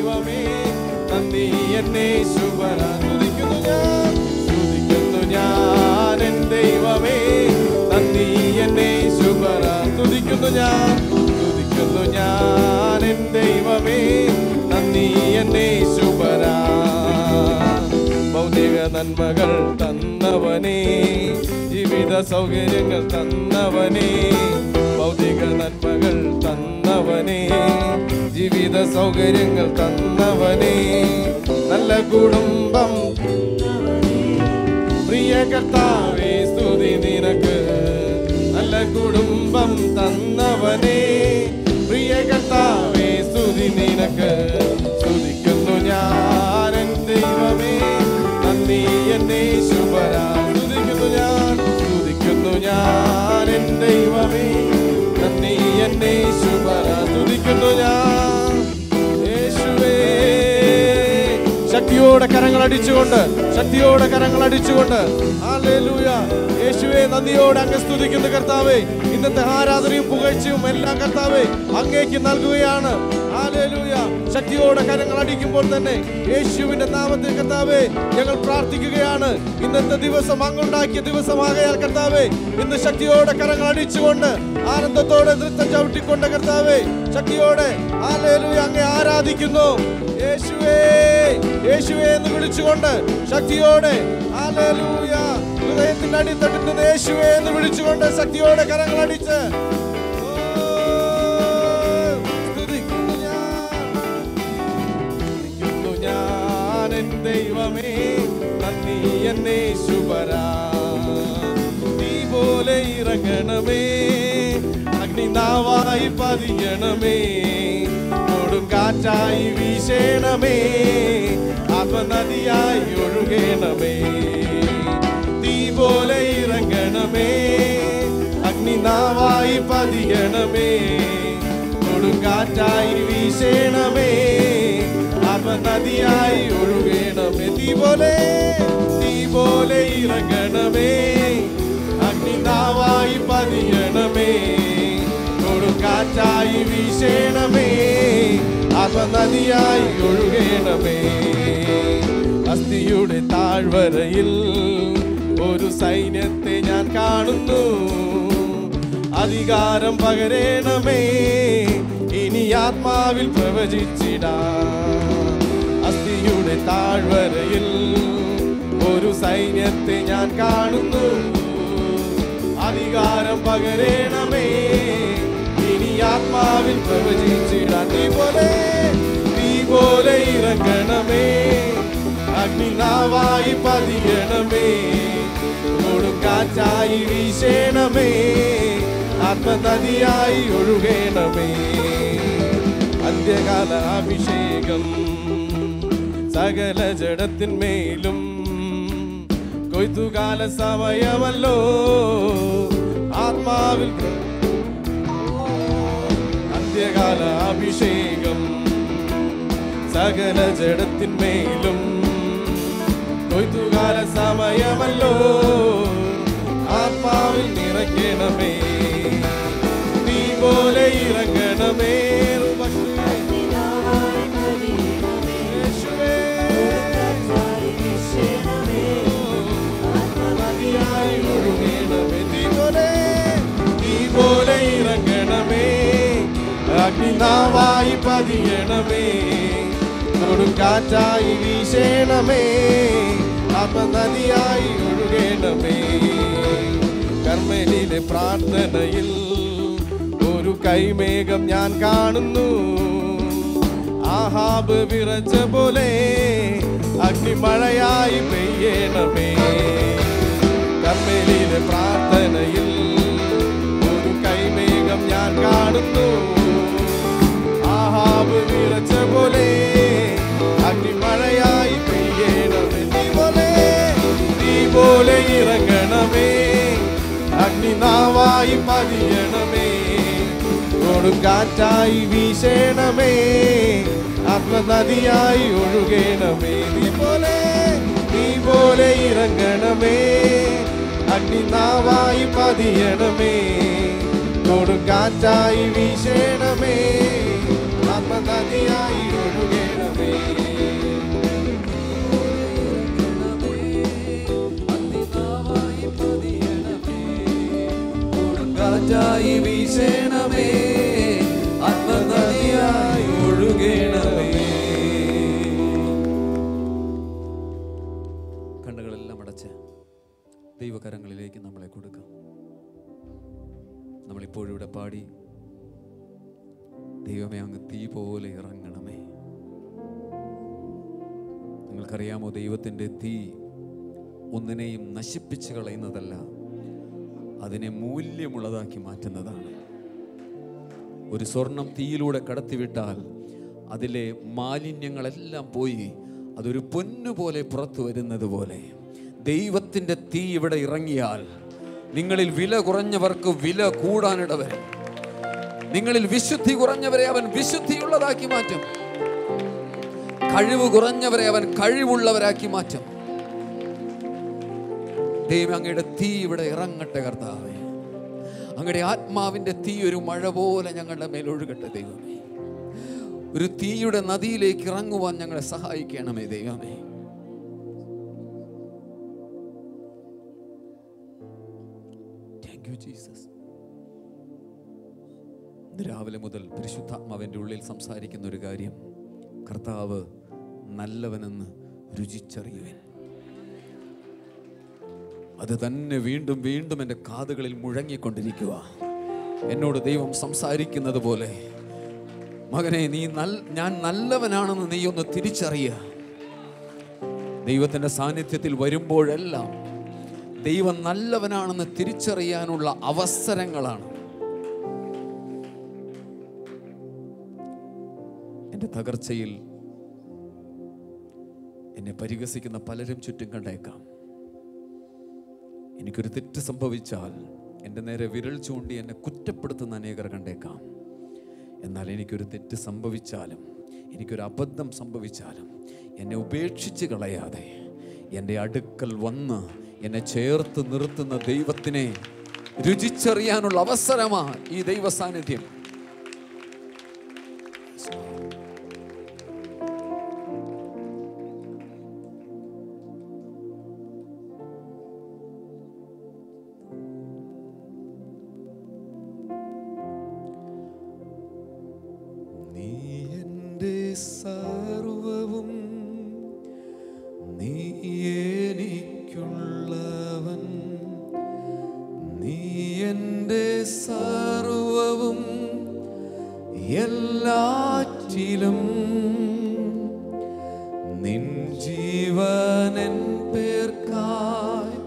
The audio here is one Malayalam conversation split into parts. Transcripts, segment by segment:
ദൈവമേ നന്ദി എന്നെ ശുഭര തുതിക്കുന്നു ഞാൻ തുതിക്കുന്നു ഞാൻ എൻ ദൈവമേ നന്ദി എന്നെ ശുഭര തുതിക്കുന്നു ഞാൻ തുതിക്കുന്നു ഞാൻ എൻ ദൈവമേ നന്ദി എന്നെ ശുഭര ഭൗതിക നന്മകൾ തന്നവനേ ജീവിത സൗകര്യങ്ങൾ തന്നവനേ ഭൗതിക നന്മകൾ തന്നവനേ ജീവിത സൗകര്യങ്ങൾ തന്നവനേ നല്ല കുടുംബം പ്രിയ കർത്താവേ സ്തുതി നിനക്ക് നല്ല കുടുംബം തന്നവനേ പ്രിയ കർത്താവേ സ്തുതി നിനക്ക് സ്തുതിക്കുന്നു ഞാൻ എൻ ദൈവമേ നന്ദി എന്നെ ശുഭരാ സ്തുതിക്കുന്നു ഞാൻ സ്തുതിക്കുന്നു ഞാൻ എൻ ദൈവമേ നന്ദി എന്നെ ശുഭരാ സ്തുതിക്കുന്നു ഞാൻ യേശുവേ ശക്തിയോടെ കരങ്ങൾ അടിച്ചുകൊണ്ട് ശക്തിയോടെ കരങ്ങൾ അടിച്ചുകൊണ്ട് ഹല്ലേലൂയ യേശുവേ നന്ദിയോടെ അങ്ങ് സ്തുതിക്കുന്ന കർത്താവേ ഇന്നത്തെ ആരാധനയും പുകഴ്ചയും എല്ലാം കർത്താവേ അങ്ങേക്ക് നൽകുകയാണ് ഹല്ലേലൂയ ശക്തിയോടെ കരങ്ങൾ അടിക്കുമ്പോൾ തന്നെ യേശുവിന്റെ നാമത്തിൽ കർത്താവേ ഞങ്ങൾ പ്രാർത്ഥിക്കുകയാണ് ഇന്നത്തെ ദിവസം അങ്ങുണ്ടാക്കിയ ദിവസമാകയാൽ കർത്താവേ ഇന്ന് ശക്തിയോടെ കരങ്ങൾ അടിച്ചുകൊണ്ട് ആനന്ദത്തോടെ നൃത്തം ചവിട്ടിക്കൊണ്ട് കർത്താവേ ശക്തിയോടെ ഹല്ലേലൂയ അങ്ങേ ആരാധിക്കുന്നു യേശുവേ യേശുവേ എന്ന് വിളിച്ചുകൊണ്ട് ശക്തിയോടെ ഹല്ലേലൂയ ഹൃദയത്തിന്റെ അടിത്തട്ടിൽ നിന്ന് യേശുവേ എന്ന് വിളിച്ചുകൊണ്ട് ശക്തിയോടെ കരങ്ങൾ അടിച്ച് ഓ, സ്തുതിക്കുന്നു ഞാൻ സ്തുതിക്കുന്നു ഞാൻ എൻ ദൈവമേ നന്ദി എന്നെ ശുഭരാ നീ പോലെ ഇറങ്ങണമേ അഗ്നിനാവായി പതിയണമേ കൊടുങ്കാറ്റായി വീശേണമേ ആത്മനദിയായി ഒഴുകേണമേ തീ പോലെ ഇറങ്ങണമേ അഗ്നിനാവായി പതിയണമേ കൊടുങ്കാറ്റായി വീശേണമേ ആത്മനദിയായി ഒഴുകേണമേ തീ പോലെ തീ പോലെ ഇറങ്ങണമേ അഗ്നിനാവായി പതിയണമേ കൊടുങ്കാറ്റായി വീശേണമേ ആത്മനദിയായി ഒഴുകേണമേ അസ്ഥിയുടെ താഴ്വരയിൽ ഒരു സൈന്യത്തെ ഞാൻ കാണുന്നു അധികാരം പകരേണമേ ഇനി ആത്മാവിൽ പ്രവചിച്ചിടാം അസ്ഥിയുടെ താഴ്വരയിൽ ഒരു സൈന്യത്തെ ഞാൻ കാണുന്നു അധികാരം പകരേണമേ ഇനി ആത്മാവിൽ പ്രവചിച്ചിടാൻ നീ പോലെ നീ പോലെ ഇറങ്ങണമേ അഗ്നിനാവായി പതിയണമേ കൊടുങ്കാറ്റായി വീശേണമേ ആത്മനദിയായി ഒഴുകേണമേ അന്ത്യകാല അഭിഷേകം സകല ജഡത്തിന്മേലും കൊയ്ത്തുകാല സമയമല്ലോ ആത്മാവിൽ പ്ര- അന്ത്യകാല അഭിഷേകം സകല ജഡത്തിന്മേലും കൊയ്ത്തുകാല സമയമല്ലോ ആത്മാവിൽ നിറയ്ക്കണമേ നീ പോലെ ഇറങ്ങണമേ യേശുവേ. നദിയായി ഒഴുകണമേ നീ പോലെ നീ പോലെ ഇറങ്ങണമേ അഗ്നിനാവായി പതിയണമേ കൊടുങ്കാറ്റായി വീശേണമേ ആത്മനദിയായി ഒഴുകേണമേ കർമ്മലിലെ പ്രാർത്ഥനയിൽ ഒരു കൈമേഘം ഞാൻ കാണുന്നു ആഹാബ് വിറച്ച പോലെ അഗ്നിമഴയായി പെയ്യണമേ കർമ്മലിലെ പ്രാർത്ഥനയിൽ ഒരു കൈമേഘം ഞാൻ കാണുന്നു ആഹാബ് വിറച്ച പോലെ അഗ്നിമഴയായി പെയ്യണമേ നീ പോലെ നീ പോലെ ഇറങ്ങണമേ അഗ്നിനാവായി പതിയണമേ കൊടുങ്കാറ്റായി വീശേണമേ ആത്മനദിയായി ഒഴുകേണമേ നീ പോലെ നീ പോലെ ഇറങ്ങണമേ അഗ്നിനാവായി പതിയണമേ കൊടുങ്കാറ്റായി വീശേണമേ ആത്മനദിയായി ഒഴുകേണമേ പലപ്പോഴും ഇവിടെ പാടി ദൈവമേ അങ്ങ് തീ പോലെ ഇറങ്ങണമേ നിങ്ങൾക്കറിയാമോ ദൈവത്തിൻ്റെ തീ ഒന്നിനെയും നശിപ്പിച്ച് കളയുന്നതല്ല അതിനെ മൂല്യമുള്ളതാക്കി മാറ്റുന്നതാണ് ഒരു സ്വർണം തീയിലൂടെ കടത്തിവിട്ടാൽ അതിലെ മാലിന്യങ്ങളെല്ലാം പോയി അതൊരു പൊന്നുപോലെ പുറത്തു വരുന്നത് പോലെ ദൈവത്തിൻ്റെ തീ ഇവിടെ ഇറങ്ങിയാൽ നിങ്ങളിൽ വില കുറഞ്ഞവർക്ക് വില കൂടാനിട വരും നിങ്ങളിൽ വിശുദ്ധി കുറഞ്ഞവരെ അവൻ വിശുദ്ധിയുള്ളതാക്കി മാറ്റും കഴിവ് കുറഞ്ഞവരെ അവൻ കഴിവുള്ളവരാക്കി മാറ്റും ദൈവം അങ്ങയുടെ തീ ഇവിടെ ഇറങ്ങട്ടെ കർത്താവേ അങ്ങയുടെ ആത്മാവിന്റെ തീ ഒരു മഴ പോലെ ഞങ്ങളുടെ മേൽ ഒഴുകട്ടെ ദൈവമേ ഒരു തീയുടെ നദിയിലേക്ക് ഇറങ്ങുവാൻ ഞങ്ങളെ സഹായിക്കണമേ ദൈവമേ താങ്ക് യു ജീസസ് ഇന്ന് രാവിലെ മുതൽ പരിശുദ്ധാത്മാവിൻ്റെ ഉള്ളിൽ സംസാരിക്കുന്ന ഒരു കാര്യം കർത്താവ് നല്ലവനെന്ന് രുചിച്ചറിയുവൻ അത് തന്നെ വീണ്ടും വീണ്ടും എൻ്റെ കാതുകളിൽ മുഴങ്ങിക്കൊണ്ടിരിക്കുക എന്നോട് ദൈവം സംസാരിക്കുന്നത് പോലെ മകനെ നീ നൽ ഞാൻ നല്ലവനാണെന്ന് നീ ഒന്ന് തിരിച്ചറിയുക ദൈവത്തിൻ്റെ സാന്നിധ്യത്തിൽ വരുമ്പോഴെല്ലാം ദൈവം നല്ലവനാണെന്ന് തിരിച്ചറിയാനുള്ള അവസരങ്ങളാണ് എൻ്റെ തകർച്ചയിൽ എന്നെ പരിഹസിക്കുന്ന പലരും ചുറ്റും കണ്ടേക്കാം എനിക്കൊരു തെറ്റ് സംഭവിച്ചാൽ എൻ്റെ നേരെ വിരൽ ചൂണ്ടി എന്നെ കുറ്റപ്പെടുത്തുന്ന അനേകർ കണ്ടേക്കാം എന്നാൽ എനിക്കൊരു തെറ്റ് സംഭവിച്ചാലും എനിക്കൊരു അബദ്ധം സംഭവിച്ചാലും എന്നെ ഉപേക്ഷിച്ച് കളയാതെ എൻ്റെ അടുക്കൽ വന്ന് എന്നെ ചേർത്ത് നിർത്തുന്ന ദൈവത്തിനെ രുചിച്ചറിയാനുള്ള അവസരമാണ് ഈ ദൈവ സാന്നിധ്യം നീ എൻ്റെ സർവവും നീ എനിക്കുള്ളവൻ നീ എൻ്റെ സർവവും എല്ലാറ്റിലും നിൻ ജീവനൻ പേർക്കായി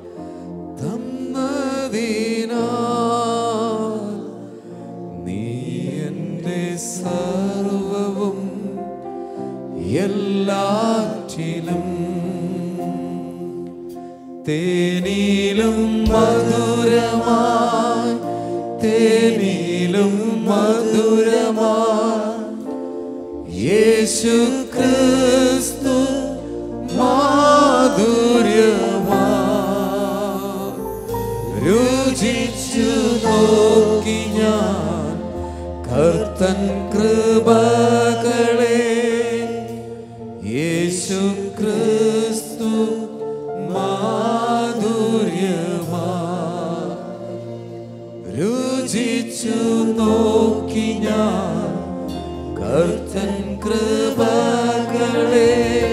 തന്നതിനാൽ നീ എൻ്റെ സർവവും എല്ലാറ്റിലും തേനിലും മധുരമായി തേനിലും മധുരമായി യേശു ക്രിസ്തു മാധുര്യമാ രുചിച്ചു നോക്കി ഞാൻ കർത്തൻ കൃപകളെ യേശു ക്രിസ്തു മാധുര്യമാ രുചിച്ചു നോക്കി ഞാൻ കർത്തൻ കൃപകളെ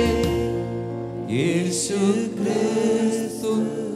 യേശു ക്രിസ്തു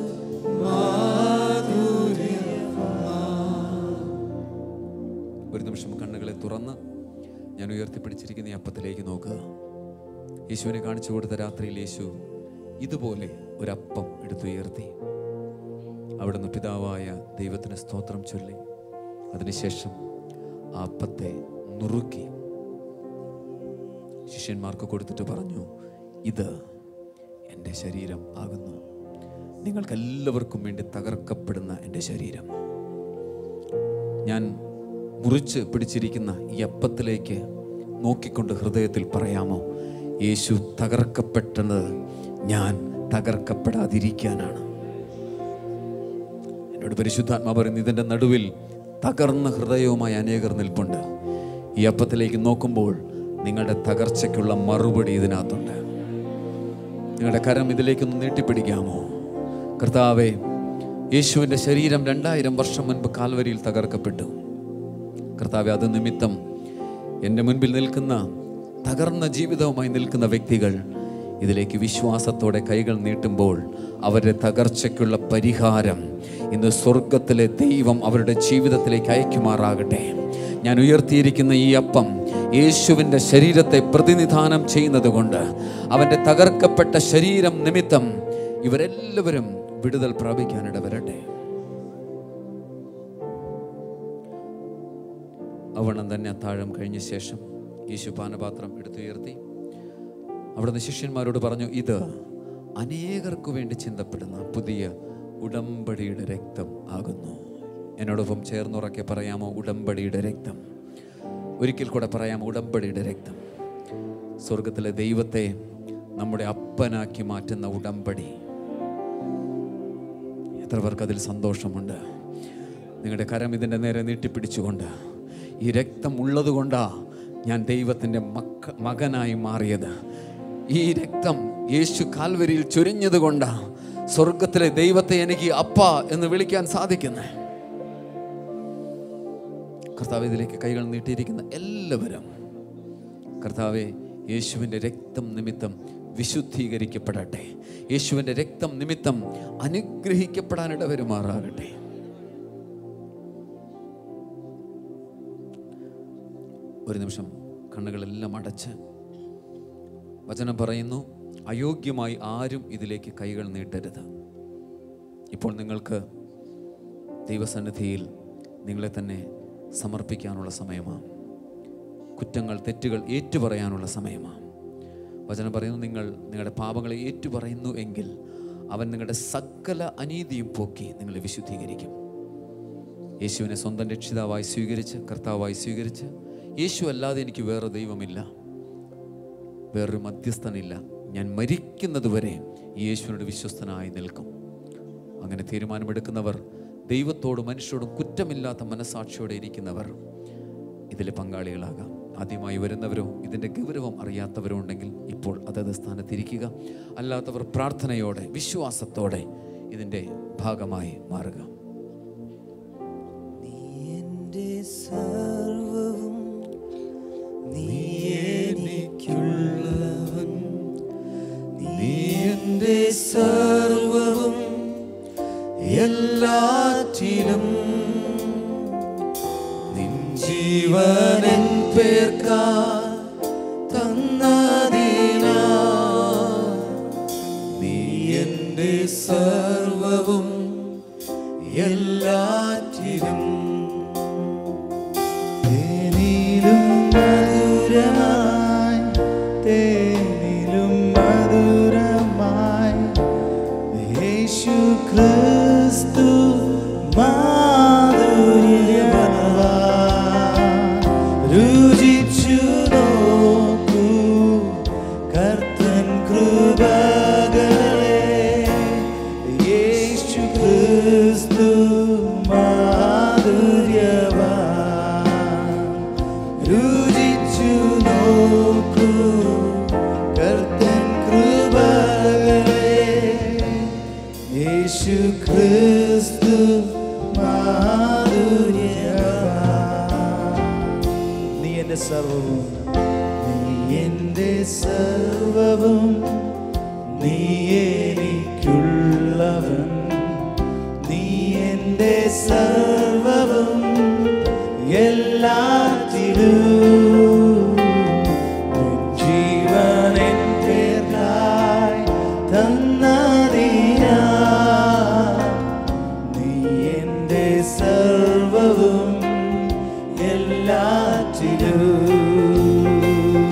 ഒരു നിമിഷം കണ്ണുകളെ തുറന്ന് ഞാൻ ഉയർത്തിപ്പിടിച്ചിരിക്കുന്ന ഈ അപ്പത്തിലേക്ക് നോക്കുക യേശുവിനെ കാണിച്ചു കൊടുത്ത രാത്രിയിൽ യേശു ഇതുപോലെ ഒരപ്പം എടുത്തുയർത്തി അവിടുന്ന് പിതാവായ ദൈവത്തിന് സ്തോത്രം ചൊല്ലി അതിനുശേഷം ആ അപ്പത്തെ നുറുക്കി ശിഷ്യന്മാർക്ക് കൊടുത്തിട്ട് പറഞ്ഞു ഇത് എൻ്റെ ശരീരം ആകുന്നു നിങ്ങൾക്കെല്ലാവർക്കും വേണ്ടി തകർക്കപ്പെടുന്ന എൻ്റെ ശരീരം ഞാൻ മുറിച്ച് പിടിച്ചിരിക്കുന്ന ഈ അപ്പത്തിലേക്ക് നോക്കിക്കൊണ്ട് ഹൃദയത്തിൽ പറയാമോ യേശു തകർക്കപ്പെട്ടത് ഞാൻ തകർക്കപ്പെടാതിരിക്കാനാണ് എന്നോട് പരിശുദ്ധാത്മാ പറയുന്നു ഇതിൻ്റെ നടുവിൽ തകർന്ന ഹൃദയവുമായി അനേകർ നിൽപ്പുണ്ട് ഈ അപ്പത്തിലേക്ക് നോക്കുമ്പോൾ നിങ്ങളുടെ തകർച്ചയ്ക്കുള്ള മറുപടി ഇതിനകത്തുണ്ട് നിങ്ങളുടെ കരം ഇതിലേക്കൊന്ന് നീട്ടിപ്പിടിക്കാമോ കർത്താവെ യേശുവിൻ്റെ ശരീരം രണ്ടായിരം വർഷം മുൻപ് കാൽവരിയിൽ തകർക്കപ്പെട്ടു കർത്താവെ അത് നിമിത്തം എൻ്റെ മുൻപിൽ നിൽക്കുന്ന തകർന്ന ജീവിതവുമായി നിൽക്കുന്ന വ്യക്തികൾ ഇതിലേക്ക് വിശ്വാസത്തോടെ കൈകൾ നീട്ടുമ്പോൾ അവരുടെ തകർച്ചയ്ക്കുള്ള പരിഹാരം ഇന്ന് സ്വർഗത്തിലെ ദൈവം അവരുടെ ജീവിതത്തിലേക്ക് അയക്കുമാറാകട്ടെ ഞാൻ ഉയർത്തിയിരിക്കുന്ന ഈ അപ്പം യേശുവിൻ്റെ ശരീരത്തെ പ്രതിനിധാനം ചെയ്യുന്നത് കൊണ്ട് അവൻ്റെ തകർക്കപ്പെട്ട ശരീരം നിമിത്തം ഇവരെല്ലാവരും വിടുതൽ പ്രാപിക്കാനിട വരട്ടെ അവണ്ണം തന്നെ അത്താഴം കഴിഞ്ഞ ശേഷം യേശു പാനപാത്രം എടുത്തുയർത്തി അവിടുന്ന് ശിഷ്യന്മാരോട് പറഞ്ഞു ഇത് അനേകർക്കു വേണ്ടി ചിന്തപ്പെടുന്ന പുതിയ ഉടമ്പടിയുടെ രക്തം ആകുന്നു എന്നോടൊപ്പം ചേർന്നുറക്കെ പറയാമോ ഉടമ്പടിയുടെ രക്തം ഒരിക്കൽ കൂടെ പറയാമോ ഉടമ്പടിയുടെ രക്തം സ്വർഗത്തിലെ ദൈവത്തെ നമ്മുടെ അപ്പനാക്കി മാറ്റുന്ന ഉടമ്പടി എത്ര പേർക്ക് അതിൽ സന്തോഷമുണ്ട് നിങ്ങളുടെ കരം ഇതിൻ്റെ നേരെ നീട്ടിപ്പിടിച്ചുകൊണ്ട് ഈ രക്തം ഉള്ളതുകൊണ്ടാ ഞാൻ ദൈവത്തിൻ്റെ മക്ക മകനായി മാറിയത് ഈ രക്തം യേശു കാൽവരിയിൽ ചൊരിഞ്ഞത് കൊണ്ടാ സ്വർഗത്തിലെ ദൈവത്തെ എനിക്ക് അപ്പ എന്ന് വിളിക്കാൻ സാധിക്കുന്നത് കർത്താവ് ഇതിലേക്ക് കൈകൾ നീട്ടിയിരിക്കുന്ന എല്ലാവരും കർത്താവെ യേശുവിൻ്റെ രക്തം നിമിത്തം വിശുദ്ധീകരിക്കപ്പെടട്ടെ യേശുവിൻ്റെ രക്തം നിമിത്തം അനുഗ്രഹിക്കപ്പെടാനിട വരുമാറാകട്ടെ ഒരു നിമിഷം കണ്ണുകളെല്ലാം അടച്ച് വചനം പറയുന്നു അയോഗ്യമായി ആരും ഇതിലേക്ക് കൈകൾ നീട്ടരുത് ഇപ്പോൾ നിങ്ങൾക്ക് ദൈവസന്നിധിയിൽ നിങ്ങളെ തന്നെ സമർപ്പിക്കാനുള്ള സമയമാണ് കുറ്റങ്ങൾ തെറ്റുകൾ ഏറ്റുപറയാനുള്ള സമയമാണ് വചനം പറയുന്നു നിങ്ങൾ നിങ്ങളുടെ പാപങ്ങളെ ഏറ്റുപറയുന്നു എങ്കിൽ അവൻ നിങ്ങളുടെ സകല അനീതിയും പോക്കി നിങ്ങളെ വിശുദ്ധീകരിക്കും യേശുവിനെ സ്വന്തം രക്ഷിതാവായി സ്വീകരിച്ച് കർത്താവായി സ്വീകരിച്ച് യേശു അല്ലാതെ എനിക്ക് വേറെ ദൈവമില്ല വേറൊരു മധ്യസ്ഥനില്ല ഞാൻ മരിക്കുന്നതുവരെ ഈ യേശുവിനോട് വിശ്വസ്തനായി നിൽക്കും അങ്ങനെ തീരുമാനമെടുക്കുന്നവർ ദൈവത്തോടും മനുഷ്യരോടും കുറ്റമില്ലാത്ത മനസാക്ഷിയോടെ ഇരിക്കുന്നവർ ഇതിൽ പങ്കാളികളാകാം ആദ്യമായി വരുന്നവരോ ഇതിൻ്റെ ഗൗരവം അറിയാത്തവരോ ഉണ്ടെങ്കിൽ ഇപ്പോൾ അതത് സ്ഥാനത്തിരിക്കുക അല്ലാത്തവർ പ്രാർത്ഥനയോടെ വിശ്വാസത്തോടെ ഇതിൻ്റെ ഭാഗമായി മാറുക നീ എൻ്റെ സർവവും നീ എനിക്കുള്ളവൻ നീ എൻ്റെ സർവവും എല്ലാറ്റിലും നിൻ ജീവനൻ പേർക്കാ തന്നതിനാ നീ എൻ്റെ സർവവും എല്ലാറ്റിലും തേനിലും മധുരമായി തേനിലും മധുരമായി യേശു ക്രിസ്തു മാധുര്യവാ രുചിച്ചു നോക്കൂ കർത്തൻ കൃപകളെ യേശു ക്രിസ്തു മാധുര്യവാ രുചിച്ചു നോക്കൂ കർത്തൻ കൃപകളെ യേശു ക്രിസ്തു മാധുര്യവാ നീ എൻ്റെ സർവവും നീ എൻ്റെ സർവവും നീ എനിക്കുള്ളവൻ നീ എൻ്റെ സർവവും എല്ലാറ്റിലും നിൻ ജീവനെൻ പേർക്കായി തന്നതിനാ നീ എൻ്റെ സർവവും എല്ലാറ്റിലും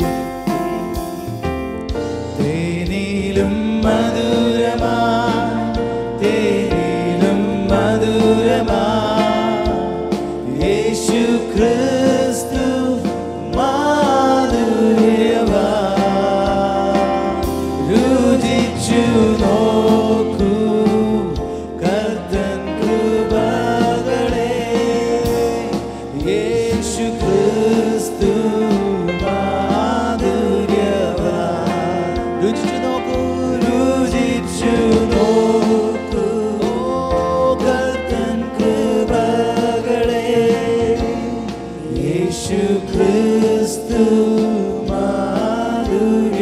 തേനിലും മധുരമായി തേനിലും മധുരമായി യേശു ക്രിസ്തു മാധുര്യവാ രുചിച്ചു നോക്കൂ കർത്തൻ കൃപകളെ യേശു ക്രിസ്തു മാധുര്യവാ രുചിച്ചു നോക്കൂ രുചിച്ചു നോക്കൂ ഓ കർത്തൻ കൃപകളെ യേശു ക്രിസ്തു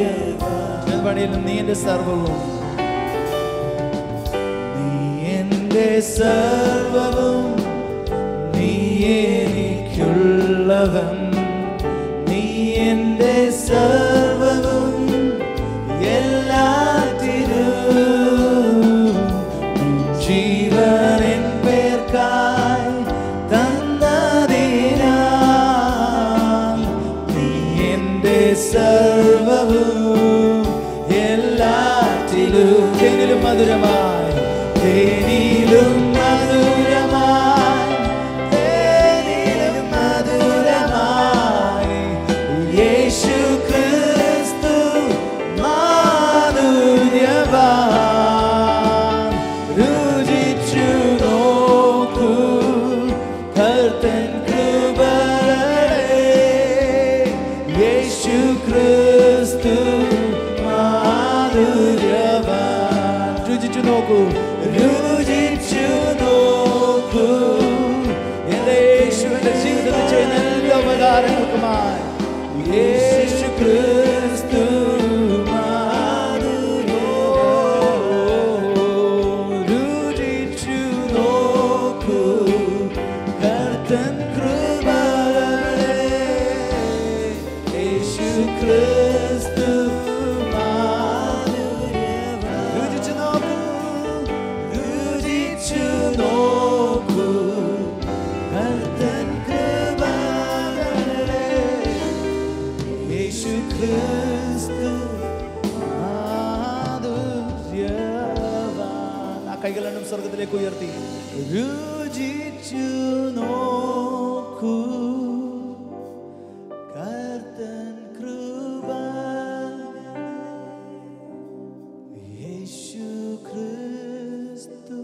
മാധുര്യവാ നീ എൻ്റെ സർവവും നീ എൻ്റെ എന്റെ സർവവും നീ എനിക്കുള്ളവൻ നീ എന്റെ സർവവും എല്ലാറ്റിലും ജീവൻ പേർക്കായി തന്നതിനാൽ നീ എന്റെ സർവവും എല്ലാറ്റിലും തേനിലും മധുരമായി തേനിലും മധുരമായി തേനിലും മധുരമായി യേശു ക്രിസ്തു മാധുര്യവാൻ രുചിച്ചു നോക്കൂ കർത്തൻ കൃപകളെ യേശു ക്രിസ്തു മാധുര്യവാൻ രുചിച്ചു നോക്കൂ രുചിച്ചു നോക്കൂ എന്റെ യേശുവിന്റെ ജീവിതത്തിൽ ചെയ്യുന്ന എല്ലാ ഉപകാരങ്ങൾക്കുമായി യേശു ക്രിസ്തു മാധുര്യവാൻ. രുചിച്ചു നോക്കൂ കർത്തൻ കൃപകളെ യേശു ക്രിസ്തു മാധുര്യവാൻ. രുചിച്ചു നോക്കൂ രുചിച്ചു നോക്കൂ കർത്തൻ കൃപകളെ യേശു ക്രിസ്തു മാധുര്യവാൻ. ആ കൈകൾ രണ്ടും സ്വർഗത്തിലേക്ക് ഉയർത്തി രുചിച്ചു നോക്കൂ കർത്തൻ കൃപ യേശു ക്രിസ്തു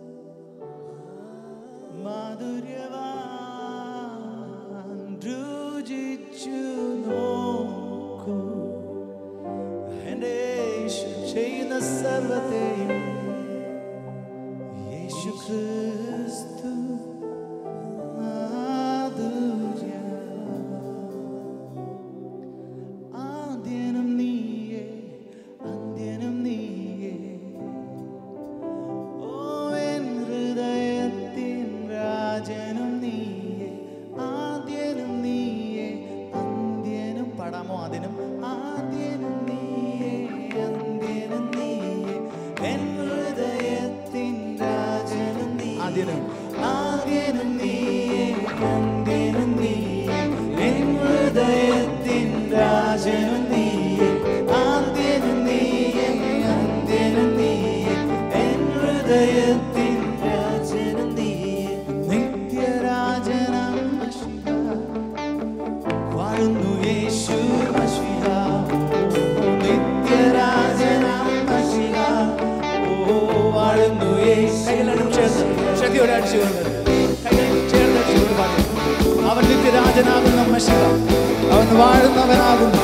മാധുര്യവാൻ രുചിച്ചു നോക്കൂ എന്റെ യേശു ചെയ്യുന്ന സർവത്തെയും യേശു ക്രിസ്തു മാധുര്യ ആദ്യനും നീയേ അന്ത്യനും നീയേ ഓ എൻ ഹൃദയത്തിൻ രാജനും നീയേ ആദ്യനും നീയേ അന്ത്യനും പാടാമോ അതിനും ആദ്യനും നീയേ അന്ത്യനും നീയേ എൻ ഹൃദയത്തിൻ രാജനും നീ ആദ്യനും ആദ്യനും നീയേ അന്ത്യനും നീയേ എൻ ഹൃദയത്തിൻ രാജനും നീയേ ആദ്യനും നീയേ അന്ത്യനും നീയേ എൻ ഹൃദയത്തിൻ രാജനും നീയേ നിത്യരാജനം വാഴുന്നു യേശു മഷിഹ നിത്യരാജനം മഷിഹ ഓ വാഴുന്നു യേശു കൈകളും ചേർത്ത് ശക്തിയോടെ അടിച്ചുകൊണ്ട് കൈകൾ ചേർത്ത് അടിച്ചുകൊണ്ട് പാടും അവൻ നിത്യരാജനാകുന്ന മഷിഹ അവൻ വാഴുന്നവനാകുന്നു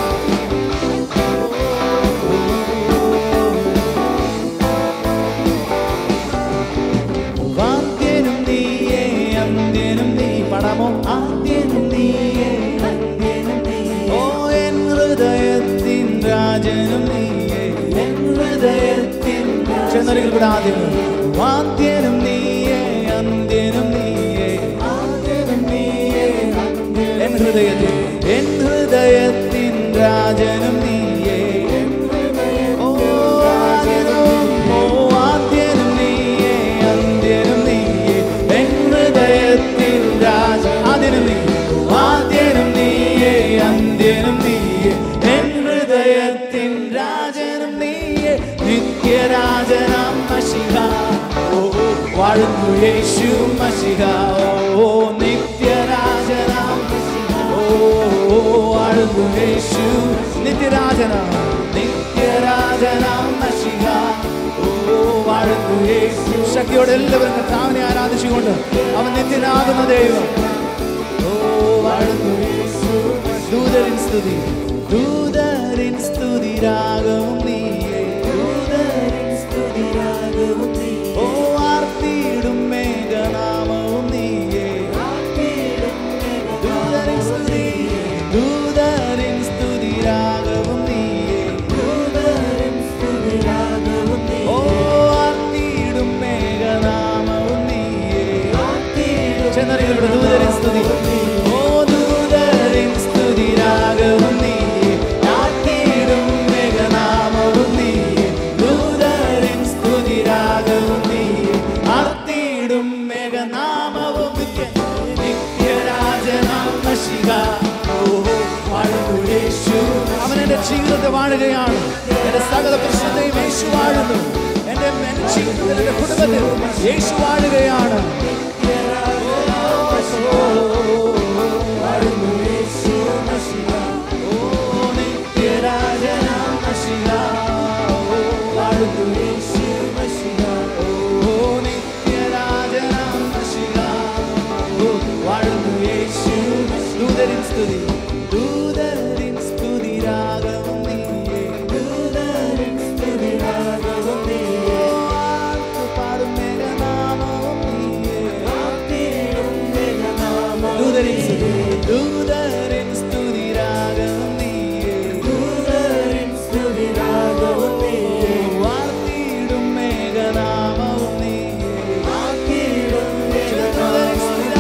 വാദ്യനും നീയേ അന്ത്യനും നീ പടമോ ആദ്യനും നീയേ അന്ത്യനും നീ ഓ എൻ ഹൃദയത്തിൻ രാജനും നീയേ എൻ ഹൃദയത്തിൻ ചെന്നറികൾ കൂടെ ആദ്യം വാദ്യനും നീയേ അന്ത്യനും നീയേ ആദ്യനും നീയേ എൻ ഹൃദയത്തിൽ എൻ ഹൃദയത്തിൻ രാജനും നീയേ ഓ ആദ്യനും ഓ ആദ്യനും നീയേ അന്ത്യനും നീയേ എൻ ഹൃദയത്തിൽ രാജ ആദ്യനും നീ ആദ്യനും നീയേ അന്ത്യനും നീയേ എൻ ഹൃദയത്തിൻ രാജനും നീയേ നിത്യരാജനാം മഷിഹ ഓ വാഴുന്നു യേശു മഷിഹ ഓ നിത്യരാജനാം ഓ വാഴുന്നു യേശു നിത്യരാജനാം നിത്യരാജനാം മഷിഹ ഓ വാഴുന്നു യേശു ശക്തിയോടെ എല്ലാവരും കർത്താവിനെ ആരാധിച്ചുകൊണ്ട് അവൻ നിത്യനാകുന്ന ദൈവം ഓ വാഴുന്നു യേശു ദൂതരിൻ സ്തുതി ദൂതരിൻ സ്തുതി രാഗവും നീയേ ദൂതരിൻ സ്തുതി രാഗവും നീ ഓ ആർത്തിയിടും മേഘനാമവും നീയേ ദൂതരിൻ സ്തുതി ദൂതരിൻ സ്തുതി രാഗവും നീയേ ദൂതരിൻ സ്തുതി രാഗവും നീ ഓ ആർത്തിയിടും മേഘനാമവും സ്തുതി ഓ ദൂതരിൻ സ്തുതി രാഗവും നീയെ ആക്കിയിടും മേഘനാമവും നീയെ ദൂതരിൻ സ്തുതി രാഗവും നീയെ ആർത്തിയിടും മേഘനാമവും നിത്യ നിത്യരാജനാം മഷിക ഓ വാഴുന്നു യേശു അവൻ എന്റെ ജീവിതത്തെ വാഴുകയാണ് എന്റെ സകല പ്രശ്നത്തെയും യേശു വാഴുന്നു എന്റെ എന്റെ ജീവിതത്തിൽ എന്റെ കുടുംബത്തിൽ യേശു വാഴുകയാണ് വാഴുന്നു യേശു മഷിക ഓ നിത്യരാജനാം മഷിക ഓ വാഴുന്നു യേശു മഷിക ഓ നിത്യരാജനാം മഷിക ഓ വാഴുന്നു യേശു ദൂതരിൻ സ്തുതി ദൂതരിൻ സ്തുതി രാഗവും നീയേ ദൂതരിൻ സ്തുതി രാഗവും നീയേ പാടും മേഘനാമവും നീയേ ആർത്തിയിടും മേഘനാമവും ദൂതരിൻ സ്തുതി ദൂതരിൻ സ്തുതി രാഗവും നീയേ ദൂതരിൻ സ്തുതി രാഗവും നീയേ വാർത്തിയിടും മേഘനാമവും നീയേ ആർത്തിയിടും മേഘനാമവും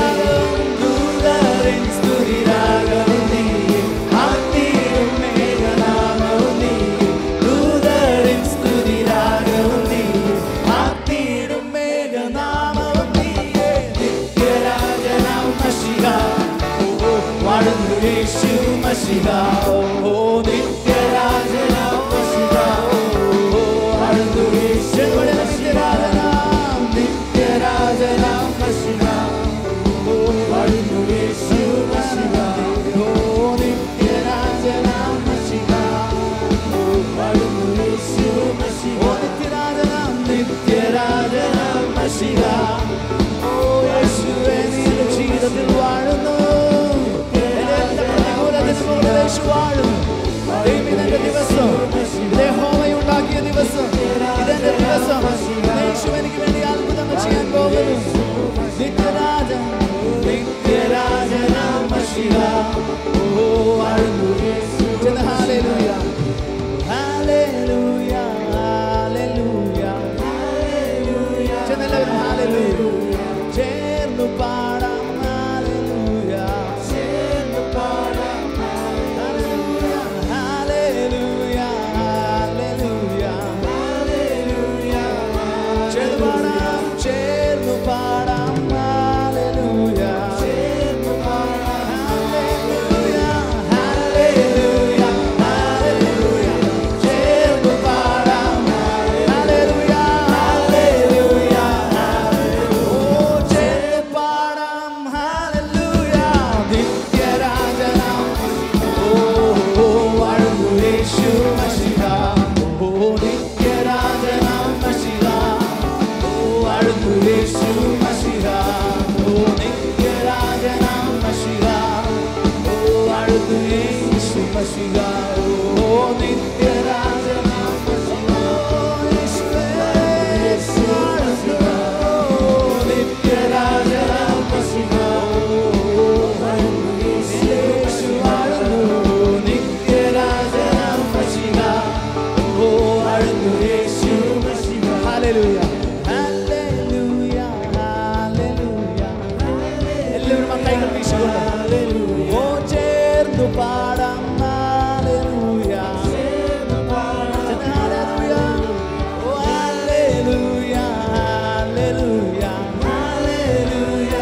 ദൂതരിൻ സ്തുതി രാഗവും നീയേ ആർത്തിയിടും മേഘനാമവും നീയേ ദൂതരിൻ സ്തുതി രാഗവും നീയേ ആർത്തിയിടും മേഘനാമവും നീയേ നിത്യരാജനാം മഷിക ഓ വാഴുന്നു യേശു മഷിക ഓ നിത്യരാജനാം മഷിക ഓ വാഴുന്നു യേശു നിത്യരാജനാം നിത്യരാജനാം മഷിക ഓ വാഴുന്നു യേശു മഷിക ഓ നിത്യരാജനാം മഷിക ഓ വാഴുന്നു യേശു മഷിക ഓ നിത്യരാജനാം നിത്യരാജനാം മഷിക ഓ യേശുവേ നീ എന്റെ ജീവിതത്തിൽ വാഴുന്നു എന്റെ എല്ലാ പ്രതികൂലത്തിനും മുകളിൽ യേശു വാഴുന്നു ദൈവമേ, ഇതെന്റെ ദിവസം ഇത് യഹോവയുണ്ടാക്കിയ ദിവസം ഇതെന്റെ ദിവസം യേശു എനിക്ക് വേണ്ടി അത്ഭുതങ്ങൾ ചെയ്യാൻ പോകുന്നു നിത്യരാജ നിത്യരാജനാം മഷിക ഓ വാഴുന്നു യേശു ചെന്ന് ഹാലേലൂയ ഹാലേലൂയ ഹാലേലൂയ ഹാലേലൂയ ചെന്നെല്ലാവരും ഹാലേലൂയ ചേർന്നു പാടാം ഹാലേലൂയ ചേർന്നു പാടാം ഹാലേലൂയ ഹാലേലൂയ ഹാലേലൂയ ഹാലേലൂയ ചേർന്നു പാടാം ചേർന്നു പാടാം ഹാലേലൂയ ചേർന്നു പാടാം ഹാലേലൂയ ഹാലേലൂയ ഹാലേലൂയ ചേർന്നു പാടാം ഹാലേലൂയ ഹാലേലൂയ ഓ ചേർന്നു പാടാം ഹാലേലൂയ നിത്യരാജനാം ഓ ഓ വാഴുന്നു യേശു മഷിഹ ഓ നിത്യരാജനാം മഷിഹ ഓ വാഴുന്നു യേശു മഷിഹ ഓ നിത്യരാജനാം മഷിഹ ഓ വാഴുന്നു യേശു മഷിഹ ഓ നിത്യരാജനാം മഷിഹ ഓ യേശുവേ യേശു മഷിഹ ഓ നിത്യരാജനാം മഷിഹ ഓ വാഴുന്നു യേശു വാഴുന്നു നിത്യരാജനാം മഷിഹ ഓ വാഴുന്നു യേശു മഷിഹ ഹല്ലേലൂയ ഹല്ലേലൂയ ഹല്ലേലൂയ എല്ലാവരും ആ കൈകൾ വീശുകൊണ്ട് ഓ ചേർന്നു പാടാം ഹല്ലേലൂയ ചേർന്നു പാടാം ഹല്ലേലൂയ ഓ ഹല്ലേലൂയ ഹല്ലേലൂയ ഹല്ലേലൂയ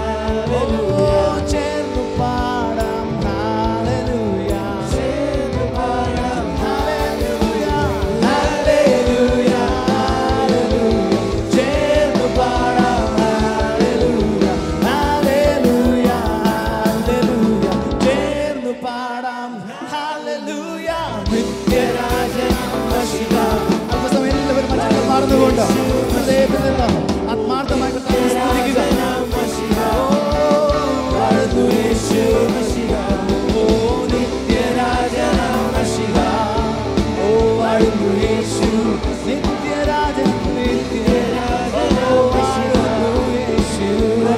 ഓ ചേർന്നു പാടാം ഹല്ലേലൂയ ചേർന്നു പാടാം ഹല്ലേലൂയ ഹല്ലേലൂയ ഹല്ലേലൂയ ചേർന്നു പാടാം ഹല്ലേലൂയ ഹല്ലേലൂയ ഹല്ലേലൂയ ചേർന്നു പാടാം ഹല്ലേലൂയ നിത്യരാജൻ വശിക അല്പസമയം എല്ലാവരും മറ്റൊരു മാറുന്നുകൊണ്ട് ഹൃദയത്തിൽ നിന്ന് ആത്മാർത്ഥമായി കർത്താവിനെ സ്തുതിക്കുക ഓ, വാഴുന്നു യേശു വശിക. ഓ, നിത്യരാജനാം വശിക. ഓ, വാഴുന്നു യേശു നിത്യരാജൻ നിത്യരാജൻ ഓ, വാഴുന്നു യേശു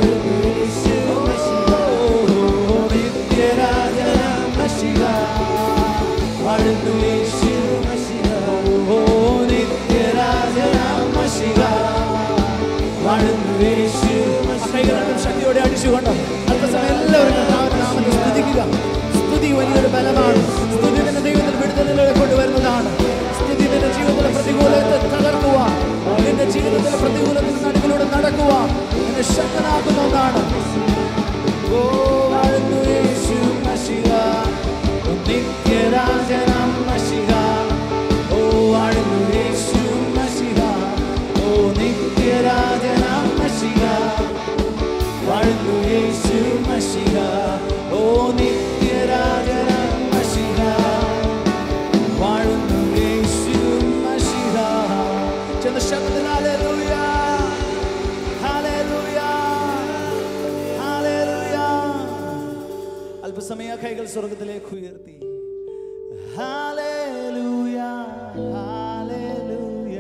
ഓ, നിത്യരാജനാം വശിക. വാഴുന്നു യേശു ഓ നിത്യരാജനാം മഷിക വാഴുന്നു യേശു ആ കൈകൾ രണ്ടും ശക്തിയോടെ അടിച്ചുകൊണ്ട് അല്പസമയം സ്വർഗത്തിലേക്ക് ഉയർത്തി ഹാലേലൂയ ഹാലേലൂയ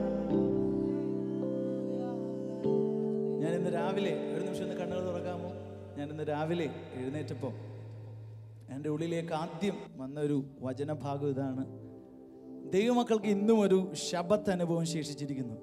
ഞാൻ ഇന്ന് രാവിലെ ഒരു നിമിഷം ഒന്ന് കണ്ണുകൾ തുറക്കാമോ ഞാൻ ഇന്ന് രാവിലെ എഴുന്നേറ്റപ്പോൾ എൻ്റെ ഉള്ളിലേക്ക് ആദ്യം വന്ന ഒരു വചനഭാഗം ഇതാണ് ദൈവമക്കൾക്ക് ഇന്നും ഒരു ശബത്ത് അനുഭവം ശേഷിച്ചിരിക്കുന്നു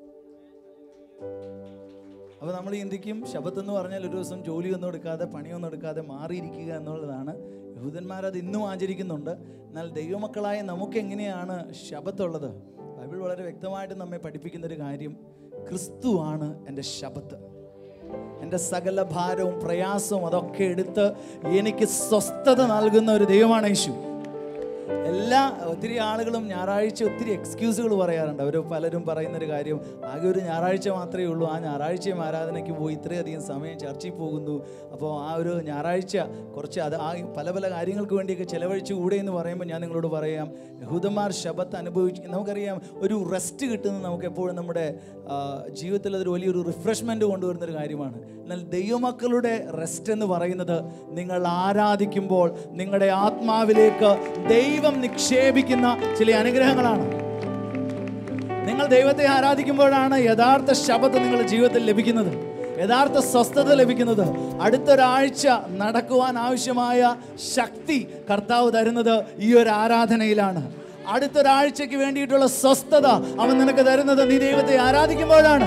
അപ്പോൾ നമ്മൾ ചിന്തിക്കും ശബത്ത് എന്ന് പറഞ്ഞാൽ ഒരു ദിവസം ജോലിയൊന്നും എടുക്കാതെ പണിയൊന്നും എടുക്കാതെ മാറിയിരിക്കുക എന്നുള്ളതാണ് യഹൂദന്മാർ അത് ഇന്നും ആചരിക്കുന്നുണ്ട് എന്നാൽ ദൈവമക്കളായ നമുക്ക് എങ്ങനെയാണ് ശബത്തുള്ളത് ബൈബിൾ വളരെ വ്യക്തമായിട്ട് നമ്മെ പഠിപ്പിക്കുന്ന ഒരു കാര്യം ക്രിസ്തുവാണ് എൻ്റെ ശബത്ത് എൻ്റെ സകല ഭാരവും പ്രയാസവും അതൊക്കെ എടുത്ത് എനിക്ക് സ്വസ്ഥത നൽകുന്ന ഒരു ദൈവമാണ് യേശു എല്ലാ ഒത്തിരി ആളുകളും ഞായറാഴ്ച ഒത്തിരി എക്സ്ക്യൂസുകൾ പറയാറുണ്ട് അവർ പലരും പറയുന്ന ഒരു കാര്യം ആകെ ഒരു ഞായറാഴ്ച മാത്രമേ ഉള്ളൂ ആ ഞായറാഴ്ചയും ആരാധനയ്ക്ക് പോയി ഇത്രയധികം സമയം ചർച്ചയിൽ പോകുന്നു അപ്പോൾ ആ ഒരു ഞായറാഴ്ച കുറച്ച് അത് ആ പല പല കാര്യങ്ങൾക്ക് വേണ്ടിയൊക്കെ ചിലവഴിച്ച് കൂടെ എന്ന് പറയുമ്പോൾ ഞാൻ നിങ്ങളോട് പറയാം യഹൂദന്മാർ ശബത്ത് അനുഭവിച്ച് നമുക്കറിയാം ഒരു റെസ്റ്റ് കിട്ടുന്നത് നമുക്ക് എപ്പോഴും നമ്മുടെ ആ, ജീവിതത്തിൽ അതൊരു വലിയൊരു റിഫ്രഷ്മെൻറ്റ് കൊണ്ടുവരുന്ന ഒരു കാര്യമാണ് എന്നാൽ ദൈവമക്കളുടെ റെസ്റ്റ് എന്ന് പറയുന്നത് നിങ്ങൾ ആരാധിക്കുമ്പോൾ നിങ്ങളുടെ ആത്മാവിലേക്ക് ദൈവം നിക്ഷേപിക്കുന്ന ചില അനുഗ്രഹങ്ങളാണ് നിങ്ങൾ ദൈവത്തെ ആരാധിക്കുമ്പോഴാണ് യഥാർത്ഥ ശബത്ത് നിങ്ങളുടെ ജീവിതത്തിൽ ലഭിക്കുന്നത് യഥാർത്ഥ സ്വസ്ഥത ലഭിക്കുന്നത് അടുത്തൊരാഴ്ച നടക്കുവാൻ ആവശ്യമായ ശക്തി കർത്താവ് തരുന്നത് ഈ ഒരു ആരാധനയിലാണ് അടുത്തൊരാഴ്ചയ്ക്ക് വേണ്ടിയിട്ടുള്ള സ്വസ്ഥത അവൻ നിനക്ക് തരുന്നത് നീ ദൈവത്തെ ആരാധിക്കുമ്പോഴാണ്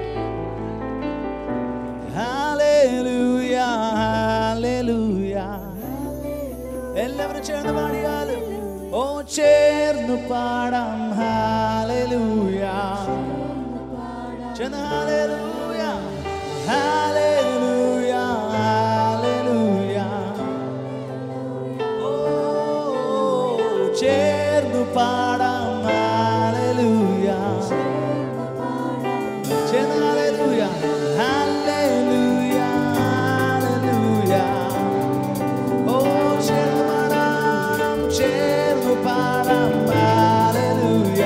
Hallelujah, hallelujah. എല്ലാവരും ചേർന്ന് പാടിയാലും ഓ ചേർന്ന് പാടാം ഹാലലൂയ ചേർന്ന് ഹാലലൂയ ഹാലലൂയ ഹാലലൂയ ഓ ചേർന്ന് പാടാം ഹാലലൂയ ചേർന്ന് ഹാലലൂയ ഹാലലൂയ ഹാലലൂയ ഓ ചേർന്ന് പാടാം ചേർന്ന് പാടാം ഹല്ലേലൂയ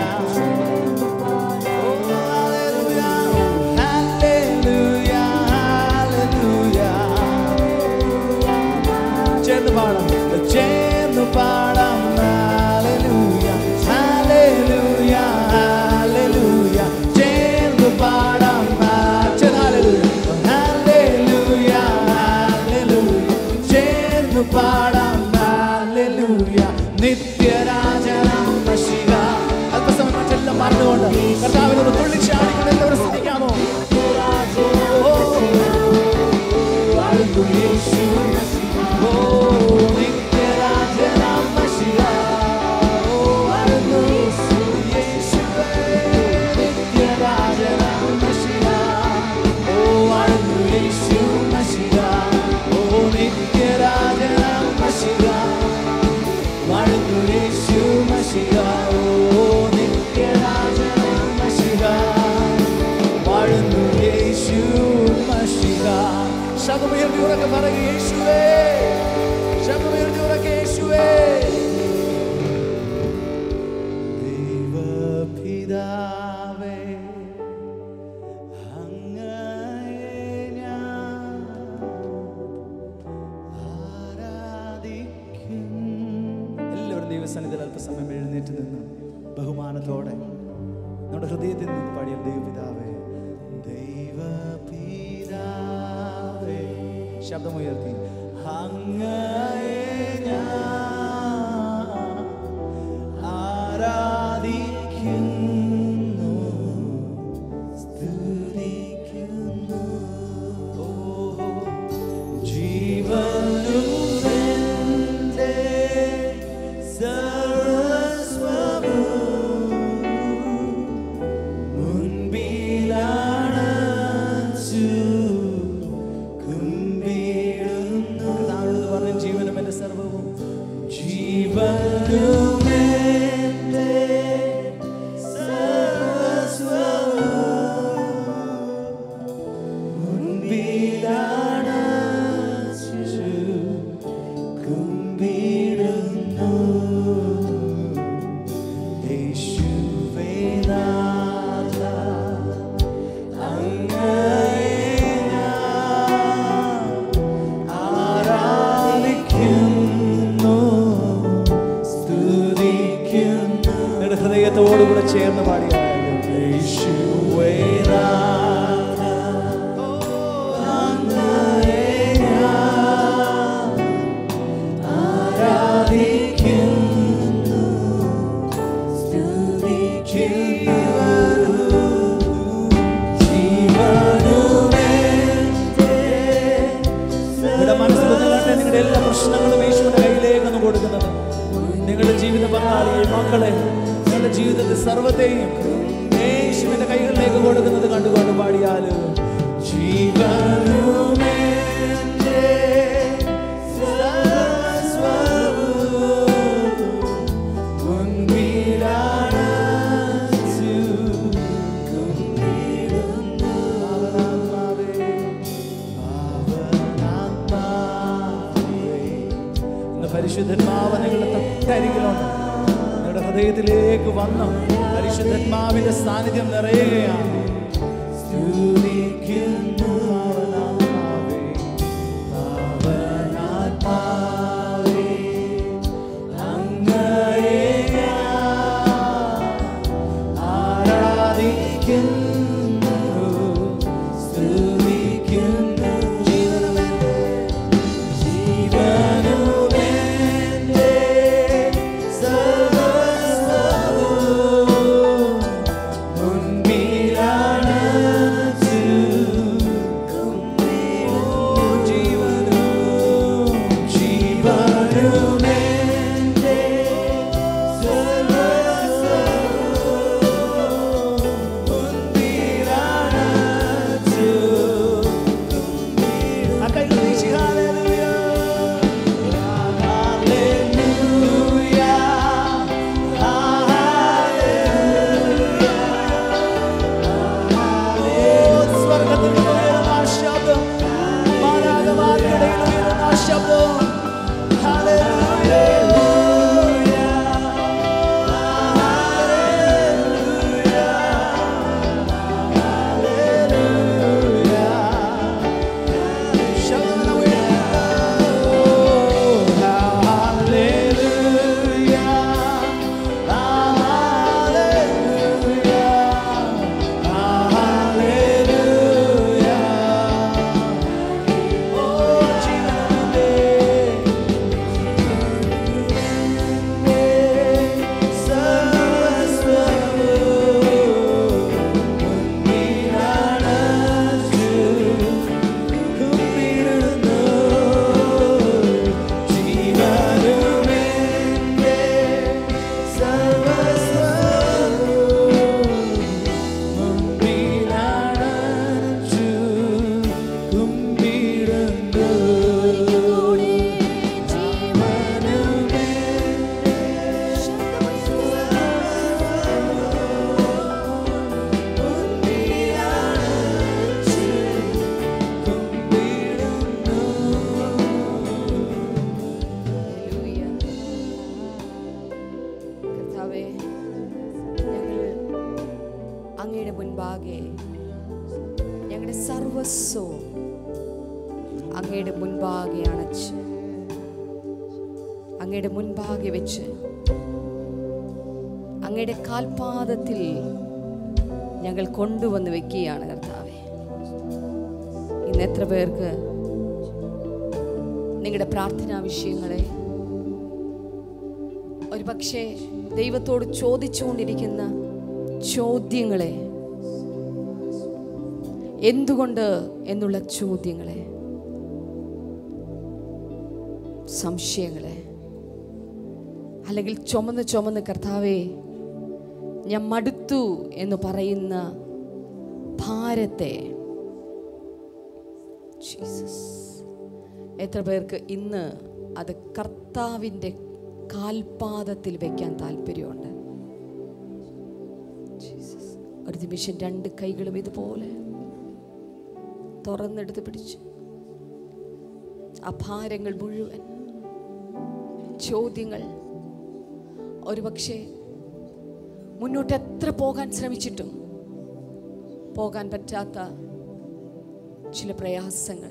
ഓ ഹല്ലേലൂയ ഹല്ലേലൂയ ഹല്ലേലൂയ ചേർന്ന് പാടാം ചേർന്ന് പാടാം ഹല്ലേലൂയ ഹല്ലേലൂയ ഹല്ലേലൂയ ചേർന്ന് പാടാം ചേർന്ന് ഹല്ലേലൂയ ഹല്ലേലൂയ ചേർന്ന് പാടാം ഹല്ലേലൂയ നിത്യരാജനം നശിക അല്പസമയം മറ്റെല്ലാം മറന്നുകൊണ്ട് കർത്താവിനോട് തുള്ളിച്ചാടിക്കൊണ്ട് എല്ലാവരും ശ്രദ്ധിക്കാമോ ഓ നിത്യരാജനം നശിക ഓ അരുന്നു യേശുവേ നിത്യരാജനം നശിക ഓ അരുന്നു യേശു നശിക ഓ നിത്യരാജനം നശിക വാഴുന്നു യേശു നശിക ഓ നിത്യരാജനം നശിക വാഴുന്നു യേശു നശിക ശബ്ദമുയർത്തി ഉറക്കെ പറയുക യേശുവേ ശബ്ദമുയർത്തി ഉറക്കെ യേശുവേ ദൈവപിതാവേ അങ്ങയെ ഞാൻ ആരാധിക്കും എല്ലാവരും ദൈവസന്നിധിയിൽ അല്പസമയം എഴുന്നേറ്റ് നിന്ന് ബഹുമാനത്തോടെ നമ്മുടെ ഹൃദയത്തിൽ നിന്ന് പാടിയ ദൈവപിതാവേ ദൈവപിതാവേ ശബ്ദമുയർത്തി അങ്ങയെ ഞാൻ ആരാധിക്കുന്നു സ്തുതിക്കുന്നു ഓ ജീവനും എൻ്റെ സർവസ്വവും മുൻപിലാണച്ചു കുമ്പിടുന്നു കർത്താവിനോട് പറഞ്ഞു ജീവനും എൻ്റെ സർവവും ജീവനും എൻ്റെ സർവസ്വവും മുൻപിലാണച്ചു കുമ്പിടുന്നു യേശുവേ നാഥ അങ്ങയെ ഞാൻ ആരാധിക്കുന്നു കൂടെ ചേർന്ന് പാടിയാലും യേശുവേ നാഥ, അങ്ങയെ ഞാൻ ആരാധിക്കുന്നു, സ്തുതിക്കുന്നു. നിങ്ങളുടെ മനസ്സിൽ നിങ്ങളുടെ നിങ്ങളുടെ എല്ലാ പ്രശ്നങ്ങളും യേശുവിന്റെ കയ്യിലേക്ക് ഒന്ന് കൊടുക്കുന്നത് നിങ്ങളുടെ ജീവിത പങ്കാളിയെ മക്കളെ നിങ്ങളുടെ ജീവിതത്തിൽ സർവത്തെയും യേശുവിന്റെ കൈകളിലേക്ക് കൊടുക്കുന്നത് കണ്ടുകൊണ്ട് പാടിയാല് ജീവനുമേ ഇന്ന് പരിശുദ്ധന്മാവ് നിങ്ങളുടെ തൊട്ടരികിലുണ്ട് നിങ്ങളുടെ ഹൃദയത്തിലേക്ക് വന്ന് പരിശുദ്ധന്മാവിന്റെ സാന്നിധ്യം നിറയുകയാണ് സ്തുതിക്കുന്നു പാവനാത്മാവേ, പാവനാത്മാവേ, അങ്ങയെ ഞാൻ ആരാധിക്കുന്നു, സ്തുതിക്കുന്നു. ജീവനുമെന്റെ സർവ്വസ്വവും മുൻപിലണച്ചു ജീവനും ജീവനുമെന്റെ സർവ്വസ്വവും മുൻപിലണച്ചു ആ കൈകൾ വീശി ഹല്ലേലൂയ ഹല്ലേലൂയ ഹല്ലേലൂയ സ്വർഗ്ഗത്തിൽ നിന്ന് ഉയരുന്ന ആ ശബ്ദം മാലാഖമാർക്കിടയിൽ ഉയരുന്ന ആ ശബ്ദം ഹല്ലേലൂയ ഹല്ലേലൂയ. കർത്താവേ, ഞങ്ങൾ അങ്ങയുടെ മുൻപാകെ ഞങ്ങളുടെ സർവസ്വവും അങ്ങയുടെ മുൻപാകെ അണച്ച് അങ്ങയുടെ മുൻപാകെ വെച്ച് അങ്ങയുടെ കാൽപാദത്തിൽ ഞങ്ങൾ കൊണ്ടുവന്ന് വെക്കുകയാണ് കർത്താവെ ഇന്ന് എത്ര പേർക്ക് നിങ്ങളുടെ പ്രാർത്ഥനാ വിഷയങ്ങളെ ഒരുപക്ഷെ ദൈവത്തോട് ചോദിച്ചുകൊണ്ടിരിക്കുന്ന ചോദ്യങ്ങളെ എന്തുകൊണ്ട് എന്നുള്ള ചോദ്യങ്ങളെ സംശയങ്ങളെ അല്ലെങ്കിൽ ചുമന്ന് ചുമന്ന് കർത്താവേ ഞാൻ മടുത്തു എന്ന് പറയുന്ന ഭാരത്തെ ജീസസ് എത്ര പേർക്ക് ഇന്ന് അത് കർത്താവിൻ്റെ കാൽപാദത്തിൽ വയ്ക്കാൻ താല്പര്യമുണ്ട് ജീസസ്. ഒരു നിമിഷം രണ്ട് കൈകളും ഇതുപോലെ തുറന്നെടുത്ത് പിടിച്ച് ആ ഭാരങ്ങൾ മുഴുവൻ ചോദ്യങ്ങൾ ഒരുപക്ഷെ മുന്നോട്ട് എത്ര പോകാൻ ശ്രമിച്ചിട്ടും പോകാൻ പറ്റാത്ത ചില പ്രയാസങ്ങൾ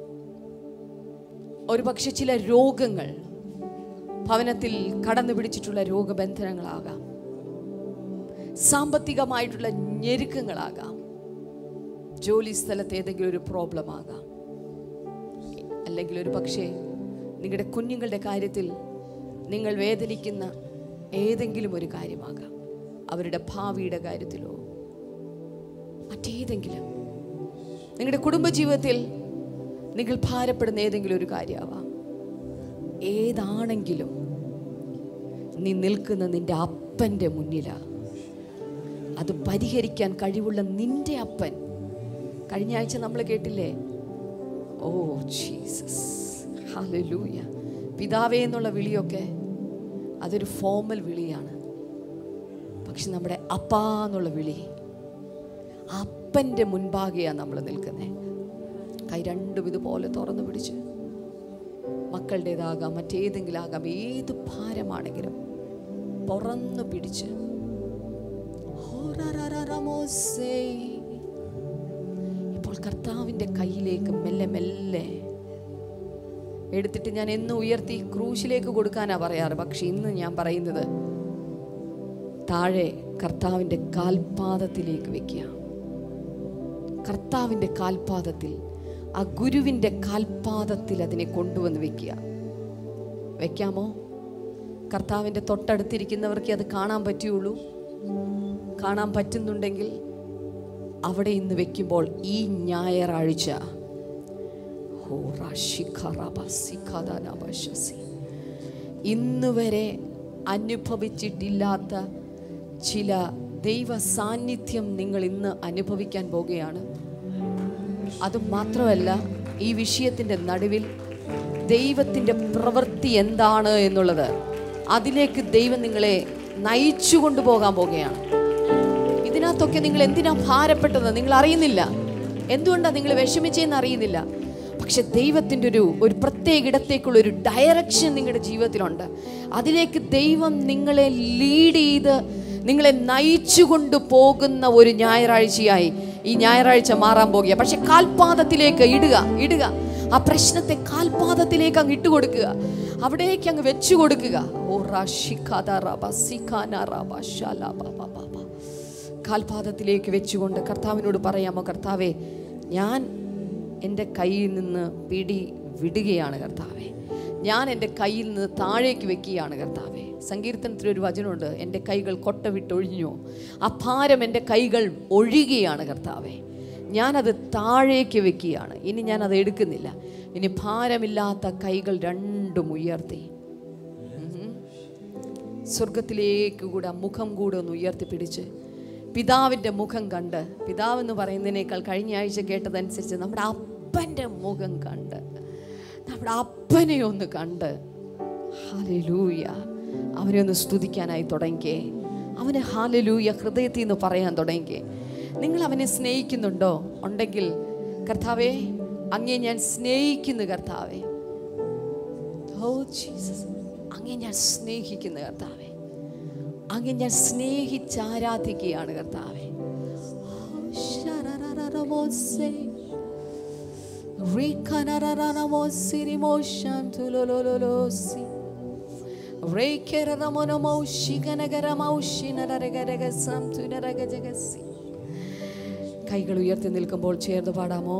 ഒരുപക്ഷെ ചില രോഗങ്ങൾ ഭവനത്തിൽ കടന്നു പിടിച്ചിട്ടുള്ള രോഗബന്ധനങ്ങളാകാം സാമ്പത്തികമായിട്ടുള്ള ഞെരുക്കങ്ങളാകാം ജോലി സ്ഥലത്ത് ഏതെങ്കിലും ഒരു പ്രോബ്ലം ആകാം അല്ലെങ്കിൽ ഒരു പക്ഷേ നിങ്ങളുടെ കുഞ്ഞുങ്ങളുടെ കാര്യത്തിൽ നിങ്ങൾ വേദനിക്കുന്ന ഏതെങ്കിലും ഒരു കാര്യമാകാം അവരുടെ ഭാവിയുടെ കാര്യത്തിലോ മറ്റേതെങ്കിലും നിങ്ങളുടെ കുടുംബജീവിതത്തിൽ നിങ്ങൾ ഭാരപ്പെടുന്ന ഏതെങ്കിലും ഒരു കാര്യമാവാം ഏതാണെങ്കിലും നീ നിൽക്കുന്ന നിന്റെ അപ്പൻ്റെ മുന്നിലാണ് അത് പരിഹരിക്കാൻ കഴിവുള്ള നിന്റെ അപ്പൻ കഴിഞ്ഞ ആഴ്ച നമ്മൾ കേട്ടില്ലേ ഓ ജീസസ് ഹല്ലേലൂയ പിതാവേ എന്നുള്ള വിളിയൊക്കെ അതൊരു ഫോമൽ വിളിയാണ് പക്ഷെ നമ്മുടെ അപ്പാ എന്നുള്ള വിളി ആ അപ്പൻ്റെ മുൻപാകെയാണ് നമ്മൾ നിൽക്കുന്നത് കൈ രണ്ടും ഇതുപോലെ തുറന്നു പിടിച്ച് മക്കളുടേതാകാം മറ്റേതെങ്കിലും ആകാം ഏത് ഭാരമാണെങ്കിലും തുറന്നു പിടിച്ച് ഹോററററമോസേ. ഇപ്പോൾ കർത്താവിൻ്റെ കയ്യിലേക്ക് മെല്ലെ മെല്ലെ എടുത്തിട്ട് ഞാൻ എന്നും ഉയർത്തി ക്രൂശിലേക്ക് കൊടുക്കാനാ പറയാറ് പക്ഷെ ഇന്ന് ഞാൻ പറയുന്നത് താഴെ കർത്താവിൻ്റെ കാൽപാദത്തിലേക്ക് വെക്കുക കർത്താവിൻ്റെ കാൽപാദത്തിൽ ആ ഗുരുവിൻ്റെ കാൽപാദത്തിൽ അതിനെ കൊണ്ടുവന്ന് വെക്കുക വെക്കാമോ കർത്താവിൻ്റെ തൊട്ടടുത്തിരിക്കുന്നവർക്ക് അത് കാണാൻ പറ്റുള്ളൂ കാണാൻ പറ്റുന്നുണ്ടെങ്കിൽ അവിടെ ഇന്ന് വെക്കുമ്പോൾ ഈ ഞായറാഴ്ച ഹോ റാഷിഖറബസിഖദനബശസി. ഇന്ന് വരെ അനുഭവിച്ചിട്ടില്ലാത്ത ചില ദൈവ സാന്നിധ്യം നിങ്ങൾ ഇന്ന് അനുഭവിക്കാൻ പോകുകയാണ് അത് മാത്രമല്ല ഈ വിഷയത്തിൻ്റെ നടുവിൽ ദൈവത്തിൻ്റെ പ്രവൃത്തി എന്താണ് എന്നുള്ളത് അതിലേക്ക് ദൈവം നിങ്ങളെ നയിച്ചു കൊണ്ടുപോകാൻ പോകുകയാണ് ഇതിനകത്തൊക്കെ നിങ്ങൾ എന്തിനാ ഭാരപ്പെട്ടത് നിങ്ങൾ അറിയുന്നില്ല എന്തുകൊണ്ടാണ് നിങ്ങൾ വിഷമിച്ചതെന്ന് അറിയുന്നില്ല പക്ഷെ ദൈവത്തിൻ്റെ ഒരു ഒരു പ്രത്യേക ഇടത്തേക്കുള്ള ഒരു ഡയറക്ഷൻ നിങ്ങളുടെ ജീവിതത്തിലുണ്ട് അതിലേക്ക് ദൈവം നിങ്ങളെ ലീഡ് ചെയ്ത് നിങ്ങളെ നയിച്ചു കൊണ്ട് പോകുന്ന ഒരു ഞായറാഴ്ചയായി ഈ ഞായറാഴ്ച മാറാൻ പോകുക പക്ഷെ കാൽപാദത്തിലേക്ക് ഇടുക ഇടുക ആ പ്രശ്നത്തെ കാൽപാദത്തിലേക്ക് അങ്ങ് ഇട്ട് കൊടുക്കുക അവിടേക്ക് അങ്ങ് വെച്ചു കൊടുക്കുക ഓ റാഷിഖാദ റബ സിഖാന റബ ശാല ബ ബ ബ ബ. കാൽപാദത്തിലേക്ക് വെച്ചുകൊണ്ട് കർത്താവിനോട് പറയാമോ കർത്താവേ ഞാൻ എൻ്റെ കയ്യിൽ നിന്ന് പിടി വിടുകയാണ് കർത്താവേ ഞാൻ എൻ്റെ കയ്യിൽ നിന്ന് താഴേക്ക് വെക്കുകയാണ് കർത്താവേ സങ്കീർത്തനത്തിൽ ഒരു വചനമുണ്ട് എൻ്റെ കൈകൾ കൊട്ട വിട്ടൊഴിഞ്ഞു ആ ഭാരം എൻ്റെ കൈകൾ ഒഴുകുകയാണ് കർത്താവേ ഞാനത് താഴേക്ക് വെക്കുകയാണ് ഇനി ഞാനത് എടുക്കുന്നില്ല ഇനി ഭാരമില്ലാത്ത കൈകൾ രണ്ടും ഉയർത്തി സ്വർഗത്തിലേക്ക് കൂടെ ആ മുഖം കൂടെ ഒന്ന് ഉയർത്തിപ്പിടിച്ച് പിതാവിൻ്റെ മുഖം കണ്ട് പിതാവ് എന്ന് പറയുന്നതിനേക്കാൾ കഴിഞ്ഞ ആഴ്ച കേട്ടതനുസരിച്ച് നമ്മുടെ അപ്പൻ്റെ മുഖം കണ്ട് നമ്മുടെ അപ്പനെ ഒന്ന് കണ്ട് ഹാലലൂയ അവനെ ഒന്ന് സ്തുതിക്കാനായി തുടങ്ങിക്കേ അവന് ഹാലലൂയ ഹൃദയത്തിൽ നിന്ന് പറയാൻ തുടങ്ങിക്കേ നിങ്ങൾ അവനെ സ്നേഹിക്കുന്നുണ്ടോ ഉണ്ടെങ്കിൽ കർത്താവേ അങ്ങേ ഞാൻ സ്നേഹിക്കുന്നു കർത്താവേ ഓ ജീസസ് അങ്ങേ ഞാൻ സ്നേഹിക്കുന്നു കർത്താവേ അങ്ങേ ഞാൻ സ്നേഹിച്ച് ആരാധിക്കുകയാണ് കർത്താവേ ഓ, ശരരരരമോസേ. റിഖനരരരമോസിരിമോശാന്തുലോലോലോലോസി. റേക്കരരമോനമൗഷികനകരമൗഷിനരരഗരഗസാംതുനരഗജഗസി. കൈകൾ ഉയർത്തി നിൽക്കുമ്പോൾ ചേർന്ന് പാടാമോ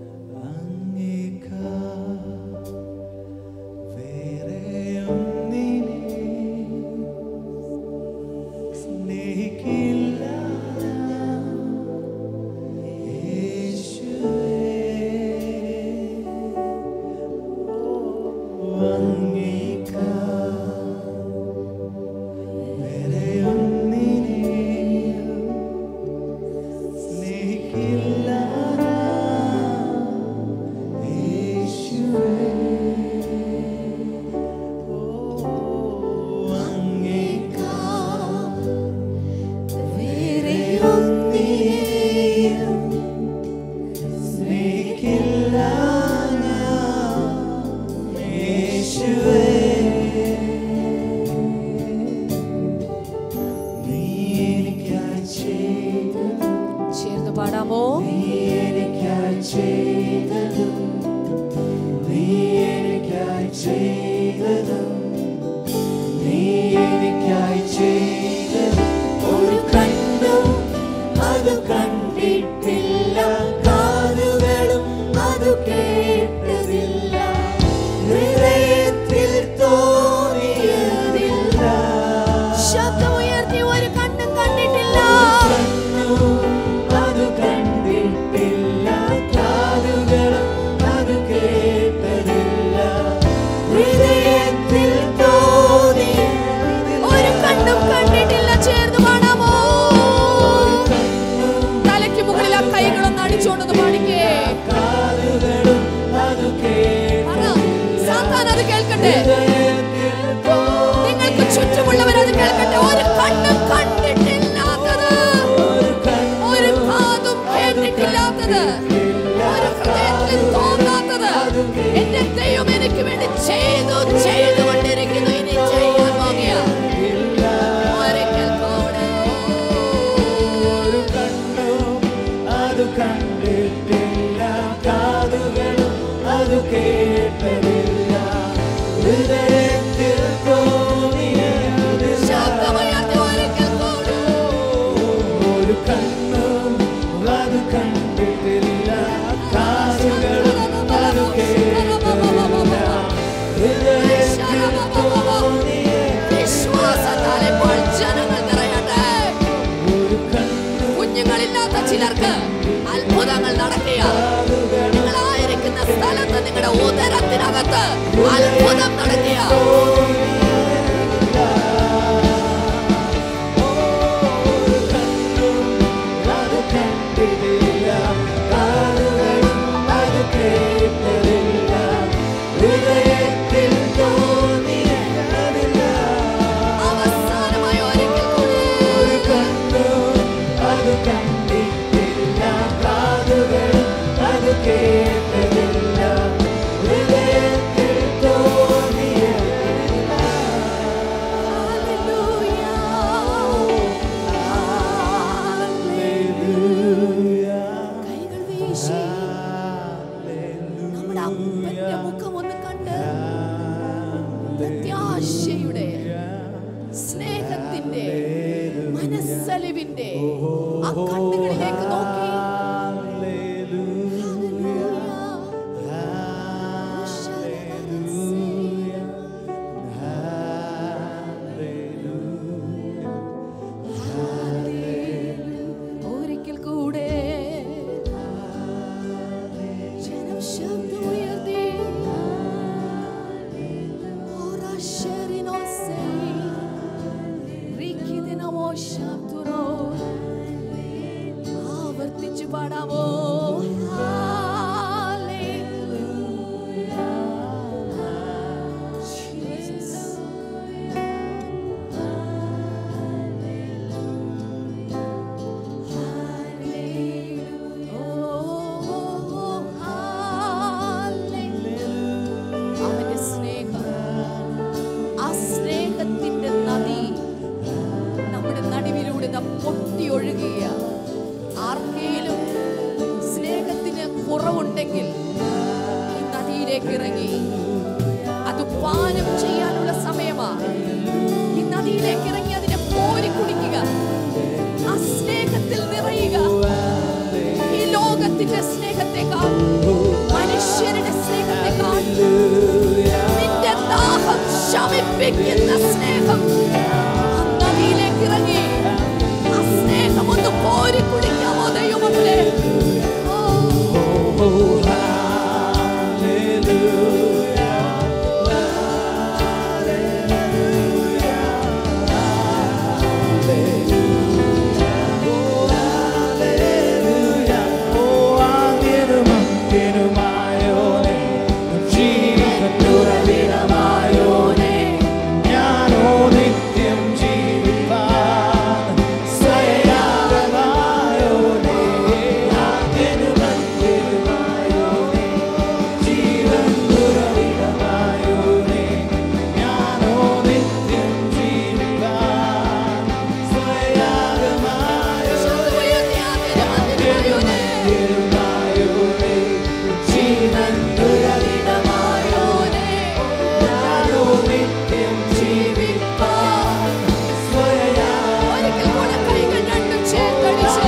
ചേർന്ന് പാടാമോ ഒരു കണ്ണ വേദനയുടെ മനസ്സലിവിന്റെ ആ കണ്ണുകളിലേക്ക് നോക്കി ഒരിക്കൽ കൂടെ ജനം ശബ്ദമുയർത്തി ഓരാശരിനോസൈ റിക്കിദിനമോ ശബ്ദുരോ ആവർത്തിച്ചു പാടാമോ Jesus. അവന്റെ സ്നേഹം ആ സ്നേഹത്തിന്റെ നദി നമ്മുടെ നടുവിലൂടെ ദാ പൊട്ടി ഒഴുകുക ആർക്കേലും സ്നേഹത്തിന് കുറവുണ്ടെങ്കിൽ ഈ നദിയിലേക്ക് ഇറങ്ങി അത് പാനം ചെയ്യാനുള്ള സമയമാ ഈ നദിയിലേക്ക് ഇറങ്ങി അതിനെ കോരി കുടിക്കുക ആ സ്നേഹത്തിൽ നിറയുക ഈ ലോകത്തിന്റെ സ്നേഹത്തെക്കാൾ മനുഷ്യരുടെ സ്നേഹത്തെക്കാൾ നിന്റെ ദാഹം ശമിപ്പിക്കുന്ന സ്നേഹം ആ നദിയിലേക്ക് ഇറങ്ങി ആ സ്നേഹം ഒന്ന് കോരി കുടിക്കാമോ ദൈവമക്കളെ ഓ ഒരിക്കൽ കൂടെ കൈകൾ രണ്ടും ചേർത്തടിച്ച്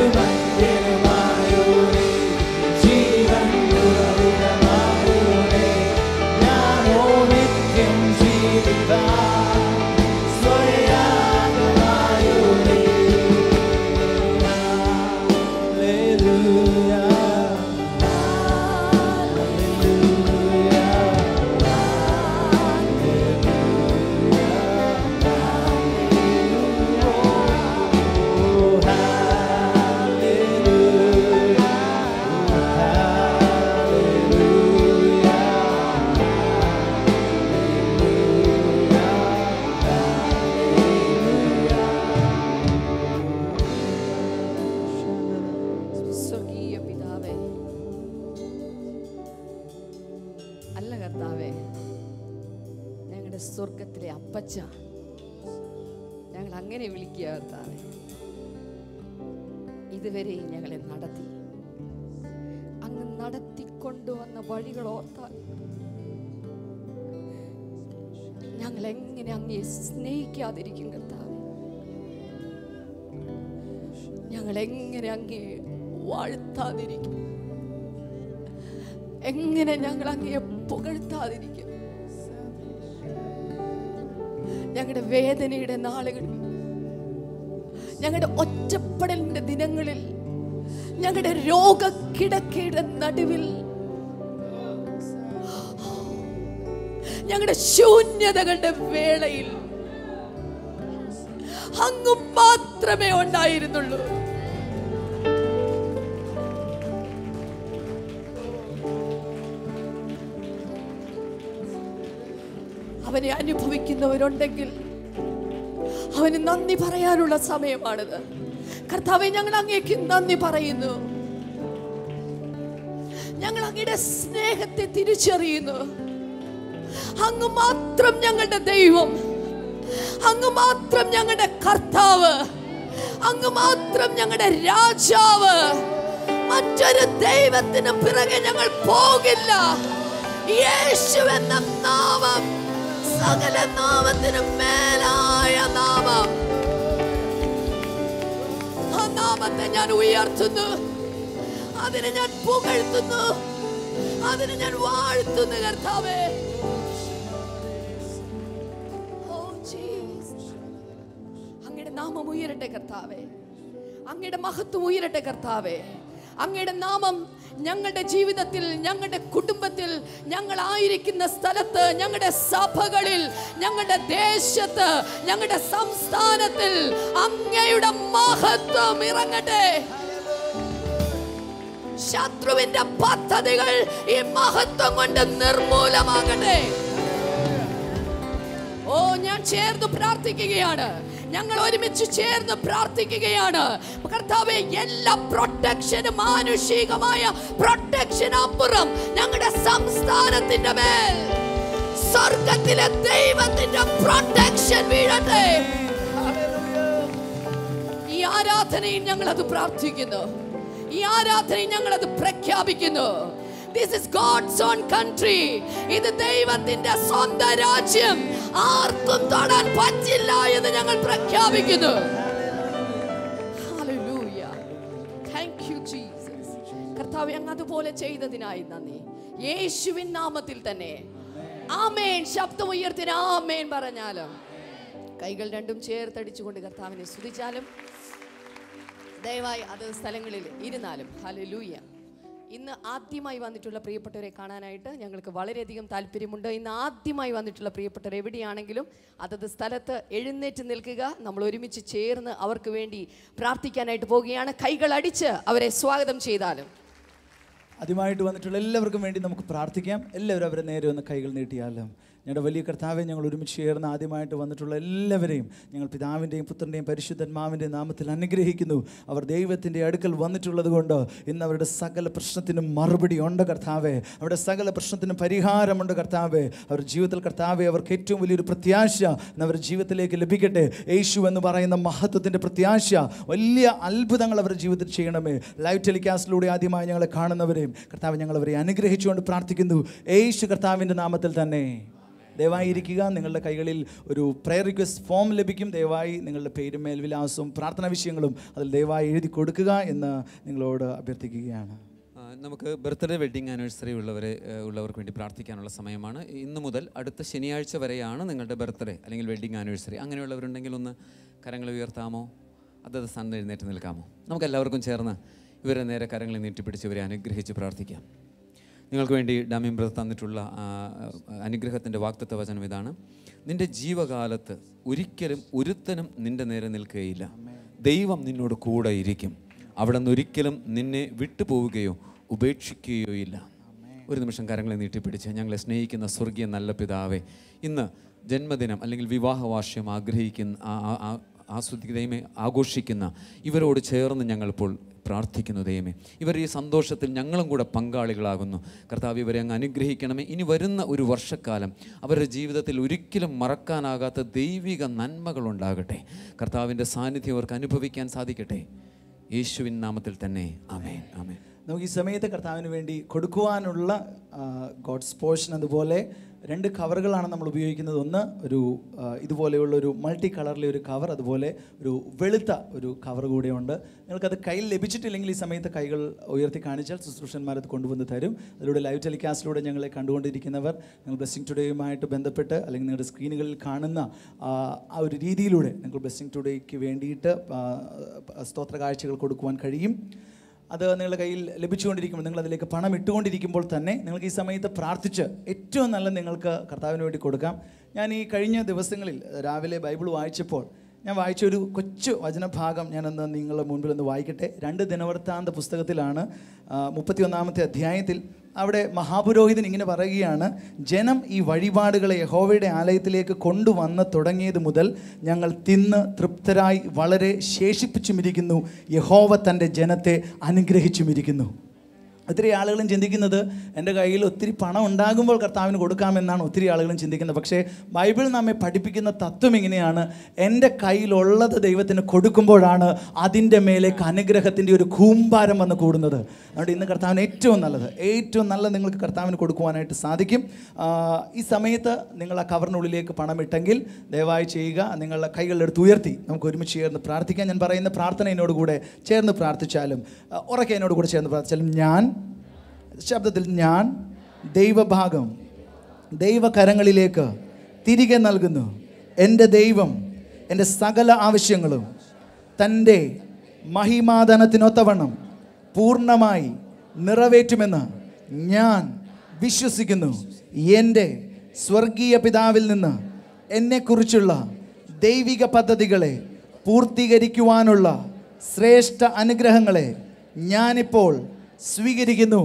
സ്വർഗീയ പിതാവേ അല്ല കർത്താവേ ഞങ്ങളുടെ സ്വർഗത്തിലെ അപ്പച്ച ഞങ്ങൾ അങ്ങനെ വിളിക്കുക കർത്താവേ ഇതുവരെ ഞങ്ങളെ നടത്തി അങ്ങ് നടത്തിക്കൊണ്ടുവന്ന വഴികൾ ഓർത്താൽ ഞങ്ങൾ എങ്ങനെ അങ്ങേ സ്നേഹിക്കാതിരിക്കും കർത്താവേ ഞങ്ങൾ എങ്ങനെ അങ്ങേ വാഴ്ത്താതിരിക്കും എങ്ങനെ ഞങ്ങൾ അങ്ങയെ പുകഴ്ത്താതിരിക്കും ഞങ്ങളുടെ വേദനയുടെ നാളുകളിൽ ഞങ്ങളുടെ ഒറ്റപ്പെടലിന്റെ ദിനങ്ങളിൽ ഞങ്ങളുടെ രോഗക്കിടക്കയുടെ നടുവിൽ ഞങ്ങളുടെ ശൂന്യതകളുടെ വേളയിൽ അങ്ങ് മാത്രമേ ഉണ്ടായിരുന്നുള്ളൂ അവനെ അനുഭവിക്കുന്നവരുണ്ടെങ്കിൽ അവന് നന്ദി പറയാനുള്ള സമയമാണിത് കർത്താവെ ഞങ്ങൾ അങ്ങേക്ക് നന്ദി പറയുന്നു ഞങ്ങൾ അങ്ങയുടെ സ്നേഹത്തെ തിരിച്ചറിയുന്നു അങ്ങ് മാത്രം ഞങ്ങളുടെ ദൈവം അങ്ങ് മാത്രം ഞങ്ങളുടെ കർത്താവ് അങ്ങ് മാത്രം ഞങ്ങളുടെ രാജാവ് മറ്റൊരു ദൈവത്തിന് പിറകെ ഞങ്ങൾ പോകില്ല യേശു എന്ന നാമം സകല നാമത്തിനും മേലായ നാമം നാമത്തെ ഞാൻ ഉയർത്തുന്നു അതിനെ ഞാൻ പുകഴ്ത്തുന്നു അതിനെ ഞാൻ വാഴ്ത്തുന്നു കർത്താവേ ഓ ജീസസ് അങ്ങയുടെ നാമം ഉയരട്ടെ കർത്താവേ അങ്ങയുടെ മഹത്വം ഉയരട്ടെ കർത്താവേ അങ്ങയുടെ നാമം ഞങ്ങളുടെ ജീവിതത്തിൽ ഞങ്ങളുടെ കുടുംബത്തിൽ ഞങ്ങൾ ആയിരിക്കുന്ന സ്ഥലത്ത് ഞങ്ങളുടെ സഭകളിൽ ഞങ്ങളുടെ ദേശത്ത് ഞങ്ങളുടെ സംസ്ഥാനത്തിൽ അങ്ങയുടെ മഹത്വം ഇറങ്ങട്ടെ ശത്രുവിന്റെ പദ്ധതികൾ ഈ മഹത്വം കൊണ്ട് നിർമൂലമാകട്ടെ ഓ ഞാൻ ചേർന്ന് പ്രാർത്ഥിക്കുകയാണ് ഞങ്ങൾ ഒരുമിച്ച് ചേർന്ന് പ്രാർത്ഥിക്കുകയാണ് കർത്താവെ എല്ലാ പ്രൊട്ടക്ഷനും മാനുഷികമായ പ്രൊട്ടക്ഷൻ അപ്പുറം ഞങ്ങളുടെ സംസ്ഥാനത്തിന്റെ മേൽ സ്വർഗത്തിലെ ദൈവത്തിന്റെ പ്രൊട്ടക്ഷൻ വീഴട്ടെ ഈ ആരാധനയിൽ ഞങ്ങൾ അത് പ്രാർത്ഥിക്കുന്നു ഈ ആരാധനയിൽ ഞങ്ങൾ അത് പ്രഖ്യാപിക്കുന്നു this is God's own country ഇത് ദൈവത്തിന്റെ സ്വന്തം രാജ്യം ആർക്കും തൊടാൻ പറ്റില്ല എന്ന് ഞങ്ങൾ പ്രഖ്യാപിക്കുന്നു Hallelujah. Thank you, Jesus. കർത്താവെ അങ്ങ് അതുപോലെ ചെയ്തതിനായി നന്ദി യേശുവിൻ നാമത്തിൽ തന്നെ ആമേൻ ശബ്ദം ഉയർത്തിന് ആമേൻ പറഞ്ഞാലും കൈകൾ രണ്ടും ചേർത്തടിച്ചുകൊണ്ട് കർത്താവിനെ സ്തുതിച്ചാലും ദയവായി അത് സ്ഥലങ്ങളിൽ ഇരുന്നാലും ഹല്ലേലൂയ ഇന്ന് ആദ്യമായി വന്നിട്ടുള്ള പ്രിയപ്പെട്ടവരെ കാണാനായിട്ട് ഞങ്ങൾക്ക് വളരെയധികം താല്പര്യമുണ്ട് ഇന്ന് ആദ്യമായി വന്നിട്ടുള്ള പ്രിയപ്പെട്ടവർ എവിടെയാണെങ്കിലും അതത് സ്ഥലത്ത് എഴുന്നേറ്റ് നിൽക്കുക നമ്മൾ ഒരുമിച്ച് ചേർന്ന് അവർക്ക് വേണ്ടി പ്രാർത്ഥിക്കാനായിട്ട് പോവുകയാണ് കൈകൾ അടിച്ച് അവരെ സ്വാഗതം ചെയ്താലും ആദ്യമായിട്ട് വന്നിട്ടുള്ള എല്ലാവർക്കും വേണ്ടി നമുക്ക് പ്രാർത്ഥിക്കാം എല്ലാവരും അവരെ നേരെ ഒന്ന് കൈകൾ നീട്ടിയാലും ഞങ്ങളുടെ വലിയ കർത്താവെ ഞങ്ങൾ ഒരുമിച്ച് ചേർന്ന് ആദ്യമായിട്ട് വന്നിട്ടുള്ള എല്ലാവരെയും ഞങ്ങൾ പിതാവിൻ്റെയും പുത്രൻ്റെയും പരിശുദ്ധന്മാവിൻ്റെയും നാമത്തിൽ അനുഗ്രഹിക്കുന്നു അവർ ദൈവത്തിൻ്റെ അടുക്കൽ വന്നിട്ടുള്ളത് കൊണ്ട് ഇന്ന് അവരുടെ സകല പ്രശ്നത്തിനും മറുപടി ഉണ്ട് കർത്താവെ അവരുടെ സകല പ്രശ്നത്തിനും പരിഹാരമുണ്ട് കർത്താവെ അവരുടെ ജീവിതത്തിൽ കർത്താവെ അവർക്ക് ഏറ്റവും വലിയൊരു പ്രത്യാശ ഇന്ന് അവരുടെ ജീവിതത്തിലേക്ക് ലഭിക്കട്ടെ യേശു എന്ന് പറയുന്ന മഹത്വത്തിൻ്റെ പ്രത്യാശ വലിയ അത്ഭുതങ്ങൾ അവരുടെ ജീവിതത്തിൽ ചെയ്യണമേ ലൈവ് ടെലികാസ്റ്റിലൂടെ ആദ്യമായി ഞങ്ങളെ കാണുന്നവരെയും കർത്താവ് ഞങ്ങൾ അവരെ അനുഗ്രഹിച്ചുകൊണ്ട് പ്രാർത്ഥിക്കുന്നു യേശു കർത്താവിൻ്റെ നാമത്തിൽ തന്നെ ദയവായി ഇരിക്കുക നിങ്ങളുടെ കൈകളിൽ ഒരു പ്രയർ റിക്വസ്റ്റ് ഫോം ലഭിക്കും ദയവായി നിങ്ങളുടെ പേരും മേൽവിലാസവും പ്രാർത്ഥനാ വിഷയങ്ങളും അതിൽ ദയവായി എഴുതി കൊടുക്കുക എന്ന് നിങ്ങളോട് അഭ്യർത്ഥിക്കുകയാണ് ആ, നമുക്ക് ബർത്ത്ഡേ വെഡ്ഡിങ് ആനിവേഴ്സറി ഉള്ളവരെ ഏഹ്, ഉള്ളവർക്ക് വേണ്ടി പ്രാർത്ഥിക്കാനുള്ള സമയമാണ് ഇന്ന് മുതൽ അടുത്ത ശനിയാഴ്ച വരെയാണ് നിങ്ങളുടെ ബർത്ത്ഡേ അല്ലെങ്കിൽ വെഡ്ഡിങ് ആനിവേഴ്സറി അങ്ങനെയുള്ളവരുണ്ടെങ്കിൽ ഒന്ന് കരങ്ങൾ ഉയർത്താമോ അതത് സ്ഥാനത്ത് എഴുന്നേറ്റ് നിൽക്കാമോ നമുക്ക് എല്ലാവർക്കും ചേർന്ന് ഇവരെ നേരെ കരങ്ങളിൽ നീട്ടിപ്പിടിച്ച് ഇവരെ അനുഗ്രഹിച്ച് പ്രാർത്ഥിക്കാം നിങ്ങൾക്ക് വേണ്ടി ഡാമിൻ ബ്രദർ തന്നിട്ടുള്ള അനുഗ്രഹത്തിൻ്റെ വാക്തത്വ വചനം ഇതാണ് നിന്റെ ജീവകാലത്ത് ഒരിക്കലും ഒരുത്തനും നിന്റെ നേരെ നിൽക്കുകയില്ല ദൈവം നിന്നോട് കൂടെ ഇരിക്കും അവിടെ നിന്ന് ഒരിക്കലും നിന്നെ വിട്ടുപോവുകയോ ഉപേക്ഷിക്കുകയോ ഇല്ല ഒരു നിമിഷം കരങ്ങളെ നീട്ടിപ്പിടിച്ച് ഞങ്ങളെ സ്നേഹിക്കുന്ന സ്വർഗീയ നല്ല പിതാവേ ഇന്ന് ജന്മദിനം അല്ലെങ്കിൽ വിവാഹവാർഷികം ആഗ്രഹിക്കുന്ന ആ- ആ- ആ- ആസ്വദിക്കുന്ന ദൈവമേ ആഘോഷിക്കുന്ന ഇവരോട് ചേർന്ന് ഞങ്ങളിപ്പോൾ പ്രാർത്ഥിക്കുന്നു ദൈവമേ ഇവർ ഈ സന്തോഷത്തിൽ ഞങ്ങളും കൂടെ പങ്കാളികളാകുന്നു കർത്താവ് ഇവരെ അങ്ങ് അനുഗ്രഹിക്കണമേ ഇനി വരുന്ന ഒരു വർഷക്കാലം അവരുടെ ജീവിതത്തിൽ ഒരിക്കലും മറക്കാനാകാത്ത ദൈവിക നന്മകൾ ഉണ്ടാകട്ടെ കർത്താവിൻ്റെ സാന്നിധ്യം അവർക്ക് അനുഭവിക്കാൻ സാധിക്കട്ടെ യേശുവിൻ നാമത്തിൽ തന്നെ ആമേൻ ആമേൻ നമുക്ക് ഈ സമയത്ത് കർത്താവിന് വേണ്ടി കൊടുക്കുവാനുള്ള ഗോഡ്സ് പോർഷൻ അതുപോലെ രണ്ട് കവറുകളാണ് നമ്മൾ ഉപയോഗിക്കുന്നത് ഒന്ന് ഒരു ആ, ഇതുപോലെയുള്ള ഒരു മൾട്ടി കളറിലെ ഒരു കവർ അതുപോലെ ഒരു വെളുത്ത ഒരു കവർ കൂടെയുണ്ട് നിങ്ങൾക്കത് കയ്യിൽ ലഭിച്ചിട്ടില്ലെങ്കിൽ ഈ സമയത്ത് കൈകൾ ഉയർത്തി കാണിച്ചാൽ ശുശ്രൂഷന്മാരത് കൊണ്ടുവന്ന് തരും അതിലൂടെ ലൈവ് ടെലികാസ്റ്റിലൂടെ ഞങ്ങളെ കണ്ടുകൊണ്ടിരിക്കുന്നവർ നിങ്ങൾ ബ്ലെസ്സിങ് ടുഡേയുമായിട്ട് ബന്ധപ്പെട്ട് അല്ലെങ്കിൽ നിങ്ങളുടെ സ്ക്രീനുകളിൽ കാണുന്ന ആ ആ ഒരു രീതിയിലൂടെ നിങ്ങൾ ബ്ലെസ്സിങ് ടുഡേക്ക് വേണ്ടിയിട്ട് ആ, സ്തോത്ര കാഴ്ചകൾ കൊടുക്കുവാൻ കഴിയും അത് നിങ്ങളുടെ കയ്യിൽ ലഭിച്ചുകൊണ്ടിരിക്കുമ്പോൾ നിങ്ങൾ അതിലേക്ക് പണം ഇട്ടുകൊണ്ടിരിക്കുമ്പോൾ തന്നെ നിങ്ങൾക്ക് ഈ സമയത്ത് പ്രാർത്ഥിച്ച് ഏറ്റവും നല്ല നിങ്ങൾക്ക് കർത്താവിന് വേണ്ടി കൊടുക്കാം ഞാൻ ഈ കഴിഞ്ഞ ദിവസങ്ങളിൽ രാവിലെ ബൈബിൾ വായിച്ചപ്പോൾ ഞാൻ വായിച്ച ഒരു കൊച്ചു വചനഭാഗം ഞാനൊന്ന് നിങ്ങളുടെ മുൻപിൽ ഒന്ന് വായിക്കട്ടെ രണ്ട് ദിനവൃത്താന്ത പുസ്തകത്തിലാണ് മുപ്പത്തി ഒന്നാമത്തെ അധ്യായത്തിൽ അവിടെ മഹാപുരോഹിതൻ ഇങ്ങനെ പറയുകയാണ് ജനം ഈ വഴിപാടുകളെ യഹോവയുടെ ആലയത്തിലേക്ക് കൊണ്ടുവന്ന് തുടങ്ങിയത് മുതൽ ഞങ്ങൾ തിന്ന് തൃപ്തരായി വളരെ ശേഷിപ്പിച്ചുമിരിക്കുന്നു യഹോവ തൻ്റെ ജനത്തെ അനുഗ്രഹിച്ചുമിരിക്കുന്നു ഒത്തിരി ആളുകളും ചിന്തിക്കുന്നത് എൻ്റെ കയ്യിൽ ഒത്തിരി പണം ഉണ്ടാകുമ്പോൾ കർത്താവിന് കൊടുക്കാമെന്നാണ് ഒത്തിരി ആളുകളും ചിന്തിക്കുന്നത് പക്ഷേ ബൈബിൾ നമ്മെ പഠിപ്പിക്കുന്ന തത്വം ഇങ്ങനെയാണ് എൻ്റെ കയ്യിലുള്ളത് ദൈവത്തിന് കൊടുക്കുമ്പോഴാണ് അതിൻ്റെ മേലേക്ക് അനുഗ്രഹത്തിൻ്റെ ഒരു കൂമ്പാരം വന്ന് കൂടുന്നത് അതുകൊണ്ട് ഇന്ന് കർത്താവിന് ഏറ്റവും നല്ലത് ഏറ്റവും നല്ലത് നിങ്ങൾക്ക് കർത്താവിന് കൊടുക്കുവാനായിട്ട് സാധിക്കും ആ, ഈ സമയത്ത് നിങ്ങൾ ആ കവറിനുള്ളിലേക്ക് പണം ഇട്ടെങ്കിൽ ദയവായി ചെയ്യുക നിങ്ങളുടെ കൈകളിലെടുത്ത് ഉയർത്തി നമുക്ക് ഒരുമിച്ച് ചേർന്ന് പ്രാർത്ഥിക്കാം ഞാൻ പറയുന്ന പ്രാർത്ഥന എന്നോട് കൂടെ ചേർന്ന് പ്രാർത്ഥിച്ചാലും ആ, ഉറക്കെ എന്നോട് കൂടെ ചേർന്ന് പ്രാർത്ഥിച്ചാലും ഞാൻ ശബ്ദത്തിൽ ഞാൻ ദൈവഭാഗം ദൈവകരങ്ങളിലേക്ക് തിരികെ നൽകുന്നു എൻ്റെ ദൈവം എൻ്റെ സകല ആവശ്യങ്ങളും തൻ്റെ മഹിമാധനത്തിനൊത്തവണ്ണം പൂർണ്ണമായി നിറവേറ്റുമെന്ന് ഞാൻ വിശ്വസിക്കുന്നു എൻ്റെ സ്വർഗീയ പിതാവിൽ നിന്ന് എന്നെക്കുറിച്ചുള്ള ദൈവിക പദ്ധതികളെ പൂർത്തീകരിക്കുവാനുള്ള ശ്രേഷ്ഠ അനുഗ്രഹങ്ങളെ ഞാനിപ്പോൾ സ്വീകരിക്കുന്നു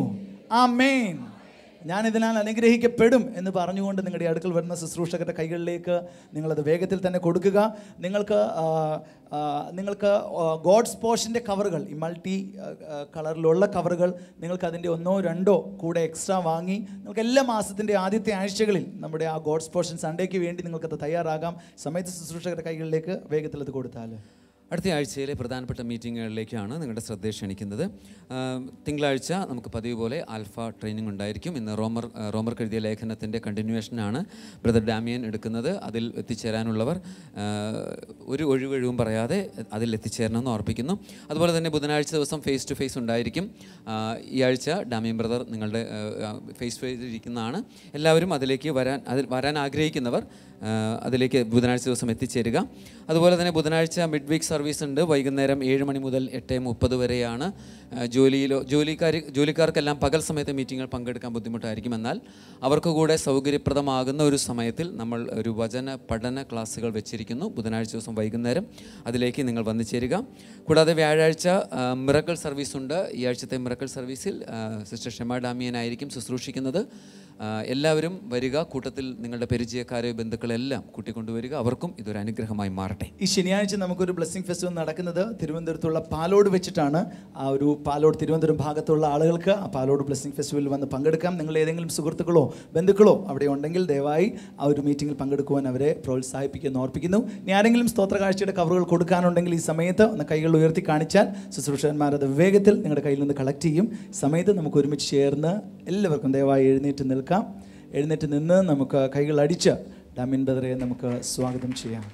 ആമേൻ ഞാൻ ഇതിനാൽ അനുഗ്രഹിക്കപ്പെടും എന്ന് പറഞ്ഞുകൊണ്ട് നിങ്ങളുടെ അടുക്കൽ വരുന്ന ശുശ്രൂഷകരുടെ കൈകളിലേക്ക് നിങ്ങളത് വേഗത്തിൽ തന്നെ കൊടുക്കുക നിങ്ങൾക്ക് ആ, ആ, നിങ്ങൾക്ക് ഗോഡ്സ് പോഷൻ്റെ കവറുകൾ ഈ മൾട്ടി കളറിലുള്ള കവറുകൾ നിങ്ങൾക്ക് അതിൻ്റെ ഒന്നോ രണ്ടോ കൂടെ എക്സ്ട്രാ വാങ്ങി നിങ്ങൾക്ക് എല്ലാ മാസത്തിൻ്റെ ആദ്യത്തെ ആഴ്ചകളിൽ നമ്മുടെ ആ ഗോഡ്സ് പോർഷൻ സൺഡേക്ക് വേണ്ടി നിങ്ങൾക്കത് തയ്യാറാകാം സമയത്ത് ശുശ്രൂഷകരുടെ കൈകളിലേക്ക് വേഗത്തിൽ അത് കൊടുത്താൽ അടുത്ത ആഴ്ചയിലെ പ്രധാനപ്പെട്ട മീറ്റിങ്ങുകളിലേക്കാണ് നിങ്ങളുടെ ശ്രദ്ധ ക്ഷണിക്കുന്നത് ആ, തിങ്കളാഴ്ച നമുക്ക് പതിവ് പോലെ ആൽഫ ട്രെയിനിങ് ഉണ്ടായിരിക്കും ഇന്ന് റോമർ ആ, റോമർ എഴുതിയ ലേഖനത്തിൻ്റെ കണ്ടിന്യൂവേഷനാണ് ബ്രദർ ഡാമിയൻ എടുക്കുന്നത് അതിൽ എത്തിച്ചേരാനുള്ളവർ ആ, ഒരു ഒഴിവൊഴിവും പറയാതെ അതിൽ എത്തിച്ചേരണമെന്ന് ഓർപ്പിക്കുന്നു അതുപോലെ തന്നെ ബുധനാഴ്ച ദിവസം ഫേസ് ടു ഫേസ് ഉണ്ടായിരിക്കും ആ, ഈ ആഴ്ച ഡാമിയൻ ബ്രദർ നിങ്ങളുടെ ഫേസ് ഫേസ് ഇരിക്കുന്നതാണ് എല്ലാവരും അതിലേക്ക് വരാൻ അതിൽ വരാൻ ആഗ്രഹിക്കുന്നവർ ആ, അതിലേക്ക് ബുധനാഴ്ച ദിവസം എത്തിച്ചേരുക അതുപോലെ തന്നെ ബുധനാഴ്ച മിഡ് വീക്ക് സർവീസ് ഉണ്ട് വൈകുന്നേരം ഏഴ് മണി മുതൽ എട്ട് മുപ്പത് വരെയാണ് ആ, ജോലിയിലോ ജോലിക്കാർ ജോലിക്കാർക്കെല്ലാം പകൽ സമയത്ത് മീറ്റിങ്ങുകൾ പങ്കെടുക്കാൻ ബുദ്ധിമുട്ടായിരിക്കും എന്നാൽ അവർക്ക് കൂടെ സൗകര്യപ്രദമാകുന്ന ഒരു സമയത്തിൽ നമ്മൾ ഒരു വചന പഠന ക്ലാസ്സുകൾ വെച്ചിരിക്കുന്നു ബുധനാഴ്ച ദിവസം വൈകുന്നേരം അതിലേക്ക് നിങ്ങൾ വന്നു ചേരുക കൂടാതെ വ്യാഴാഴ്ച മിറക്കൽ സർവീസ് ഉണ്ട് ഈ ആഴ്ചത്തെ മിറക്കൽ സർവീസിൽ ആ, സിസ്റ്റർ ഷെമ ഡാമിയനായിരിക്കും ശുശ്രൂഷിക്കുന്നത് ആ, എല്ലാവരും വരിക കൂട്ടത്തിൽ നിങ്ങളുടെ പരിചയക്കാരെയോ ബന്ധുക്കളെല്ലാം കൂട്ടിക്കൊണ്ടുവരിക അവർക്കും ഇതൊരു അനുഗ്രഹമായി മാറട്ടെ ഈ ശനിയാഴ്ച നമുക്കൊരു ബ്ലെസ്സിങ് ഫെസ്റ്റിവൽ നടക്കുന്നത് തിരുവനന്തപുരത്തുള്ള പാലോട് വെച്ചിട്ടാണ് ആ ഒരു പാലോട് തിരുവനന്തപുരം ഭാഗത്തുള്ള ആളുകൾക്ക് ആ പാലോട് ബ്ലെസ്സിങ് ഫെസ്റ്റിവലിൽ വന്ന് പങ്കെടുക്കാം നിങ്ങൾ ഏതെങ്കിലും സുഹൃത്തുക്കളോ ബന്ധുക്കളോ അവിടെ ഉണ്ടെങ്കിൽ ദയവായി ആ ഒരു മീറ്റിംഗിൽ പങ്കെടുക്കുവാൻ അവരെ പ്രോത്സാഹിപ്പിക്കുമെന്ന് ഓർപ്പിക്കുന്നു ഇനി ആരെങ്കിലും സ്തോത്ര കാഴ്ചയുടെ കവറുകൾ കൊടുക്കാനുണ്ടെങ്കിൽ ഈ സമയത്ത് ഒന്ന് കൈകൾ ഉയർത്തി കാണിച്ചാൽ ശുശ്രൂഷകന്മാർ അത് വേഗത്തിൽ നിങ്ങളുടെ കയ്യിൽ നിന്ന് കളക്ട് ചെയ്യും ഈ സമയത്ത് നമുക്ക് ഒരുമിച്ച് ചേർന്ന് എല്ലാവർക്കും ദയവായി എഴുന്നേറ്റ് നിൽക്കാം എഴുന്നേറ്റ് നിന്ന് നമുക്ക് കൈകൾ അടിച്ച് ഡാമിൻ ബദറെ നമുക്ക് സ്വാഗതം ചെയ്യാം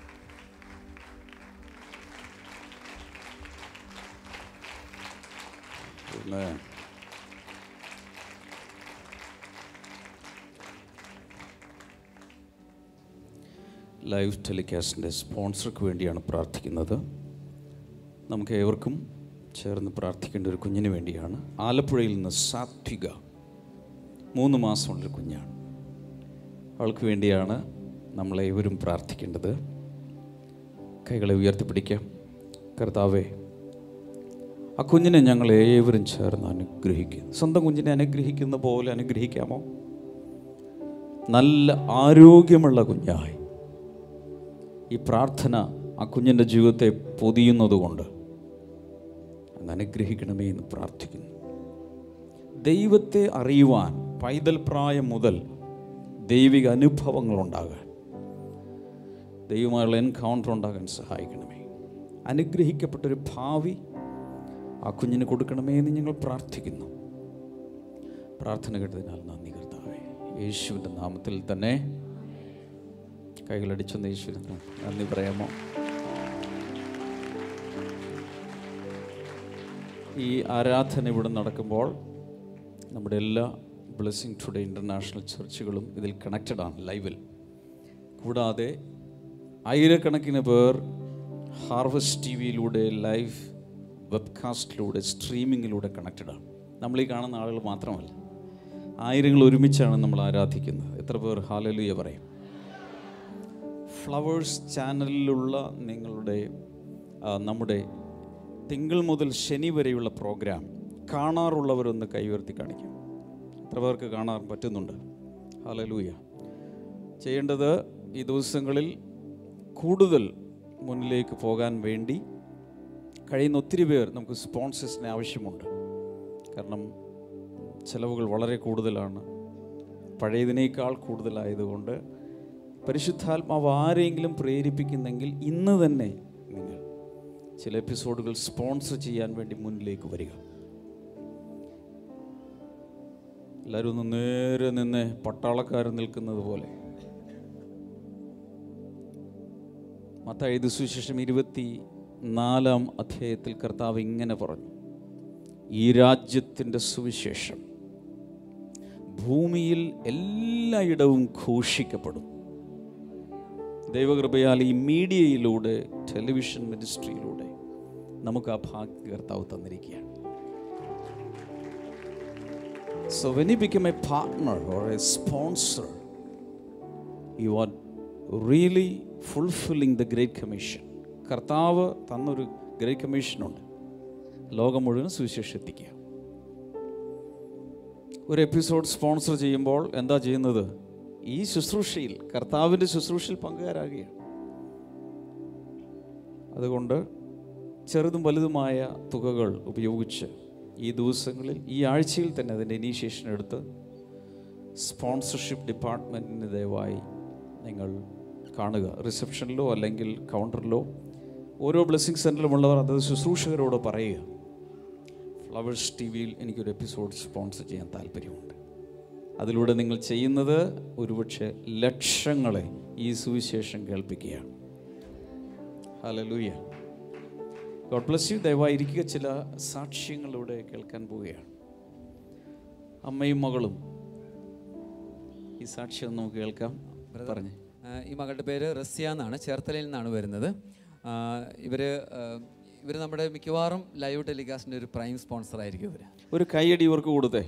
Amen. ലൈവ് ടെലികാസ്റ്റിൻ്റെ സ്പോൺസർക്ക് വേണ്ടിയാണ് പ്രാർത്ഥിക്കുന്നത് നമുക്ക് ഏവർക്കും ചേർന്ന് പ്രാർത്ഥിക്കേണ്ട ഒരു കുഞ്ഞിന് വേണ്ടിയാണ് ആലപ്പുഴയിൽ നിന്ന് സാത്വിക മൂന്ന് മാസമുള്ളൊരു കുഞ്ഞാണ് അവൾക്ക് വേണ്ടിയാണ് നമ്മളേവരും പ്രാർത്ഥിക്കേണ്ടത് കൈകളെ ഉയർത്തിപ്പിടിക്കാം കർത്താവേ ആ കുഞ്ഞിനെ ഞങ്ങൾ ഏവരും ചേർന്ന് അനുഗ്രഹിക്കും സ്വന്തം കുഞ്ഞിനെ അനുഗ്രഹിക്കുന്ന പോലെ അനുഗ്രഹിക്കാമോ നല്ല ആരോഗ്യമുള്ള കുഞ്ഞായി ഈ പ്രാർത്ഥന ആ കുഞ്ഞിൻ്റെ ജീവിതത്തെ പൊതിയുന്നതുകൊണ്ട് അങ്ങ് അനുഗ്രഹിക്കണമേ എന്ന് പ്രാർത്ഥിക്കുന്നു ദൈവത്തെ അറിയുവാൻ പൈതൽ പ്രായം മുതൽ ദൈവിക അനുഭവങ്ങൾ ഉണ്ടാകാൻ ദൈവമായുള്ള എൻകൗണ്ടർ ഉണ്ടാകാൻ സഹായിക്കണമേ അനുഗ്രഹിക്കപ്പെട്ടൊരു ഭാവി ആ കുഞ്ഞിന് കൊടുക്കണമേ എന്ന് ഞങ്ങൾ പ്രാർത്ഥിക്കുന്നു പ്രാർത്ഥന കേട്ടതിനാൽ നന്ദി കർത്താവേ യേശുവിൻ്റെ നാമത്തിൽ തന്നെ കൈകളടിച്ചൊന്ന് യേശുവിന് നന്ദി പറയാമോ ഈ ആരാധന ഇവിടെ നടക്കുമ്പോൾ നമ്മുടെ എല്ലാ ബ്ലെസ്സിങ് ടുഡേ ഇൻ്റർനാഷണൽ ചർച്ചുകളും ഇതിൽ കണക്റ്റഡ് ആണ് ലൈവിൽ കൂടാതെ ആയിരക്കണക്കിന് പേർ ഹാർവസ്റ്റ് ടി വിയിലൂടെ ലൈവ് വെബ്കാസ്റ്റിലൂടെ സ്ട്രീമിങ്ങിലൂടെ കണക്റ്റഡ് ആണ് നമ്മൾ ഈ കാണുന്ന ആളുകൾ മാത്രമല്ല ആയിരങ്ങൾ ഒരുമിച്ചാണ് നമ്മൾ ആരാധിക്കുന്നത് എത്ര പേർ ഹാലലുയ പറയും ഫ്ലവേഴ്സ് ചാനലിലുള്ള നിങ്ങളുടെ ആ, നമ്മുടെ തിങ്കൾ മുതൽ ശനി വരെയുള്ള പ്രോഗ്രാം കാണാറുള്ളവരൊന്ന് കൈയുയർത്തി കാണിക്കും എത്ര പേർക്ക് കാണാൻ പറ്റുന്നുണ്ട് ഹാലലൂയ ചെയ്യേണ്ടത് ഈ ദിവസങ്ങളിൽ കൂടുതൽ മുന്നിലേക്ക് പോകാൻ വേണ്ടി കഴിയുന്ന ഒത്തിരി പേർ നമുക്ക് സ്പോൺസേഴ്സിന് ആവശ്യമുണ്ട് കാരണം ചിലവുകൾ വളരെ കൂടുതലാണ് പഴയതിനേക്കാൾ കൂടുതലായതുകൊണ്ട് പരിശുദ്ധാത്മാവ് ആരെങ്കിലും പ്രേരിപ്പിക്കുന്നെങ്കിൽ ഇന്ന് തന്നെ നിങ്ങൾ ചില എപ്പിസോഡുകൾ സ്പോൺസർ ചെയ്യാൻ വേണ്ടി മുന്നിലേക്ക് വരിക എല്ലാവരും ഒന്ന് നേരെ നിന്ന് പട്ടാളക്കാർ നിൽക്കുന്നത് പോലെ മത്തായത് സുവിശേഷം ഇരുപത്തി നാലാം അധ്യായത്തിൽ കർത്താവ് ഇങ്ങനെ പറഞ്ഞു ഈ രാജ്യത്തിൻ്റെ സുവിശേഷം ഭൂമിയിൽ എല്ലായിടവും ഘോഷിക്കപ്പെടും ദൈവകൃപയാൽ ഈ മീഡിയയിലൂടെ ടെലിവിഷൻ മിനിസ്ട്രിയിലൂടെ നമുക്ക് ആ ഭാഗ്യ കർത്താവ് തന്നിരിക്കുകയാണ് so when you become a partner or a sponsor you are really fulfilling the great commission കർത്താവ് തന്നൊരു ഗ്രേറ്റ് കമ്മീഷനുണ്ട് ലോകം മുഴുവൻ സുവിശേഷം എത്തിക്കുക ഒരു എപ്പിസോഡ് സ്പോൺസർ ചെയ്യുമ്പോൾ എന്താ ചെയ്യുന്നത് ഈ ശുശ്രൂഷയിൽ കർത്താവിൻ്റെ ശുശ്രൂഷയിൽ പങ്കുകാരാകുകയാണ് അതുകൊണ്ട് ചെറുതും വലുതുമായ തുകകൾ ഉപയോഗിച്ച് ഈ ദിവസങ്ങളിൽ ഈ ആഴ്ചയിൽ തന്നെ അതിൻ്റെ ഇനീഷ്യേഷൻ എടുത്ത് സ്പോൺസർഷിപ്പ് ഡിപ്പാർട്ട്മെൻറ്റിന് ദയവായി നിങ്ങൾ കാണുക റിസപ്ഷനിലോ അല്ലെങ്കിൽ കൗണ്ടറിലോ ഓരോ ബ്ലെസ്സിങ് സെൻറ്ററിലുമുള്ളവർ അത് ശുശ്രൂഷകരോട് പറയുക ഫ്ലവേഴ്സ് ടി വിയിൽ എനിക്കൊരു എപ്പിസോഡ് സ്പോൺസർ ചെയ്യാൻ താല്പര്യമുണ്ട് അതിലൂടെ നിങ്ങൾ ചെയ്യുന്നത് ഒരുപക്ഷെ ലക്ഷങ്ങളെ ഈ സുവിശേഷം കേൾപ്പിക്കുകയാണ് ഹലലൂയ ഗോഡ് ബ്ലസ് യു ദയവായി ഇരിക്കുക ചില സാക്ഷ്യങ്ങളിലൂടെ കേൾക്കാൻ പോവുകയാണ് അമ്മയും മകളും ഈ സാക്ഷ്യം ഒന്ന് നമുക്ക് കേൾക്കാം പറഞ്ഞു ആ, ഈ മകളുടെ പേര് റസ്യ എന്നാണ് ചേർത്തലയിൽ നിന്നാണ് വരുന്നത് ഇവർ ഇവർ നമ്മുടെ മിക്കവാറും ലൈവ് ടെലികാസ്റ്റിൻ്റെ ഒരു പ്രൈം സ്പോൺസർ ആയിരിക്കും ഇവർ ഒരു കൈയടി ഇവർക്ക് കൊടുത്തേ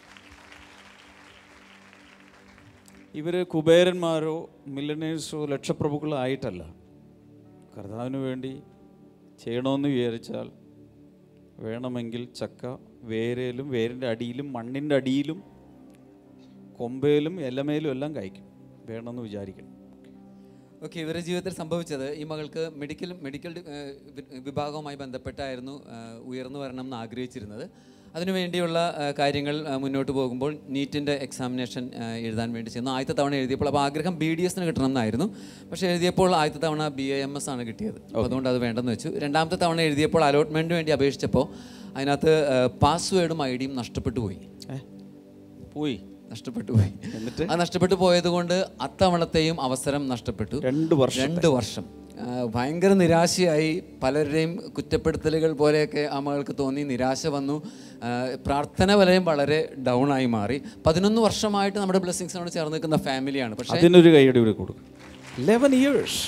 ഇവർ കുബേരന്മാരോ മില്ലനേഴ്സോ ലക്ഷപ്രഭുക്കളോ ആയിട്ടല്ല കർത്താവിന് വേണ്ടി ചെയ്യണമെന്ന് വിചാരിച്ചാൽ വേണമെങ്കിൽ ചക്ക വേരയിലും വേരിൻ്റെ അടിയിലും മണ്ണിൻ്റെ അടിയിലും കൊമ്പയിലും ഇലമേലും എല്ലാം കായ്ക്കും വേണമെന്ന് വിചാരിക്കണം ഓക്കെ ഇവരുടെ ജീവിതത്തിൽ സംഭവിച്ചത് ഈ മകൾക്ക് മെഡിക്കൽ മെഡിക്കൽ ഡി- ഏഹ് വി- വിഭാഗവുമായി ബന്ധപ്പെട്ടായിരുന്നു ഏഹ് ഉയർന്നു വരണം എന്ന് ആഗ്രഹിച്ചിരുന്നത് അതിനുവേണ്ടിയുള്ള ഏഹ് കാര്യങ്ങൾ ഏഹ് മുന്നോട്ട് പോകുമ്പോൾ നീറ്റിൻ്റെ എക്സാമിനേഷൻ ഏഹ് എഴുതാൻ വേണ്ടി ചെന്നു ആദ്യത്തെ തവണ എഴുതിയപ്പോൾ അപ്പോൾ ആഗ്രഹം ബി ഡി എസിന് കിട്ടണം എന്നായിരുന്നു പക്ഷേ എഴുതിയപ്പോൾ ആദ്യത്തെ തവണ ബി എ എം എസ് ആണ് കിട്ടിയത് അപ്പോൾ അതുകൊണ്ട് അത് വേണ്ടെന്ന് വെച്ചു രണ്ടാമത്തെ തവണ എഴുതിയപ്പോൾ അലോട്ട്മെൻറ്റിന് വേണ്ടി അപേക്ഷിച്ചപ്പോൾ അതിനകത്ത് പാസ്വേഡും ഐ ഡിയും നഷ്ടപ്പെട്ടു പോയി ഏ പോയി നഷ്ടപ്പെട്ടു പോയി അത് നഷ്ടപ്പെട്ടു പോയത് കൊണ്ട് അത്തവണത്തെയും അവസരം നഷ്ടപ്പെട്ടു രണ്ട് വർഷം രണ്ട് വർഷം ആ, ഭയങ്കര നിരാശയായി പലരുടെയും കുറ്റപ്പെടുത്തലുകൾ പോലെയൊക്കെ ആ മകൾക്ക് തോന്നി നിരാശ വന്നു ആ, പ്രാർത്ഥന വലയം വളരെ ഡൗൺ ആയി മാറി പതിനൊന്ന് വർഷമായിട്ട് നമ്മുടെ ബ്ലെസ്സിങ്സിനോട് ചേർന്ന് നിൽക്കുന്ന ഫാമിലിയാണ് പക്ഷേ അതിനൊരു കൈയടി ഇവിടെ കൊടുക്കും ലെവൻ ഇയേഴ്സ്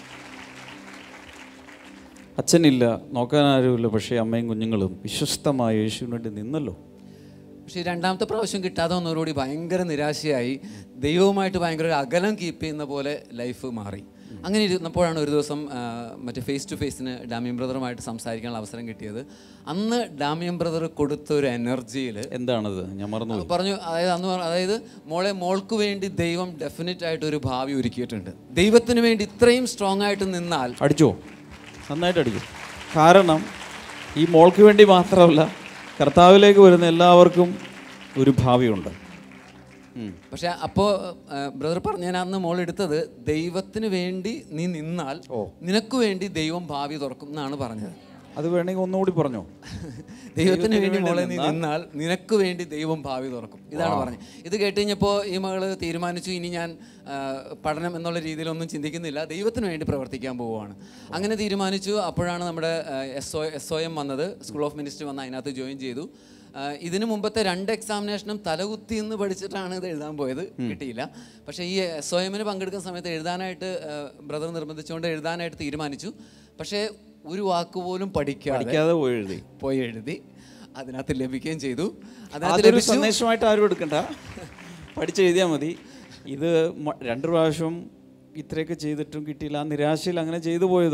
അച്ഛനില്ല നോക്കാൻ ആരുമില്ല പക്ഷേ അമ്മയും കുഞ്ഞുങ്ങളും വിശ്വസ്തമായ യേശുവിന് വേണ്ടി നിന്നല്ലോ പക്ഷേ ഈ രണ്ടാമത്തെ പ്രാവശ്യം കിട്ടാതെ വന്നതോടുകൂടി ഭയങ്കര നിരാശയായി ദൈവവുമായിട്ട് ഭയങ്കര ഒരു അകലം കീപ്പ് ചെയ്യുന്ന പോലെ ലൈഫ് മാറി അങ്ങനെ ഇരുന്നപ്പോഴാണ് ഒരു ദിവസം ആ, മറ്റേ ഫേസ് ടു ഫേസിന് ഡാമിയൻ ബ്രദറുമായിട്ട് സംസാരിക്കാനുള്ള അവസരം കിട്ടിയത് അന്ന് ഡാമിയൻ ബ്രദർ കൊടുത്ത ഒരു എനർജിയിൽ എന്താണത് ഞാൻ മറന്നുപോയി പറഞ്ഞു അതായത് അന്ന് പറ- അതായത് മോളെ മോൾക്ക് വേണ്ടി ദൈവം ഡെഫിനറ്റ് ആയിട്ട് ഒരു ഭാവി ഒരുക്കിയിട്ടുണ്ട് ദൈവത്തിന് വേണ്ടി ഇത്രയും സ്ട്രോങ് ആയിട്ട് നിന്നാൽ അടിച്ചോ നന്നായിട്ട് അടിക്കും കാരണം ഈ മോൾക്ക് വേണ്ടി മാത്രമല്ല കർത്താവിലേക്ക് വരുന്ന എല്ലാവർക്കും ഒരു ഭാവിയുണ്ട് ഉം. പക്ഷെ അപ്പോൾ ബ്രദർ പറഞ്ഞു ഞാൻ അന്ന് മോൾ എടുത്തത് ദൈവത്തിന് വേണ്ടി നീ നിന്നാൽ നിനക്ക് വേണ്ടി ദൈവം ഭാവി തുറക്കും എന്നാണ് പറഞ്ഞത് അത് വേണമെങ്കിൽ ഒന്നുകൂടി പറഞ്ഞോ ദൈവത്തിന് വേണ്ടി മോളെ നീ നിന്നാൽ നിനക്ക് വേണ്ടി ദൈവം ഭാവി തുറക്കും ഇതാണ് പറഞ്ഞത് ഇത് കേട്ട് കഴിഞ്ഞപ്പോൾ ഈ മകള് തീരുമാനിച്ചു ഇനി ഞാൻ ആ, പഠനം എന്നുള്ള രീതിയിലൊന്നും ചിന്തിക്കുന്നില്ല ദൈവത്തിന് വേണ്ടി പ്രവർത്തിക്കാൻ പോവുകയാണ് അങ്ങനെ തീരുമാനിച്ചു അപ്പോഴാണ് നമ്മുടെ S O S O M വന്നത് സ്കൂൾ ഓഫ് മിനിസ്റ്ററി വന്ന് അതിനകത്ത് ജോയിൻ ചെയ്തു ആ, ഇതിനു മുമ്പത്തെ രണ്ട് എക്സാമിനേഷനും തലകുത്തി എന്ന് പഠിച്ചിട്ടാണ് ഇത് എഴുതാൻ പോയത് കിട്ടിയില്ല പക്ഷേ ഈ എസ് ഒ എമ്മിന് പങ്കെടുക്കുന്ന സമയത്ത് എഴുതാനായിട്ട് ബ്രദർ നിർബന്ധിച്ചുകൊണ്ട് എഴുതാനായിട്ട് തീരുമാനിച്ചു പക്ഷേ ഒരു വാക്ക് പോലും പഠിക്കാതെ പഠിക്കാതെ പോയി എഴുതി പോയി എഴുതി അതിനകത്ത് ലഭിക്കുകയും ചെയ്തു അതിനകത്ത് അതൊരു ലഭിച്ചു സന്ദേശമായിട്ട് ആരും എടുക്കണ്ട പഠിച്ചെഴുതിയാൽ മതി ഇത് മ- രണ്ട് പ്രാവശ്യം ഇത്രയൊക്കെ ചെയ്തിട്ടും കിട്ടിയില്ല ആ നിരാശയിൽ അങ്ങനെ ചെയ്തു പോയതാണ്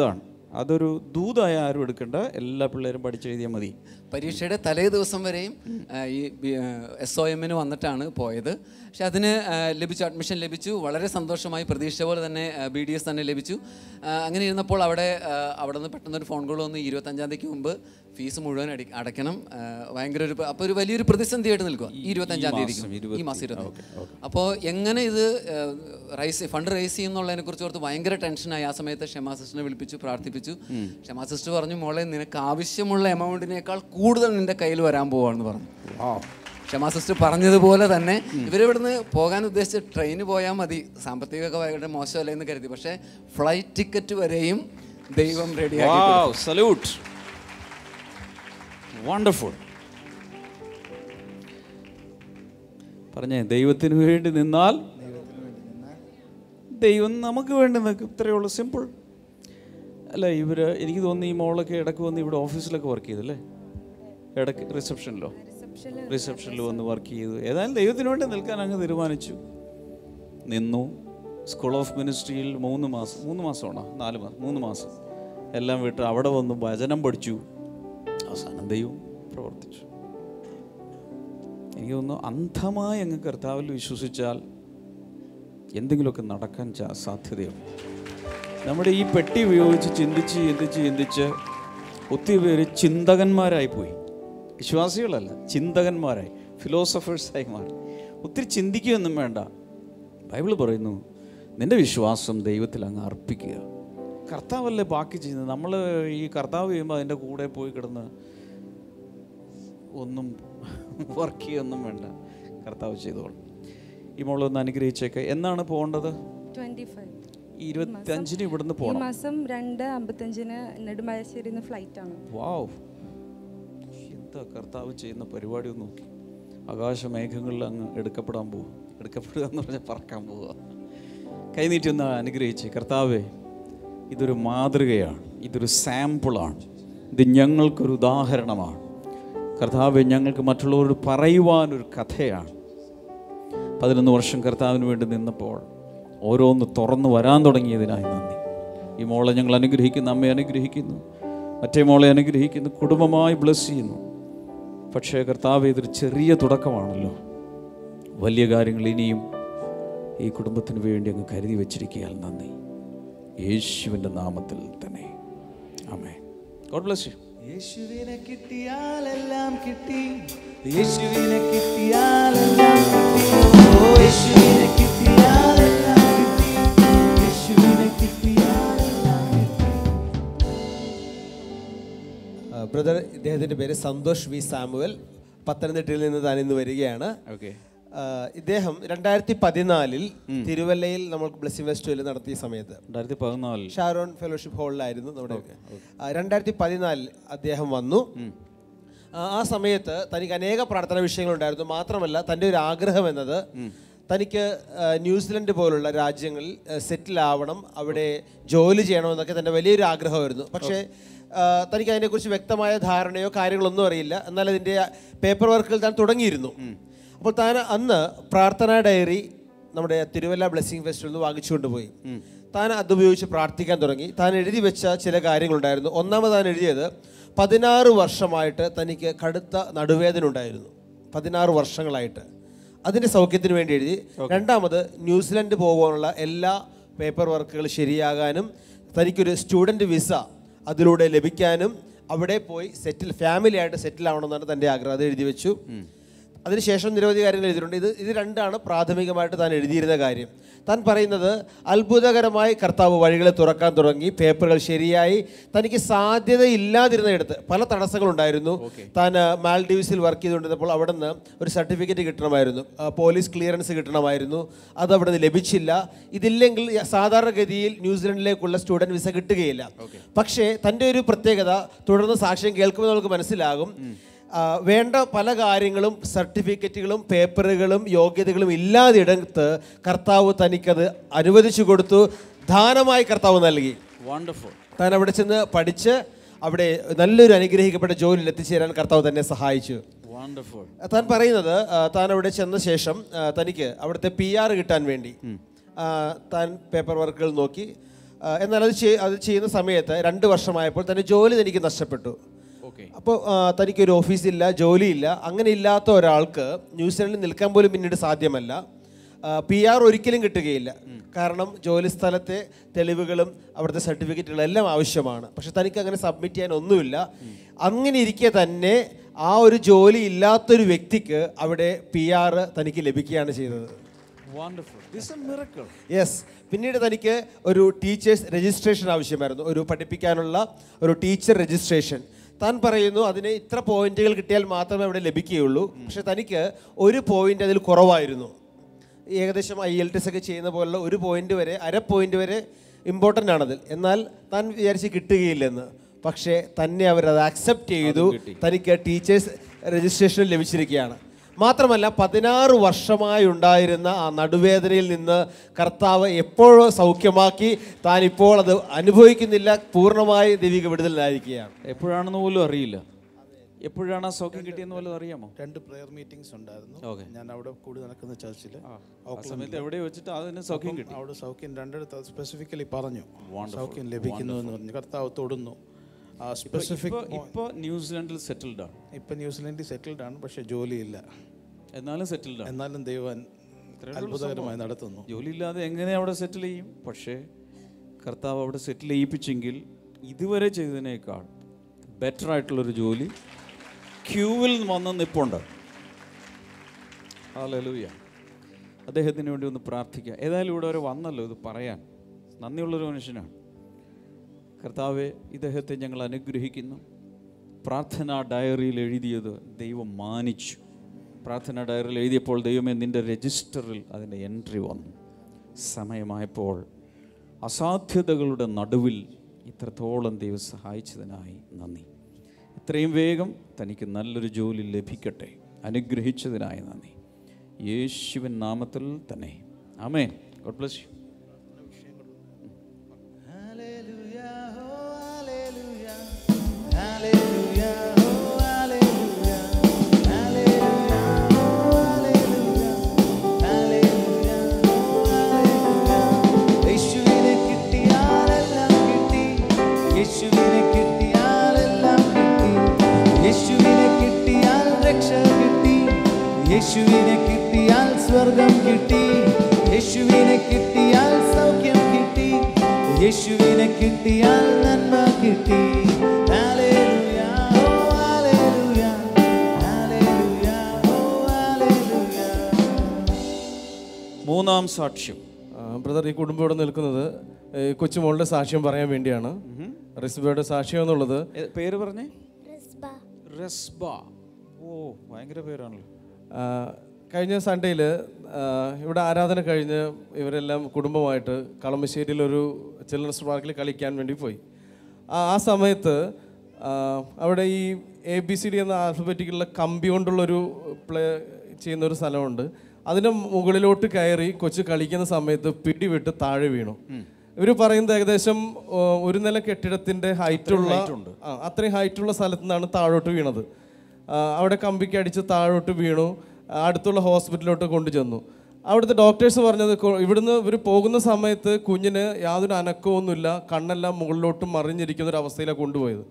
അതൊരു ദൂതായ ആരും എടുക്കണ്ട എല്ലാ പിള്ളേരും പഠിച്ചെഴുതിയാൽ മതി പരീക്ഷയുടെ തലേ ദിവസം വരെയും ആ, ഈ എസ് ഒ എമ്മിന് വന്നിട്ടാണ് പോയത് പക്ഷെ അതിന് ആ, ലഭിച്ചു അഡ്മിഷൻ ലഭിച്ചു വളരെ സന്തോഷമായി പ്രതീക്ഷിച്ച പോലെ തന്നെ ബി ഡി എസ് തന്നെ ലഭിച്ചു ആ, അങ്ങനെ ഇരുന്നപ്പോൾ അവിടെ ആ, അവിടെ നിന്ന് പെട്ടെന്നൊരു ഫോൺ കോൾ വന്ന് ഇരുപത്തഞ്ചാം തീയതിക്ക് മുമ്പ് ഫീസ് മുഴുവൻ അടി അടയ്ക്കണം ആ, ഭയങ്കര ഒരു അപ്പോൾ ഒരു വലിയൊരു പ്രതിസന്ധിയായിട്ട് നിൽക്കുക ഈ ഇരുപത്തഞ്ചാം തീയതിക്ക് മാസം, ഈ മാസം ഇരുപത്തി അപ്പോൾ എങ്ങനെ ഇത് റൈസ് ഫണ്ട് റൈസ് ചെയ്യുന്നുള്ളതിനെ കുറിച്ച് ഓർത്ത് ഭയങ്കര ടെൻഷനായി ആ സമയത്ത് ക്ഷമാ സിസ്റ്ററിനെ വിളിപ്പിച്ചു പ്രാർത്ഥിപ്പിച്ചു ക്ഷമാ സിസ്റ്റർ പറഞ്ഞു മോളെ നിനക്ക് ആവശ്യമുള്ള എമൗണ്ടിനേക്കാൾ കൂടുതൽ നിന്റെ കയ്യിൽ വരാൻ പോവാണെന്ന് പറഞ്ഞു ക്ഷമാ സിസ്റ്റർ പറഞ്ഞതുപോലെ തന്നെ ഇവരിവിടുന്ന് പോകാൻ ഉദ്ദേശിച്ച ട്രെയിന് പോയാൽ മതി സാമ്പത്തികമൊക്കെ ഭയങ്കര മോശമല്ല എന്ന് കരുതി പക്ഷേ ഫ്ലൈറ്റ് ടിക്കറ്റ് വരെയും ദൈവം റെഡിയാക്കി വാവ് സല്യൂട്ട് വണ്ടർഫുൾ പറഞ്ഞേ ദൈവത്തിന് വേണ്ടി നിന്നാൽ ദൈവം നമുക്ക് വേണ്ടി നിൽക്കും ഇത്രയേ ഉള്ളൂ സിമ്പിൾ അല്ല ഇവർ എനിക്ക് തോന്നുന്നു ഈ മോളൊക്കെ ഇടയ്ക്ക് വന്ന് ഇവിടെ ഓഫീസിലൊക്കെ വർക്ക് ചെയ്തല്ലേ ഇടയ്ക്ക് റിസപ്ഷനിലോ റിസപ്ഷനിൽ വന്ന് വർക്ക് ചെയ്തു ഏതായാലും ദൈവത്തിന് വേണ്ടി നിൽക്കാൻ അങ്ങ് തീരുമാനിച്ചു നിന്നു സ്കൂൾ ഓഫ് മിനിസ്ട്രിയിൽ മൂന്ന് മാസം മൂന്ന് മാസമാണോ നാല് മാസം മൂന്ന് മാസം എല്ലാം വിട്ട് അവിടെ വന്ന് വചനം പഠിച്ചു അവസാനം ദൈവം പ്രവർത്തിച്ചു എനിക്ക് തോന്നുന്നു അന്ധമായി അങ്ങ് കർത്താവിൽ വിശ്വസിച്ചാൽ എന്തെങ്കിലുമൊക്കെ നടക്കാൻ ചാ- സാധ്യതയുണ്ട് നമ്മുടെ ഈ പെട്ടി ഉപയോഗിച്ച് ചിന്തിച്ച് ചിന്തിച്ച് ചിന്തിച്ച് ഒത്തിരി പേര് ചിന്തകന്മാരായി പോയി വിശ്വാസികളല്ല ചിന്തകന്മാരായി ഫിലോസഫേഴ്സായി മാറി ഒത്തിരി ചിന്തിക്കുകയൊന്നും വേണ്ട ബൈബിൾ പറയുന്നു നിന്റെ വിശ്വാസം ദൈവത്തിൽ അങ്ങ് അർപ്പിക്കുക കർത്താവല്ലേ ബാക്കി ചെയ്യുന്നത് നമ്മൾ ഈ കർത്താവ് ചെയ്യുമ്പോൾ അതിൻ്റെ കൂടെ പോയി കിടന്ന് ഒന്നും വർക്ക് ചെയ്യൊന്നും വേണ്ട കർത്താവ് ചെയ്തോളും ഈ മോളൊന്ന് അനുഗ്രഹിച്ചേക്ക് എന്നാണ് പോകേണ്ടത് ട്വന്റി ഫൈവ് ഈ ഇരുപത്തഞ്ചിന് ഇവിടുന്ന് ഈ പോകണം മാസം രണ്ട് അമ്പത്തഞ്ചിന് നെടുമ്പാശ്ശേരിയിൽ നിന്ന് ഫ്ലൈറ്റ് ആണ് വാവ് എന്താ കർത്താവ് ചെയ്യുന്ന പരിപാടി ഒന്ന് നോക്കി ആകാശമേഘങ്ങളിൽ അങ്ങ് എടുക്കപ്പെടാൻ പോവുക എടുക്കപ്പെടുക എന്ന് പറഞ്ഞാൽ പറക്കാൻ പോവുക കൈനീട്ടി ഒന്ന് അനുഗ്രഹിച്ച് കർത്താവേ ഇതൊരു മാതൃകയാണ് ഇതൊരു സാമ്പിളാണ് ഇത് ഞങ്ങൾക്കൊരു ഉദാഹരണമാണ് കർത്താവെ ഞങ്ങൾക്ക് മറ്റുള്ളവരോട് പറയുവാനൊരു കഥയാണ് പതിനൊന്ന് വർഷം കർത്താവിന് വേണ്ടി നിന്നപ്പോൾ ഓരോന്ന് തുറന്നു വരാൻ തുടങ്ങിയതിനായി നന്ദി ഈ മോളെ ഞങ്ങൾ അനുഗ്രഹിക്കുന്നു അമ്മയെ അനുഗ്രഹിക്കുന്നു മറ്റേ മോളെ അനുഗ്രഹിക്കുന്നു കുടുംബമായി ബ്ലസ് ചെയ്യുന്നു പക്ഷേ കർത്താവ് ഇതൊരു ചെറിയ തുടക്കമാണല്ലോ വലിയ കാര്യങ്ങൾ ഇനിയും ഈ കുടുംബത്തിന് വേണ്ടി അങ്ങ് കരുതി വച്ചിരിക്കുകയാൽ നന്ദി യേശുവിൻ്റെ നാമത്തിൽ തന്നെ ആമേ ഗോഡ് ബ്ലസ് യു യേശുവിനെ കിട്ടിയാലെല്ലാം കിട്ടി യേശുവിനെ കിട്ടിയാലെല്ലാം കിട്ടി ഓ യേശുവിനെ കിട്ടിയാലെല്ലാം കിട്ടി യേശുവിനെ കിട്ടിയാലെല്ലാം ബ്രദർ ഇദ്ദേഹത്തിൻ്റെ പേര് സന്തോഷ് വി സാമുവൽ പത്തനംതിട്ടയിൽ നിന്ന് താൻ ഇന്ന് വരികയാണ് ഓക്കെ ആ, ഇദ്ദേഹം രണ്ടായിരത്തി പതിനാലിൽ തിരുവല്ലയിൽ നമ്മൾ ബ്ലെസ്സിംഗ് ഫെസ്റ്റിവൽ നടത്തിയ സമയത്ത് രണ്ടായിരത്തി പതിനാലിൽ ഷാരോൺ ഫെലോഷിപ്പ് ഹാളിലായിരുന്നു നമ്മുടെ ആ, രണ്ടായിരത്തി പതിനാലിൽ അദ്ദേഹം വന്നു ആ, ആ സമയത്ത് തനിക്ക് അനേക പ്രാർത്ഥന വിഷയങ്ങളുണ്ടായിരുന്നു മാത്രമല്ല തൻ്റെ ഒരു ആഗ്രഹം എന്നത് തനിക്ക് ആ, ന്യൂസിലൻഡ് പോലുള്ള രാജ്യങ്ങളിൽ സെറ്റിൽ ആവണം അവിടെ ജോലി ചെയ്യണമെന്നൊക്കെ തൻ്റെ വലിയൊരു ആഗ്രഹമായിരുന്നു പക്ഷേ ആ, തനിക്ക് അതിനെക്കുറിച്ച് വ്യക്തമായ ധാരണയോ കാര്യങ്ങളൊന്നും അറിയില്ല എന്നാൽ അതിൻ്റെ പേപ്പർ വർക്കുകൾ താൻ തുടങ്ങിയിരുന്നു അപ്പോൾ താൻ അന്ന് പ്രാർത്ഥനാ ഡയറി നമ്മുടെ തിരുവല്ല ബ്ലെസ്സിംഗ് ഫെസ്റ്റിവലിൽ നിന്ന് വാങ്ങിച്ചുകൊണ്ട് പോയി താൻ അതുപയോഗിച്ച് പ്രാർത്ഥിക്കാൻ തുടങ്ങി താൻ എഴുതി വെച്ച ചില കാര്യങ്ങളുണ്ടായിരുന്നു ഒന്നാമത് താൻ എഴുതിയത് പതിനാറ് വർഷമായിട്ട് തനിക്ക് കടുത്ത നടുവേദന ഉണ്ടായിരുന്നു പതിനാറ് വർഷങ്ങളായിട്ട് അതിൻ്റെ സൗഖ്യത്തിന് വേണ്ടി എഴുതി രണ്ടാമത് ന്യൂസിലൻഡ് പോകാനുള്ള എല്ലാ പേപ്പർ വർക്കുകൾ ശരിയാകാനും തനിക്കൊരു സ്റ്റുഡൻറ്റ് വിസ അതിലൂടെ ലഭിക്കാനും അവിടെ പോയി സെറ്റിൽ ഫാമിലി ആയിട്ട് സെറ്റിൽ ആവണമെന്നാണ് തൻ്റെ ആഗ്രഹം അത് എഴുതി വെച്ചു അതിനുശേഷം നിരവധി കാര്യങ്ങൾ എഴുതിയിട്ടുണ്ട് ഇത് ഇത് രണ്ടാണ് പ്രാഥമികമായിട്ട് താൻ എഴുതിയിരുന്ന കാര്യം താൻ പറയുന്നത് അത്ഭുതകരമായി കർത്താവ് വഴികളെ തുറക്കാൻ തുടങ്ങി പേപ്പറുകൾ ശരിയായി തനിക്ക് സാധ്യതയില്ലാതിരുന്നിടത്ത് പല തടസ്സങ്ങളുണ്ടായിരുന്നു താൻ ആ, മാൽഡീവ്സിൽ വർക്ക് ചെയ്തുകൊണ്ടിരുന്നപ്പോൾ അവിടെ നിന്ന് ഒരു സർട്ടിഫിക്കറ്റ് കിട്ടണമായിരുന്നു ആ, പോലീസ് ക്ലിയറൻസ് കിട്ടണമായിരുന്നു അത് അവിടെ നിന്ന് ലഭിച്ചില്ല ഇതില്ലെങ്കിൽ സാധാരണഗതിയിൽ ന്യൂസിലൻഡിലേക്കുള്ള സ്റ്റുഡൻറ് വിസ കിട്ടുകയില്ല പക്ഷേ തൻ്റെ ഒരു പ്രത്യേകത തുടർന്ന് സാക്ഷ്യം കേൾക്കുമ്പോൾ നമുക്ക് മനസ്സിലാകും ആ, വേണ്ട പല കാര്യങ്ങളും സർട്ടിഫിക്കറ്റുകളും പേപ്പറുകളും യോഗ്യതകളും ഇല്ലാതിടത്ത് കർത്താവ് തനിക്കത് അനുവദിച്ചു കൊടുത്തു ദാനമായി കർത്താവ് നൽകി വണ്ടർഫുൾ താൻ അവിടെ ചെന്ന് പഠിച്ച് അവിടെ നല്ലൊരു അനുഗ്രഹിക്കപ്പെട്ട ജോലിയിൽ എത്തിച്ചേരാൻ കർത്താവ് തന്നെ സഹായിച്ചു വണ്ടർഫുൾ താൻ പറയുന്നത് ആ, താൻ അവിടെ ചെന്ന ശേഷം ആ, തനിക്ക് അവിടുത്തെ പി ആർ കിട്ടാൻ വേണ്ടി ആ, താൻ പേപ്പർ വർക്കുകൾ നോക്കി ആ, എന്നാൽ അത് ചെയ്- അത് ചെയ്യുന്ന സമയത്ത് രണ്ട് വർഷമായപ്പോൾ തൻ്റെ ജോലി തനിക്ക് നഷ്ടപ്പെട്ടു ഓക്കെ അപ്പോൾ ആ, തനിക്കൊരു ഓഫീസില്ല ജോലിയില്ല അങ്ങനെ ഇല്ലാത്ത ഒരാൾക്ക് ന്യൂസിലൻഡിൽ നിൽക്കാൻ പോലും പിന്നീട് സാധ്യമല്ല പി ആർ ഒരിക്കലും കിട്ടുകയില്ല കാരണം ജോലി സ്ഥലത്തെ തെളിവുകളും അവിടുത്തെ സർട്ടിഫിക്കറ്റുകളും എല്ലാം ആവശ്യമാണ് പക്ഷെ തനിക്ക് അങ്ങനെ സബ്മിറ്റ് ചെയ്യാൻ ഒന്നുമില്ല അങ്ങനെ ഇരിക്കെ തന്നെ ആ ഒരു ജോലി ഇല്ലാത്തൊരു വ്യക്തിക്ക് അവിടെ പി ആർ തനിക്ക് ലഭിക്കുകയാണ് ചെയ്തത് wonderful this a miracle yes പിന്നീട് തനിക്ക് ഒരു ടീച്ചേഴ്സ് രജിസ്ട്രേഷൻ ആവശ്യമായിരുന്നു ഒരു പഠിപ്പിക്കാനുള്ള ഒരു ടീച്ചർ രജിസ്ട്രേഷൻ താൻ പറയുന്നു അതിന് ഇത്ര പോയിന്റുകൾ കിട്ടിയാൽ മാത്രമേ അവിടെ ലഭിക്കുകയുള്ളൂ പക്ഷെ തനിക്ക് ഒരു പോയിന്റ് അതിൽ കുറവായിരുന്നു ഏകദേശം ഐ എൽ ടി എസ് ഒക്കെ ചെയ്യുന്ന പോലുള്ള ഒരു പോയിന്റ് വരെ അര പോയിന്റ് വരെ ഇമ്പോർട്ടൻ്റ് ആണതിൽ എന്നാൽ താൻ വിചാരിച്ച് കിട്ടുകയില്ലെന്ന് പക്ഷേ തന്നെ അവരത് അക്സെപ്റ്റ് ചെയ്തു തനിക്ക് ടീച്ചേഴ്സ് രജിസ്ട്രേഷൻ ലഭിച്ചിരിക്കുകയാണ് മാത്രമല്ല പതിനാറ് വർഷമായി ഉണ്ടായിരുന്ന ആ നടുവേദനയിൽ നിന്ന് കർത്താവ് എപ്പോഴോ സൗഖ്യമാക്കി താൻ ഇപ്പോൾ അത് അനുഭവിക്കുന്നില്ല പൂർണ്ണമായി ദൈവിക വിടുതലിലായിരിക്കുകയാണ് എപ്പോഴാണെന്ന് പോലും അറിയില്ല എപ്പോഴാണ് ആ സൗഖ്യം കിട്ടിയെന്ന് പോലും അറിയാമോ രണ്ട് പ്രെയർ മീറ്റിംഗ്സ് ഉണ്ടായിരുന്നു Okay. ഞാൻ അവിടെ കൂടി നടക്കുന്ന ചർച്ചിൽ ആ സമയത്ത് എവിടെ വെച്ചിട്ട് അതിന് സൗഖ്യം കിട്ടി അവിടെ സൗഖ്യം രണ്ടിടത്ത് സ്പെസിഫിക്കലി പറഞ്ഞു സൗഖ്യം ലഭിക്കുന്നു എന്ന് പറഞ്ഞു കർത്താവ് തൊടുന്നു ആ സ്പെസിഫിക് ഇപ്പൊ ഇപ്പൊ ന്യൂസിലാൻഡിൽ സെറ്റിൽഡ് ആണ് ഇപ്പം ന്യൂസിലൻഡിൽ സെറ്റിൽഡ് ആണ് പക്ഷേ ജോലിയില്ല എന്നാലും സെറ്റിൽഡ് ആണ് എന്നാലും ദൈവൻ അത്ഭുതകരമായി നടത്തുന്നു ജോലി ഇല്ലാതെ എങ്ങനെ അവിടെ സെറ്റിൽ ചെയ്യും പക്ഷേ കർത്താവ് അവിടെ സെറ്റിൽ ചെയ്യിപ്പിച്ചെങ്കിൽ ഇതുവരെ ചെയ്തതിനേക്കാൾ ബെറ്റർ ആയിട്ടുള്ളൊരു ജോലി ക്യൂവിൽ വന്ന് നിപ്പുണ്ട് ഹല്ലേലൂയ അദ്ദേഹത്തിന് വേണ്ടി ഒന്ന് പ്രാർത്ഥിക്കുക ഏതായാലും ഇവിടെ വരെ വന്നല്ലോ ഇത് പറയാൻ നന്ദിയുള്ളൊരു മനുഷ്യനാണ് കർത്താവെ ഇദ്ദേഹത്തെ ഞങ്ങൾ അനുഗ്രഹിക്കുന്നു പ്രാർത്ഥനാ ഡയറിയിൽ എഴുതിയത് ദൈവം മാനിച്ചു പ്രാർത്ഥനാ ഡയറിയിൽ എഴുതിയപ്പോൾ ദൈവമേ നിൻ്റെ രജിസ്റ്ററിൽ അതിൻ്റെ എൻട്രി വന്നു സമയമായപ്പോൾ അസാധ്യതകളുടെ നടുവിൽ ഇത്രത്തോളം ദൈവം സഹായിച്ചതിനായി നന്ദി എത്രയും വേഗം തനിക്ക് നല്ലൊരു ജോലി ലഭിക്കട്ടെ അനുഗ്രഹിച്ചതിനായി നന്ദി യേശുവിൻ നാമത്തിൽ തന്നെ ആമേൻ ഗോഡ് ബ്ലസ് യു യേശുവിനെ കിട്ടിയാലെല്ലാം കിട്ടി യേശുവിനെ കിട്ടിയാലെല്ലാം കിട്ടി യേശുവിനെ കിട്ടിയാൽ രക്ഷ കിട്ടി യേശുവിനെ കിട്ടിയാൽ സ്വർഗം കിട്ടി യേശുവിനെ കിട്ടിയാൽ സൗഖ്യം കിട്ടി യേശുവിനെ കിട്ടിയാൽ നന്മ കിട്ടി ഹല്ലേലൂയ ഓ ഹല്ലേലൂയ ഹല്ലേലൂയ ഓ ഹല്ലേലൂയ മൂന്നാം സാക്ഷ്യം ബ്രദർ ഈ കുടുംബം ഇവിടെ നിൽക്കുന്നത് ഈ കൊച്ചുമോളുടെ സാക്ഷ്യം പറയാൻ വേണ്ടിയാണ് റിസ്ബയുടെ സാക്ഷ്യം എന്നുള്ളത് ഏ, പേര് പറഞ്ഞേ റസ്ബ ഓ ഭയങ്കര പേരാണല്ലോ ആ, കഴിഞ്ഞ സൺഡേയിൽ ഇവിടെ ആരാധന കഴിഞ്ഞ് ഇവരെല്ലാം കുടുംബമായിട്ട് കളമശ്ശേരിയിൽ ഒരു ചിൽഡ്രൻസ് പാർക്കിൽ കളിക്കാൻ വേണ്ടി പോയി ആ ആ സമയത്ത് ആ, അവിടെ ഈ എ ബി സി ഡി എന്ന ആൽഫബറ്റിക്കുള്ള കമ്പി കൊണ്ടുള്ളൊരു പ്ലേ ചെയ്യുന്ന ഒരു സ്ഥലമുണ്ട് അതിൻ്റെ മുകളിലോട്ട് കയറി കൊച്ചു കളിക്കുന്ന സമയത്ത് പിടിവിട്ട് താഴെ വീണു ഇവർ പറയുന്നത് ഏകദേശം ഓ, ഒരു നില കെട്ടിടത്തിൻ്റെ ഹൈറ്റുള്ള ആ, അത്രയും ഹൈറ്റുള്ള സ്ഥലത്തു നിന്നാണ് താഴോട്ട് വീണത് ആ, അവിടെ കമ്പിക്ക് അടിച്ച് താഴോട്ട് വീണു ആ, അടുത്തുള്ള ഹോസ്പിറ്റലിലോട്ട് കൊണ്ടുചെന്നു അവിടുത്തെ ഡോക്ടേഴ്സ് പറഞ്ഞത് കൊ- ഇവിടുന്ന് ഇവർ പോകുന്ന സമയത്ത് കുഞ്ഞിന് യാതൊരു അനക്കമൊന്നുമില്ല കണ്ണെല്ലാം മുകളിലോട്ട് മറിഞ്ഞിരിക്കുന്ന ഒരു അവസ്ഥയിലാണ് കൊണ്ടുപോയത്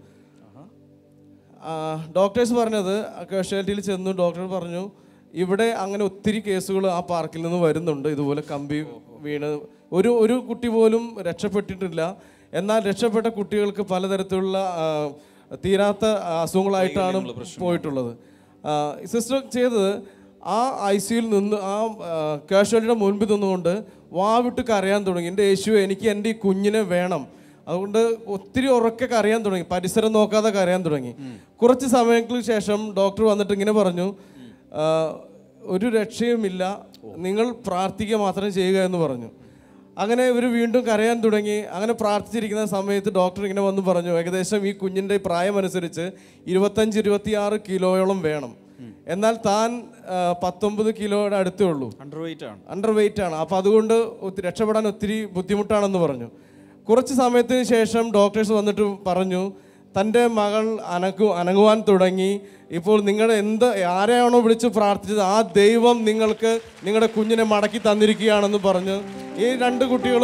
ഡോക്ടേഴ്സ് പറഞ്ഞത് കാഷ്വാലിറ്റിയിൽ ചെന്നു ഡോക്ടർ പറഞ്ഞു ഇവിടെ അങ്ങനെ ഒത്തിരി കേസുകൾ ആ പാർക്കിൽ നിന്ന് വരുന്നുണ്ട് ഇതുപോലെ കമ്പി വീണ് ഒരു ഒരു കുട്ടി പോലും രക്ഷപ്പെട്ടിട്ടില്ല എന്നാൽ രക്ഷപ്പെട്ട കുട്ടികൾക്ക് പലതരത്തിലുള്ള ആ, തീരാത്ത അസുഖങ്ങളായിട്ടാണ് പോയിട്ടുള്ളത് സിസ്റ്റർ ചെയ്തത് ആ ഐ സിയിൽ നിന്ന് ആ കാഷ്വാലിറ്റിയുടെ മുൻപിൽ നിന്നുകൊണ്ട് വാവിട്ട് കരയാൻ തുടങ്ങി എൻ്റെ യേശു എനിക്ക് എൻ്റെ ഈ കുഞ്ഞിനെ വേണം അതുകൊണ്ട് ഒത്തിരി ഉറക്കെ കരയാൻ തുടങ്ങി പരിസരം നോക്കാതെ കരയാൻ തുടങ്ങി കുറച്ച് സമയങ്ങൾക്ക് ശേഷം ഡോക്ടർ വന്നിട്ട് ഇങ്ങനെ പറഞ്ഞു "ആ, ഒരു രക്ഷയുമില്ല നിങ്ങൾ പ്രാർത്ഥിക്കുക മാത്രം ചെയ്യുക എന്ന് പറഞ്ഞു അങ്ങനെ ഇവർ വീണ്ടും കരയാൻ തുടങ്ങി അങ്ങനെ പ്രാർത്ഥിച്ചിരിക്കുന്ന സമയത്ത് ഡോക്ടർ ഇങ്ങനെ വന്ന് പറഞ്ഞു ഏകദേശം ഈ കുഞ്ഞിൻ്റെ പ്രായമനുസരിച്ച് ഇരുപത്തഞ്ച് ഇരുപത്തിയാറ് കിലോയോളം വേണം എന്നാൽ താൻ ആ, പത്തൊമ്പത് കിലോയുടെ അടുത്തേ ഉള്ളൂ അണ്ടർ വെയിറ്റ് ആണ് അണ്ടർ വെയിറ്റ് ആണ് അപ്പോൾ അതുകൊണ്ട് ഒത്തിരി രക്ഷപ്പെടാൻ ഒത്തിരി ബുദ്ധിമുട്ടാണെന്ന് പറഞ്ഞു കുറച്ച് സമയത്തിന് ശേഷം ഡോക്ടേഴ്സ് വന്നിട്ട് പറഞ്ഞു തൻ്റെ മകൾ അനക്കു അനങ്ങുവാൻ തുടങ്ങി ഇപ്പോൾ നിങ്ങൾ എന്ത് ആരെയാണോ വിളിച്ച് പ്രാർത്ഥിച്ചത് ആ ദൈവം നിങ്ങൾക്ക് നിങ്ങളുടെ കുഞ്ഞിനെ മടക്കി തന്നിരിക്കുകയാണെന്ന് പറഞ്ഞു ഈ രണ്ട് കുട്ടികളും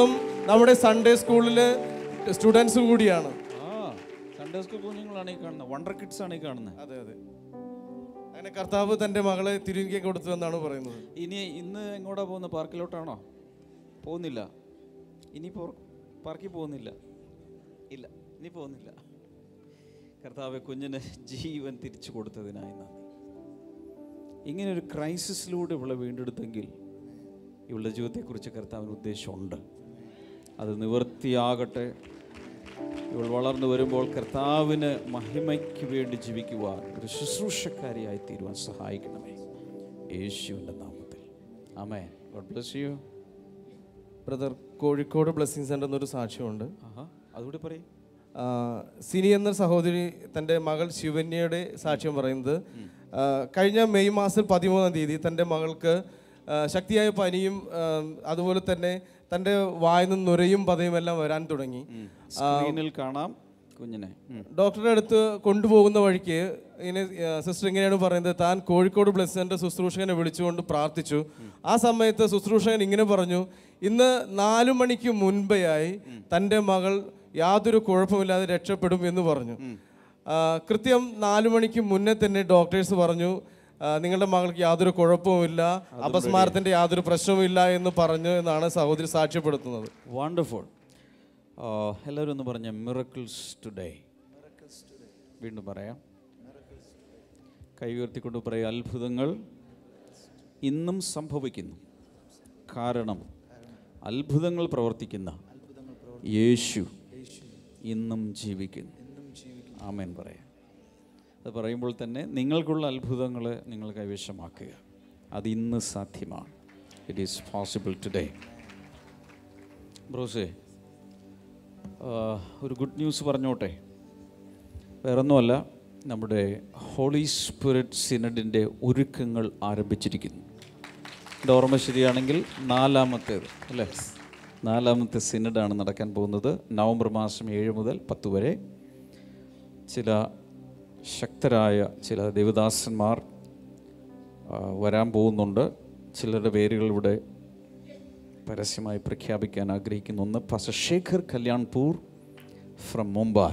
നമ്മുടെ സൺഡേ സ്കൂളിലെ സ്റ്റുഡൻസ് കൂടിയാണ് ആ സൺഡേ സ്കൂൾ കുഞ്ഞുങ്ങളാണ് ഈ കാണുന്നത് വണ്ടർ കിഡ്സ് ആണ് ഈ കാണുന്നത് അതെ അതെ അങ്ങനെ കർത്താവ് തന്റെ മകളെ തിരികെ കൊടുത്തു എന്നാണ് പറയുന്നത് ഇനി ഇന്ന് എങ്ങോട്ടാ പോകുന്നത് പാർക്കിലോട്ടാണോ പോകുന്നില്ല ഇനി പാർക്കിൽ പോകുന്നില്ല ഇല്ല ഇനി പോകുന്നില്ല കർത്താവ് കുഞ്ഞിന് ജീവൻ തിരിച്ചു കൊടുത്തതിനായി നന്ദി ഇങ്ങനെ ഒരു ക്രൈസിസിലൂടെ ഇവളെ വീണ്ടെടുത്തെങ്കിൽ ഇവളുടെ ജീവിതത്തെക്കുറിച്ച് കർത്താവിന് ഉദ്ദേശമുണ്ട് അത് നിവൃത്തിയാകട്ടെ ഇവൾ വളർന്നു വരുമ്പോൾ കർത്താവിന് മഹിമയ്ക്ക് വേണ്ടി ജീവിക്കുവാൻ ഒരു ശുശ്രൂഷക്കാരിയായി തീരുവാൻ സഹായിക്കണമേ യേശുവിൻ്റെ നാമത്തിൽ ആമേ God bless you brother Kozhikode blessing centre എന്നൊരു സാക്ഷ്യമുണ്ട് ആഹാ അതുകൂടി പറയും ആ, സിനി എന്ന സഹോദരി തൻ്റെ മകൾ ശിവന്യയുടെ സാക്ഷ്യം പറയുന്നത് ആ, കഴിഞ്ഞ മെയ് മാസം പതിമൂന്നാം തീയതി തൻ്റെ മകൾക്ക് ആ, ശക്തിയായ പനിയും ആ, അതുപോലെ തന്നെ തൻ്റെ വായിൽ നിന്ന് നുരയും പതയും എല്ലാം വരാൻ തുടങ്ങി സ്ക്രീനിൽ കാണാം കുഞ്ഞിനെ ഉം. ഡോക്ടറുടെ അടുത്ത് കൊണ്ടുപോകുന്ന വഴിക്ക് ഇങ്ങനെ സിസ്റ്റർ ഇങ്ങനെയാണ് പറയുന്നത് താൻ കോഴിക്കോട് ബ്ലഡ് സെൻ്റർ ശുശ്രൂഷകനെ വിളിച്ചുകൊണ്ട് പ്രാർത്ഥിച്ചു ആ സമയത്ത് ശുശ്രൂഷകൻ ഇങ്ങനെ പറഞ്ഞു ഇന്ന് നാലു മണിക്ക് മുൻപെയായി തൻ്റെ മകൾ യാതൊരു കുഴപ്പമില്ലാതെ രക്ഷപ്പെടും എന്ന് പറഞ്ഞു ആ, കൃത്യം നാലു മണിക്ക് മുന്നേ തന്നെ ഡോക്ടേഴ്സ് പറഞ്ഞു ആ, നിങ്ങളുടെ മകൾക്ക് യാതൊരു കുഴപ്പവുമില്ല അപസ്മാരത്തിൻ്റെ യാതൊരു പ്രശ്നവുമില്ല എന്ന് പറഞ്ഞു എന്നാണ് സഹോദരി സാക്ഷ്യപ്പെടുത്തുന്നത് വണ്ടർഫുൾ എല്ലാവരും ഒന്ന് പറഞ്ഞ മിറക്കിൾസ് ടുഡേ വീണ്ടും പറയാം കൈ ഉയർത്തിക്കൊണ്ട് പറയാം അത്ഭുതങ്ങൾ ഇന്നും സംഭവിക്കുന്നു കാരണം അത്ഭുതങ്ങൾ പ്രവർത്തിക്കുന്ന യേശു ഇന്നും ജീവിക്കുന്നു ആമേൻ പറയാം അത് പറയുമ്പോൾ തന്നെ നിങ്ങൾക്കുള്ള അത്ഭുതങ്ങൾ നിങ്ങൾ കൈവശമാക്കുക അത് ഇന്ന് സാധ്യമാണ് ഇറ്റ് ഈസ് പോസിബിൾ ടുഡേ ബ്രോസേ ആ, ഒരു ഗുഡ് ന്യൂസ് പറഞ്ഞോട്ടെ വേറൊന്നുമല്ല നമ്മുടെ ഹോളി സ്പിരിറ്റ് സിനഡിൻ്റെ ഒരുക്കങ്ങൾ ആരംഭിച്ചിരിക്കുന്നു എൻ്റെ ഓർമ്മ ശരിയാണെങ്കിൽ നാലാമത്തേത് അല്ലേ നാലാമത്തെ സിനഡാണ് നടക്കാൻ പോകുന്നത് നവംബർ മാസം ഏഴ് മുതൽ പത്ത് വരെ ചില ശക്തരായ ചില ദേവദാസന്മാർ ആ, വരാൻ പോകുന്നുണ്ട് ചിലരുടെ പേരുകൾ ഇവിടെ പരസ്യമായി പ്രഖ്യാപിക്കാൻ ആഗ്രഹിക്കുന്ന ഒന്ന് പാസ്റ്റർ ശേഖർ കല്യാൺപൂർ ഫ്രം മുംബൈ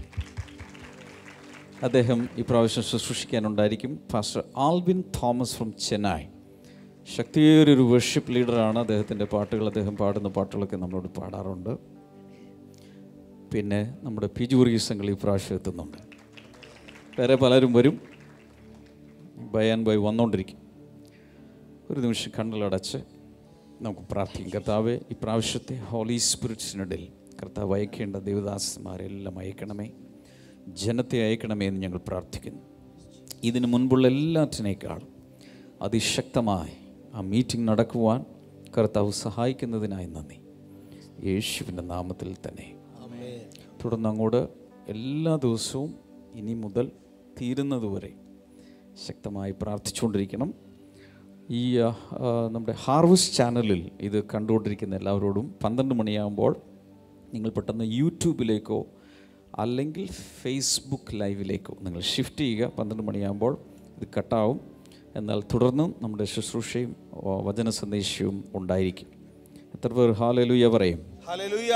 അദ്ദേഹം ഇപ്രാവശ്യം ശുശ്രൂഷിക്കാനുണ്ടായിരിക്കും pastor Alvin Thomas from Chennai ശക്തിയേറിയൊരു വർഷിപ്പ് ലീഡറാണ് അദ്ദേഹത്തിൻ്റെ പാട്ടുകൾ അദ്ദേഹം പാടുന്ന പാട്ടുകളൊക്കെ നമ്മളോട് പാടാറുണ്ട് പിന്നെ നമ്മുടെ പി ജൂറി സംഘങ്ങൾ ഈ പ്രാവശ്യം എത്തുന്നുണ്ട് വേറെ പലരും വരും ബൈ ആൻഡ് ബൈ വന്നുകൊണ്ടിരിക്കും ഒരു നിമിഷം കണ്ണുകളടച്ച് നമുക്ക് പ്രാർത്ഥിക്കും കർത്താവെ ഈ പ്രാവശ്യത്തെ ഹോളി സ്പിരിറ്റ്സിനിടയിൽ കർത്താവ് അയക്കേണ്ട ദേവദാസന്മാരെല്ലാം അയക്കണമേ ജനത്തെ അയക്കണമേ എന്ന് ഞങ്ങൾ പ്രാർത്ഥിക്കുന്നു ഇതിനു മുൻപുള്ള എല്ലാറ്റിനേക്കാളും അതിശക്തമായി ആ മീറ്റിംഗ് നടക്കുവാൻ കർത്താവ് സഹായിക്കുന്നതിനായി നന്ദി യേശുവിൻ്റെ നാമത്തിൽ തന്നെ തുടർന്ന് അങ്ങോട്ട് എല്ലാ ദിവസവും ഇനി മുതൽ തീരുന്നതുവരെ ശക്തമായി പ്രാർത്ഥിച്ചുകൊണ്ടിരിക്കണം ഈ ആ, ആ, നമ്മുടെ ഹാർവസ്റ്റ് ചാനലിൽ ഇത് കണ്ടുകൊണ്ടിരിക്കുന്ന എല്ലാവരോടും പന്ത്രണ്ട് മണിയാകുമ്പോൾ നിങ്ങൾ പെട്ടെന്ന് യൂട്യൂബിലേക്കോ അല്ലെങ്കിൽ ഫേസ്ബുക്ക് ലൈവിലേക്കോ നിങ്ങൾ ഷിഫ്റ്റ് ചെയ്യുക പന്ത്രണ്ട് മണിയാകുമ്പോൾ ഇത് കട്ടാവും എന്നാൽ തുടർന്നും നമ്മുടെ ശുശ്രൂഷയും ആ, വചന സന്ദേശവും ഉണ്ടായിരിക്കും എത്ര പേർ ഹാലലുയ പറയും ഹല്ലേലൂയ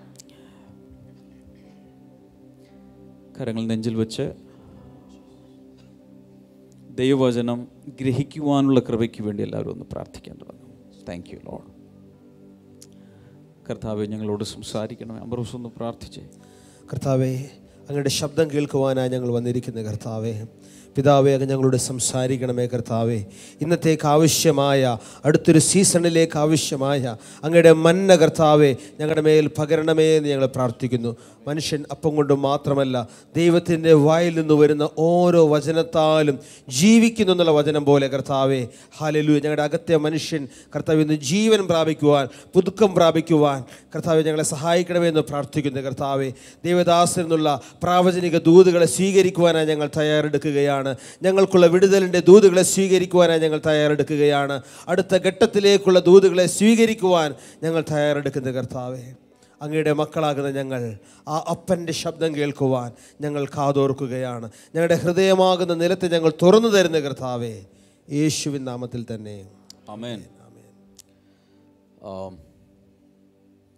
കരങ്ങൾ നെഞ്ചിൽ വെച്ച് ദൈവവചനം ഗ്രഹിക്കുവാനുള്ള കൃപയ്ക്ക് വേണ്ടി എല്ലാവരും ഒന്ന് പ്രാർത്ഥിക്കാൻ തുടങ്ങും താങ്ക് യു ലോഡ് കർത്താവെ ഞങ്ങളോട് സംസാരിക്കണമേ അമ്പറൂസ് ഒന്ന് പ്രാർത്ഥിച്ചേ കർത്താവേ അങ്ങയുടെ ശബ്ദം കേൾക്കുവാനായി ഞങ്ങൾ വന്നിരിക്കുന്ന കർത്താവേ പിതാവേ അങ്ങ് ഞങ്ങളോട് സംസാരിക്കണമേ കർത്താവേ ഇന്നത്തേക്ക് ആവശ്യമായ അടുത്തൊരു സീസണിലേക്ക് ആവശ്യമായ അങ്ങയുടെ മന്ന കർത്താവേ ഞങ്ങളുടെ മേൽ പകരണമേ എന്ന് ഞങ്ങൾ പ്രാർത്ഥിക്കുന്നു മനുഷ്യൻ അപ്പം കൊണ്ട് മാത്രമല്ല ദൈവത്തിൻ്റെ വായിൽ നിന്ന് വരുന്ന ഓരോ വചനത്താലും ജീവിക്കുന്നു എന്നുള്ള വചനം പോലെ കർത്താവേ ഹാലലു ഞങ്ങളുടെ അകത്തെ മനുഷ്യൻ കർത്താവ് ഇന്ന് ജീവൻ പ്രാപിക്കുവാൻ പുതുക്കം പ്രാപിക്കുവാൻ കർത്താവെ ഞങ്ങളെ സഹായിക്കണമേ എന്ന് പ്രാർത്ഥിക്കുന്നു കർത്താവെ ദൈവദാസൻ എന്നുള്ള പ്രാവചനിക ദൂതുകളെ സ്വീകരിക്കുവാനായി ഞങ്ങൾ തയ്യാറെടുക്കുകയാണ് ഞങ്ങൾക്കുള്ള വിടുതലിൻ്റെ ദൂതുകളെ സ്വീകരിക്കുവാനായി ഞങ്ങൾ തയ്യാറെടുക്കുകയാണ് അടുത്ത ഘട്ടത്തിലേക്കുള്ള ദൂതുകളെ സ്വീകരിക്കുവാൻ ഞങ്ങൾ തയ്യാറെടുക്കുന്ന കർത്താവെ അങ്ങയുടെ മക്കളാകുന്ന ഞങ്ങൾ ആ അപ്പൻ്റെ ശബ്ദം കേൾക്കുവാൻ ഞങ്ങൾ കാതോർക്കുകയാണ് ഞങ്ങളുടെ ഹൃദയമാകുന്ന നിലത്ത് ഞങ്ങൾ തുറന്നു തരുന്ന കർത്താവെ യേശുവിൻ നാമത്തിൽ തന്നെ അമേൻ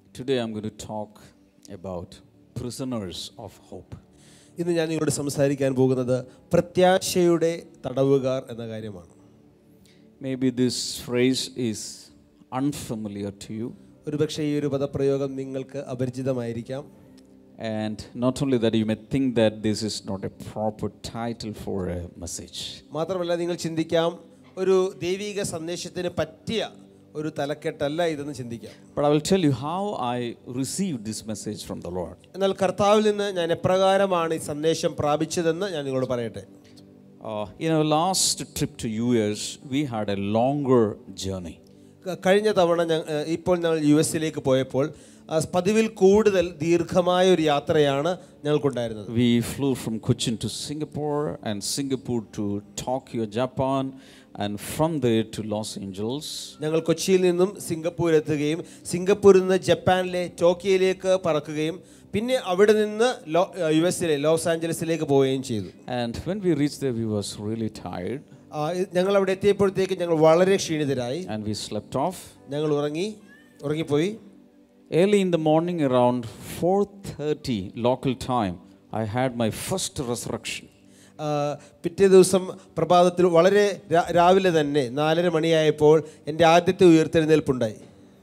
Today I'm going to talk about prisoners of hope. ഇന്ന് ഞാൻ നിങ്ങളോട് സംസാരിക്കാൻ പോകുന്നത് പ്രത്യാശയുടെ തടവുകാർ എന്ന കാര്യമാണ് Maybe this phrase is unfamiliar to you. ഒരുപക്ഷെ ഈ ഒരു പദപ്രയോഗം നിങ്ങൾക്ക് അപരിചിതമായിരിക്കാം And not only that, you may think that this is not a proper title for a message. മാത്രമല്ല നിങ്ങൾ ചിന്തിക്കാം ഒരു ദൈവിക സന്ദേശത്തിന് പറ്റിയ ഒരു തലക്കെട്ടല്ല ഇതെന്ന് ചിന്തിക്കാം But I will tell you how I received this message from the Lord. എന്നാൽ കർത്താവിൽ നിന്ന് ഞാൻ എപ്രകാരമാണ് ഈ സന്ദേശം പ്രാപിച്ചതെന്ന് ഞാൻ നിങ്ങളോട് പറയട്ടെ Uh, in our last trip to US, we had a longer journey. ക- കഴിഞ്ഞ തവണ ഞ ഏഹ് ഇപ്പോൾ ഞങ്ങൾ യു എസിലേക്ക് പോയപ്പോൾ ആ, പതിവിൽ കൂടുതൽ ദീർഘമായ ഒരു യാത്രയാണ് ഞങ്ങൾക്കുണ്ടായിരുന്നത് We flew from Cochin to Singapore and Singapore to Tokyo, Japan, and from there to Los Angeles. ഞങ്ങൾ കൊച്ചിയിൽ നിന്നും സിംഗപ്പൂർ എത്തുകയും സിംഗപ്പൂരിൽ നിന്ന് ജപ്പാനിലെ ടോക്കിയോയിലേക്ക് പറക്കുകയും പിന്നെ അവിടെ നിന്ന് ലോ യു എസിലെ ലോസ് ആഞ്ചലസിലേക്ക് പോവുകയും ചെയ്തു And when we reached there, we was really tired ആ, ഇത് ഞങ്ങൾ അവിടെ എത്തിയപ്പോഴത്തേക്ക് ഞങ്ങൾ വളരെ ക്ഷീണിതരായി and we slept off. ഞങ്ങൾ ഉറങ്ങി ഉറങ്ങിപ്പോയി Early in the morning, around 4:30 local time, I had my first resurrection. ആ, പിറ്റേ ദിവസം പ്രഭാതത്തിൽ വളരെ രാ- രാവിലെ തന്നെ നാലര മണിയായപ്പോൾ എൻ്റെ ആദ്യത്തെ ഉയർത്തെഴുന്നേൽപ്പുണ്ടായി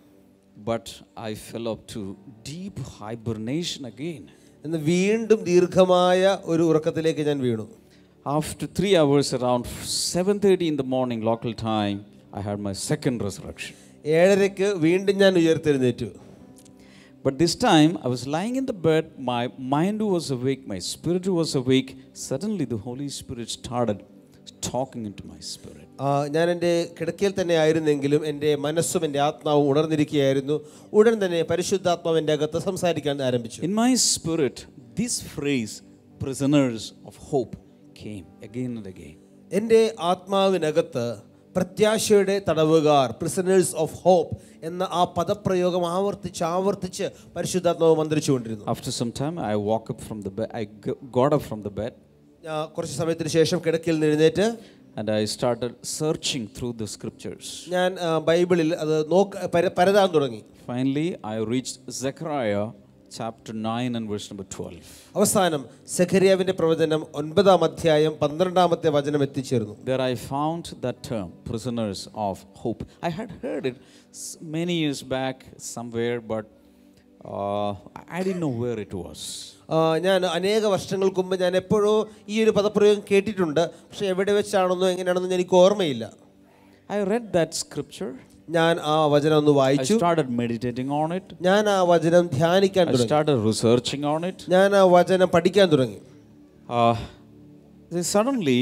But I fell up to deep hibernation again. എന്ന് വീണ്ടും ദീർഘമായ ഒരു ഉറക്കത്തിലേക്ക് ഞാൻ വീണു After three hours, around 7:30 in the morning local time, I had my second resurrection. ഏഴരയ്ക്ക് വീണ്ടും ഞാൻ ഉയർത്തെഴുന്നേറ്റു But this time, I was lying in the bed, my mind was awake, my spirit was awake. Suddenly, the Holy Spirit started talking into my spirit. ആ, ഞാൻ എൻ്റെ കിടക്കയിൽ തന്നെ ആയിരുന്നെങ്കിലും എൻ്റെ മനസ്സും എൻ്റെ ആത്മാവും ഉണർന്നിരിക്കുകയായിരുന്നു ഉടൻ തന്നെ പരിശുദ്ധാത്മാവ് എൻ്റെ അകത്ത് സംസാരിക്കാൻ ആരംഭിച്ചു In my spirit, this phrase, prisoners of hope, came again and again. എൻ്റെ ആത്മാവിനകത്ത് പ്രത്യാശയുടെ തടവുകാർ പ്രിസണേഴ്സ് ഓഫ് ഹോപ്പ് എന്ന ആ പദപ്രയോഗം ആവർത്തിച്ച് ആവർത്തിച്ച് പരിശുദ്ധാത്മാവ് മന്ത്രിച്ചുകൊണ്ടിരുന്നു After some time, I woke up from the bed, I g- got up from the bed, ഞാൻ കുറച്ച് സമയത്തിന് ശേഷം കിടക്കയിൽ നിന്ന് എഴുന്നേറ്റ് and I started searching through the scriptures. ഞാൻ ആ, ബൈബിളിൽ അത് നോക്ക പര- പരതാൻ തുടങ്ങി Finally, I reached Zechariah chapter 9 and verse number 12. അവസാനം സെഖരിയാവിൻ്റെ പ്രവചനം ഒൻപതാം അധ്യായം പന്ത്രണ്ടാമത്തെ വചനം എത്തിച്ചേർന്നു There I found that term, prisoners of hope. I had heard it s- many years back somewhere, but uh, I didn't know where it was. ആ, ഞാൻ അനേക വർഷങ്ങൾക്ക് മുമ്പ് ഞാൻ എപ്പോഴോ ഈ ഒരു പദപ്രയോഗം കേട്ടിട്ടുണ്ട് പക്ഷെ എവിടെ വെച്ചാണെന്നോ എങ്ങനെയാണെന്നോ എനിക്ക് ഓർമ്മയില്ല I read that scripture. ഞാൻ ആ വചനം ഒന്ന് I വായിച്ചു started meditating on it. ഞാൻ ആ വചനം ധ്യാനിക്കാൻ I തുടങ്ങി started researching on it. ഞാൻ ആ വചനം പഠിക്കാൻ തുടങ്ങി Uh, then suddenly,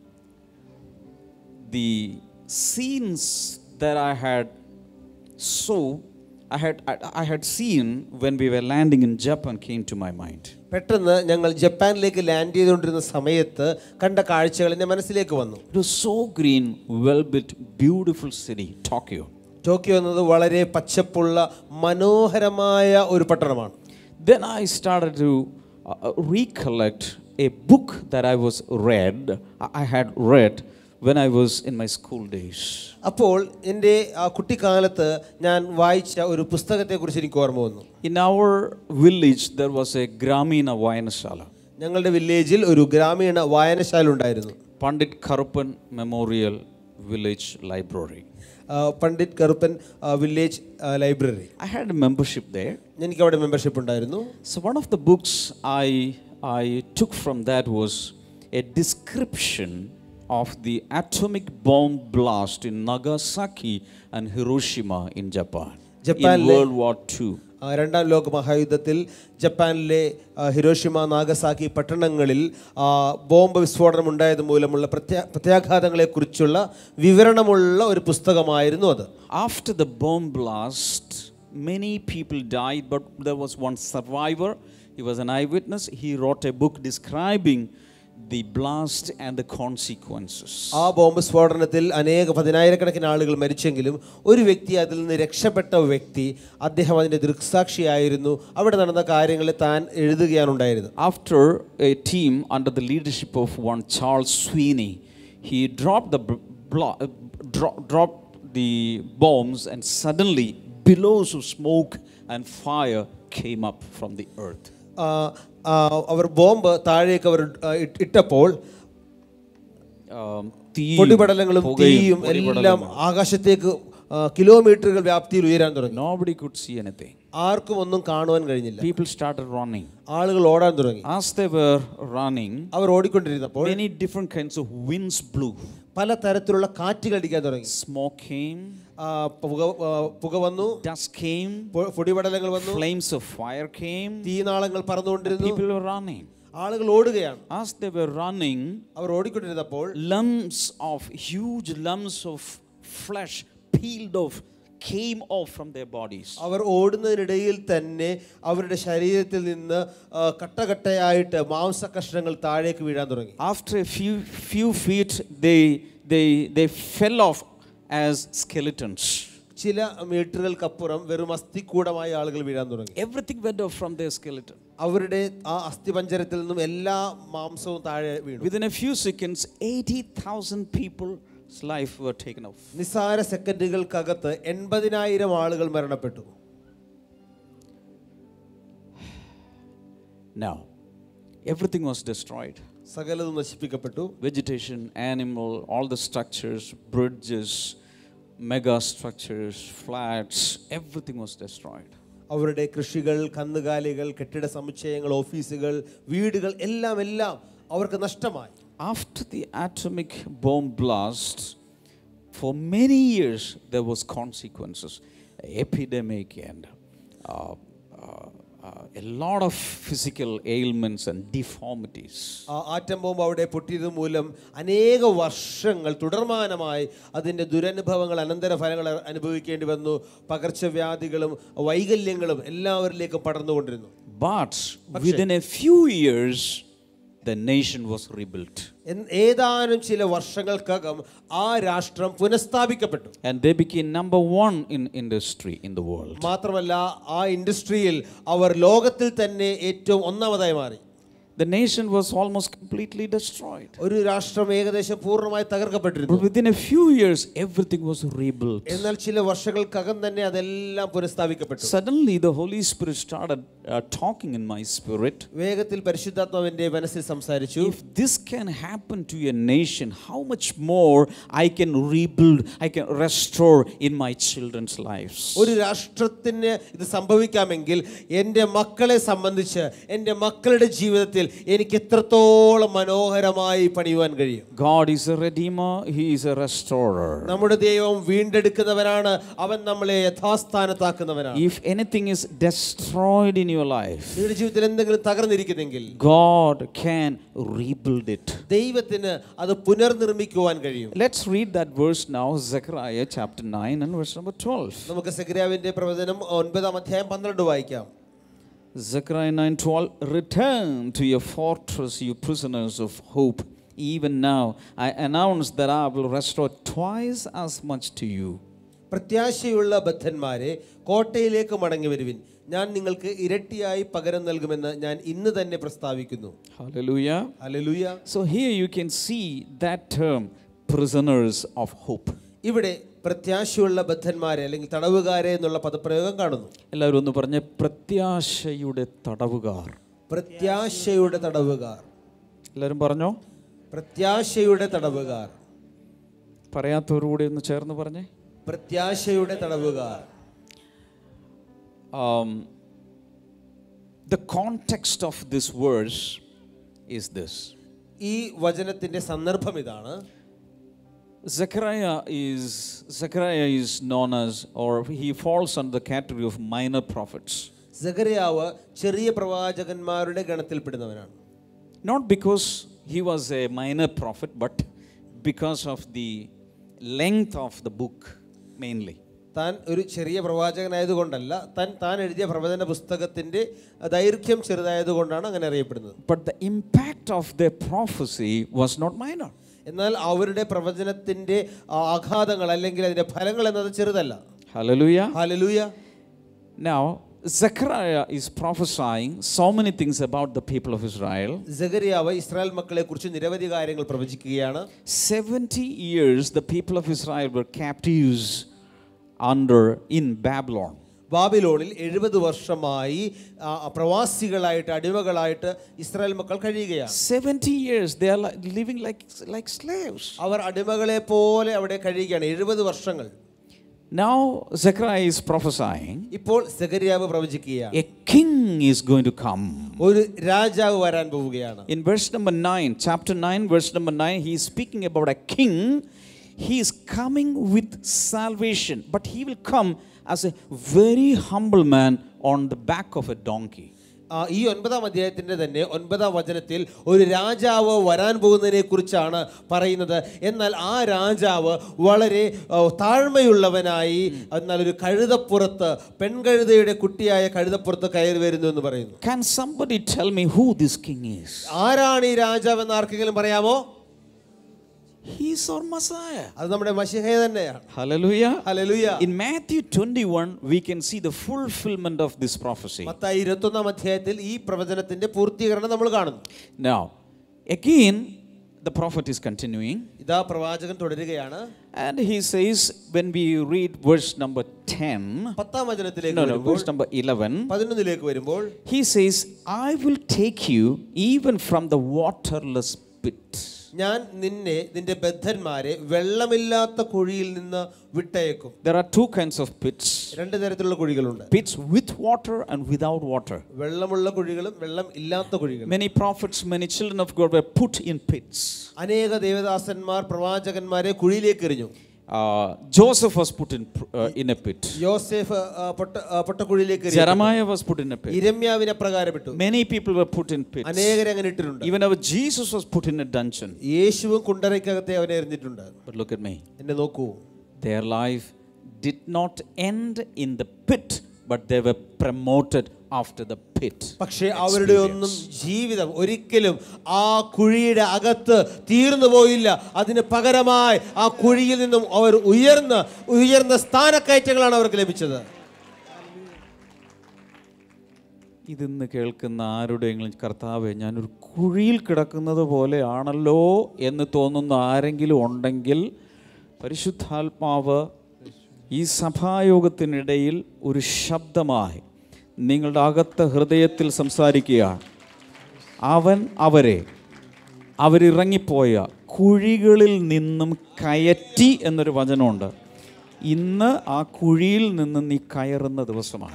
the scenes that I had so I had I, I had seen when we were landing in Japan came to my mind. പെട്ടെന്ന് ഞങ്ങൾ ജപ്പാനിലേക്ക് ലാൻഡ് ചെയ്തുകൊണ്ടിരുന്ന സമയത്ത് കണ്ട കാഴ്ചകൾ എൻ്റെ മനസ്സിലേക്ക് വന്നു It was so green, well built, beautiful city, Tokyo. Tokyo എന്നത് വളരെ പച്ചപ്പുള്ള മനോഹരമായ ഒരു പട്ടണമാണ് Then I started to uh, uh, recollect a book that I was read, I I had read when I was in my school days. അപ്പോൾ എൻ്റെ ആ കുട്ടിക്കാലത്ത് ഞാൻ വായിച്ച ഒരു പുസ്തകത്തെക്കുറിച്ച് എനിക്ക് ഓർമ്മ വന്നു In our village, there was a Gramina Vayanashala. ഞങ്ങളുടെ വില്ലേജിൽ ഒരു ഗ്രാമീണ വായനശാല ഉണ്ടായിരുന്നു Pandit Karupan Memorial Village Library. ആ, പണ്ഡിറ്റ് കറുപ്പൻ ആ, വില്ലേജ് ആ, library I had a membership there. എനിക്ക് അവിടെ മെമ്പർഷിപ്പ് ഉണ്ടായിരുന്നു So one of the books I I took from that was a description of the atomic bomb blast in Nagasaki and Hiroshima in Japan in Japan le- World War II. ആ, രണ്ടാം ലോക മഹായുദ്ധത്തിൽ ജപ്പാനിലെ ആ, ഹിരോഷിമ നാഗസാക്കി പട്ടണങ്ങളിൽ ആ, ബോംബ് വിസ്ഫോടനം ഉണ്ടായത് മൂലമുള്ള പ്രത്യാ പ്രത്യാഘാതങ്ങളെക്കുറിച്ചുള്ള വിവരണമുള്ള ഒരു പുസ്തകമായിരുന്നു അത് After the bomb blast, many people died, but there was one survivor. He was an eyewitness. He wrote a book describing the blast and the consequences. ആ ബോംബ് സ്ഫോടനത്തിൽ അനേക പതിനായിരക്കണക്കിന് ആളുകൾ മരിച്ചെങ്കിലും ഒരു വ്യക്തി അതിൽ നിന്ന് രക്ഷപ്പെട്ട വ്യക്തി അദ്ദേഹം അതിൻ്റെ ദൃക്സാക്ഷിയായിരുന്നു അവിടെ നടന്ന കാര്യങ്ങളെ താൻ എഴുതുകയാണ് ഉണ്ടായിരുന്നത് After a team under the leadership of one Charles Sweeney, he dropped the b- blo- uh, dro- dropped the bombs, and suddenly billows of smoke and fire came up from the earth. ആ, ആ, അവർ ബോംബ് താഴേക്ക് അവർ ആ, ഇട്ട് ഇട്ടപ്പോൾ Um, തീയും പൊടിപടലങ്ങളും പുകയും തീയും എല്ലാം പൊടിപടലങ്ങളും. ആകാശത്തേക്ക് ആ, കിലോമീറ്ററുകൾ വ്യാപ്തിയിൽ ഉയരാൻ തുടങ്ങി Nobody could see anything. ആർക്കും ഒന്നും കാണുവാൻ കഴിഞ്ഞില്ല People started running. ആളുകൾ ഓടാൻ തുടങ്ങി As they were running, our ഓടിക്കൊണ്ടിരുന്നപ്പോൾ many different kinds of winds blew. പല തരത്തിലുള്ള കാറ്റുകൾ അടിക്കാൻ തുടങ്ങി Smoke came, ആ, പുക ആ, പുക വന്നു dust came, പൊ- പൊടിപടലങ്ങൾ വന്നു flames of fire came. തീനാളങ്ങൾ പറന്നുകൊണ്ടിരുന്നു People were running. ആളുകൾ ഓടുകയാണ് As they were running, our ഓടിക്കൊണ്ടിരുന്നപ്പോൾ lumps of huge lumps of flesh peeled off came off from their bodies. അവർ ഓടുന്നതിനിടയിൽ തന്നെ അവരുടെ ശരീരത്തിൽ നിന്ന് ആ, കട്ടകട്ടയായിട്ട് മാംസ കഷ്ണങ്ങൾ താഴേക്ക് വീഴാൻ തുടങ്ങി After a few few feet, they they they fell off as skeletons. ചില മീറ്ററുകൾക്കപ്പുറം വെറും അസ്ഥിക്കൂടമായി ആളുകൾ വീഴാൻ തുടങ്ങി Everything went off from their skeleton. അവരുടെ ആ അസ്ഥിപഞ്ചരത്തിൽ നിന്നും എല്ലാ മാംസവും താഴെ വീണു Within a few seconds, 80,000 people's life were taken off. നിസ്സാര സെക്കൻഡുകൾക്കകത്ത് എൺപതിനായിരം ആളുകൾ മരണപ്പെട്ടു Now, everything was destroyed. സകലതും നശിപ്പിക്കപ്പെട്ടു Vegetation, animal, all the structures, bridges, mega structures, flats, everything was destroyed. അവരുടെ കൃഷികൾ കന്നുകാലികൾ കെട്ടിട സമുച്ചയങ്ങൾ ഓഫീസുകൾ വീടുകൾ എല്ലാം എല്ലാം അവർക്ക് നഷ്ടമായി After the atomic bomb blast, for many years there was consequences, epidemic and uh, uh, uh, a lot of physical ailments and deformities. ആ ആറ്റം ബോംബ് അവിടെ പൊട്ടിയത് മൂലം അനേക വർഷങ്ങൾ തുടർമാനമായി അതിൻ്റെ ദുരനുഭവങ്ങൾ അനന്തരഫലങ്ങൾ അനുഭവിക്കേണ്ടി വന്നു പകർച്ചവ്യാധികളും വൈകല്യങ്ങളും എല്ലാവരിലേക്കും പടർന്നുകൊണ്ടിരുന്നു But within a few years, the nation was rebuilt. എന്ന് ഏതാനും ചില വർഷങ്ങൾക്കകം ആ രാഷ്ട്രം പുനഃസ്ഥാപിക്കപ്പെട്ടു And they became number one in industry in the world. മാത്രമല്ല ആ ഇൻഡസ്ട്രിയിൽ അവർ ലോകത്തിൽ തന്നെ ഏറ്റവും ഒന്നാമതായി മാറി The nation was almost completely destroyed. ഒരു രാഷ്ട്രം ഏകദേശം പൂർണ്ണമായി തകർക്കപ്പെട്ടിരുന്നു But within a few years, everything was rebuilt. എന്നാൽ ചില വർഷങ്ങൾക്കകം തന്നെ അതെല്ലാം പുനഃസ്ഥാപിക്കപ്പെട്ടു Suddenly, the Holy Spirit started uh, talking in my spirit. വേഗത്തിൽ പരിശുദ്ധാത്മാവിന്റെ മനസ്സിൽ സംസാരിച്ചു If this can happen to a nation, how much more I can rebuild, I can restore in my children's lives. ഒരു രാഷ്ട്രത്തിന് ഇത് സംഭവിക്കാമെങ്കിൽ എൻ്റെ മക്കളെ സംബന്ധിച്ച് എൻ്റെ മക്കളുടെ ജീവിതത്തിൽ എനിക്ക് എത്രത്തോളം മനോഹരമായി പണിയുവാൻ കഴിയും God is a redeemer, He is a restorer. നമ്മുടെ ദൈവം വീണ്ടെടുക്കുന്നവനാണ് അവൻ നമ്മളെ യഥാസ്ഥാനത്താക്കുന്നവനാണ് If anything is destroyed in your life, നിങ്ങളുടെ ജീവിതത്തിൽ എന്തെങ്കിലും തകർന്നിരിക്കുന്നെങ്കിൽ God can rebuild it. ദൈവത്തിന് അത് പുനർനിർമ്മിക്കുവാൻ കഴിയും Let's read that verse now, Zechariah chapter 9 and verse number 12. നമുക്ക് സെക്രിയാവിന്റെ പ്രവചനം ഒൻപതാം അധ്യായം പന്ത്രണ്ട് വായിക്കാം Zechariah 9:12 Return to your fortress you prisoners of hope even now I announce that I will restore twice as much to you പ്രത്യാശയുള്ള ബദ്ധന്മാരെ കോട്ടയിലേക്ക് മടങ്ങി വരുവിൻ ഞാൻ നിങ്ങൾക്ക് ഇരട്ടിയായി പകരം നൽകുമെന്ന് ഞാൻ ഇന്ന് തന്നെ പ്രസ്താവിക്കുന്നു Hallelujah ഹല്ലേലൂയ So here you can see that term prisoners of hope ഇവിടെ പ്രത്യാശയുള്ള ബദ്ധന്മാരെ അല്ലെങ്കിൽ തടവുകാരെ എന്നുള്ള പദപ്രയോഗം കാണുന്നു എല്ലാവരും ഒന്ന് പറഞ്ഞ പ്രത്യാശയുടെ തടവുകാർ പ്രത്യാശയുടെ തടവുകാർ എല്ലാവരും പറഞ്ഞോ പ്രത്യാശയുടെ തടവുകാർ പറയാത്തവരുകൂടെ ഒന്ന് ചേർന്ന് പറഞ്ഞേ പ്രത്യാശയുടെ തടവുകാർ um, the context of this verse is this ഈ വചനത്തിന്റെ സന്ദർഭം ഇതാണ് Zechariah is Zechariah is known as or he falls under the category of minor prophets സഗറിയാവ് ചെറിയ പ്രവാചകന്മാരുടെ ഗണത്തിൽപ്പെടുന്നവനാണ് not because he was a minor prophet but because of the length of the book mainly താൻ ഒരു ചെറിയ പ്രവാചകനായതുകൊണ്ടല്ല താൻ താൻ എഴുതിയ പ്രവചന പുസ്തകത്തിന്റെ ദൈർഘ്യം ചെറുതായതുകൊണ്ടാണ് അങ്ങനെ അറിയപ്പെടുന്നത് but the impact of their prophecy was not minor എന്നാൽ അവരുടെ പ്രവചനത്തിന്റെ ആഘാതങ്ങൾ അല്ലെങ്കിൽ അതിന്റെ ഫലങ്ങൾ എന്നത് ചെറുതല്ല hallelujah ഹാലലൂയ now Zechariah is prophesying so many things about the people of Israel സഗറിയാവ് ഇസ്രായേൽ മക്കളെ കുറിച്ച് നിരവധി കാര്യങ്ങൾ പ്രവചിക്കുകയാണ് 70 years the people of Israel were captives under in Babylon. ബാബിലോണിൽ എഴുപത് വർഷമായി ആ, പ്രവാസികളായിട്ട് അടിമകളായിട്ട് ഇസ്രായേൽ മക്കൾ കഴിയുകയാണ് 70 years they are li- living like, like slaves. അവർ അടിമകളെ പോലെ അവിടെ കഴിയുകയാണ് എഴുപത് വർഷങ്ങൾ Now Zechariah is prophesying ഇപ്പോൾ സെഗരിയാവ് പ്രവചിക്കുകയാണ് a king is going to come. ഒരു രാജാവ് വരാൻ പോവുകയാണ് In verse number 9, chapter 9, verse number 9, he is speaking about a king. He is coming with salvation, but he will come as a very humble man on the back of a donkey. ആ, ഈ ഒൻപതാം അധ്യായത്തിന്റെ തന്നെ ഒൻപതാം വചനത്തിൽ ഒരു രാജാവ് വരാൻ പോകുന്നതിനെ കുറിച്ചാണ് പറയുന്നത് എന്നാൽ ആ രാജാവ് വളരെ ആ, താഴ്മയുള്ളവനായി എന്നാൽ ഒരു കഴുതപ്പുറത്ത് പെൺകഴുതയുടെ കുട്ടിയായ കഴുതപ്പുറത്ത് കയറി വരുന്നു എന്ന് പറയുന്നു Can somebody tell me who this king is? ആരാണ് ഈ രാജാവ് എന്ന് ആർക്കെങ്കിലും പറയാമോ He is our Messiah. അത് നമ്മുടെ മഷിഹ തന്നെയാണ് Hallelujah. ഹല്ലേലൂയ In Matthew 21, we can see the fulfillment of this prophecy. മത്തായി ഇരുപത്തൊന്നാം അധ്യായത്തിൽ ഈ പ്രവചനത്തിന്റെ പൂർത്തീകരണം നമ്മൾ കാണുന്നു Now, again, the prophet is continuing. ഇതാ പ്രവാചകൻ തുടരുകയാണ് And he says, when we read verse number 10, പത്താം വചനത്തിലേക്ക് no, no, വരുമ്പോൾ verse number 11, പതിനൊന്നിലേക്ക് വരുമ്പോൾ he says, I will take you even from the waterless pit. ഞാൻ നിന്നെ നിന്റെ ബദ്ധന്മാരെ വെള്ളമില്ലാത്ത കുഴിയിൽ നിന്ന് വിട്ടയക്കും There are two kinds of pits രണ്ട് തരത്തിലുള്ള കുഴികളുണ്ട് pits with water and without water. വെള്ളമുള്ള കുഴികളും വെള്ളം ഇല്ലാത്ത കുഴികളും Many prophets, many children of God were put in pits. അനേക ദേവദാസന്മാർ പ്രവാചകന്മാരെ കുഴിയിലേക്ക് എറിഞ്ഞു Uh, Joseph was put in, pr- uh, in a pit. യോസേഫ് ആ, പൊട്ട ആ, പൊട്ടക്കുഴിയിലേക്ക് എറിയപ്പെട്ടു. Jeremiah was put in a pit. ഇരമ്യാവിനെ പ്രകാരപ്പെട്ടു Many people were put in pits. അനേകരെ അങ്ങനെ ഇട്ടിട്ടുണ്ട് Even our Jesus was put in a dungeon. യേശുവും കുണ്ടറയ്ക്കകത്തെ അവനെ എറിഞ്ഞിട്ടുണ്ട് But look at me. എന്നെ നോക്കൂ Their life did not end in the pit, but they were promoted after the pit. പക്ഷേ അവരുടെ ഒന്നും ജീവിതം ഒരിക്കലും ആ കുഴിയുടെ അകത്ത് തീർന്നു പോയില്ല അതിന് പകരമായി ആ കുഴിയിൽ നിന്നും അവർ ഉയർന്ന ഉയർന്ന സ്ഥാനക്കയറ്റങ്ങളാണ് അവർക്ക് ലഭിച്ചത് ഇതിന്ന് കേൾക്കുന്ന ആരുടെയെങ്കിലും കർത്താവെ ഞാനൊരു കുഴിയിൽ കിടക്കുന്നത് പോലെയാണല്ലോ എന്ന് തോന്നുന്ന ആരെങ്കിലും ഉണ്ടെങ്കിൽ പരിശുദ്ധാത്മാവ് ഈ സഭായോഗത്തിനിടയിൽ ഒരു ശബ്ദമായി നിങ്ങളുടെ അകത്ത ഹൃദയത്തിൽ സംസാരിക്കുക അവൻ അവരെ അവരിറങ്ങിപ്പോയ കുഴികളിൽ നിന്നും കയറ്റി എന്നൊരു വചനമുണ്ട് ഇന്ന് ആ കുഴിയിൽ നിന്ന് നീ കയറുന്ന ദിവസമാണ്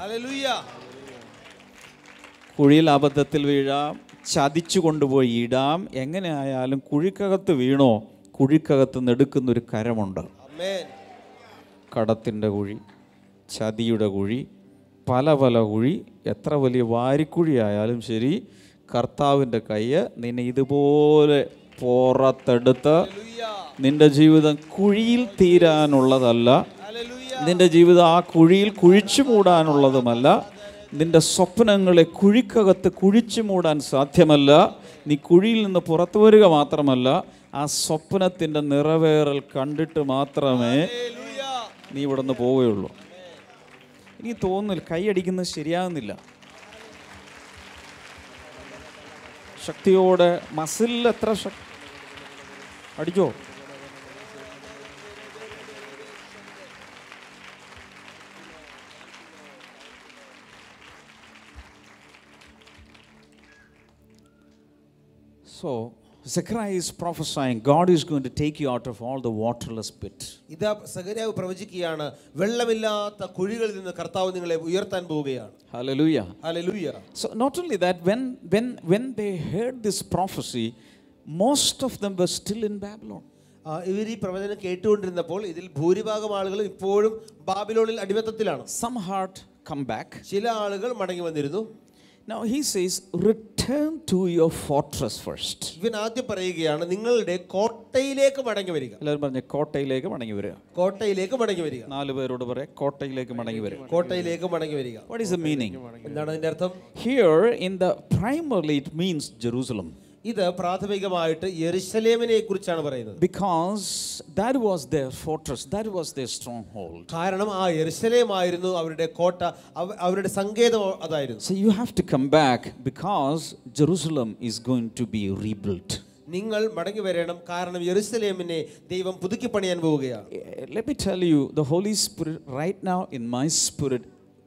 കുഴിയിൽ അബദ്ധത്തിൽ വീഴാം ചതിച്ചു കൊണ്ടുപോയി ഇടാം എങ്ങനെ ആയാലും കുഴിക്കകത്ത് വീണോ കുഴിക്കകത്ത് നെടുക്കുന്ന ഒരു കരമുണ്ട് കടത്തിൻ്റെ കുഴി ചതിയുടെ കുഴി പല പല കുഴി എത്ര വലിയ വാരിക്കുഴി ആയാലും ശരി കർത്താവിൻ്റെ കയ്യ് നിന്നെ ഇതുപോലെ പുറത്തെടുത്ത് നിന്റെ ജീവിതം കുഴിയിൽ തീരാനുള്ളതല്ല നിന്റെ ജീവിതം ആ കുഴിയിൽ കുഴിച്ചു മൂടാനുള്ളതുമല്ല നിന്റെ സ്വപ്നങ്ങളെ കുഴിക്കകത്ത് കുഴിച്ചു മൂടാൻ സാധ്യമല്ല നീ കുഴിയിൽ നിന്ന് പുറത്തു വരിക മാത്രമല്ല ആ സ്വപ്നത്തിൻ്റെ നിറവേറൽ കണ്ടിട്ട് മാത്രമേ നീ ഇവിടെ നിന്ന് പോവുകയുള്ളൂ എനിക്ക് തോന്നുന്നില്ല കൈയടിക്കുന്നത് ശരിയാകുന്നില്ല ശക്തിയോടെ മസിലിൽ എത്ര ശക്തി അടിച്ചോ So, Zechariah is prophesying God is going to take you out of all the waterless pit. ഇതാ സഗരാവ് പ്രവചിക്കുകയാണ് വെള്ളമില്ലാത്ത കുഴികളിൽ നിന്ന് കർത്താവ് നിങ്ങളെ ഉയർത്താൻ പോവുകയാണ് Hallelujah. ഹല്ലേലൂയ So not only that, when when when they heard this prophecy, most of them were still in Babylon. ആ, ഇവർ ഈ പ്രവചനം കേട്ടുകൊണ്ടിരുന്നപ്പോൾ ഇതിൽ ഭൂരിഭാഗം ആളുകളും ഇപ്പോഴും ബാബിലോണിൽ അടിമത്തത്തിലാണ് Some had come back. ചില ആളുകൾ മടങ്ങി വന്നിരുന്നു Now he says, return to your fortress first. ഇവൻ ആദ്യം പറയുകയാണ് നിങ്ങളുടെ കോട്ടയിലേക്ക് മടങ്ങി വരിക എല്ലാവരും പറഞ്ഞ കോട്ടയിലേക്ക് മടങ്ങി വരിക കോട്ടയിലേക്ക് മടങ്ങി വരിക നാല് പേരോട് പറയാം കോട്ടയിലേക്ക് മടങ്ങി വരിക കോട്ടയിലേക്ക് മടങ്ങി വരിക What is the meaning? എന്താണ് അതിന്റെ അർത്ഥം Here in the primarily it means Jerusalem. ഇത് പ്രാഥമികമായിട്ട് യെരുശലേമിനെ കുറിച്ചാണ് പറയുന്നത് Because that was their fortress, that was their stronghold. കാരണം ആ യെരുശലേമായിരുന്നു അവരുടെ കോട്ട അവ- അവരുടെ സങ്കേതം അതായിരുന്നു So you have to come back because Jerusalem is going to be rebuilt. നിങ്ങൾ മടങ്ങി വരണം കാരണം യെരുസലേമിനെ ദൈവം പുതുക്കി പണിയാൻ പോവുകയാണ് Eh, Let me tell you, the Holy Spirit right now in my spirit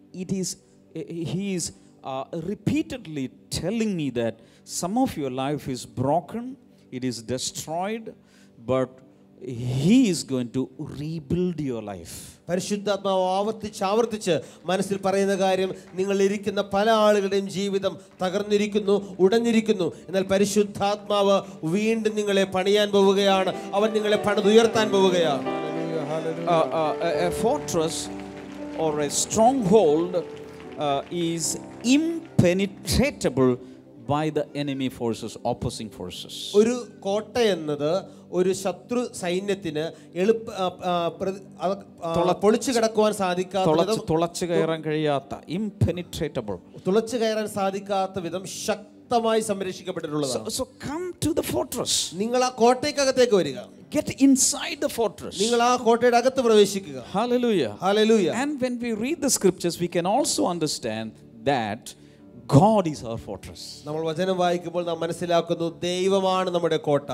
it is he is uh, repeatedly telling me that some of your life is broken it is destroyed but he is going to rebuild your life പരിശുദ്ധാത്മാവ് ആവർത്തിച്ച് ആവർത്തിച്ച് മനസ്സിൽ പറയുന്ന കാര്യം നിങ്ങൾ ഇരിക്കുന്ന പല ആളുകളുടെയും ജീവിതം തകർന്നിരിക്കുന്നു ഉടഞ്ഞിരിക്കുന്നു എന്നാൽ പരിശുദ്ധാത്മാവ് വീണ്ടും നിങ്ങളെ പണിയാൻ പോവുകയാണ് അവൻ നിങ്ങളെ പണിതുയർത്താൻ പോവുകയാണ് uh, uh, a, a fortress or a stronghold uh, is impenetrable by the enemy forces, opposing forces. ഒരു കോട്ട എന്നത് ഒരു ശത്രു സൈന്യത്തിന് എളുപ്പ ആ, ആ, പ്രതി- അത്, ആ, പൊളിച്ചു കിടക്കുവാൻ സാധിക്കാത്ത തുളച്ച് വിധം തുളച്ച് കയറാൻ കഴിയാത്ത impenetrable. തുളച്ചു കയറാൻ സാധിക്കാത്ത വിധം ശക്തമായി സംരക്ഷിക്കപ്പെട്ടിട്ടുള്ളതാണ് So, so come to the fortress. നിങ്ങൾ ആ കോട്ടയ്ക്കകത്തേക്ക് വരിക Get inside the fortress. നിങ്ങൾ ആ കോട്ടയുടെ അകത്ത് പ്രവേശിക്കുക Hallelujah. ഹല്ലേലൂയ And when we read the scriptures, we can also understand that God is our fortress. നമ്മൾ വചനം വായിക്കുമ്പോൾ നാം മനസ്സിലാക്കുന്നു ദൈവമാണ് നമ്മുടെ കോട്ട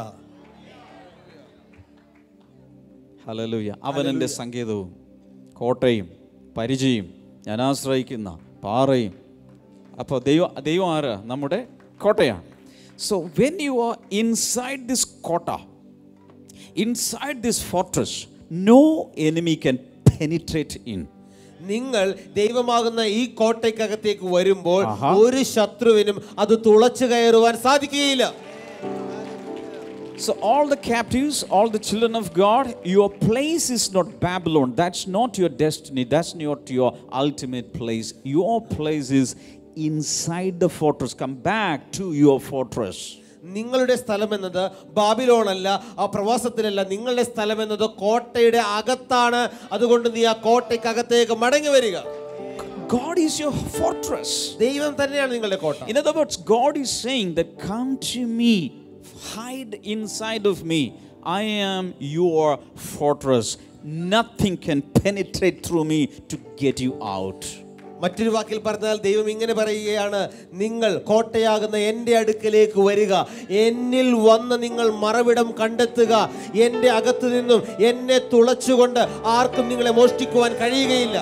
ഹലലൂയ അവൻ എൻ്റെ സങ്കേതവും കോട്ടയും പരിചയം ഞാൻ ആശ്രയിക്കുന്ന പാറയും അപ്പോൾ ദൈവം ദൈവം ആരാ നമ്മുടെ കോട്ടയാണ് so when you are inside this കോട്ട inside this fortress no enemy can penetrate in നിങ്ങൾ ദൈവമാകുന്ന ഈ കോട്ടയ്ക്കകത്തേക്ക് വരുമ്പോൾ ഒരു ശത്രുവിനും അത് തുളച്ചു കയറുവാൻ സാധിക്കുകയില്ല So, all the captives, all the children of God, your place is not Babylon. That's not your destiny. That's not your ultimate place. Your place is inside the fortress. Come back to your fortress. നിങ്ങളുടെ സ്ഥലം എന്നത് ബാബിലോണല്ല ആ പ്രവാസത്തിലല്ല നിങ്ങളുടെ സ്ഥലം എന്നത് കോട്ടയുടെ അകത്താണ് അതുകൊണ്ട് നീ ആ കോട്ടയ്ക്കകത്തേക്ക് മടങ്ങി വരിക God is your fortress. ദൈവം തന്നെയാണ് നിങ്ങളുടെ കോട്ട In other words, God is saying that come to me, hide inside of me. I am your fortress. Nothing can penetrate through me to get you out. മറ്റൊരു വാക്കിൽ പറഞ്ഞാൽ ദൈവം ഇങ്ങനെ പറയുകയാണ് നിങ്ങൾ കോട്ടയാകുന്ന എൻ്റെ അടുക്കലേക്ക് വരിക എന്നിൽ വന്ന് നിങ്ങൾ മറവിടം കണ്ടെത്തുക എൻ്റെ അകത്തു നിന്നും എന്നെ തുളച്ചുകൊണ്ട് ആർക്കും നിങ്ങളെ മോഷ്ടിക്കുവാൻ കഴിയുകയില്ല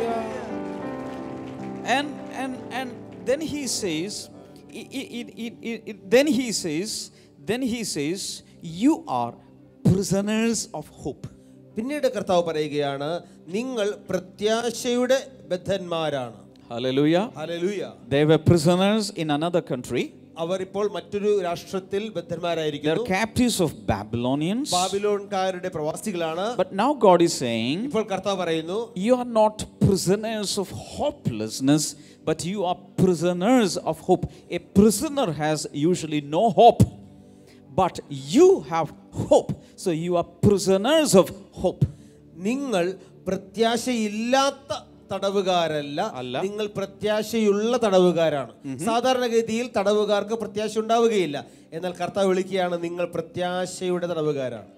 And and and then he says, it, it, it, it, it- then he says, then he says, you are prisoners of hope. പിന്നീട് കർത്താവ് പറയുകയാണ് നിങ്ങൾ പ്രത്യാശയുടെ ബദ്ധന്മാരാണ് Hallelujah. ഹല്ലേലൂയ They were prisoners in another country. അവർ ഇപ്പോൾ മറ്റൊരു രാഷ്ട്രത്തിൽ They're ബദ്ധന്മാരായിരിക്കുന്നു captives of Babylonians. ബാബിലോൺകാരുടെ പ്രവാസികളാണ് But now God is saying, ഇപ്പോൾ കർത്താവ് പറയുന്നു you are not prisoners of hopelessness, but you are prisoners of hope. A prisoner has usually no hope, but you have hope. So you are prisoners of hope. നിങ്ങൾ പ്രത്യാശയില്ലാത്ത തടവുകാരല്ല അല്ല. നിങ്ങൾ പ്രത്യാശയുള്ള തടവുകാരാണ് സാധാരണഗതിയിൽ തടവുകാർക്ക് പ്രത്യാശ ഉണ്ടാവുകയില്ല എന്നാൽ കർത്താവ് വിളിക്കുകയാണ് നിങ്ങൾ പ്രത്യാശയുടെ തടവുകാരാണ്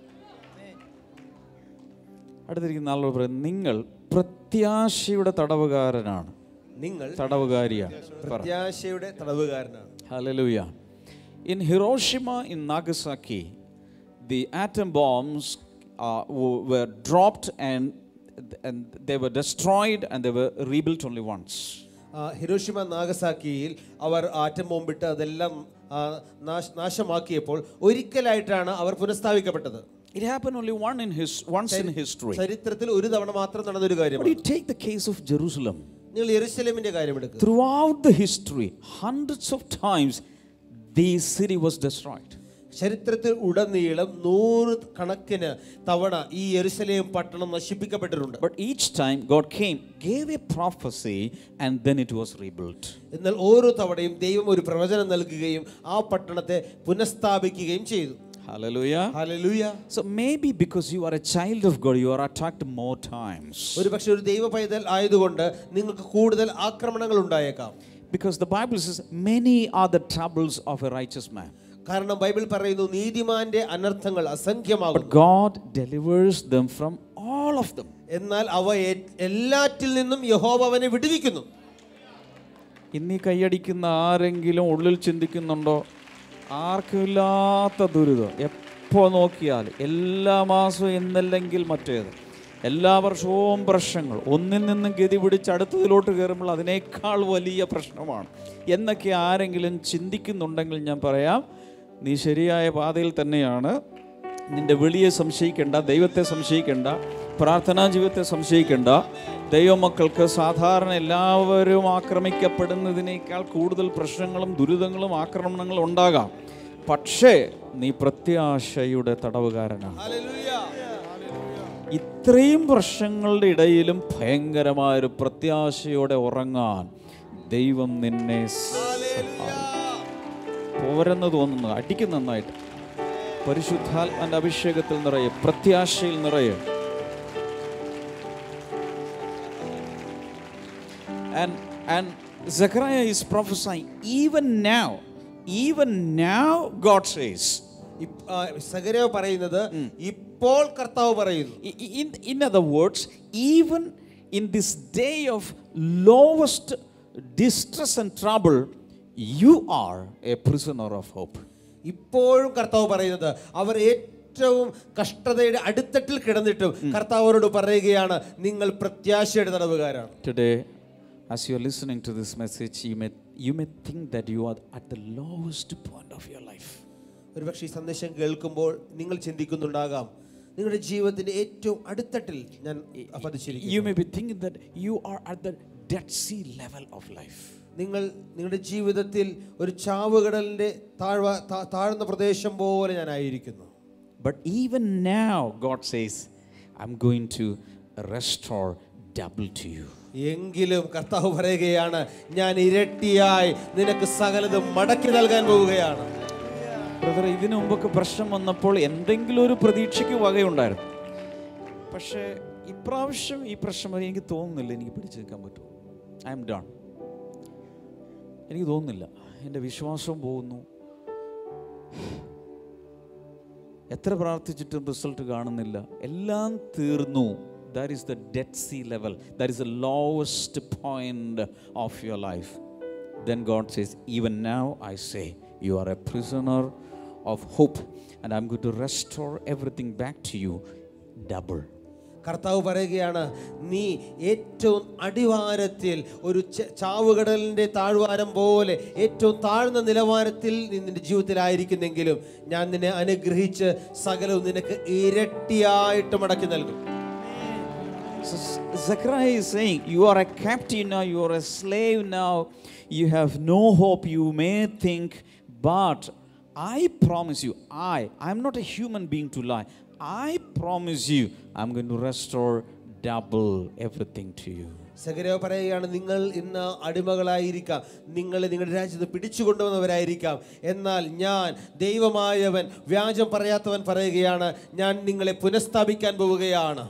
അടുത്തിരിക്കുന്ന ആളോട് പറയും നിങ്ങൾ പ്രത്യാശയുടെ തടവുകാരനാണ് നിങ്ങൾ തടവുകാരിയാണ് പറ പ്രത്യാശയുടെ തടവുകാരനാണ് Hallelujah. In Hiroshima, in Nagasaki, the atom bombs uh, w- were dropped and, and they were destroyed and they were rebuilt only once. ആ, ഹിരോഷിമ നാഗസാക്കിയിൽ അവർ ആറ്റം ബോംബിട്ട് അതെല്ലാം ആ, നാശ- നാശമാക്കിയപ്പോൾ ഒരിക്കലായിട്ടാണ് അവർ പുനഃസ്ഥാപിക്കപ്പെട്ടത് It happened only one in his, once in history. ചരിത്രത്തിൽ ഒരു തവണ മാത്രം നടന്നൊരു But കാര്യമാണ് you take the case of Jerusalem. നിങ്ങൾ യെരുശലേമിന്റെ കാര്യം എടുക്കുക Throughout the history, hundreds of times, the city was destroyed. ചരിത്രത്തിൽ ഉടനീളം നൂറ് കണക്കിന് തവണ ഈ യെരുശലേം പട്ടണം നശിപ്പിക്കപ്പെട്ടിട്ടുണ്ട് But each time God came, gave a prophecy, and then it was rebuilt. എന്നാൽ ഓരോ തവണയും ദൈവം ഒരു പ്രവചനം നൽകുകയും ആ പട്ടണത്തെ പുനഃസ്ഥാപിക്കുകയും ചെയ്തു Hallelujah. ഹല്ലേലൂയ So maybe because you are a child of God, you are attacked more times. ഒരു പക്ഷെ ഒരു ദൈവ പൈതൽ ആയതുകൊണ്ട് നിങ്ങൾക്ക് കൂടുതൽ ആക്രമണങ്ങൾ ഉണ്ടായേക്കാം Because the Bible says, many are the troubles of a righteous man. കാരണം ബൈബിൾ പറയുന്നു നീതിമാന്റെ അനർത്ഥങ്ങൾ But അസംഖ്യമാകും God delivers them from all of them. എന്നാൽ അവ എ- എല്ലാറ്റിൽ നിന്നും യഹോവ അവനെ വിടുവിക്കുന്നു ഇന്ന് ഈ കൈയടിക്കുന്ന ആരെങ്കിലും ഉള്ളിൽ ചിന്തിക്കുന്നുണ്ടോ ആർക്കുമില്ലാത്ത ദുരിതം എപ്പോൾ നോക്കിയാൽ എല്ലാ മാസവും എന്നല്ലെങ്കിൽ മറ്റേത് എല്ലാ വർഷവും പ്രശ്നങ്ങൾ ഒന്നിൽ നിന്നും ഗതി പിടിച്ച് അടുത്തതിലോട്ട് കയറുമ്പോൾ അതിനേക്കാൾ വലിയ പ്രശ്നമാണ് എന്നൊക്കെ ആരെങ്കിലും ചിന്തിക്കുന്നുണ്ടെങ്കിൽ ഞാൻ പറയാം നീ ശരിയായ പാതയിൽ തന്നെയാണ് നിന്റെ വിളിയെ സംശയിക്കേണ്ട ദൈവത്തെ സംശയിക്കേണ്ട പ്രാർത്ഥനാ ജീവിതത്തെ സംശയിക്കേണ്ട ദൈവമക്കൾക്ക് സാധാരണ എല്ലാവരും ആക്രമിക്കപ്പെടുന്നതിനേക്കാൾ കൂടുതൽ പ്രശ്നങ്ങളും ദുരിതങ്ങളും ആക്രമണങ്ങളും ഉണ്ടാകാം പക്ഷേ നീ പ്രത്യാശയുടെ തടവുകാരനാണ് ഇത്രയും പ്രശ്നങ്ങളുടെ ഇടയിലും ഭയങ്കരമായൊരു പ്രത്യാശയോടെ ഉറങ്ങാൻ ദൈവം നിന്നെ സഹായിക്കും. പോരെന്ന് തോന്നുന്നു അടിക്കും നന്നായിട്ട് പരിശുദ്ധാത്മന്റെ അഭിഷേകത്തിൽ നിറയെ പ്രത്യാശയിൽ നിറയെ and and Zechariah is prophesying even now even now God says ഇപ്- ആ, സഗരവ് പറയുന്നത് ഇപ്പോൾ കർത്താവ് പറയുന്നു I- i- in, in other words even in this day of lowest distress and trouble you are a prisoner of hope ഇപ്പോഴും കർത്താവ് പറയുന്നത് അവർ ഏറ്റവും കഷ്ടതയുടെ അടിത്തട്ടിൽ കിടന്നിട്ടും കർത്താവ് അവരോട് പറയുകയാണ് നിങ്ങൾ പ്രത്യാശയുടെ തടവുകാരാണ് today as you are listening to this message you may you may think that you are at the lowest point of your life ഒരുപക്ഷെ ഈ സന്ദേശം കേൾക്കുമ്പോൾ നിങ്ങൾ ചിന്തിക്കുന്നുണ്ടാകാം നിങ്ങളുടെ ജീവിതത്തിന്റെ ഏറ്റവും അടിത്തട്ടിൽ ഞാൻ you പതിച്ചിരിക്കുന്നു may be thinking that you are at the dead sea level of life നിങ്ങൾ നിങ്ങളുടെ ജീവിതത്തിൽ ഒരു ചാവുകടലിന്റെ താഴ്വ താ- താഴ്ന്ന പ്രദേശം പോലെ ഞാൻ ആയിരിക്കുന്നു But even now, God says, I'm going to restore double to you. എങ്കിലും കർത്താവ് പറയുകയാണ് ഞാൻ ഇരട്ടിയായി നിനക്ക് സകലതും മടക്കി നൽകാൻ പോവുകയാണ് ബ്രദർ ഇതിനു മുമ്പൊക്കെ പ്രശ്നം വന്നപ്പോൾ എന്തെങ്കിലും ഒരു പ്രതീക്ഷയ്ക്ക് വകയുണ്ടായിരുന്നു പക്ഷേ ഇപ്രാവശ്യം ഈ പ്രശ്നം വരെ എനിക്ക് തോന്നുന്നില്ല എനിക്ക് പിടിച്ചു നിൽക്കാൻ പറ്റും ഐ എം ഡൺ എനിക്ക് തോന്നുന്നില്ല എൻ്റെ വിശ്വാസവും പോകുന്നു എത്ര പ്രാർത്ഥിച്ചിട്ടും റിസൾട്ട് കാണുന്നില്ല എല്ലാം തീർന്നു that is the dead sea level that is the lowest point of your life then God says even now I say you are a prisoner of hope and I'm good to restore everything back to you double കർത്താവ് പറയുകയാണ് നീ ഏറ്റവും അടിവാരത്തിൽ ഒരു ച- ചാവുകടലിന്റെ താഴ്വാരം പോലെ ഏറ്റവും താഴ്ന്ന നിലവാരത്തിൽ നീ നിന്റെ ജീവിതത്തിലായിരിക്കുന്നെങ്കിലും ഞാൻ നിന്നെ അനുഗ്രഹിച്ച് സകലവും നിനക്ക് ഇരട്ടിയായിട്ട് മടക്കി നൽകും So Zechariah is saying, You are a captive now, you are a slave now, you have no hope, you may think, but I promise you, I, I'm not a human being to lie. I promise you, I'm going to restore double everything to you. സഗരവ് പറയുകയാണ് നിങ്ങൾ ഇന്ന് അടിമകളായിരിക്കാം നിങ്ങൾ നിങ്ങളുടെ രാജ്യത്ത് പിടിച്ചുകൊണ്ടുവന്നവരായിരിക്കാം എന്നാൽ ഞാൻ ദൈവമായവൻ വ്യാജം പറയാത്തവൻ പറയുകയാണ് ഞാൻ നിങ്ങളെ പുനഃസ്ഥാപിക്കാൻ പോവുകയാണ്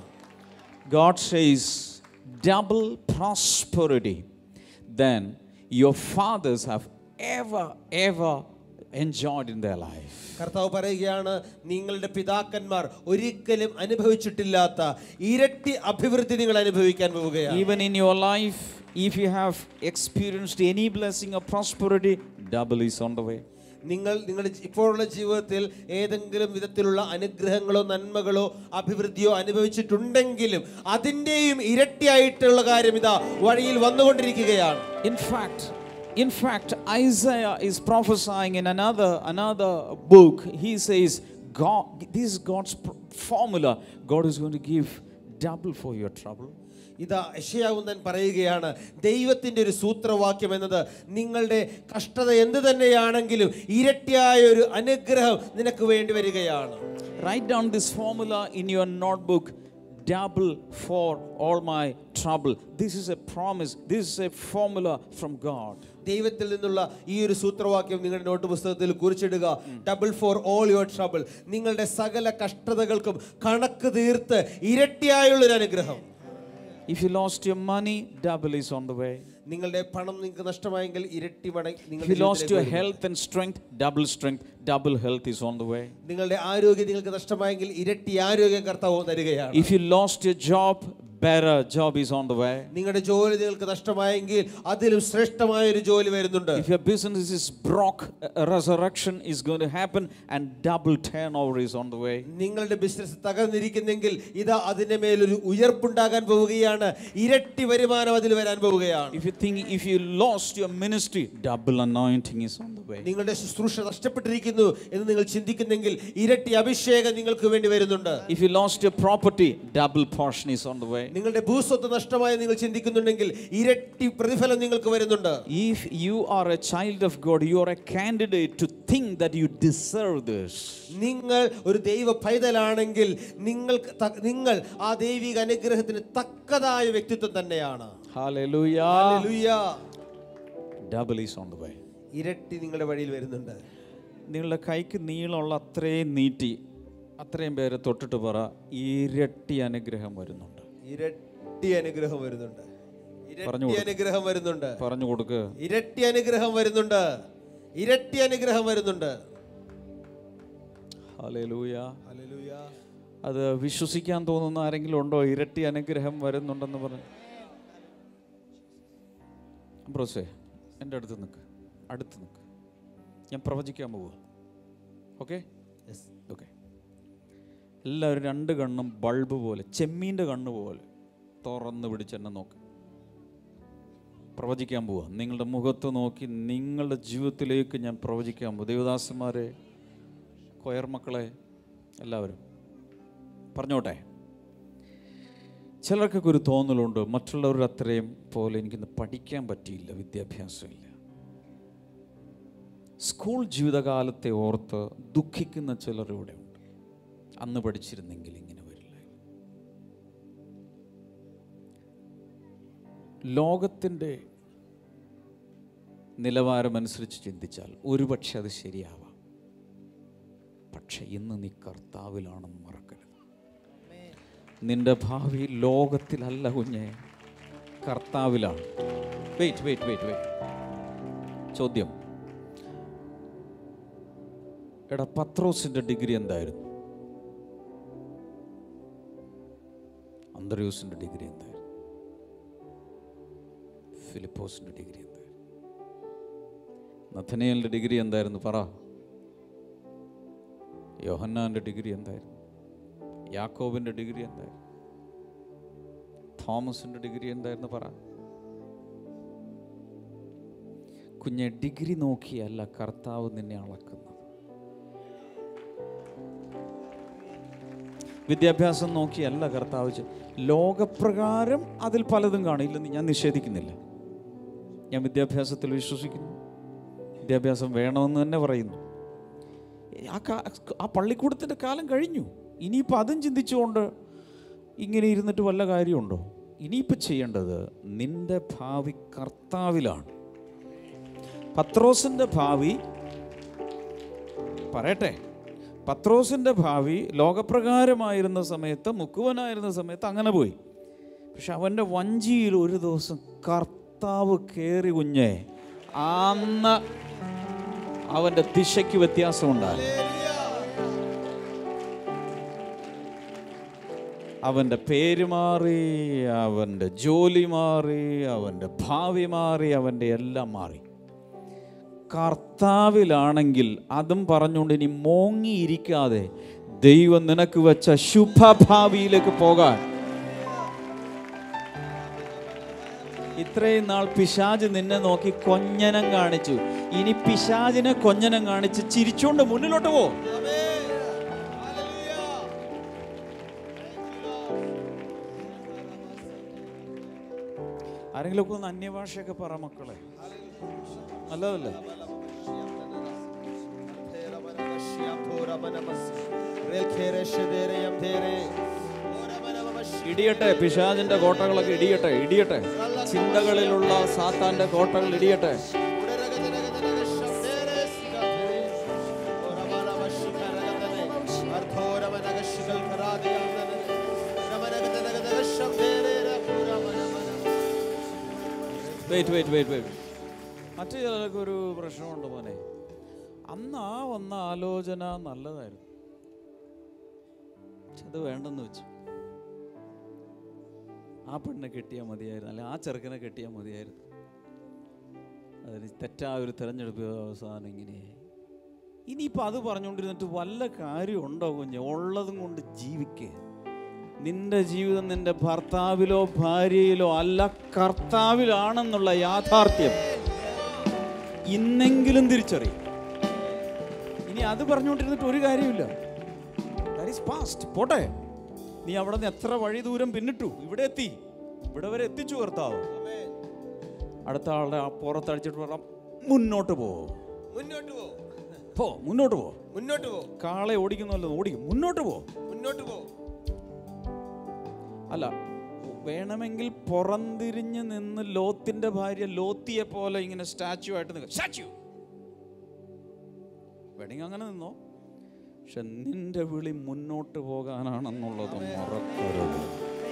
God says, double prosperity than your fathers have ever, ever enjoyed in their life. കർത്താവ് പറയുകയാണ് നിങ്ങളുടെ പിതാക്കന്മാർ ഒരിക്കലും അനുഭവിച്ചിട്ടില്ലാത്ത ഇരട്ടി അഭിവൃദ്ധി നിങ്ങൾ അനുഭവിക്കാൻ പോവുകയാണ് Even in your life, if you have experienced any blessing or prosperity, double is on the way. നിങ്ങൾ നിങ്ങളുടെ ജി- ഇപ്പോഴുള്ള ജീവിതത്തിൽ ഏതെങ്കിലും വിധത്തിലുള്ള അനുഗ്രഹങ്ങളോ നന്മകളോ അഭിവൃദ്ധിയോ അനുഭവിച്ചിട്ടുണ്ടെങ്കിലും അതിൻ്റെയും ഇരട്ടിയായിട്ടുള്ള കാര്യം ഇതാ വഴിയിൽ വന്നുകൊണ്ടിരിക്കുകയാണ് In fact, in fact, Isaiah is prophesying in another another book. He says, God, this is God's pr- formula. God is going to give double for your trouble. ഇതാ യശയാവുന്നൻ പറയുകയാണ് ദൈവത്തിൻ്റെ ഒരു സൂത്രവാക്യം എന്നത് നിങ്ങളുടെ കഷ്ടത എന്ത് തന്നെയാണെങ്കിലും ഇരട്ടിയായ ഒരു അനുഗ്രഹം നിനക്ക് വേണ്ടി വരികയാണ് Write down this formula in your notebook. Double for all my trouble. This is a promise. This is a formula from God. ദൈവത്തിൽ നിന്നുള്ള ഈ ഒരു സൂത്രവാക്യം നിങ്ങളുടെ നോട്ട് പുസ്തകത്തിൽ കുറിച്ചിടുക double for all your trouble നിങ്ങളുടെ സകല കഷ്ടതകൾക്കും കണക്ക് തീർത്ത് ഇരട്ടിയായുള്ളൊരു അനുഗ്രഹം If you lost your money, double is on the way. നിങ്ങളുടെ പണം നിങ്ങൾക്ക് നഷ്ടമായെങ്കിൽ ഇരട്ടി മടങ്ങി If നിങ്ങളുടെ you lost ജീവിതത്തിലേക്ക് your വരും. health and strength, double strength, double health is on the way. നിങ്ങളുടെ ആരോഗ്യം നിങ്ങൾക്ക് നഷ്ടമായെങ്കിൽ ഇരട്ടി ആരോഗ്യം കർത്താവ് തരികയാണ് If you lost your job, better job is on the way. നിങ്ങളുടെ ജോലി നിങ്ങൾക്ക് നഷ്ടമായെങ്കിൽ അതിലും ശ്രേഷ്ഠമായ ഒരു ജോലി വരുന്നുണ്ട് If your business is broke, a resurrection is going to happen and double turnover is on the way. നിങ്ങളുടെ ബിസിനസ് തകർന്നിരിക്കുന്നെങ്കിൽ ഇതാ അതിന്റെ മേലൊരു ഉയർപ്പുണ്ടാകാൻ പോവുകയാണ് ഇരട്ടി വരുമാനം അതിൽ വരാൻ പോവുകയാണ് If you think if you lost your ministry, double anointing is on the way. നിങ്ങളുടെ ശുശ്രൂഷ നഷ്ടപ്പെട്ടിരിക്കുന്നു എന്ന് നിങ്ങൾ ചിന്തിക്കുന്നെങ്കിൽ ഇരട്ടി അഭിഷേകം നിങ്ങൾക്ക് വേണ്ടി വരുന്നുണ്ട് If you lost your property, double portion is on the way. നിങ്ങളുടെ ഭൂസ്വത്ത് നഷ്ടമായി നിങ്ങൾ ചിന്തിക്കുന്നുണ്ടെങ്കിൽ ഇരട്ടി പ്രതിഫലം നിങ്ങൾക്ക് വരുന്നുണ്ട് If you are a child of God, you are a candidate to think that you deserve this. നിങ്ങൾ ഒരു ദൈവ പൈതലാണെങ്കിൽ നിങ്ങൾക്ക് ത- നിങ്ങൾ ആ ദൈവിക അനുഗ്രഹത്തിന് തക്കതായ വ്യക്തിത്വം തന്നെയാണ് Hallelujah. ഹല്ലേലൂയ. Double is on the way. ഇരട്ടി നിങ്ങളുടെ വഴിയിൽ വരുന്നുണ്ട് നിങ്ങളുടെ കൈക്ക് നീളമുള്ള അത്രയും നീട്ടി അത്രയും പേരെ തൊട്ടിട്ട് പറ ഇരട്ടി അനുഗ്രഹം വരുന്നുണ്ട് ഇരട്ടി അനുഗ്രഹം വരുന്നുണ്ട് പറഞ്ഞു ഇരട്ടി കൊടുക്ക്. അനുഗ്രഹം വരുന്നുണ്ട് പറഞ്ഞു കൊടുക്ക് ഇരട്ടി അനുഗ്രഹം വരുന്നുണ്ട് ഇരട്ടി അനുഗ്രഹം വരുന്നുണ്ട് ഹല്ലേലൂയ ഹല്ലേലൂയ. അത് വിശ്വസിക്കാൻ തോന്നുന്ന ആരെങ്കിലും ഉണ്ടോ ഇരട്ടി അനുഗ്രഹം വരുന്നുണ്ടെന്ന് പറഞ്ഞു ബ്രോസേ എൻ്റെ അടുത്ത് നിൽക്ക് അടുത്ത് നിൽക്ക് ഞാൻ പ്രവചിക്കാൻ പോവുക ഓക്കെ ഓക്കെ എല്ലാവരും രണ്ട് കണ്ണും ബൾബ് പോലെ ചെമ്മീൻ്റെ കണ്ണ് പോലെ തുറന്ന് പിടിച്ച് എന്നെ നോക്ക് പ്രവചിക്കാൻ പോവുക നിങ്ങളുടെ മുഖത്ത് നോക്കി നിങ്ങളുടെ ജീവിതത്തിലേക്ക് ഞാൻ പ്രവചിക്കാൻ പോകും ദേവദാസന്മാരെ കൊയർ മക്കളെ എല്ലാവരും പറഞ്ഞോട്ടെ ചിലർക്കൊക്കെ ഒരു തോന്നലുണ്ട് മറ്റുള്ളവരുടെ അത്രയും പോലെ എനിക്കിന്ന് പഠിക്കാൻ പറ്റിയില്ല വിദ്യാഭ്യാസമില്ല സ്കൂൾ ജീവിതകാലത്തെ ഓർത്ത് ദുഃഖിക്കുന്ന ചിലർ ഇവിടെ ഉണ്ട് അന്ന് പഠിച്ചിരുന്നെങ്കിൽ ഇങ്ങനെ വരില്ല ലോകത്തിൻ്റെ നിലവാരമനുസരിച്ച് ചിന്തിച്ചാൽ ഒരുപക്ഷെ അത് ശരിയാവാം പക്ഷെ ഇന്ന് നീ കർത്താവിലാണെന്ന് മറക്കരുത് നിന്റെ ഭാവി ലോകത്തിലല്ല കുഞ്ഞെ കർത്താവിലാണ് വെയിറ്റ് വെയിറ്റ് വെയിറ്റ് വെയിറ്റ് ചോദ്യം എടാ പത്രോസിന്റെ ഡിഗ്രി എന്തായിരുന്നു അന്തർയൂസിന്റെ ഡിഗ്രി എന്തായിരുന്നു ഫിലിപ്പോസിന്റെ ഡിഗ്രി എന്തായിരുന്നു നഥനയലിന്റെ ഡിഗ്രി എന്തായിരുന്നു പറ യോഹന്നാന്റെ ഡിഗ്രി എന്തായിരുന്നു യാക്കോബിന്റെ ഡിഗ്രി എന്തായിരുന്നു തോമസിന്റെ ഡിഗ്രി എന്തായിരുന്നു പറ കുഞ്ഞെ ഡിഗ്രി നോക്കിയല്ല കർത്താവ് നിന്നെ അളക്കുന്നത് വിദ്യാഭ്യാസം നോക്കിയല്ല കർത്താവ് ചെ- ലോകപ്രകാരം അതിൽ പലതും കാണില്ലെന്ന് ഞാൻ നിഷേധിക്കുന്നില്ല ഞാൻ വിദ്യാഭ്യാസത്തിൽ വിശ്വസിക്കുന്നു വിദ്യാഭ്യാസം വേണമെന്ന് തന്നെ പറയുന്നു ആ കാ- ആ പള്ളിക്കൂടത്തിൻ്റെ കാലം കഴിഞ്ഞു ഇനിയിപ്പോൾ അതും ചിന്തിച്ചുകൊണ്ട് ഇങ്ങനെ ഇരുന്നിട്ട് വല്ല കാര്യമുണ്ടോ ഇനിയിപ്പോൾ ചെയ്യേണ്ടത് നിന്റെ ഭാവി കർത്താവിലാണ് പത്രോസിൻ്റെ ഭാവി പറയട്ടെ പത്രോസിൻ്റെ ഭാവി ലോകപ്രകാരമായിരുന്ന സമയത്ത് മുക്കുവനായിരുന്ന സമയത്ത് അങ്ങനെ പോയി പക്ഷെ അവൻ്റെ വഞ്ചിയിൽ ഒരു ദിവസം കർത്താവ് കയറി കുഞ്ഞേ അന്ന് അവൻ്റെ ദിശയ്ക്ക് വ്യത്യാസമുണ്ടായി അവൻ്റെ പേര് മാറി അവൻ്റെ ജോലി മാറി അവൻ്റെ ഭാവി മാറി അവൻ്റെ എല്ലാം മാറി കർത്താവിലാണെങ്കിൽ അതും പറഞ്ഞുകൊണ്ട് ഇനി മോങ്ങിയിരിക്കാതെ ദൈവം നിനക്ക് വെച്ച ശുഭഭാവിയിലേക്ക് പോകാൻ ഇത്രയും നാൾ പിശാജ് നിന്നെ നോക്കി കൊഞ്ഞനം കാണിച്ചു ഇനി പിശാജിനെ കൊഞ്ഞനം കാണിച്ച് ചിരിച്ചുകൊണ്ട് മുന്നിലോട്ട് പോ ആരെങ്കിലും ഒക്കെ ഒന്ന് അന്യഭാഷയൊക്കെ പറ മക്കളെ നല്ലതല്ലേ ഇടിയട്ടെ പിശാജിന്റെ കോട്ടകളൊക്കെ ഇടിയട്ടെ ഇടിയട്ടെ ചിന്തകളിലുള്ള സാത്താന്റെ കോട്ടകൾ ഇടിയട്ടെ വെയിറ്റ് വെയിറ്റ് വെയിറ്റ് വെയിറ്റ് മറ്റു ചിലർക്ക് ഒരു പ്രശ്നമുണ്ട് മോനെ അന്ന് ആ വന്ന ആലോചന നല്ലതായിരുന്നു പക്ഷെ അത് വേണ്ടെന്ന് വെച്ചു ആ പെണ്ണിനെ കെട്ടിയാൽ മതിയായിരുന്നു അല്ലെ ആ ചെറുക്കനെ കെട്ടിയാൽ മതിയായിരുന്നു അതിന് തെറ്റായ ഒരു തിരഞ്ഞെടുപ്പ് അവസാനം ഇങ്ങനെയായി ഇനിയിപ്പോൾ അത് പറഞ്ഞുകൊണ്ടിരുന്നിട്ട് വല്ല കാര്യമുണ്ടോ കുഞ്ഞ് ഉള്ളതും കൊണ്ട് ജീവിക്കുക നിന്റെ ജീവിതം നിന്റെ ഭർത്താവിലോ ഭാര്യയിലോ അല്ല കർത്താവിലാണെന്നുള്ള യാഥാർത്ഥ്യം ഇന്നെങ്കിലും തിരിച്ചറിയും ഇനി അത് പറഞ്ഞുകൊണ്ടിരുന്നിട്ട് ഒരു കാര്യമില്ല ദാറ്റ് ഈസ് പാസ്റ്റ് പോട്ടെ നീ അവിടെ നിന്ന് എത്ര വഴി ദൂരം പിന്നിട്ടു ഇവിടെ എത്തി ഇവിടെ വരെ എത്തിച്ചു കർത്താവ് അടുത്ത ആളുടെ ആ പുറത്തടിച്ചിട്ട് പറയാം മുന്നോട്ട് പോ മുന്നോട്ട് പോ പോ മുന്നോട്ട് പോ മുന്നോട്ട് പോ കാളെ ഓടിക്കുന്നല്ലോ ഓടിക്കും മുന്നോട്ട് പോ മുന്നോട്ട് പോ അല്ല വേണമെങ്കിൽ പുറംതിരിഞ്ഞ് നിന്ന് ലോത്തിന്റെ ഭാര്യ ലോത്തിയെ പോലെ ഇങ്ങനെ സ്റ്റാച്ചു ആയിട്ട് നിൽക്കുക സ്റ്റാച്ചു വേണമെങ്കിൽ അങ്ങനെ നിന്നോ പക്ഷെ നിന്റെ വിളി മുന്നോട്ട് പോകാനാണെന്നുള്ളത് മറക്കരുത്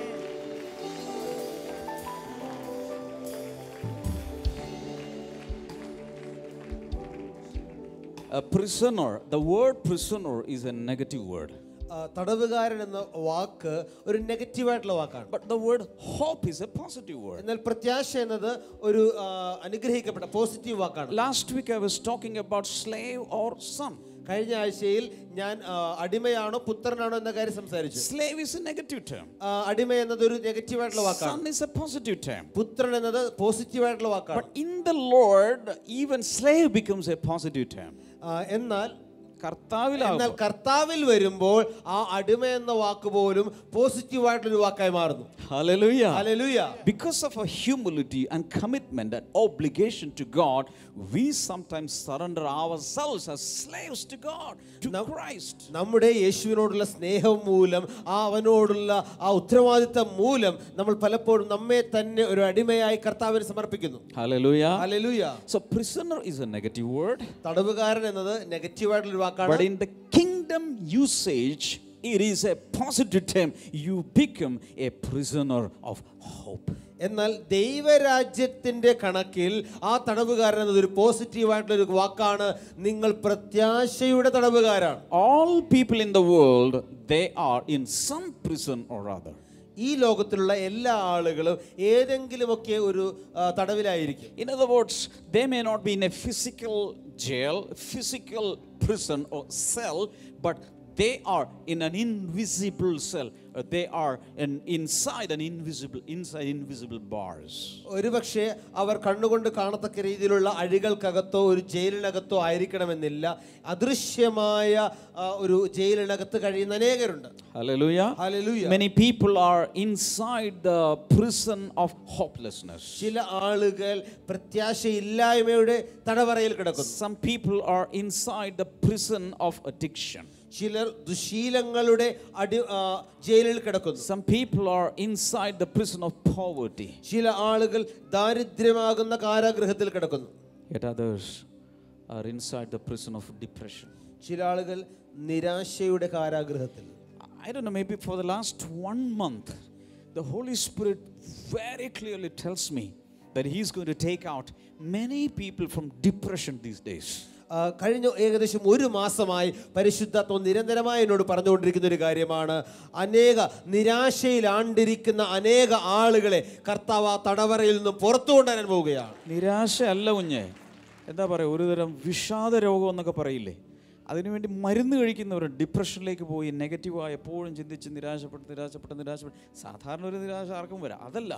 A prisoner, the word prisoner is a negative word. ആ, തടവുകാരൻ എന്ന വാക്ക് ഒരു നെഗറ്റീവായിട്ടുള്ള വാക്കാണ് But the word hope is a positive word. എന്നാൽ പ്രത്യാശ എന്നത് ഒരു ആ, അനുഗ്രഹിക്കപ്പെട്ട പോസിറ്റീവ് വാക്കാണ് Last week I was talking about slave or son. കഴിഞ്ഞ ആഴ്ചയിൽ ഞാൻ ആ, അടിമയാണോ പുത്രനാണോ എന്ന കാര്യം സംസാരിച്ചു Slave is a negative term. ആ, അടിമ എന്നത് ഒരു നെഗറ്റീവായിട്ടുള്ള വാക്കാണ് Son is a positive term. പുത്രൻ എന്നത് പോസിറ്റീവായിട്ടുള്ള വാക്കാണ് But in the Lord, even slave becomes a positive term. ആ, എന്നാൽ കർത്താവിലാകുമ്പോൾ എന്നാൽ കർത്താവിൽ വരുമ്പോൾ ആ അടിമ എന്ന വാക്ക് പോലും പോസിറ്റീവായിട്ടുള്ള ഒരു വാക്കായി മാറുന്നു Hallelujah. ഹല്ലേലൂയ Because of our humility and commitment and obligation to God, we sometimes surrender ourselves as slaves to God, to Christ. നമ്മുടെ യേശുവിനോടുള്ള സ്നേഹം മൂലം ആ അവനോടുള്ള ആ ഉത്തരവാദിത്തം മൂലം നമ്മൾ പലപ്പോഴും നമ്മെ തന്നെ ഒരു അടിമയായി കർത്താവിന് സമർപ്പിക്കുന്നു Hallelujah. ഹല്ലേലൂയ So, prisoner is a negative word, തടവുകാരൻ എന്നത് നെഗറ്റീവായിട്ടുള്ള ഒരു but വാക്കാണ് in the kingdom usage, it is a positive term. You become a prisoner of hope. എന്നാൽ ദൈവരാജ്യത്തിന്റെ കണക്കിൽ ആ തടവുകാരൻ എന്നത് ഒരു പോസിറ്റീവായിട്ടുള്ള ഒരു വാക്കാണ് നിങ്ങൾ പ്രത്യാശയുടെ തടവുകാരാണ് All people in the world, they are in some prison or other. ഈ ലോകത്തിലുള്ള എല്ലാ ആളുകളും ഏതെങ്കിലുമൊക്കെ ഒരു ആ, തടവിലായിരിക്കും In other words, they may not be in a physical jail, physical prison or cell, but they are in an invisible cell. Uh, They are in, inside an invisible, inside invisible bars. ഒരുപക്ഷെ അവർ കണ്ണുകൊണ്ട് കാണത്തക്ക രീതിയിലുള്ള അഴികൾക്കകത്തോ ഒരു ജയിലിനകത്തോ ആയിരിക്കണമെന്നില്ല അദൃശ്യമായ ആ, ഒരു ജയിലിനകത്ത് കഴിയുന്ന അനേകരുണ്ട് Hallelujah. Hallelujah. Many people are inside the prison of hopelessness. ചില ആളുകൾ പ്രത്യാശയില്ലായ്മയുടെ തടവറയിൽ കിടക്കുന്നു Some people are inside the prison of addiction. ചിലർ ദുശീലങ്ങളുടെ അടി ആ, ജയിലിൽ കിടക്കുന്നു Some people are inside the prison of poverty. ചില ആളുകൾ ദാരിദ്ര്യമാകുന്ന കാരാഗൃഹത്തിൽ കിടക്കുന്നു Yet others are inside the prison of depression. ചില ആളുകൾ നിരാശയുടെ കാരാഗൃഹത്തിൽ I don't know, maybe for the last one month, the Holy Spirit very clearly tells me that He's going to take out many people from depression these days. ആ, കഴിഞ്ഞ ഏകദേശം ഒരു മാസമായി പരിശുദ്ധാത്മം നിരന്തരമായി എന്നോട് പറഞ്ഞുകൊണ്ടിരിക്കുന്ന ഒരു കാര്യമാണ് അനേക നിരാശയിൽ ആണ്ടിരിക്കുന്ന അനേക ആളുകളെ കർത്താവ് ആ തടവറയിൽ നിന്നും പുറത്തു കൊണ്ടുവരാൻ പോവുകയാണ് നിരാശ അല്ല കുഞ്ഞെ എന്താ പറയുക ഒരുതരം വിഷാദ രോഗം എന്നൊക്കെ പറയില്ലേ അതിനുവേണ്ടി മരുന്ന് കഴിക്കുന്നവർ ഡിപ്രഷനിലേക്ക് പോയി നെഗറ്റീവായി എപ്പോഴും ചിന്തിച്ച് നിരാശപ്പെട്ട് നിരാശപ്പെട്ട് നിരാശപ്പെട്ട് സാധാരണ ഒരു നിരാശ ആർക്കും വരാം അതല്ല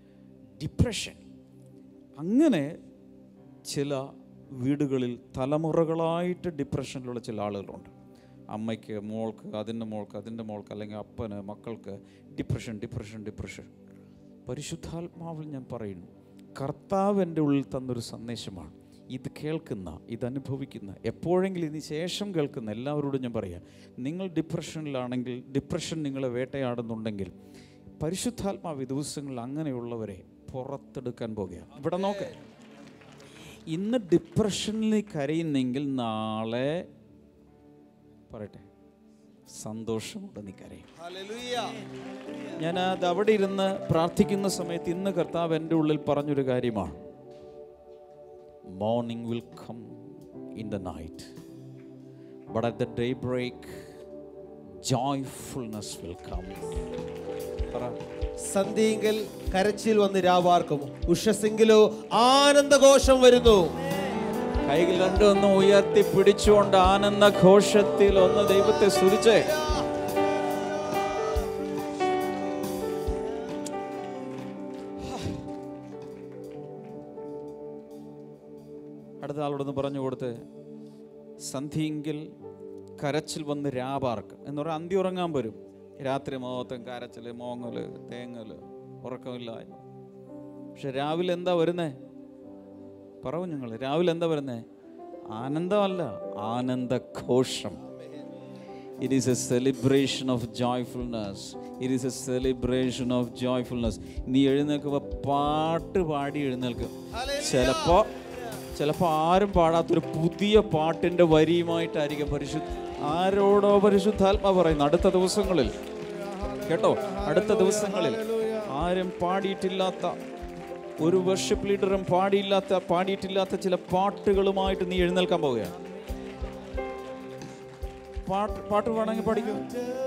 ഡിപ്രഷൻ അങ്ങനെ ചില വീടുകളിൽ തലമുറകളായിട്ട് ഡിപ്രഷനിലുള്ള ചില ആളുകളുണ്ട് അമ്മയ്ക്ക് മോൾക്ക് അതിൻ്റെ മോൾക്ക് അതിൻ്റെ മോൾക്ക് അല്ലെങ്കിൽ അപ്പന് മക്കൾക്ക് ഡിപ്രഷൻ ഡിപ്രഷൻ ഡിപ്രഷൻ പരിശുദ്ധാത്മാവിൽ ഞാൻ പറയുന്നു കർത്താവ് എൻ്റെ ഉള്ളിൽ തന്നൊരു സന്ദേശമാണ് ഇത് കേൾക്കുന്ന ഇത് അനുഭവിക്കുന്ന എപ്പോഴെങ്കിലും ഇതിന് ശേഷം കേൾക്കുന്ന എല്ലാവരോടും ഞാൻ പറയാം നിങ്ങൾ ഡിപ്രഷനിലാണെങ്കിൽ ഡിപ്രഷൻ നിങ്ങളെ വേട്ടയാടുന്നുണ്ടെങ്കിൽ പരിശുദ്ധാത്മാവ് ഈ ദിവസങ്ങളിൽ അങ്ങനെയുള്ളവരെ പുറത്തെടുക്കാൻ പോകുകയാണ് ഇവിടെ നോക്ക് ഇന്ന് ഡിപ്രഷനിൽ കരയുന്നെങ്കിൽ നാളെ പറയട്ടെ സന്തോഷമുണ്ട് നീ കരയും ഞാൻ അത് അവിടെ ഇരുന്ന് പ്രാർത്ഥിക്കുന്ന സമയത്ത് ഇന്ന് കർത്താവ് എൻ്റെ ഉള്ളിൽ പറഞ്ഞൊരു കാര്യമാണ് morning will come in the night but at the day break joyfulness will come സന്ധിയെങ്കിൽ കരച്ചിൽ വന്ന് രാവാർക്കും ഉഷസെങ്കിലോ ആനന്ദഘോഷം വരുന്നു കൈകൾ രണ്ടൊന്ന് ഉയർത്തി പിടിച്ചുകൊണ്ട് ആനന്ദ ഘോഷത്തിൽ ഒന്ന് ദൈവത്തെ സ്തുതിച്ചേ അടുത്ത ആളോടൊന്ന് പറഞ്ഞു കൊടുത്ത് സന്ധിയെങ്കിൽ കരച്ചിൽ വന്ന് രാപാർക്ക് എന്ന് പറഞ്ഞാൽ അന്തി ഉറങ്ങാൻ വരും രാത്രി മൊത്തം കരച്ചിൽ മോങ്ങല് തേങ്ങല് ഉറക്കമില്ലായ്മ പക്ഷെ രാവിലെ എന്താ വരുന്നേ പറവും ഞങ്ങൾ രാവിലെ എന്താ വരുന്നേ ആനന്ദമല്ല ആനന്ദഘോഷം it is a celebration of joyfulness it is a celebration of joyfulness നീ എഴുന്നേൽക്കുമ്പോൾ പാട്ട് പാടി എഴുന്നേൽക്കും ചിലപ്പോൾ ചിലപ്പോൾ ആരും പാടാത്തൊരു പുതിയ പാട്ടിൻ്റെ വരിയുമായിട്ടായിരിക്കും പരിശുദ്ധ ആരോടോ പരിശുദ്ധാത്മ പറയുന്നു അടുത്ത ദിവസങ്ങളിൽ കേട്ടോ അടുത്ത ദിവസങ്ങളിൽ ആരും പാടിയിട്ടില്ലാത്ത ഒരു വർഷിപ്പ് ലീഡറും പാടിയില്ലാത്ത പാടിയിട്ടില്ലാത്ത ചില പാട്ടുകളുമായിട്ട് നീ എഴുന്നേൽക്കാൻ പോവുകയാണ് പാട്ട് പാട്ട് വേണമെങ്കിൽ പഠിക്കൂ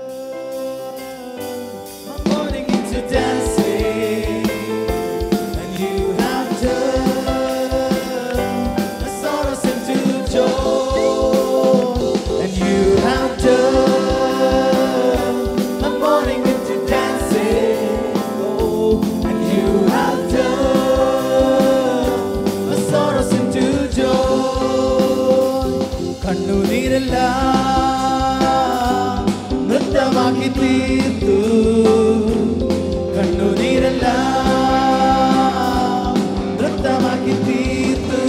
morning into dancing, and you have turned my sorrows into joy, and you have turned my morning into dancing, oh, and you have turned my sorrows into joy. കണ്ണുനീരെല്ലാം നൃത്തമാക്കി തീർത്തു കണ്ണുനീരെല്ലാം നൃത്തമാക്കി തീർത്തു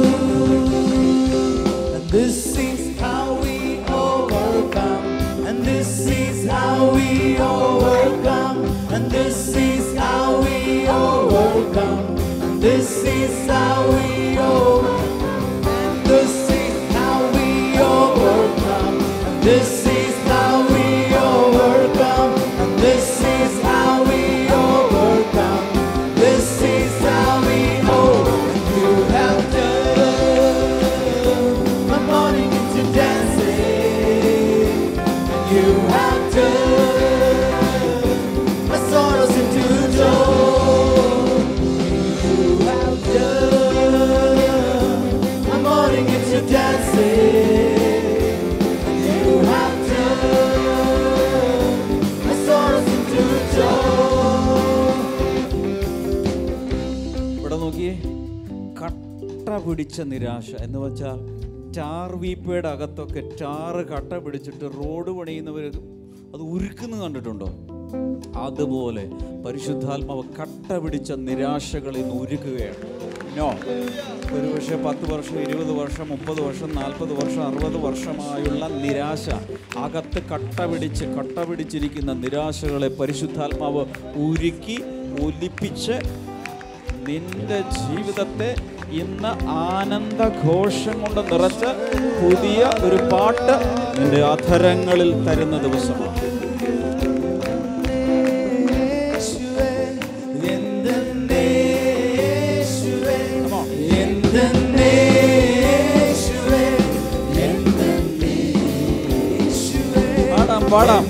And this is how we overcome And this is how we overcome And this is how we overcome And this is how we overcome And this is how we overcome And this is how we overcome And this is how we overcome This is how we overcome You have turned my morning into dancing And you have turned my sorrows into joy You have turned my morning into dancing And you have turned my sorrows into joy ഇവിടെ നോക്കിയേ കട്ട പിടിച്ച നിരാശ എന്ന് വെച്ചാൽ ടാർ വീപ്പയുടെ അകത്തൊക്കെ ടാറ് കട്ട പിടിച്ചിട്ട് റോഡ് പണിയുന്നവർ അത് ഉരുക്കുന്നു കണ്ടിട്ടുണ്ടോ അതുപോലെ പരിശുദ്ധാത്മാവ് കട്ട പിടിച്ച നിരാശകളിൽ നിന്ന് ഉരുക്കുകയാണ് നോ ഒരു പക്ഷേ പത്ത് വർഷം ഇരുപത് വർഷം മുപ്പത് വർഷം നാൽപ്പത് വർഷം അറുപത് വർഷമായുള്ള നിരാശ അകത്ത് കട്ട പിടിച്ച് കട്ട പിടിച്ചിരിക്കുന്ന നിരാശകളെ പരിശുദ്ധാത്മാവ് ഉരുക്കി ഒലിപ്പിച്ച് നിന്റെ ജീവിതത്തെ ഇന്ന് ആനന്ദഘോഷം കൊണ്ട് നിറച്ച് പുതിയ ഒരു പാട്ട് നിന്റെ അധരങ്ങളിൽ തരുന്ന ദിവസമാണ് പാടാം പാടാം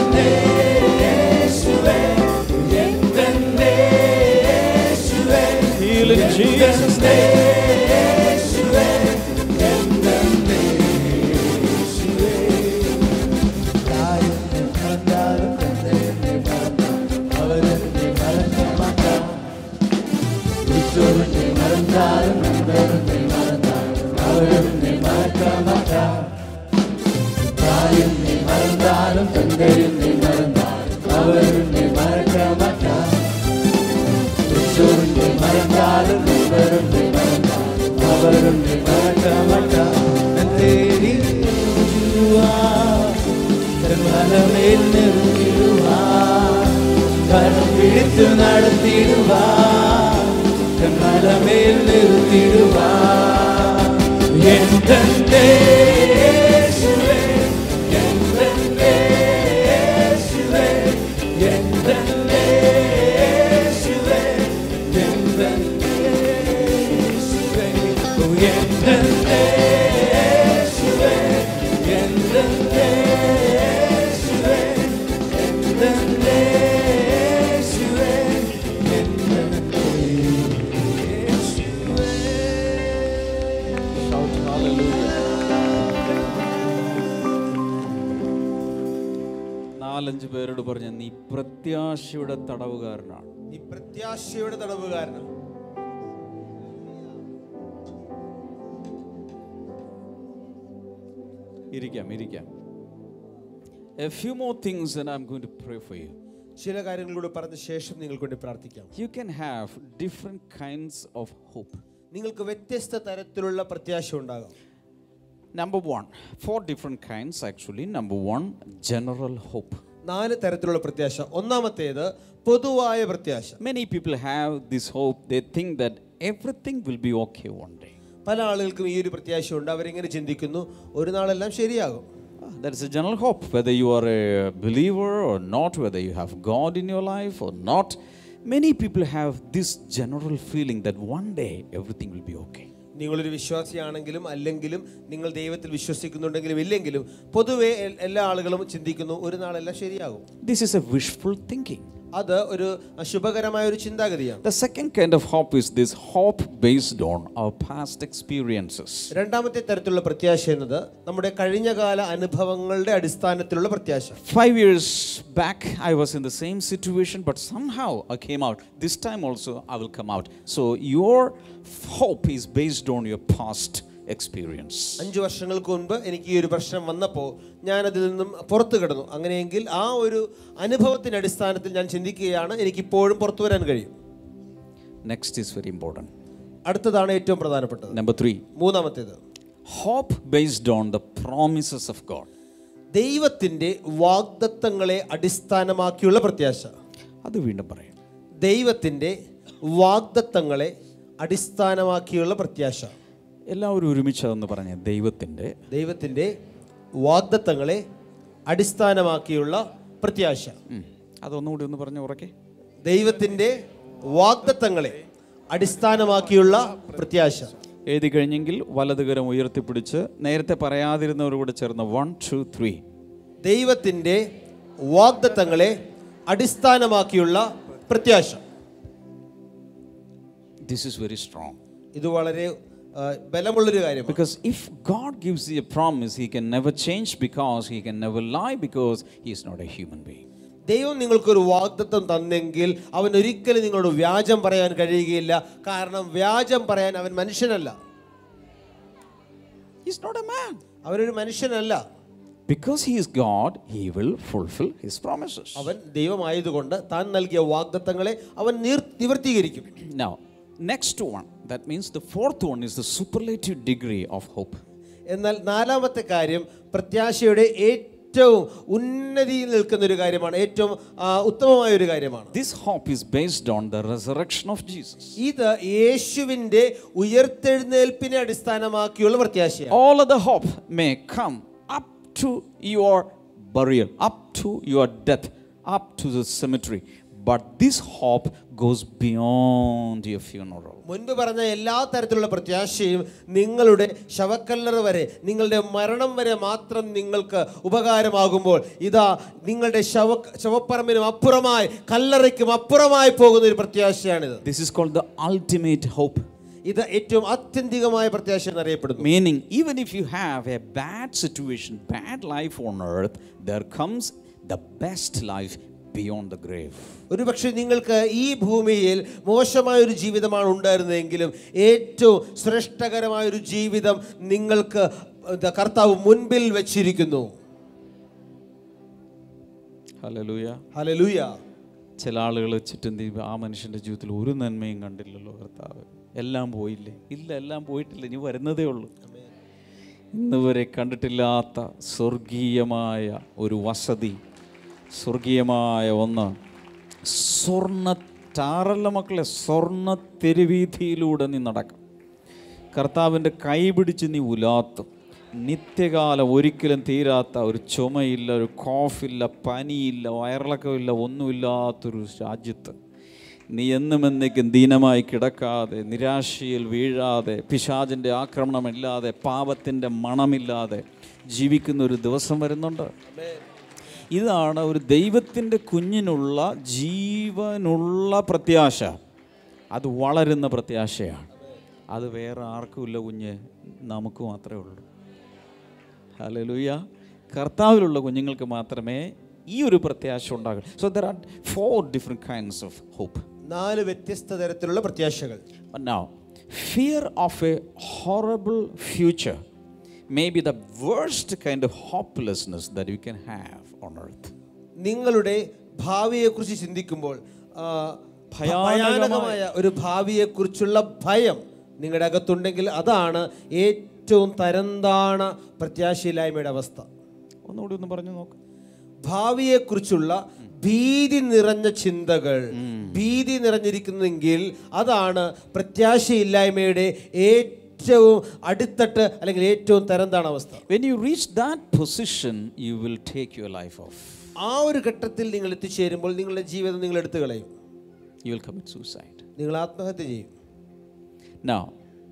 Heal in Jesus' name. പിടിച്ചു നടത്തിടുവാ കണ്ണലമേൽ നിർത്തിടുവാ എന്തെന്റെ യേശുവേ, എന്തെന്റെ യേശുവേ, എന്തെന്റെ യേശുവേ, എന്തെന്റെ യേശുവേ, ഓ, എന്തെന്റെ യേശുവേ, എന്തെന്റെ യേശുവേ, എന്തെന്റെ നാലഞ്ച് പേരോട് പറഞ്ഞ നീ പ്രത്യാശയുടെ തടവുകാരനാണ് നീ പ്രത്യാശയുടെ തടവുകാരനാണ് ഇരിക്കാം ഇരിക്കാം a few more things and I'm going to pray for you ചില കാര്യങ്ങളോട് പറഞ്ഞ ശേഷം നിങ്ങൾക്ക് വേണ്ടി പ്രാർത്ഥിക്കാം you can have different kinds of hope നിങ്ങൾക്ക് വ്യത്യസ്ത തരത്തിലുള്ള പ്രത്യാശ ഉണ്ടാകാം number one four different kinds actually number one general hope നാല് തരത്തിലുള്ള പ്രത്യാശ ഒന്നാമത്തേത് പൊതുവായ പ്രത്യാശ Many people have this hope. They think that everything will be okay one day. പല ആളുകൾക്കും ഈ ഒരു പ്രത്യാശയുണ്ട് അവരിങ്ങനെ ചിന്തിക്കുന്നു ഒരു നാളെല്ലാം ശരിയാകും Ah, That is a general hope, whether you are a believer or not, whether you have God in your life or not. Many people have this general feeling that one day everything will be okay. നിങ്ങളൊരു വിശ്വാസിയാണെങ്കിലും അല്ലെങ്കിലും നിങ്ങൾ ദൈവത്തിൽ വിശ്വസിക്കുന്നുണ്ടെങ്കിലും ഇല്ലെങ്കിലും പൊതുവെ എൽ- എല്ലാ ആളുകളും ചിന്തിക്കുന്നു ഒരു നാളെല്ലാം ശരിയാകും This is a wishful thinking. അത് ഒരു ശുഭകരമായ ഒരു ചിന്താഗതിയാണ് The second kind of hope is this hope based on our past experiences. രണ്ടാമത്തെ തരത്തിലുള്ള പ്രത്യാശ എന്നത് നമ്മുടെ കഴിഞ്ഞകാല അനുഭവങ്ങളുടെ അടിസ്ഥാനത്തിലുള്ള പ്രത്യാശ Five years back, I was in the same situation, but somehow I came out. This time also, I will come out. So, your hope is based on your past experience. അഞ്ചു വർഷങ്ങൾക്ക് മുൻപ് എനിക്ക് ഈ ഒരു പ്രശ്നം വന്നപ്പോൾ ഞാൻ അതിൽ നിന്നും പുറത്തു കിടന്നു അങ്ങനെയെങ്കിൽ ആ ഒരു അനുഭവത്തിന്റെ അടിസ്ഥാനത്തിൽ ഞാൻ ചിന്തിക്കുകയാണ് എനിക്ക് ഇപ്പോഴും പുറത്തു വരാൻ കഴിയും Next is very important. അടുത്തതാണ് ഏറ്റവും പ്രധാനപ്പെട്ടത് Number three മൂന്നാമത്തേത് hope based on the promises of God. ദൈവത്തിന്റെ വാഗ്ദത്തങ്ങളെ അടിസ്ഥാനമാക്കിയുള്ള പ്രത്യാശ അത് വീണ്ടും പറയാം ദൈവത്തിന്റെ വാഗ്ദത്തങ്ങളെ അടിസ്ഥാനമാക്കിയുള്ള പ്രത്യാശ എല്ലാവരും ഒരുമിച്ച് അതെന്ന് പറഞ്ഞ ദൈവത്തിൻ്റെ ദൈവത്തിന്റെ വാഗ്ദത്തങ്ങളെ അടിസ്ഥാനമാക്കിയുള്ള പ്രത്യാശ ഉം, അതൊന്നുകൂടി ഒന്ന് പറഞ്ഞ് ഉറക്കെ ദൈവത്തിന്റെ വാഗ്ദത്തങ്ങളെ അടിസ്ഥാനമാക്കിയുള്ള പ്രത്യാശ എഴുതി കഴിഞ്ഞെങ്കിൽ വലതുകരം ഉയർത്തിപ്പിടിച്ച് നേരത്തെ പറയാതിരുന്നവരോട് ചേർന്ന് വൺ ടു ത്രീ ദൈവത്തിന്റെ വാഗ്ദത്തങ്ങളെ അടിസ്ഥാനമാക്കിയുള്ള പ്രത്യാശ ദിസ് ഇസ് വെരി സ്ട്രോങ് ഇത് വളരെ ആ, ബലമുള്ളൊരു കാര്യമാണ് Because if God gives you a promise, He can never change because He can never lie because He is not a human being. ദൈവം നിങ്ങൾക്കൊരു വാഗ്ദത്തം തന്നെങ്കിൽ അവൻ ഒരിക്കലും നിങ്ങളോട് വ്യാജം പറയാൻ കഴിയുകയില്ല കാരണം വ്യാജം പറയാൻ അവൻ മനുഷ്യനല്ല He's not a man. അവനൊരു മനുഷ്യനല്ല Because He is God, He will fulfill His promises. അവൻ ദൈവമായതുകൊണ്ട് താൻ നൽകിയ വാഗ്ദത്തങ്ങളെ അവൻ നീർ നിവർത്തീകരിക്കും Now, next one, that means the fourth one is the superlative degree of hope. എന്നാൽ നാലാമത്തെ കാര്യം പ്രത്യാശയുടെ ഏറ്റവും ഉന്നതിയിൽ നിൽക്കുന്ന ഒരു കാര്യമാണ് ഏറ്റവും ആ, ഉത്തമമായ ഒരു കാര്യമാണ് This hope is based on the resurrection of Jesus. ഇത് യേശുവിന്റെ ഉയർത്തെഴുന്നേൽപ്പിനെ അടിസ്ഥാനമാക്കിയുള്ള പ്രത്യാശയാണ് All other hope may come up to your burial, up to your death, up to the cemetery. But this hope goes beyond your funeral. മുൻപ് പറഞ്ഞ എല്ലാ തരത്തിലുള്ള പ്രത്യാശയും നിങ്ങളുടെ ശവക്കല്ലറ വരെ നിങ്ങളുടെ മരണം വരെ മാത്രം നിങ്ങൾക്ക് ഉപകാരമാകുമ്പോൾ ഇതാ നിങ്ങളുടെ ശവ ശവപ്പറമ്പിനും അപ്പുറമായി കല്ലറയ്ക്കും അപ്പുറമായി പോകുന്ന ഒരു പ്രത്യാശയാണിത് This is called the ultimate hope. ഇത് ഏറ്റവും ആത്യന്തികമായ പ്രത്യാശ എന്നറിയപ്പെടുന്നു Meaning, even if you have a bad situation, bad life on earth, there comes the best life beyond the grave. ഒരുപക്ഷെ നിങ്ങൾക്ക് ഈ ഭൂമിയിൽ മോശമായ ഒരു ജീവിതമാണ് ഉണ്ടായിരുന്നതെങ്കിലും ഏറ്റവും ശ്രേഷ്ഠകരമായ ഒരു ജീവിതം നിങ്ങൾക്ക് എന്താ കർത്താവ് മുൻപിൽ വെച്ചിരിക്കുന്നു Hallelujah. ഹല്ലേലൂയ ചില ആളുകൾ ചുറ്റും തിരിയുമ്പോൾ ആ മനുഷ്യൻ്റെ ജീവിതത്തിൽ ഒരു നന്മയും കണ്ടില്ലല്ലോ കർത്താവ് എല്ലാം പോയില്ലേ ഇല്ല എല്ലാം പോയിട്ടില്ല ഇനി വരുന്നതേ ഉള്ളൂ ഇന്ന് വരെ കണ്ടിട്ടില്ലാത്ത സ്വർഗീയമായ ഒരു വസതി സ്വർഗീയമായ ഒന്ന് സ്വർണ്ണ ടാറല്ല മക്കളെ സ്വർണ്ണ തെരുവീതിയിലൂടെ നീ നടക്കും കർത്താവിൻ്റെ കൈ പിടിച്ച് നീ ഉലാത്തും നിത്യകാലം ഒരിക്കലും തീരാത്ത ഒരു ചുമയില്ല ഒരു കോഫില്ല പനിയില്ല വയറിളക്കമില്ല ഒന്നുമില്ലാത്തൊരു രാജ്യത്ത് നീ എന്നും എന്നേക്കും ദീനമായി കിടക്കാതെ നിരാശയിൽ വീഴാതെ പിശാചിൻ്റെ ആക്രമണമില്ലാതെ പാപത്തിൻ്റെ മണമില്ലാതെ ജീവിക്കുന്ന ഒരു ദിവസം വരുന്നുണ്ട് ഇതാണ് ഒരു ദൈവത്തിൻ്റെ കുഞ്ഞിനുള്ള ജീവനുള്ള പ്രത്യാശ അത് വളരുന്ന പ്രത്യാശയാണ് അത് വേറെ ആർക്കുമില്ല കുഞ്ഞ് നമുക്ക് മാത്രമേ ഉള്ളൂ ഹല്ലേലൂയ കർത്താവിലുള്ള കുഞ്ഞുങ്ങൾക്ക് മാത്രമേ ഈ ഒരു പ്രത്യാശ ഉണ്ടാകും so there are four different kinds of hope നാല് വ്യത്യസ്ത തരത്തിലുള്ള പ്രത്യാശകൾ But now, fear of a horrible future may be the worst kind of hopelessness that you can have on earth. നിങ്ങളുടെ ഭാവിയെക്കുറിച്ച് ചിന്തിക്കുമ്പോൾ ആ, ഭയാനകമായ- ഭയാനകമായ ഒരു ഭാവിയെക്കുറിച്ചുള്ള ഭയം നിങ്ങളുടെ അകത്തുണ്ടെങ്കിൽ അതാണ് ഏറ്റവും തരംതാണ പ്രത്യാശയില്ലായ്മയുടെ അവസ്ഥ ഒന്നുകൂടി ഒന്ന് പറഞ്ഞു നോക്ക് ഭാവിയെക്കുറിച്ചുള്ള ഭീതി നിറഞ്ഞ ചിന്തകൾ ഭീതി നിറഞ്ഞിരിക്കുന്നെങ്കിൽ അതാണ് പ്രത്യാശയില്ലായ്മയുടെ ഏറ്റവും അടിത്തട്ട് അല്ലെങ്കിൽ ഏറ്റവും തരംതാണ അവസ്ഥ When you reach that position, you will take your life off. ആ ഒരു ഘട്ടത്തിൽ നിങ്ങൾ എത്തിച്ചേരുമ്പോൾ നിങ്ങളുടെ ജീവിതം നിങ്ങൾ എടുത്തു കളയും You will commit suicide. നിങ്ങൾ ആത്മഹത്യ ചെയ്യും Now,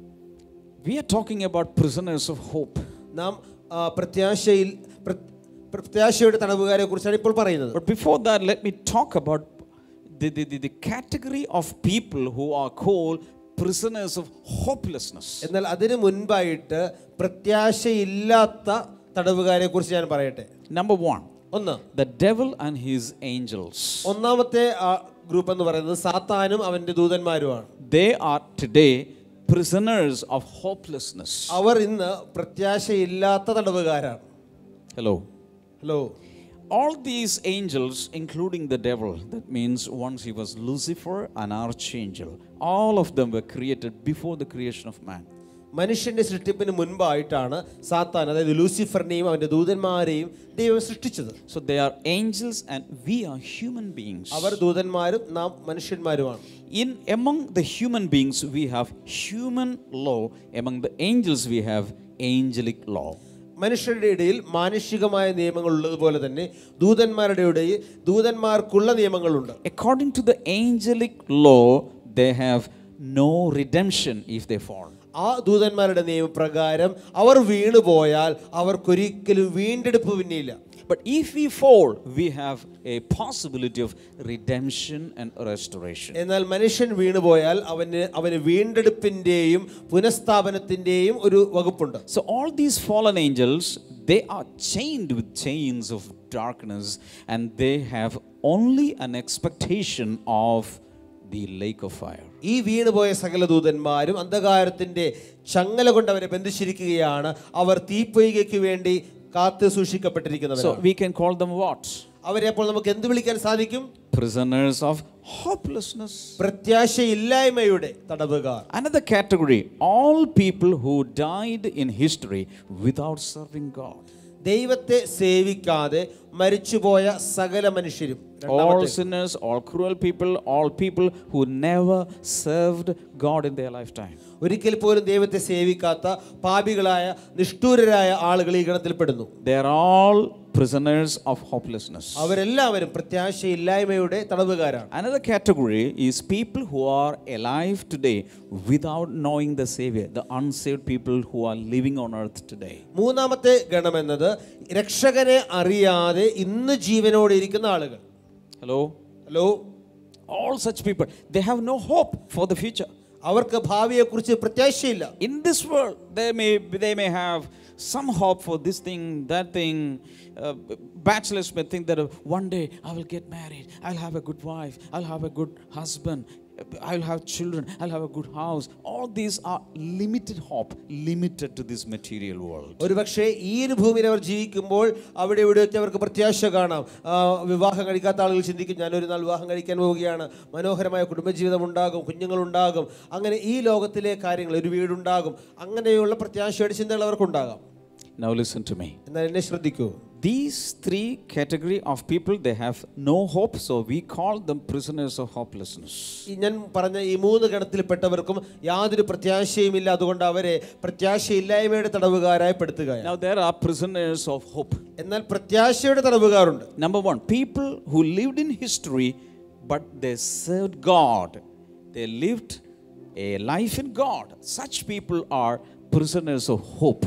we are talking about prisoners of hope. നാം ആ, പ്രത്യാശയിൽ പ്ര- പ്രത്യാശയുടെ തടവുകാരെ കുറിച്ചാണ് ഇപ്പോൾ പറയുന്നത് But before that, let me talk about the, the, the, the category of people who are called prisoners of hopelessness. എന്നാൽ അതിനു മുൻപായിട്ട് പ്രത്യാശയില്ലാത്ത തടവുകാരെ കുറിച്ച് ഞാൻ പറയട്ടെ Number one, ഒന്ന് the devil and his angels. ഒന്നാമത്തെ ആ ഗ്രൂപ്പ് എന്ന് പറയുന്നത് സാത്താനും അവന്റെ ദൂതന്മാരുമാണ് They are today prisoners of hopelessness. അവർ ഇന്ന് പ്രത്യാശയില്ലാത്ത തടവുകാരാണ് Hello. Hello All these angels, including the devil, that means once he was Lucifer, an archangel, all of them were created before the creation of man. മനുഷ്യന്റെ സൃഷ്ടിപ്പിന് മുൻപായിട്ടാണ് സാത്താൻ അതായത് ലൂസിഫറിനെയും അവന്റെ ദൂതന്മാരെയും ദൈവം സൃഷ്ടിച്ചത് So they are angels and we are human beings. അവർ ദൂതന്മാരും നാം മനുഷ്യന്മാരുമാണ് In among the human beings, we have human law. Among the angels, we have angelic law. മനുഷ്യരുടെ ഇടയിൽ മാനുഷികമായ നിയമങ്ങൾ ഉള്ളതുപോലെ തന്നെ ദൂതന്മാരുടെ ഇടയിൽ ദൂതന്മാർക്കുള്ള നിയമങ്ങളുണ്ട് According to the angelic law, they have no redemption if they fall. ആ ദൂതന്മാരുടെ നിയമപ്രകാരം അവർ വീണുപോയാൽ അവർക്കൊരിക്കലും വീണ്ടെടുപ്പ് പിന്നെയില്ല But if we fall, we have a possibility of redemption and restoration. എന്നാൽ മനുഷ്യൻ വീണുപോയാൽ അവന് അവന് വീണ്ടെടുപ്പിന്റെയും പുനഃസ്ഥാപനത്തിന്റെയും ഒരു വകുപ്പുണ്ട് So all these fallen angels, they are chained with chains of darkness and they have only an expectation of the lake of fire. ഈ വീണുപോയ സകല ദൂതന്മാരും അന്ധകാരത്തിന്റെ ചങ്ങല കൊണ്ട് അവരെ ബന്ധിച്ചിരിക്കുകയാണ് അവർ തീപ്പൊയ്കയ്ക്ക് വേണ്ടി കാത്തു So സൂക്ഷിക്കപ്പെട്ടിരിക്കുന്നവർ we can call them what? അവരെ അപ്പോൾ നമുക്ക് എന്ത് വിളിക്കാൻ സാധിക്കും Prisoners of hopelessness. പ്രത്യാശയില്ലായ്മയുടെ തടവുകാർ Another category, all people who died in history without serving God. ദൈവത്തെ സേവിക്കാതെ മരിച്ചുപോയ സകല മനുഷ്യരും All രണ്ടാമത്തെ sinners, all cruel people, all people who never served God in their lifetime. ഒരിക്കൽ പോലും ദൈവത്തെ സേവിക്കാത്ത പാപികളായ നിഷ്ഠൂരരായ ആളുകൾ ഈ ഗണത്തിൽപ്പെടുന്നു They are all prisoners of hopelessness. അവരെല്ലാവരും പ്രത്യാശയില്ലായ്മയുടെ തടവുകാരാണ് Another category is people who are alive today without knowing the Savior, the unsaved people who are living on earth today. മൂന്നാമത്തെ ഗണമെന്നത് രക്ഷകനെ അറിയാതെ ഇന്ന് ജീവനോടെ ഇരിക്കുന്ന ആളുകൾ Hello? Hello All such people, they have no hope for the future. അവർക്ക് ഭാവിയെക്കുറിച്ച് പ്രത്യാശയില്ല In this world, they may, they may have some hope for this thing, that thing. Uh, bachelors may think that uh, one day I will get married, I'll have a good wife, I'll have a good husband, I'll have children, I'll have a good house. All these are limited hope, limited to this material world. ഒരുപക്ഷെ ഈ ഒരു ഭൂമിയിൽ അവർ ജീവിക്കുമ്പോൾ അവിടെ ഇവിടെയൊക്കെ അവർക്ക് പ്രത്യാശ കാണാം ആ, വിവാഹം കഴിക്കാത്ത ആളുകൾ ചിന്തിക്കും ഞാനൊരു നാൾ വിവാഹം കഴിക്കാൻ പോവുകയാണ് മനോഹരമായ കുടുംബജീവിതം ഉണ്ടാകും കുഞ്ഞുങ്ങളുണ്ടാകും അങ്ങനെ ഈ ലോകത്തിലെ കാര്യങ്ങൾ ഒരു വീടുണ്ടാകും അങ്ങനെയുള്ള പ്രത്യാശയുടെ ചിന്തകൾ അവർക്കുണ്ടാകാം Now listen to me. എന്നാൽ എന്നെ ശ്രദ്ധിക്കൂ These three category of people, they have no hope, so we call them prisoners of hopelessness. ഈ ഞാൻ പറഞ്ഞ ഈ മൂന്ന് ഗണത്തിൽപ്പെട്ടവർക്കും യാതൊരു പ്രത്യാശയുമില്ല അതുകൊണ്ട് അവരെ പ്രത്യാശയില്ലായ്മയുടെ തടവുകാരായി പെടുത്തുകയാണ് Now there are prisoners of hope. എന്നാൽ പ്രത്യാശയുടെ തടവുകാരുണ്ട് Number one, people who lived in history, but they served God. They lived a life in God. Such people are prisoners of hope.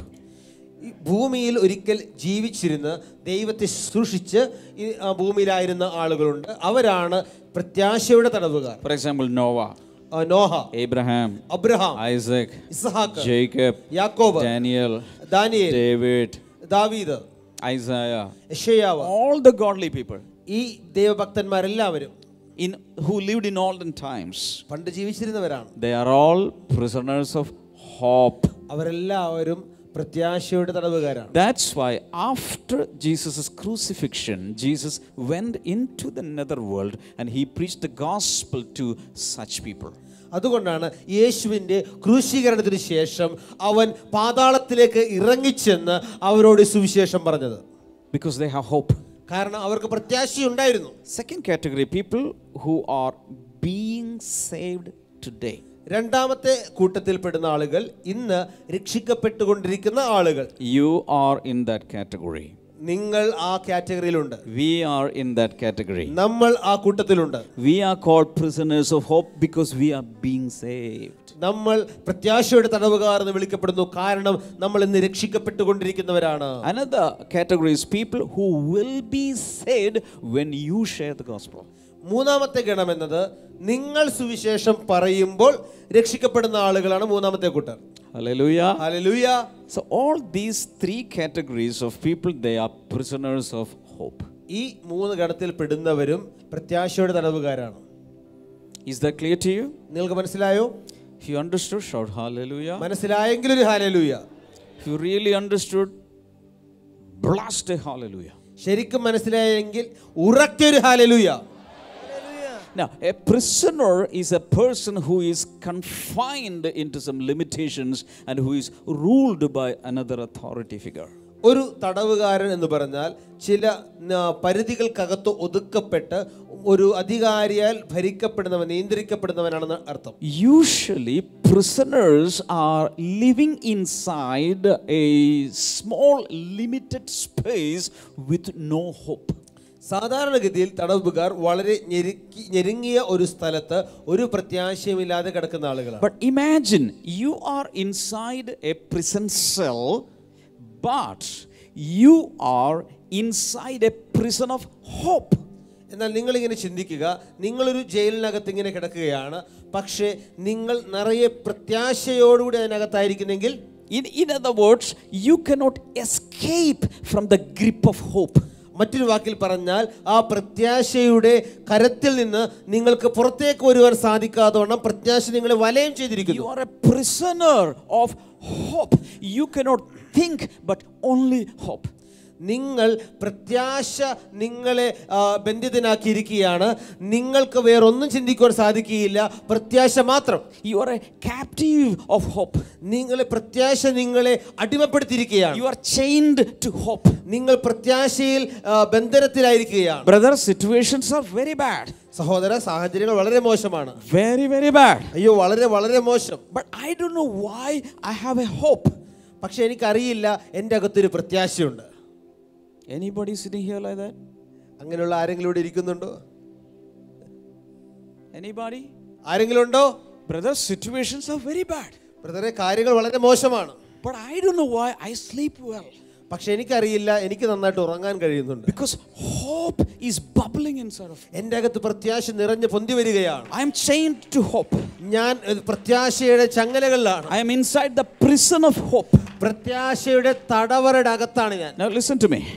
ഈ ഭൂമിയിൽ ഒരിക്കൽ ജീവിച്ചിരുന്ന് ദൈവത്തെ സൂക്ഷിച്ച് ഈ ആ ഭൂമിയിലായിരുന്ന ആളുകളുണ്ട് അവരാണ് പ്രത്യാശയുടെ തടവുകാർ For example, Noah, ആ, നോഹ Abraham, അബ്രഹാം Isaac, ഇസ്ഹാക്ക് Jacob, യാക്കോബ് Daniel, ദാനിയേൽ David, ദാവീദ് Isaiah, യശയ്യാവ് all the godly people ഈ ദൈവഭക്തന്മാരെല്ലാവരും in who lived in olden times, പണ്ട് ജീവിച്ചിരുന്നവരാണ് they are all prisoners of hope. അവരെല്ലാവരും പ്രത്യാശയുടെ തടവുകാരാണ് That's why after Jesus' crucifixion, Jesus went into the netherworld and he preached the gospel to such people. അതുകൊണ്ടാണ് യേശുവിൻ്റെ ക്രൂശീകരണത്തിന് ശേഷം അവൻ പാതാളത്തിലേക്ക് ഇറങ്ങിച്ചെന്ന് അവരോട് സുവിശേഷം പറഞ്ഞത് Because they have hope. കാരണം അവർക്ക് പ്രത്യാശയുണ്ടായിരുന്നു Second category people who are being saved today. രണ്ടാമത്തെ കൂട്ടത്തിൽപ്പെടുന്ന ആളുകൾ ഇന്ന് രക്ഷിക്കപ്പെട്ടുകൊണ്ടിരിക്കുന്ന ആളുകൾ You are in that category. നിങ്ങൾ ആ കാറ്റഗറിയിലുണ്ട് We are in that category. നമ്മൾ ആ കൂട്ടത്തിലുണ്ട് We are called prisoners of hope because we are being saved. നമ്മൾ പ്രത്യാശയുടെ തടവുകാർ എന്ന് വിളിക്കപ്പെടുന്നു കാരണം നമ്മൾ ഇന്ന് രക്ഷിക്കപ്പെട്ടുകൊണ്ടിരിക്കുന്നവരാണ് Another category is people who will be saved when you share the gospel. മൂന്നാമത്തെ ഗണം എന്നത് നിങ്ങൾ സുവിശേഷം പറയുമ്പോൾ രക്ഷിക്കപ്പെടുന്ന ആളുകളാണ് മൂന്നാമത്തെ കൂട്ടർ Hallelujah. ഹല്ലേലൂയ So all these three categories of people, they are prisoners of hope. ഈ മൂന്ന് ഗണത്തിൽ പെടുന്നവരും പ്രത്യാശയുടെ തടവുകാരാണ് Is that clear to you? നിങ്ങൾക്ക് മനസ്സിലായോ If you understood, shout hallelujah. മനസ്സിലായെങ്കിൽ ഒരു ഹാലലൂയ If you really understood, blast a hallelujah. ശരിക്കും മനസ്സിലായെങ്കിൽ ഉറക്കൊരു ഹാലലൂയ Now, a prisoner is a person who is confined into some limitations and who is ruled by another authority figure. ഒരു തടവുകാരൻ എന്ന് പറഞ്ഞാൽ ചില ന, പരിധികൾക്കകത്ത് ഒതുക്കപ്പെട്ട് ഒരു അധികാരിയാൽ ഭരിക്കപ്പെടുന്നവൻ നിയന്ത്രിക്കപ്പെടുന്നവനാണെന്ന് അർത്ഥം Usually, prisoners are living inside a small, limited space with no hope. സാധാരണഗതിയിൽ തടവുകാർ വളരെ ഞെരുക്കി ഞെരുങ്ങിയ ഒരു സ്ഥലത്ത് ഒരു പ്രത്യാശയുമില്ലാതെ കിടക്കുന്ന ആളുകളാണ് But imagine you are inside a prison cell, but you are inside a prison of hope. എന്നാൽ നിങ്ങളിങ്ങനെ ചിന്തിക്കുക നിങ്ങളൊരു ജയിലിനകത്ത് ഇങ്ങനെ കിടക്കുകയാണ് പക്ഷേ നിങ്ങൾ നിറയെ പ്രത്യാശയോടുകൂടി അതിനകത്തായിരിക്കുന്നെങ്കിൽ In, in other words, you cannot escape from the grip of hope. മറ്റൊരു വാക്കിൽ പറഞ്ഞാൽ ആ പ്രത്യാശയുടെ കരത്തിൽ നിന്ന് നിങ്ങൾക്ക് പുറത്തേക്ക് വരുവാൻ സാധിക്കാതെ വണ്ണം പ്രത്യാശ നിങ്ങളെ വലയം You ചെയ്തിരിക്കുന്നു are a prisoner of hope. You cannot think, but only hope. നിങ്ങൾ പ്രത്യാശ നിങ്ങളെ ആ, ബന്ധിതനാക്കിയിരിക്കുകയാണ് നിങ്ങൾക്ക് വേറൊന്നും ചിന്തിക്കുവാൻ സാധിക്കുകയില്ല പ്രത്യാശ മാത്രം You are a captive of hope. നിങ്ങളെ പ്രത്യാശ നിങ്ങളെ അടിമപ്പെടുത്തിയിരിക്കുകയാണ് You are chained to hope. നിങ്ങൾ പ്രത്യാശയിൽ ആ, ബന്ധനത്തിലായിരിക്കുകയാണ് Brother, situations are very bad. സഹോദര സാഹചര്യങ്ങൾ വളരെ മോശമാണ് Very, very bad. അയ്യോ വളരെ വളരെ മോശം But I don't know why I have a hope. പക്ഷെ എനിക്കറിയില്ല എൻ്റെ അകത്തൊരു പ്രത്യാശയുണ്ട് Anybody sitting here like that? അങ്ങനെയുള്ള ആരെങ്കിലും ഇവിടെ ഇരിക്കുന്നുണ്ടോ Anybody? ആരെങ്കിലും ഉണ്ടോ Brother, situations are very bad. ബ്രദറെ കാര്യങ്ങൾ വളരെ മോശമാണ് But I don't know why I sleep well. പക്ഷെ എനിക്കറിയില്ല എനിക്ക് നന്നായിട്ട് ഉറങ്ങാൻ കഴിയുന്നുണ്ട് Because hope is bubbling inside of me. എൻ്റെ അകത്ത് പ്രത്യാശ നിറഞ്ഞ് പൊന്തി വരികയാണ് I am chained to hope. ഞാൻ ഏഹ്, പ്രത്യാശയുടെ ചങ്ങലകളിലാണ് I am inside the prison of hope. പ്രത്യാശയുടെ തടവറയുടെ അകത്താണ് ഞാൻ Now, listen to me.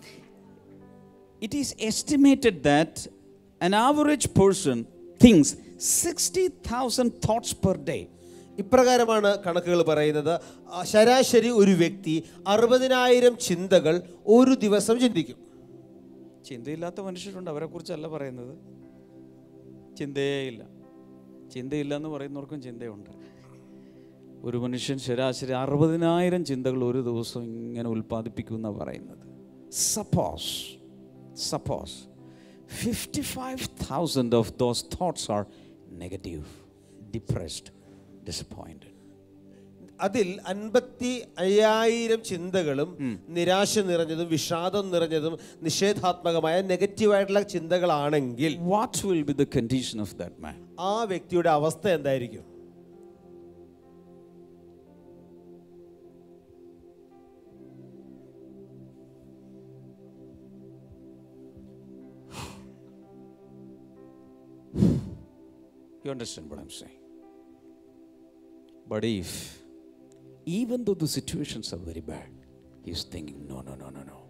It is estimated that an average person thinks 60,000 thoughts per day. ഇപ്രകാരമാണ് കണക്കുകൾ പറയുന്നത് ആ, ശരാശരി ഒരു വ്യക്തി അറുപതിനായിരം ചിന്തകൾ ഒരു ദിവസം ചിന്തിക്കും ചിന്തയില്ലാത്ത മനുഷ്യരുണ്ട് അവരെ കുറിച്ചല്ല പറയുന്നത് ചിന്തയേ ഇല്ല ചിന്തയില്ല എന്ന് പറയുന്നവർക്കും ചിന്തയുണ്ട് ഒരു മനുഷ്യൻ ശരാശരി അറുപതിനായിരം ചിന്തകൾ ഒരു ദിവസം ഇങ്ങനെ ഉൽപ്പാദിപ്പിക്കുമെന്നാണ് പറയുന്നത് suppose suppose fifty five thousand of those thoughts are negative depressed disappointed അതിൽ അൻപത്തി അയ്യായിരം ചിന്തകളും നിരാശ നിറഞ്ഞതും വിഷാദം നിറഞ്ഞതും നിഷേധാത്മകമായ നെഗറ്റീവായിട്ടുള്ള ചിന്തകളാണെങ്കിൽ what will be the condition of that man ആ വ്യക്തിയുടെ അവസ്ഥ എന്തായിരിക്കും You understand what I'm saying? But if, even though the situations are very bad, he's thinking, no, no, no, no, no.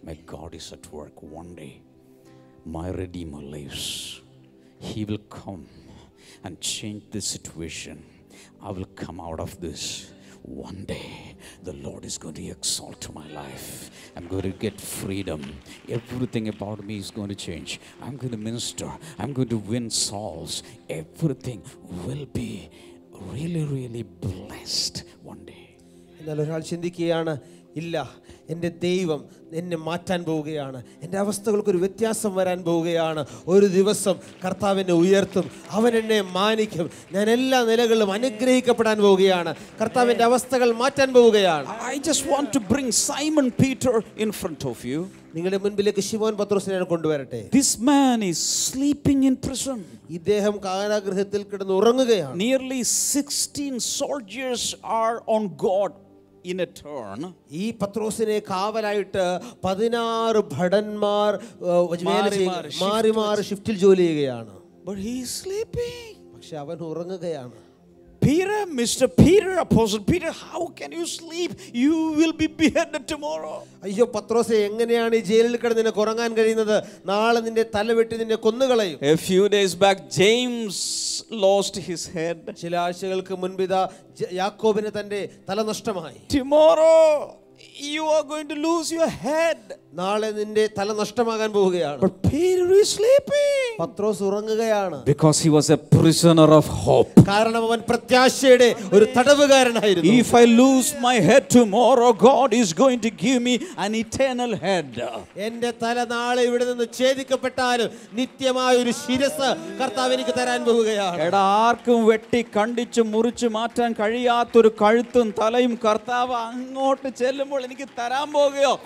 My God is at work one day. My Redeemer lives. He will come and change the situation. I will come out of this. One day, the Lord is going to exalt my life. I'm going to get freedom. Everything about me is going to change. I'm going to minister. I'm going to win souls. Everything will be really, really blessed one day. എന്നാൽ ഒരാൾ ചിന്തിക്കുകയാണ് ഇല്ല എൻ്റെ ദൈവം എന്നെ മാറ്റാൻ പോവുകയാണ് എൻ്റെ അവസ്ഥകൾക്കൊരു വ്യത്യാസം വരാൻ പോവുകയാണ് ഒരു ദിവസം കർത്താവ് എന്നെ ഉയർത്തും അവൻ എന്നെ മാനിക്കും ഞാൻ എല്ലാ നിലകളിലും അനുഗ്രഹിക്കപ്പെടാൻ പോവുകയാണ് കർത്താവ് എൻ്റെ അവസ്ഥകൾ മാറ്റാൻ പോവുകയാണ് I just want to bring Simon Peter in front of you. നിങ്ങളുടെ മുൻപിലേക്ക് ശിവോൻ പത്രോസിനെ ഞാൻ കൊണ്ടുവരട്ടെ This man is sleeping in prison. ഇദ്ദേഹം കാരാഗൃഹത്തിൽ കിടന്ന് ഉറങ്ങുകയാണ് Nearly 16 soldiers are on God in a turn. ഈ പത്രോസിനെ കാവലായിട്ട് പതിനാറ് ഭടന്മാർ ഏഹ്, വേല മാറി ചെയ്യുക- മാറി മാറി മാറി ഷിഫ്റ്റിൽ ജോലി ചെയ്യുകയാണ് But he is sleeping. പക്ഷെ അവൻ ഉറങ്ങുകയാണ് Peter, Mr. Peter, Apostle Peter, how can you sleep? You will be beheaded tomorrow. അയ്യോ പത്രോസെ എങ്ങനെയാണ് ഈ ജയിലിൽ കിടന്ന് നിനക്ക് ഉറങ്ങാൻ കഴിയുന്നത് നാളെ നിന്റെ തല വെട്ടി നിന്നെ കൊന്നുകളയും A few days back, James lost his head. ചില ആഴ്ചകൾക്ക് മുൻപ് ഇതാ ജ- യാക്കോബിന് തന്റെ തല നഷ്ടമായി Tomorrow, you are going to lose your head. നാളെ നിന്റെ തല നഷ്ടമാകാൻ പോവുകയാണ് But Peter is sleeping. പത്രോസ് ഉറങ്ങുകയാണ് Because he was a prisoner of hope. കാരണം അവൻ പ്രത്യാശയുടെ ഒരു തടവുകാരനായിരുന്നു If I lose my head tomorrow, God is going to give me an eternal head. എന്റെ തല നാളെ ഇവിടെ നിന്ന് ഛേദിക്കപ്പെട്ടാലും നിത്യമായ ഒരു ശിരസ് കർത്താവ് എനിക്ക് തരാൻ പോവുകയാണ് എടാ ആർക്കും വെട്ടി കണ്ടിച്ച് മുറിച്ച് മാറ്റാൻ കഴിയാത്തൊരു കഴുത്തും തലയും കർത്താവ് അങ്ങോട്ട് ചെല്ലുമ്പോൾ എനിക്ക് തരാൻ പോകുകയോ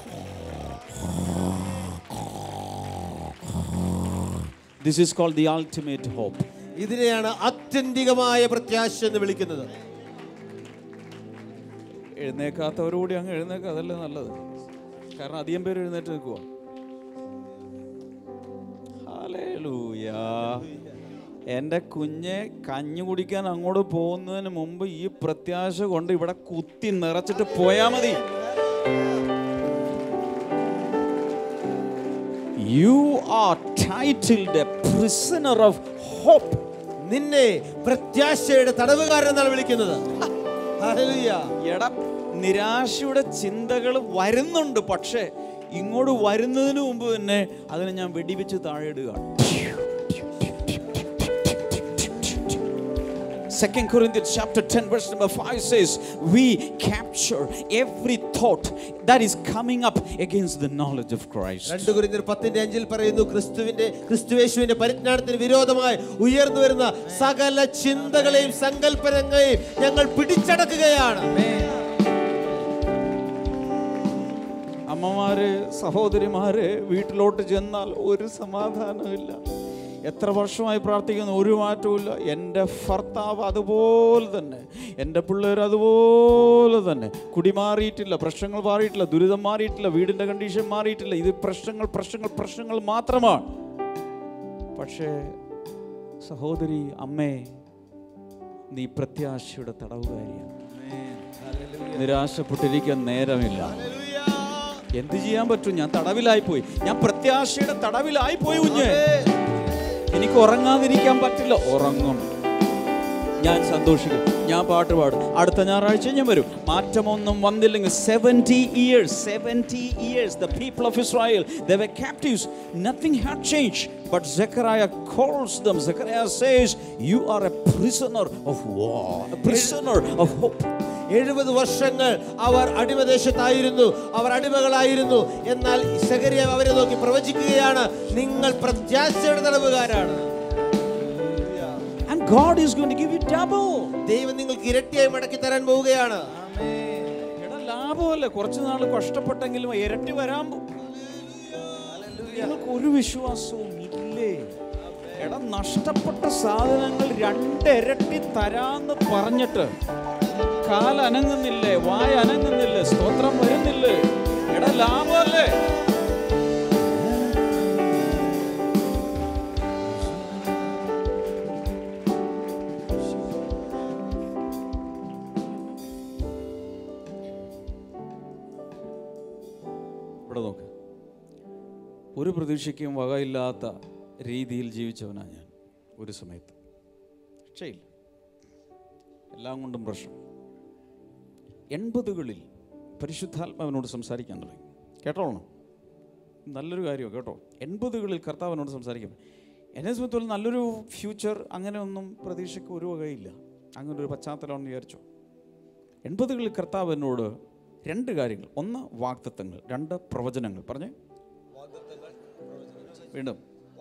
this is called the ultimate hope ഇതിനെയാണ് ആത്യന്തികമായ പ്രത്യാശ എന്ന് വിളിക്കുന്നത് എഴുന്നേക്കാത്തവരോടി അങ്ങ് എഴുന്നേക്കുക അതല്ലേ നല്ലത് കാരണം അധികം പേര് എഴുന്നേറ്റ് നിൽക്കുക എൻ്റെ കുഞ്ഞെ കഞ്ഞി കുടിക്കാൻ അങ്ങോട്ട് പോകുന്നതിന് മുമ്പ് ഈ പ്രത്യാശ കൊണ്ട് ഇവിടെ കുത്തി നിറച്ചിട്ട് പോയാ മതി you are titled a prisoner of hope നിന്നെ പ്രത്യാശയുടെ തടവുകാരൻ എന്നാണ് വിളിക്കുന്നത് ഹല്ലേലൂയ. എടാ നിരാശയുടെ ചിന്തകൾ വരുന്നുണ്ട് പക്ഷേ ഇങ്ങോട്ട് വരുന്നതിന് മുമ്പ് തന്നെ അതിനെ ഞാൻ വെടിവെച്ച് താഴെ ഇടുകയാണ് Second Corinthians chapter 10 verse number 5 says we capture every thought that is coming up against the knowledge of Christ. രണ്ട് കുരിന്തിയർ പത്തിന്റെ അഞ്ചിൽ പറയുന്നു ക്രിസ്തുവിന്റെ ക്രിസ്തുവേശുവിന്റെ പരിജ്ഞാനത്തിന് വിരോധമായി ഉയർന്നു വരുന്ന സകല ചിന്തകളെയും സങ്കല്പനങ്ങളെയും ഞങ്ങൾ പിടിച്ചടക്കുകയാണ് അമ്മമാര് സഹോദരിമാര് വീട്ടിലോട്ട് ചെന്നാൽ ഒരു സമാധാനമില്ല എത്ര വർഷമായി പ്രാർത്ഥിക്കുന്ന ഒരു മാറ്റവുമില്ല എൻ്റെ ഭർത്താവ് അതുപോലെ തന്നെ എൻ്റെ പിള്ളേർ അതുപോലെ തന്നെ കുടി മാറിയിട്ടില്ല പ്രശ്നങ്ങൾ മാറിയിട്ടില്ല ദുരിതം മാറിയിട്ടില്ല വീടിൻ്റെ കണ്ടീഷൻ മാറിയിട്ടില്ല ഇത് പ്രശ്നങ്ങൾ പ്രശ്നങ്ങൾ പ്രശ്നങ്ങൾ മാത്രമാണ് പക്ഷേ സഹോദരി അമ്മേ നീ പ്രത്യാശയുടെ തടവുകാരിയാണ് നിരാശപ്പെട്ടിരിക്കാൻ നേരമില്ല എന്ത് ചെയ്യാൻ പറ്റും ഞാൻ തടവിലായി പോയി ഞാൻ പ്രത്യാശയുടെ തടവിലായി പോയി കുഞ്ഞ് എനിക്ക് ഉറങ്ങാതിരിക്കാൻ പറ്റില്ല ഉറങ്ങും ഞാൻ സന്തോഷിക്കും ഞാൻ പാട്ട് പാടും അടുത്ത ഞായറാഴ്ച ഞാൻ വരും മാറ്റമൊന്നും വന്നില്ലെങ്കിൽ seventy years seventy years the people of Israel they were captives nothing had change but Zechariah calls them Zechariah says you are a prisoner of war prisoner of hope എഴുപത് വർഷങ്ങൾ അവർ അടിമദേശത്തായിരുന്നു അവർ അടിമകളായിരുന്നു എന്നാൽ ശകരിയ അവരെ നോക്കി പ്രവചിക്കുകയാണ് നിങ്ങൾ പ്രത്യാശയുടെ തടവുകാരാണ് And God is going to give you double. ദൈവം നിങ്ങൾക്ക് ഇരട്ടിയായി മടക്കി തരാൻ പോവുകയാണ് എടാ ലാഭമല്ലേ കുറച്ച് നാൾ കഷ്ടപ്പെട്ടെങ്കിലും ഇരട്ടി വരാൻ പോ- നിങ്ങൾക്ക് ഒരു വിശ്വാസവും ഇല്ലേ എടാ നഷ്ടപ്പെട്ട സാധനങ്ങൾ രണ്ടിരട്ടി തരാന്ന് പറഞ്ഞിട്ട് കാൽ അനങ്ങുന്നില്ലേ വായ അനങ്ങുന്നില്ലേ സ്തോത്രം വരുന്നില്ലേ എടാ ലാഭമല്ലേ ഇവിടെ നോക്ക് ഒരു പ്രതീക്ഷയ്ക്കും വകയില്ലാത്ത രീതിയിൽ ജീവിച്ചവനാണ് ഞാൻ ഒരു സമയത്ത് രക്ഷയില്ല എല്ലാം കൊണ്ടും പ്രശ്നം എൺപതുകളിൽ പരിശുദ്ധാത്മാവിനോട് സംസാരിക്കാൻ തുടങ്ങി കേട്ടോളണം നല്ലൊരു കാര്യമാണ് കേട്ടോ എൺപതുകളിൽ കർത്താവിനോട് സംസാരിക്കും എന്നെ സംബന്ധിച്ചോളം നല്ലൊരു ഫ്യൂച്ചർ അങ്ങനെ ഒന്നും പ്രതീക്ഷയ്ക്ക് ഒരു വകയില്ല അങ്ങനെ ഒരു പശ്ചാത്തലമാണെന്ന് വിചാരിച്ചോ എൺപതുകളിൽ കർത്താവ് എന്നോട് രണ്ട് കാര്യങ്ങൾ ഒന്ന് വാക്തത്വങ്ങൾ രണ്ട് പ്രവചനങ്ങൾ പറഞ്ഞേ വീണ്ടും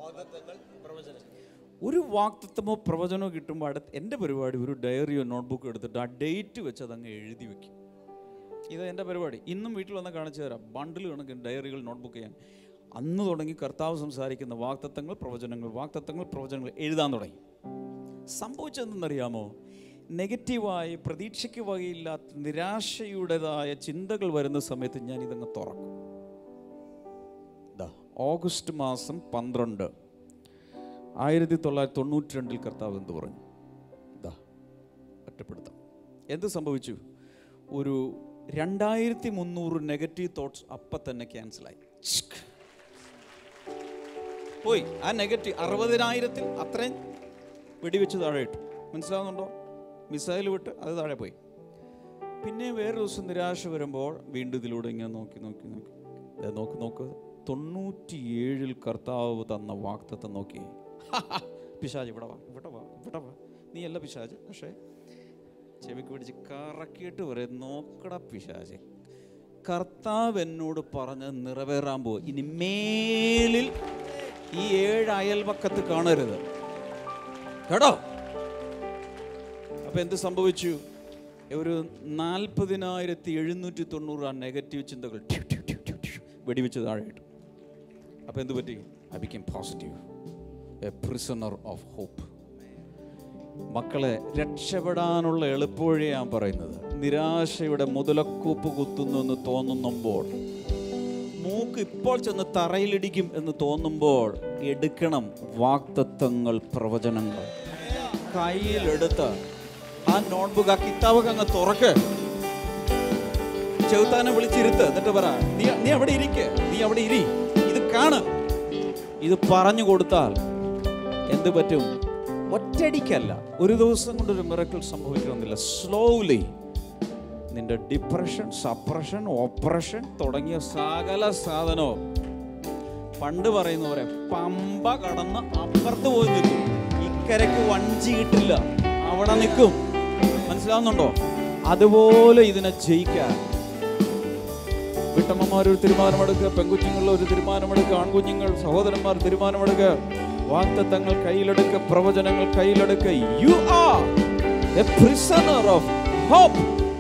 ഒരു വാക്തത്വമോ പ്രവചനമോ കിട്ടുമ്പോൾ അടുത്ത് എൻ്റെ പരിപാടി ഒരു ഡയറിയോ നോട്ട്ബുക്കോ എടുത്തിട്ട് ആ ഡേറ്റ് വെച്ച് അതങ്ങ് എഴുതി വെക്കും ഇത് എൻ്റെ പരിപാടി ഇന്നും വീട്ടിൽ വന്ന് കാണിച്ചു തരാം ബണ്ടിൽ കണക്കിന് ഡയറികൾ നോട്ട്ബുക്ക് ചെയ്യാൻ അന്ന് തുടങ്ങി കർത്താവ് സംസാരിക്കുന്ന വാക്തത്വങ്ങൾ പ്രവചനങ്ങൾ വാക്തത്വങ്ങൾ പ്രവചനങ്ങൾ എഴുതാൻ തുടങ്ങി സംഭവിച്ചതെന്നറിയാമോ നെഗറ്റീവായി പ്രതീക്ഷയ്ക്ക് വകയില്ലാത്ത നിരാശയുടേതായ ചിന്തകൾ വരുന്ന സമയത്ത് ഞാൻ ഇതങ്ങ് തുറക്കും ദാ ഓഗസ്റ്റ് മാസം പന്ത്രണ്ട് ആയിരത്തി തൊള്ളായിരത്തി തൊണ്ണൂറ്റി രണ്ടിൽ കർത്താവ് എന്ത് പറഞ്ഞു ദാ ഒറ്റപ്പെടുത്താം എന്ത് സംഭവിച്ചു ഒരു രണ്ടായിരത്തി മുന്നൂറ് നെഗറ്റീവ് തോട്ട്സ് അപ്പം തന്നെ ക്യാൻസലായി പോയി ആ നെഗറ്റീവ് അറുപതിനായിരത്തിൽ അത്രയും വെടിവെച്ച് താഴെ ഇട്ടു മനസ്സിലാവുന്നുണ്ടോ മിസൈൽ വിട്ട് അത് താഴെ പോയി പിന്നെ വേറെ ദിവസം നിരാശ വരുമ്പോൾ വീണ്ടും ഇതിലൂടെ ഇങ്ങനെ നോക്കി നോക്കി നോക്കി ദേ നോക്ക് നോക്ക് തൊണ്ണൂറ്റിയേഴിൽ കർത്താവ് തന്ന വാക്തത്വം നോക്കി പിശാജ് ഇവിടെ വാ ഇവിടെ വാ ഇവിടെ വാ നീ അല്ല പിശാജ് പക്ഷേ ചെവിക്ക് പിടിച്ച് കറക്കിയിട്ട് പറയും നോക്കട പിശാജ് കർത്താവ് എന്നോട് പറഞ്ഞ് നിറവേറാൻ പോകും ഇനി മേലിൽ ഈ ഏഴ് അയൽപക്കത്ത് കാണരുത് കേട്ടോ അപ്പൊ എന്ത് സംഭവിച്ചു ഒരു നാൽപ്പതിനായിരത്തി എഴുന്നൂറ്റി തൊണ്ണൂറ് ആ നെഗറ്റീവ് ചിന്തകൾ ട്യു, ട്യു, ട്യു, ട്യു, ട്യു, വെടിവെച്ച് താഴെ ഇട്ടു അപ്പൊ എന്ത് പറ്റി I become positive a prisoner of hope മക്കളെ രക്ഷപ്പെടാനുള്ള എളുപ്പവഴി ഞാൻ പറയുന്നത് നിരാശയുടെ മുതലക്കൂപ്പ് കുത്തുന്നു എന്ന് തോന്നുമ്പോൾ മൂക്ക് ഇപ്പോൾ ചെന്ന് തറയിലിടിക്കും എന്ന് തോന്നുമ്പോൾ എടുക്കണം വാക്തത്വങ്ങൾ പ്രവചനങ്ങൾ കയ്യിലെടുത്ത് ആ നോട്ട്ബുക്ക് ആ കിതാബൊക്കെ അങ്ങ് തുറക്ക് ചെറുത്താനെ വിളിച്ചിരുത്ത് എന്നിട്ട് പറ നീ നീ അവിടെ ഇരിക്ക് നീ അവിടെ ഇരി ഇത് കാണ് ഇത് പറഞ്ഞു കൊടുത്താൽ എന്ത് പറ്റും ഒറ്റയടിക്കല്ല ഒരു ദിവസം കൊണ്ടൊരു മിറക്കിൾ സംഭവിക്കണമെന്നില്ല സ്ലോലി നിന്റെ ഡിപ്രഷൻ സപ്രഷൻ ഓപ്പറേഷൻ തുടങ്ങിയ സകല സാധനവും പണ്ട് പറയുന്ന പോലെ പമ്പ കടന്ന് അപ്പുറത്ത് പോയി നിൽക്കും ഇക്കരയ്ക്ക് വഞ്ചി കിട്ടില്ല അവിടെ നിൽക്കും മനസ്സിലാവുന്നുണ്ടോ അതുപോലെ ഇതിനെ ജയിക്കാൻ വീട്ടമ്മമാർ ഒരു തീരുമാനമെടുക്കുക പെൺകുഞ്ഞുങ്ങൾ ഒരു തീരുമാനമെടുക്കുക ആൺകുഞ്ഞുങ്ങൾ സഹോദരന്മാർ തീരുമാനമെടുക്കുക വാക്തത്വങ്ങൾ കയ്യിലെടുക്കുക പ്രവചനങ്ങൾ കയ്യിലെടുക്കുക you are a prisoner of hope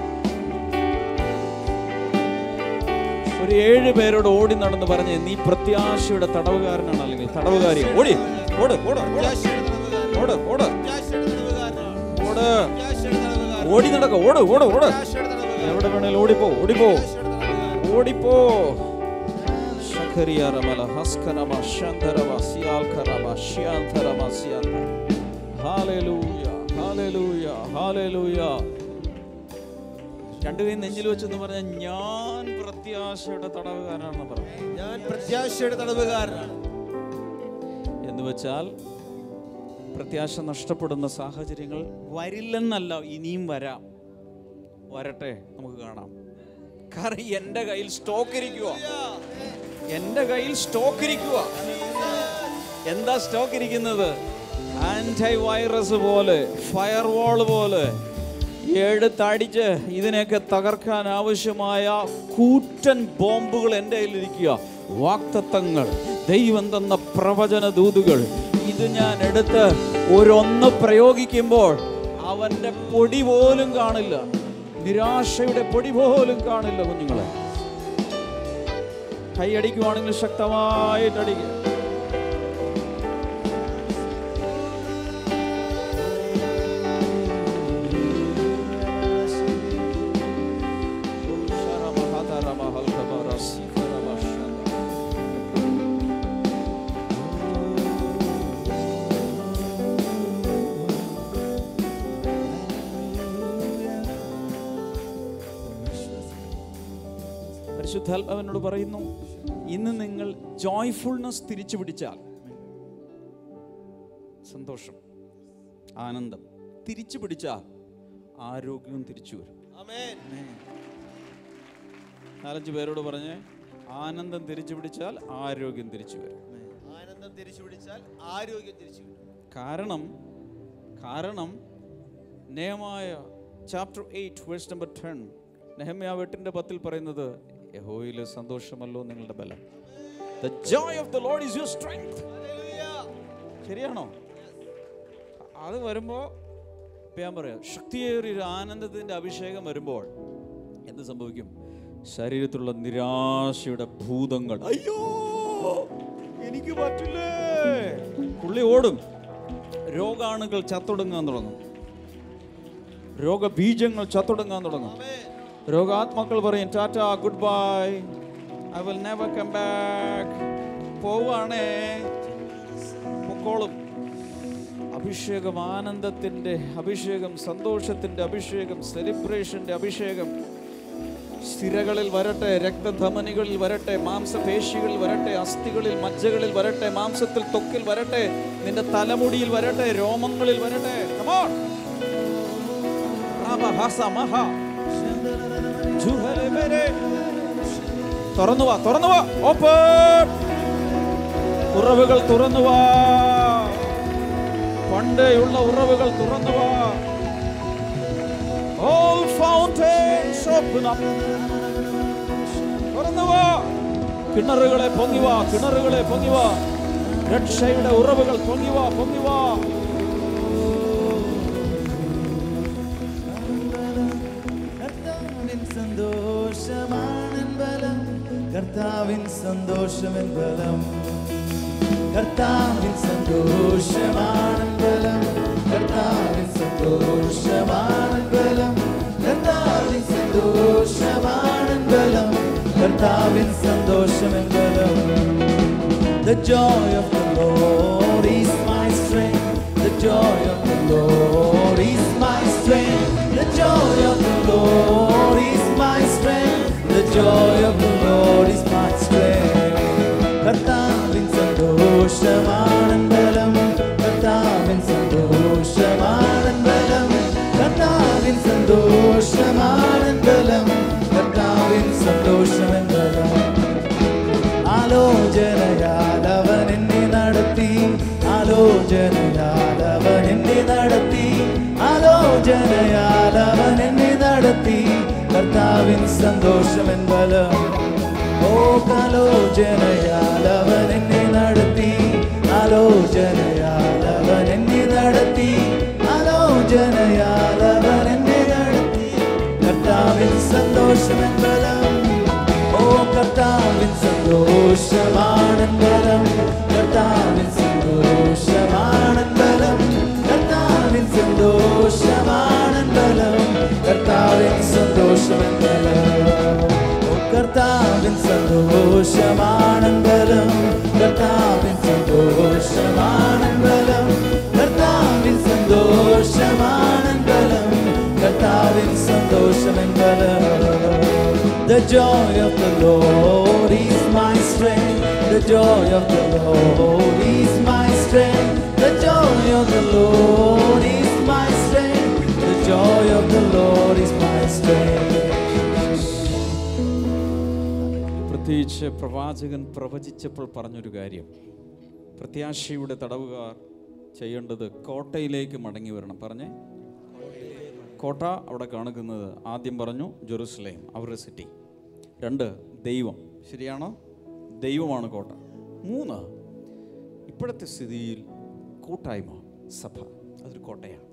ഒരു ഏഴ് പേരോട് ഓടി നടന്ന് പറഞ്ഞ് നീ പ്രത്യാശയുടെ തടവുകാരനാണ് അല്ലെങ്കിൽ തടവുകാരി ഓടി ഓട് ഓട് ഓട് ഓട് ഓട് ഓട് ഓടി നടക്ക ഓട് ഓട് ഓട് എവിടെ വേണേലും ഓടിപ്പോ ഓടിപ്പോ ഓടിപ്പോ ശഖരിയറമല ഹസ്കരമ ശന്തരമ സിയാൽക്കരമ ശ്യാന്തരമ സിയാന്ത ഹാലലൂയ ഹാലലൂയ ഹാലലൂയ രണ്ടു കൈ നെഞ്ചിൽ വെച്ചെന്ന് പറഞ്ഞ ഞാൻ പ്രത്യാശയുടെ തടവുകാരനാണെന്ന് പറഞ്ഞു ഞാൻ പ്രത്യാശയുടെ തടവുകാരനാണ് എന്ന് വെച്ചാൽ പ്രത്യാശ നഷ്ടപ്പെടുന്ന സാഹചര്യങ്ങൾ വരില്ലെന്നല്ല ഇനിയും വരാം വരട്ടെ നമുക്ക് കാണാം കാരണം എൻ്റെ കയ്യിൽ സ്റ്റോക്ക് ഇരിക്കുക എൻ്റെ കയ്യിൽ സ്റ്റോക്ക് ഇരിക്കുക എന്താ സ്റ്റോക്ക് ഇരിക്കുന്നത് ആന്റി വൈറസ് പോലെ ഫയർ വാൾ പോലെ എടുത്തടിച്ച് ഇതിനെയൊക്കെ തകർക്കാൻ ആവശ്യമായ കൂറ്റൻ ബോംബുകൾ എൻ്റെ കയ്യിലിരിക്കുക വാക്തത്വങ്ങൾ ദൈവം തന്ന പ്രവചന ദൂതുകൾ ഇത് ഞാൻ എടുത്ത് ഒരൊന്ന് പ്രയോഗിക്കുമ്പോൾ അവൻ്റെ പൊടി പോലും കാണില്ല നിരാശയുടെ പൊടി പോലും കാണില്ല കുഞ്ഞുങ്ങളെ കൈയടിക്കുവാണെങ്കിൽ ശക്തമായിട്ട് അടിക്കുക പരിശുദ്ധാത്മാവിനോട് പറയുന്നു ഇന്ന് നിങ്ങൾ ജോയ്ഫുൾനെസ് തിരിച്ചു പിടിച്ചാൽ സന്തോഷം ആനന്ദം തിരിച്ചു പിടിച്ചാൽ ആരോഗ്യവും തിരിച്ചു വരും നാലഞ്ച് പേരോട് പറഞ്ഞ് ആനന്ദം തിരിച്ചു പിടിച്ചാൽ ആരോഗ്യം തിരിച്ചു വരും ആനന്ദം തിരിച്ചു പിടിച്ചാൽ ആരോഗ്യം തിരിച്ചു വരും കാരണം കാരണം Nehemiah chapter eight verse number ten Nehemiah എട്ടിൻ്റെ പത്തിൽ പറയുന്നത് യഹോയിലെ സന്തോഷമല്ലോ നിങ്ങളുടെ ബലം the joy of the Lord is your strength ശരിയാണോ അത് വരുമ്പോൾ ഞാൻ പറയാം ശക്തിയേറിയ ഒരു ആനന്ദത്തിൻ്റെ അഭിഷേകം വരുമ്പോൾ എന്ത് സംഭവിക്കും ശരീരത്തിലുള്ള നിരാശയുടെ ഭൂതങ്ങൾ അയ്യോ എനിക്ക് പറ്റില്ലേ പുള്ളി ഓടും രോഗാണുകൾ ചത്തൊടുങ്ങാൻ തുടങ്ങും രോഗബീജങ്ങൾ ചത്തൊടുങ്ങാൻ തുടങ്ങും രോഗാത്മാക്കൾ പറയും tata goodbye I will never come back പോവാണേ പൊക്കോളും അഭിഷേകം ആനന്ദത്തിൻ്റെ അഭിഷേകം സന്തോഷത്തിൻ്റെ അഭിഷേകം സെലിബ്രേഷൻ്റെ അഭിഷേകം സ്ഥിരകളിൽ വരട്ടെ രക്തധമനികളിൽ വരട്ടെ മാംസപേശികളിൽ വരട്ടെ അസ്ഥികളിൽ മജ്ജകളിൽ വരട്ടെ മാംസത്തിൽ ത്വക്കിൽ വരട്ടെ നിന്റെ തലമുടിയിൽ വരട്ടെ രോമങ്ങളിൽ വരട്ടെ Come on. റാമഹസമഹ. ജുഹലബരെ. തുറന്നു വാ തുറന്നു വാ ഓപ്പൺ ഉറവുകൾ തുറന്നു വാ പണ്ടേയുള്ള ഉറവുകൾ തുറന്നു വാ All fountains open up. തുറന്നു വാ കിണറുകളെ പൊങ്ങി വാ കിണറുകളെ പൊങ്ങി വാ രക്ഷയുടെ ഉറവുകൾ പൊങ്ങി വാ പൊങ്ങി വാ കർത്താവിൻ സന്തോഷമാണൻ ബലം കർത്താവിൻ സന്തോഷമെൻ ബലം കർത്താവിൻ സന്തോഷമാണൻ ബലം കർത്താവിൻ സന്തോഷമാണൻ ബലം കർത്താവിൻ സന്തോഷമാണൻ ബലം കർത്താവിൻ സന്തോഷമെൻ ബലം The joy of the Lord is my strength. The joy of the Lord is my strength. The joy of the Lord is my strength. The joy of the Lord is my strength. കർത്താവിൻ സന്തോഷമാണൻ ബലം കർത്താവിൻ സന്തോഷമാണൻ ബലം കർത്താവിൻ സന്തോഷമാണൻ ബലം കർത്താവിൻ സന്തോഷമൻ ബലം ആലോചനയാൽ അവൻ എന്നെ നടത്തി ആലോചനയാൽ അവൻ എന്നെ നടത്തി ആലോചനയാൽ അവൻ എന്നെ നടത്തി കർത്താവിൻ സന്തോഷമെൻ ബലം ഓ കാലോചനയാൽ അവൻ എന്നെ നടത്തി ആലോചനയാൽ അവൻ എന്നെ നടത്തി ആലോചനയാൽ അവൻ എന്നെ നടത്തി കർത്താവിൻ സന്തോഷമെൻ ബലം ഓ കർത്താവിൻ സന്തോഷമാണൻ ബലം കർത്താവിൻ സന്തോഷമാണൻ ബലം കർത്താവിൻ സന്തോഷമാണൻ ബലം കർത്താവിൻ സന്തോഷമൻ ബലം ഓ കർത്താവിൻ സന്തോഷമാണൻ ബലം കർത്താവിൻ സന്തോഷമാണൻ ബലം കർത്താവിൻ സന്തോഷമാണൻ ബലം കർത്താവിൻ സന്തോഷമൻ ബലം The joy of the Lord is my strength. The joy of the Lord is my strength. The joy of the Lord is my strength. The joy of the Lord is my strength. പ്രത്യേകിച്ച് പ്രവാചകൻ പ്രവചിച്ചപ്പോൾ പറഞ്ഞൊരു കാര്യം പ്രത്യാശയുടെ തടവുകാർ ചെയ്യേണ്ടത് കോട്ടയിലേക്ക് മടങ്ങി വരണം പറഞ്ഞേ കോട്ട അവിടെ കാണിക്കുന്നത് ആദ്യം പറഞ്ഞു ജെറുസലേം അവരുടെ സിറ്റി രണ്ട് ദൈവം ശരിയാണോ ദൈവമാണ് കോട്ട മൂന്ന് ഇപ്പോഴത്തെ സ്ഥിതിയിൽ കൂട്ടായ്മ സഭ അതൊരു കോട്ടയാണ്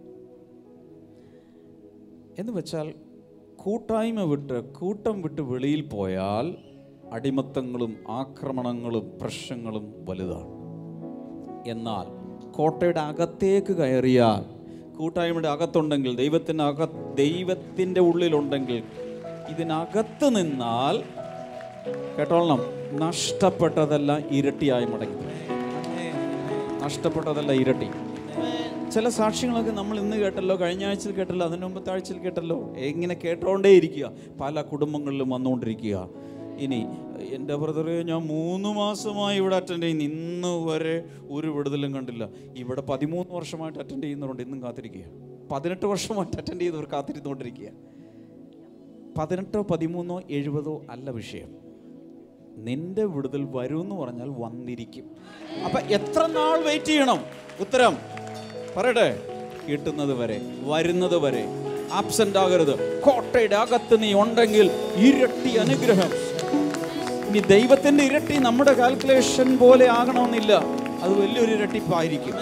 എന്ന് വെച്ചാൽ കൂട്ടായ്മ വിട്ട് കൂട്ടം വിട്ട് വെളിയിൽ പോയാൽ അടിമത്തങ്ങളും ആക്രമണങ്ങളും പ്രശ്നങ്ങളും വലുതാണ് എന്നാൽ കോട്ടയുടെ അകത്തേക്ക് കയറിയാൽ കൂട്ടായ്മയുടെ അകത്തുണ്ടെങ്കിൽ ദൈവത്തിൻ്റെ അക ദൈവത്തിൻ്റെ ഉള്ളിലുണ്ടെങ്കിൽ ഇതിനകത്ത് നിന്നാൽ കേട്ടോളണം നഷ്ടപ്പെട്ടതെല്ലാം ഇരട്ടിയായി മടങ്ങി നഷ്ടപ്പെട്ടതല്ല ഇരട്ടി ചില സാക്ഷ്യങ്ങളൊക്കെ നമ്മൾ ഇന്ന് കേട്ടല്ലോ കഴിഞ്ഞ ആഴ്ചയിൽ കേട്ടല്ലോ അതിന് മുമ്പത്തെ ആഴ്ചയിൽ കേട്ടല്ലോ എങ്ങനെ കേട്ടോണ്ടേ ഇരിക്കുക പല കുടുംബങ്ങളിലും വന്നുകൊണ്ടിരിക്കുക ഇനി എൻ്റെ ബ്രദറെ ഞാൻ മൂന്ന് മാസമായി ഇവിടെ അറ്റൻഡ് ചെയ്യുന്നു ഇന്ന് വരെ ഒരു വിടുതലും കണ്ടില്ല ഇവിടെ പതിമൂന്ന് വർഷമായിട്ട് അറ്റൻഡ് ചെയ്യുന്നവരുണ്ട് ഇന്നും കാത്തിരിക്കുക പതിനെട്ട് വർഷമായിട്ട് അറ്റൻഡ് ചെയ്തവർ കാത്തിരുന്നുകൊണ്ടിരിക്കുക പതിനെട്ടോ പതിമൂന്നോ എഴുപതോ അല്ല വിഷയം നിന്റെ വിടുതൽ വരുമെന്ന് പറഞ്ഞാൽ വന്നിരിക്കും അപ്പൊ എത്ര നാൾ വെയിറ്റ് ചെയ്യണം ഉത്തരം പറയട്ടെ കിട്ടുന്നത് വരെ വരുന്നത് വരെ ആബ്സെന്റ് ആകരുത് കോട്ടയുടെ അകത്ത് നീ ഉണ്ടെങ്കിൽ ഇരട്ടി അനുഗ്രഹം ഇനി ദൈവത്തിന്റെ ഇരട്ടി നമ്മുടെ കാൽക്കുലേഷൻ പോലെ ആകണമെന്നില്ല അത് വലിയൊരു ഇരട്ടിപ്പായിരിക്കും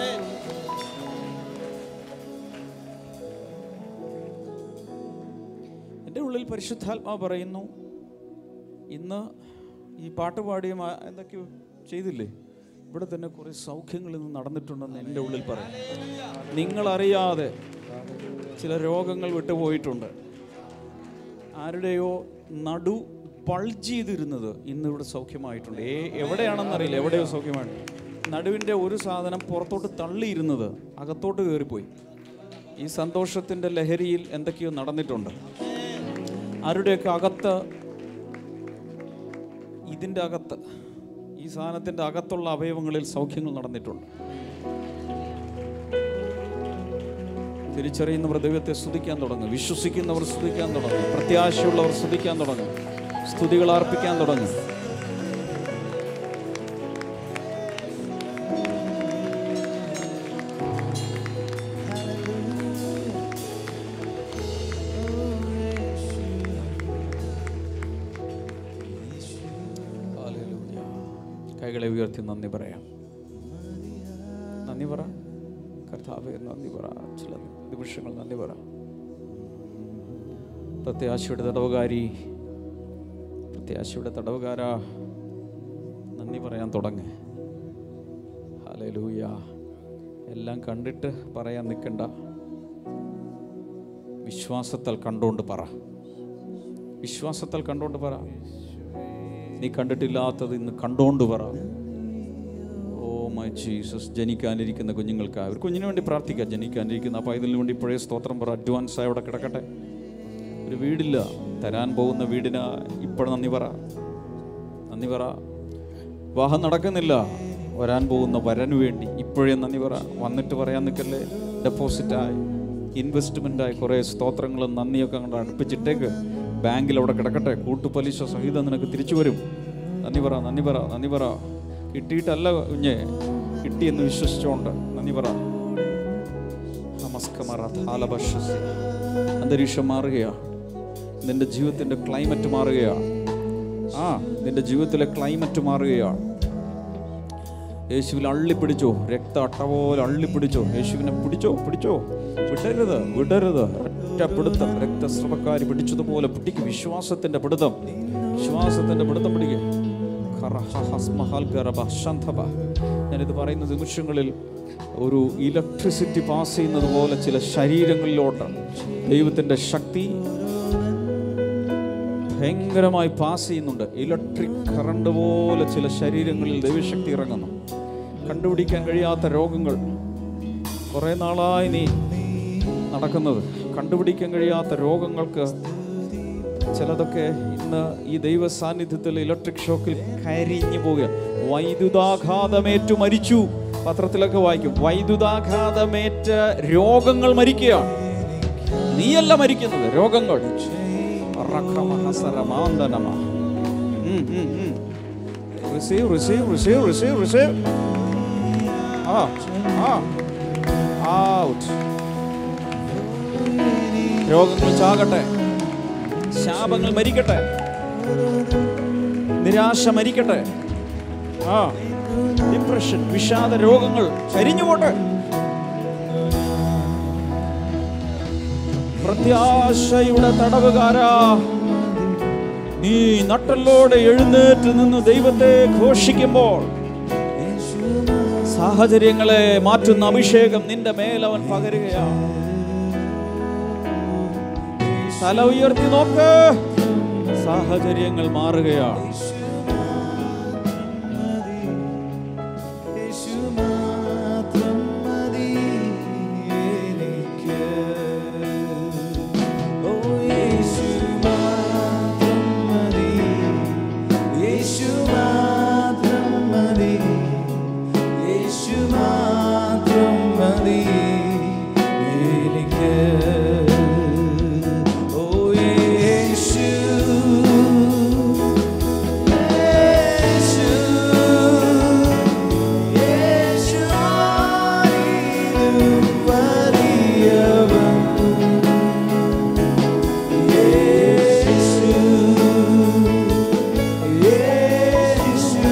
എൻ്റെ ഉള്ളിൽ പരിശുദ്ധാത്മാ പറയുന്നു ഇന്ന് ഈ പാട്ട് പാടിയും ആ- എന്തൊക്കെയോ ചെയ്തില്ലേ ഇവിടെ തന്നെ കുറേ സൗഖ്യങ്ങൾ ഇന്ന് നടന്നിട്ടുണ്ടെന്ന് എൻ്റെ ഉള്ളിൽ പറയും നിങ്ങളറിയാതെ ചില രോഗങ്ങൾ വിട്ടുപോയിട്ടുണ്ട് ആരുടെയോ നടു പൾജ് ചെയ്തിരുന്നത് ഇന്ന് ഇവിടെ സൗഖ്യമായിട്ടുണ്ട് ഏ എവിടെയാണെന്നറിയില്ല എവിടെയോ സൗഖ്യമായിട്ടുണ്ട് നടുവിൻ്റെ ഒരു സാധനം പുറത്തോട്ട് തള്ളിയിരുന്നത് അകത്തോട്ട് കയറിപ്പോയി ഈ സന്തോഷത്തിൻ്റെ ലഹരിയിൽ എന്തൊക്കെയോ നടന്നിട്ടുണ്ട് ആരുടെയൊക്കെ അകത്ത് ഇതിൻ്റെ അകത്ത് ഈ സാധനത്തിൻ്റെ അകത്തുള്ള അവയവങ്ങളിൽ സൗഖ്യങ്ങൾ നടന്നിട്ടുണ്ട് തിരിച്ചറിയുന്നവർ ദൈവത്തെ സ്തുതിക്കാൻ തുടങ്ങും വിശ്വസിക്കുന്നവർ സ്തുതിക്കാൻ തുടങ്ങും പ്രത്യാശയുള്ളവർ സ്തുതിക്കാൻ തുടങ്ങും സ്തുതികൾ അർപ്പിക്കാൻ തുടങ്ങും ഹല്ലേലൂയ. കൈകളെ ഉയർത്തി നന്ദി പറയാം നന്ദി പറ കർത്താവെ നന്ദി പറ ചില നിമിഷങ്ങൾ നന്ദി പറ പ്രത്യാശയുടെ തടവുകാരി പ്രത്യാശയുടെ തടവുകാരാ നന്ദി പറയാൻ തുടങ്ങ് ഹല്ലേലൂയ എല്ലാം കണ്ടിട്ട് പറയാൻ നിൽക്കണ്ട വിശ്വാസത്താൽ കണ്ടുകൊണ്ട് പറ വിശ്വാസത്താൽ കണ്ടുകൊണ്ട് പറ നീ കണ്ടിട്ടില്ലാത്തത് ഇന്ന് കണ്ടുകൊണ്ട് പറ ഓ മൈ ജീസസ് ജനിക്കാനിരിക്കുന്ന കുഞ്ഞുങ്ങൾക്ക് ഒരു കുഞ്ഞിന് വേണ്ടി പ്രാർത്ഥിക്കുക ജനിക്കാനിരിക്കുന്ന അപ്പോൾ ഇതിനു വേണ്ടി ഇപ്പോഴേ സ്തോത്രം പറ അഡ്വാൻസ് ആയി അവിടെ കിടക്കട്ടെ ഒരു വീടില്ല തരാൻ പോകുന്ന വീടിന് ഇപ്പോൾ നന്ദി പറ നന്ദി പറ വിവാഹം നടക്കുന്നില്ല വരാൻ പോകുന്ന വരന് വേണ്ടി ഇപ്പോഴേ നന്ദി പറ വന്നിട്ട് പറയാൻ നിൽക്കല്ലേ ഡെപ്പോസിറ്റായി ഇൻവെസ്റ്റ്മെൻ്റായി കുറേ സ്തോത്രങ്ങളും നന്ദിയൊക്കെ അങ്ങോട്ട് അടുപ്പിച്ചിട്ടേക്ക് ബാങ്കിൽ അവിടെ കിടക്കട്ടെ കൂട്ടുപലിശ സഹിതം നിനക്ക് തിരിച്ചു വരും നന്ദി പറ നന്ദി പറ നന്ദി പറ കിട്ടിയിട്ടല്ല കുഞ്ഞെ കിട്ടിയെന്ന് വിശ്വസിച്ചോണ്ട് നന്ദി പറ നമസ്കമറ താലഭക്ഷസി അന്തരീക്ഷം മാറുകയാ നിന്റെ ജീവിതത്തിൻ്റെ ക്ലൈമറ്റ് മാറുകയാ ആ നിന്റെ ജീവിതത്തിലെ ക്ലൈമറ്റ് മാറുകയാണ് യേശുവിൽ അള്ളിപ്പിടിച്ചോ രക്ത അട്ട പോലെ അള്ളിപ്പിടിച്ചോ യേശുവിനെ പിടിച്ചോ പിടിച്ചോ വിടരുത് വിടരുത് ഒറ്റ പിടുത്തം രക്തസ്രവക്കാരി പിടിച്ചതുപോലെ പിടിക്കും വിശ്വാസത്തിന്റെ പിടുത്തം വിശ്വാസത്തിന്റെ പിടുത്തം പിടിക്കുക ഞാനിത് പറയുന്ന നിമിഷങ്ങളിൽ ഒരു ഇലക്ട്രിസിറ്റി പാസ് ചെയ്യുന്നത് പോലെ ചില ശരീരങ്ങളിലോട്ട് ദൈവത്തിൻ്റെ ശക്തി ഭയങ്കരമായി പാസ് ചെയ്യുന്നുണ്ട് ഇലക്ട്രിക് കറണ്ട് പോലെ ചില ശരീരങ്ങളിൽ ദൈവശക്തി ഇറങ്ങുന്നു കണ്ടുപിടിക്കാൻ കഴിയാത്ത രോഗങ്ങൾ കുറേ നാളായി നീ നടക്കുന്നത് കണ്ടുപിടിക്കാൻ കഴിയാത്ത രോഗങ്ങൾക്ക് ചിലതൊക്കെ ഇന്ന് ഈ ദൈവ സാന്നിധ്യത്തിൽ ഇലക്ട്രിക് ഷോക്കിൽ കരിഞ്ഞു പോവുക വൈദ്യുതാഘാതമേറ്റു മരിച്ചു പത്രത്തിലൊക്കെ വായിക്കും വൈദ്യുതാഘാതമേറ്റ രോഗങ്ങൾ മരിക്കുകയാണ് നീയല്ല മരിക്കുന്നത് രോഗങ്ങൾ റഖമഹസരമാന്തനമ. ഉം, ഉം, ഉം. Receive, receive, receive, receive, receive. ആ, ആ. Out. രോഗങ്ങൾ ചാകട്ടെ ശാപങ്ങൾ മരിക്കട്ടെ നിരാശ മരിക്കട്ടെ ആ ഡിപ്രഷൻ വിഷാദ രോഗങ്ങൾ കരിഞ്ഞുപോട്ടെ പ്രത്യാശയുടെ തടവുകാരാ നീ നട്ടലോടെ എഴുന്നേറ്റ് നിന്ന് ദൈവത്തെ ഘോഷിക്കുമ്പോൾ സാഹചര്യങ്ങളെ മാറ്റുന്ന അഭിഷേകം നിന്റെ മേൽ അവൻ പകരുകയാണ് തല ഉയർത്തി നോക്ക് സാഹചര്യങ്ങൾ മാറുകയാണ് യേശു യേശു മാത്രം മതി എനിക്ക് ഓ യേശു യേശു യേശു ആയിരം വലിയവൻ യേശു യേശു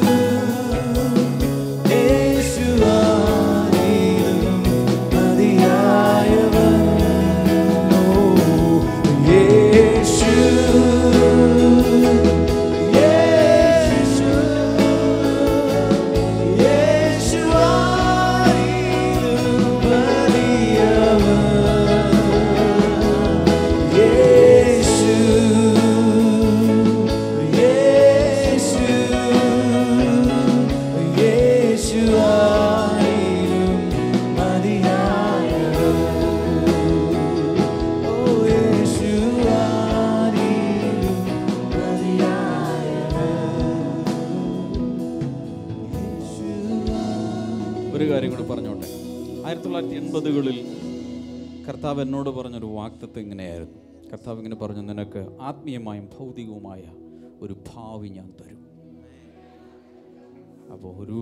യേശു ആയിരം മതിയായവൻ ഓ യേശു യേശു യേശു ആയിരം മതിയായവൻ യേശു യേശു യേശു ആയിരം മതിയായവൻ ഓ യേശു ആയിരം ഒരു കാര്യം കൂടി പറഞ്ഞോട്ടെ ആയിരത്തി തൊള്ളായിരത്തി എൺപതുകളിൽ കർത്താവ് എന്നോട് പറഞ്ഞൊരു വാക്തത്വം ഇങ്ങനെയായിരുന്നു കർത്താവ് ഇങ്ങനെ പറഞ്ഞു നിനക്ക് ആത്മീയമായും ഭൗതികവുമായ ഒരു ഭാവി ഞാൻ തരും അപ്പോൾ ഒരു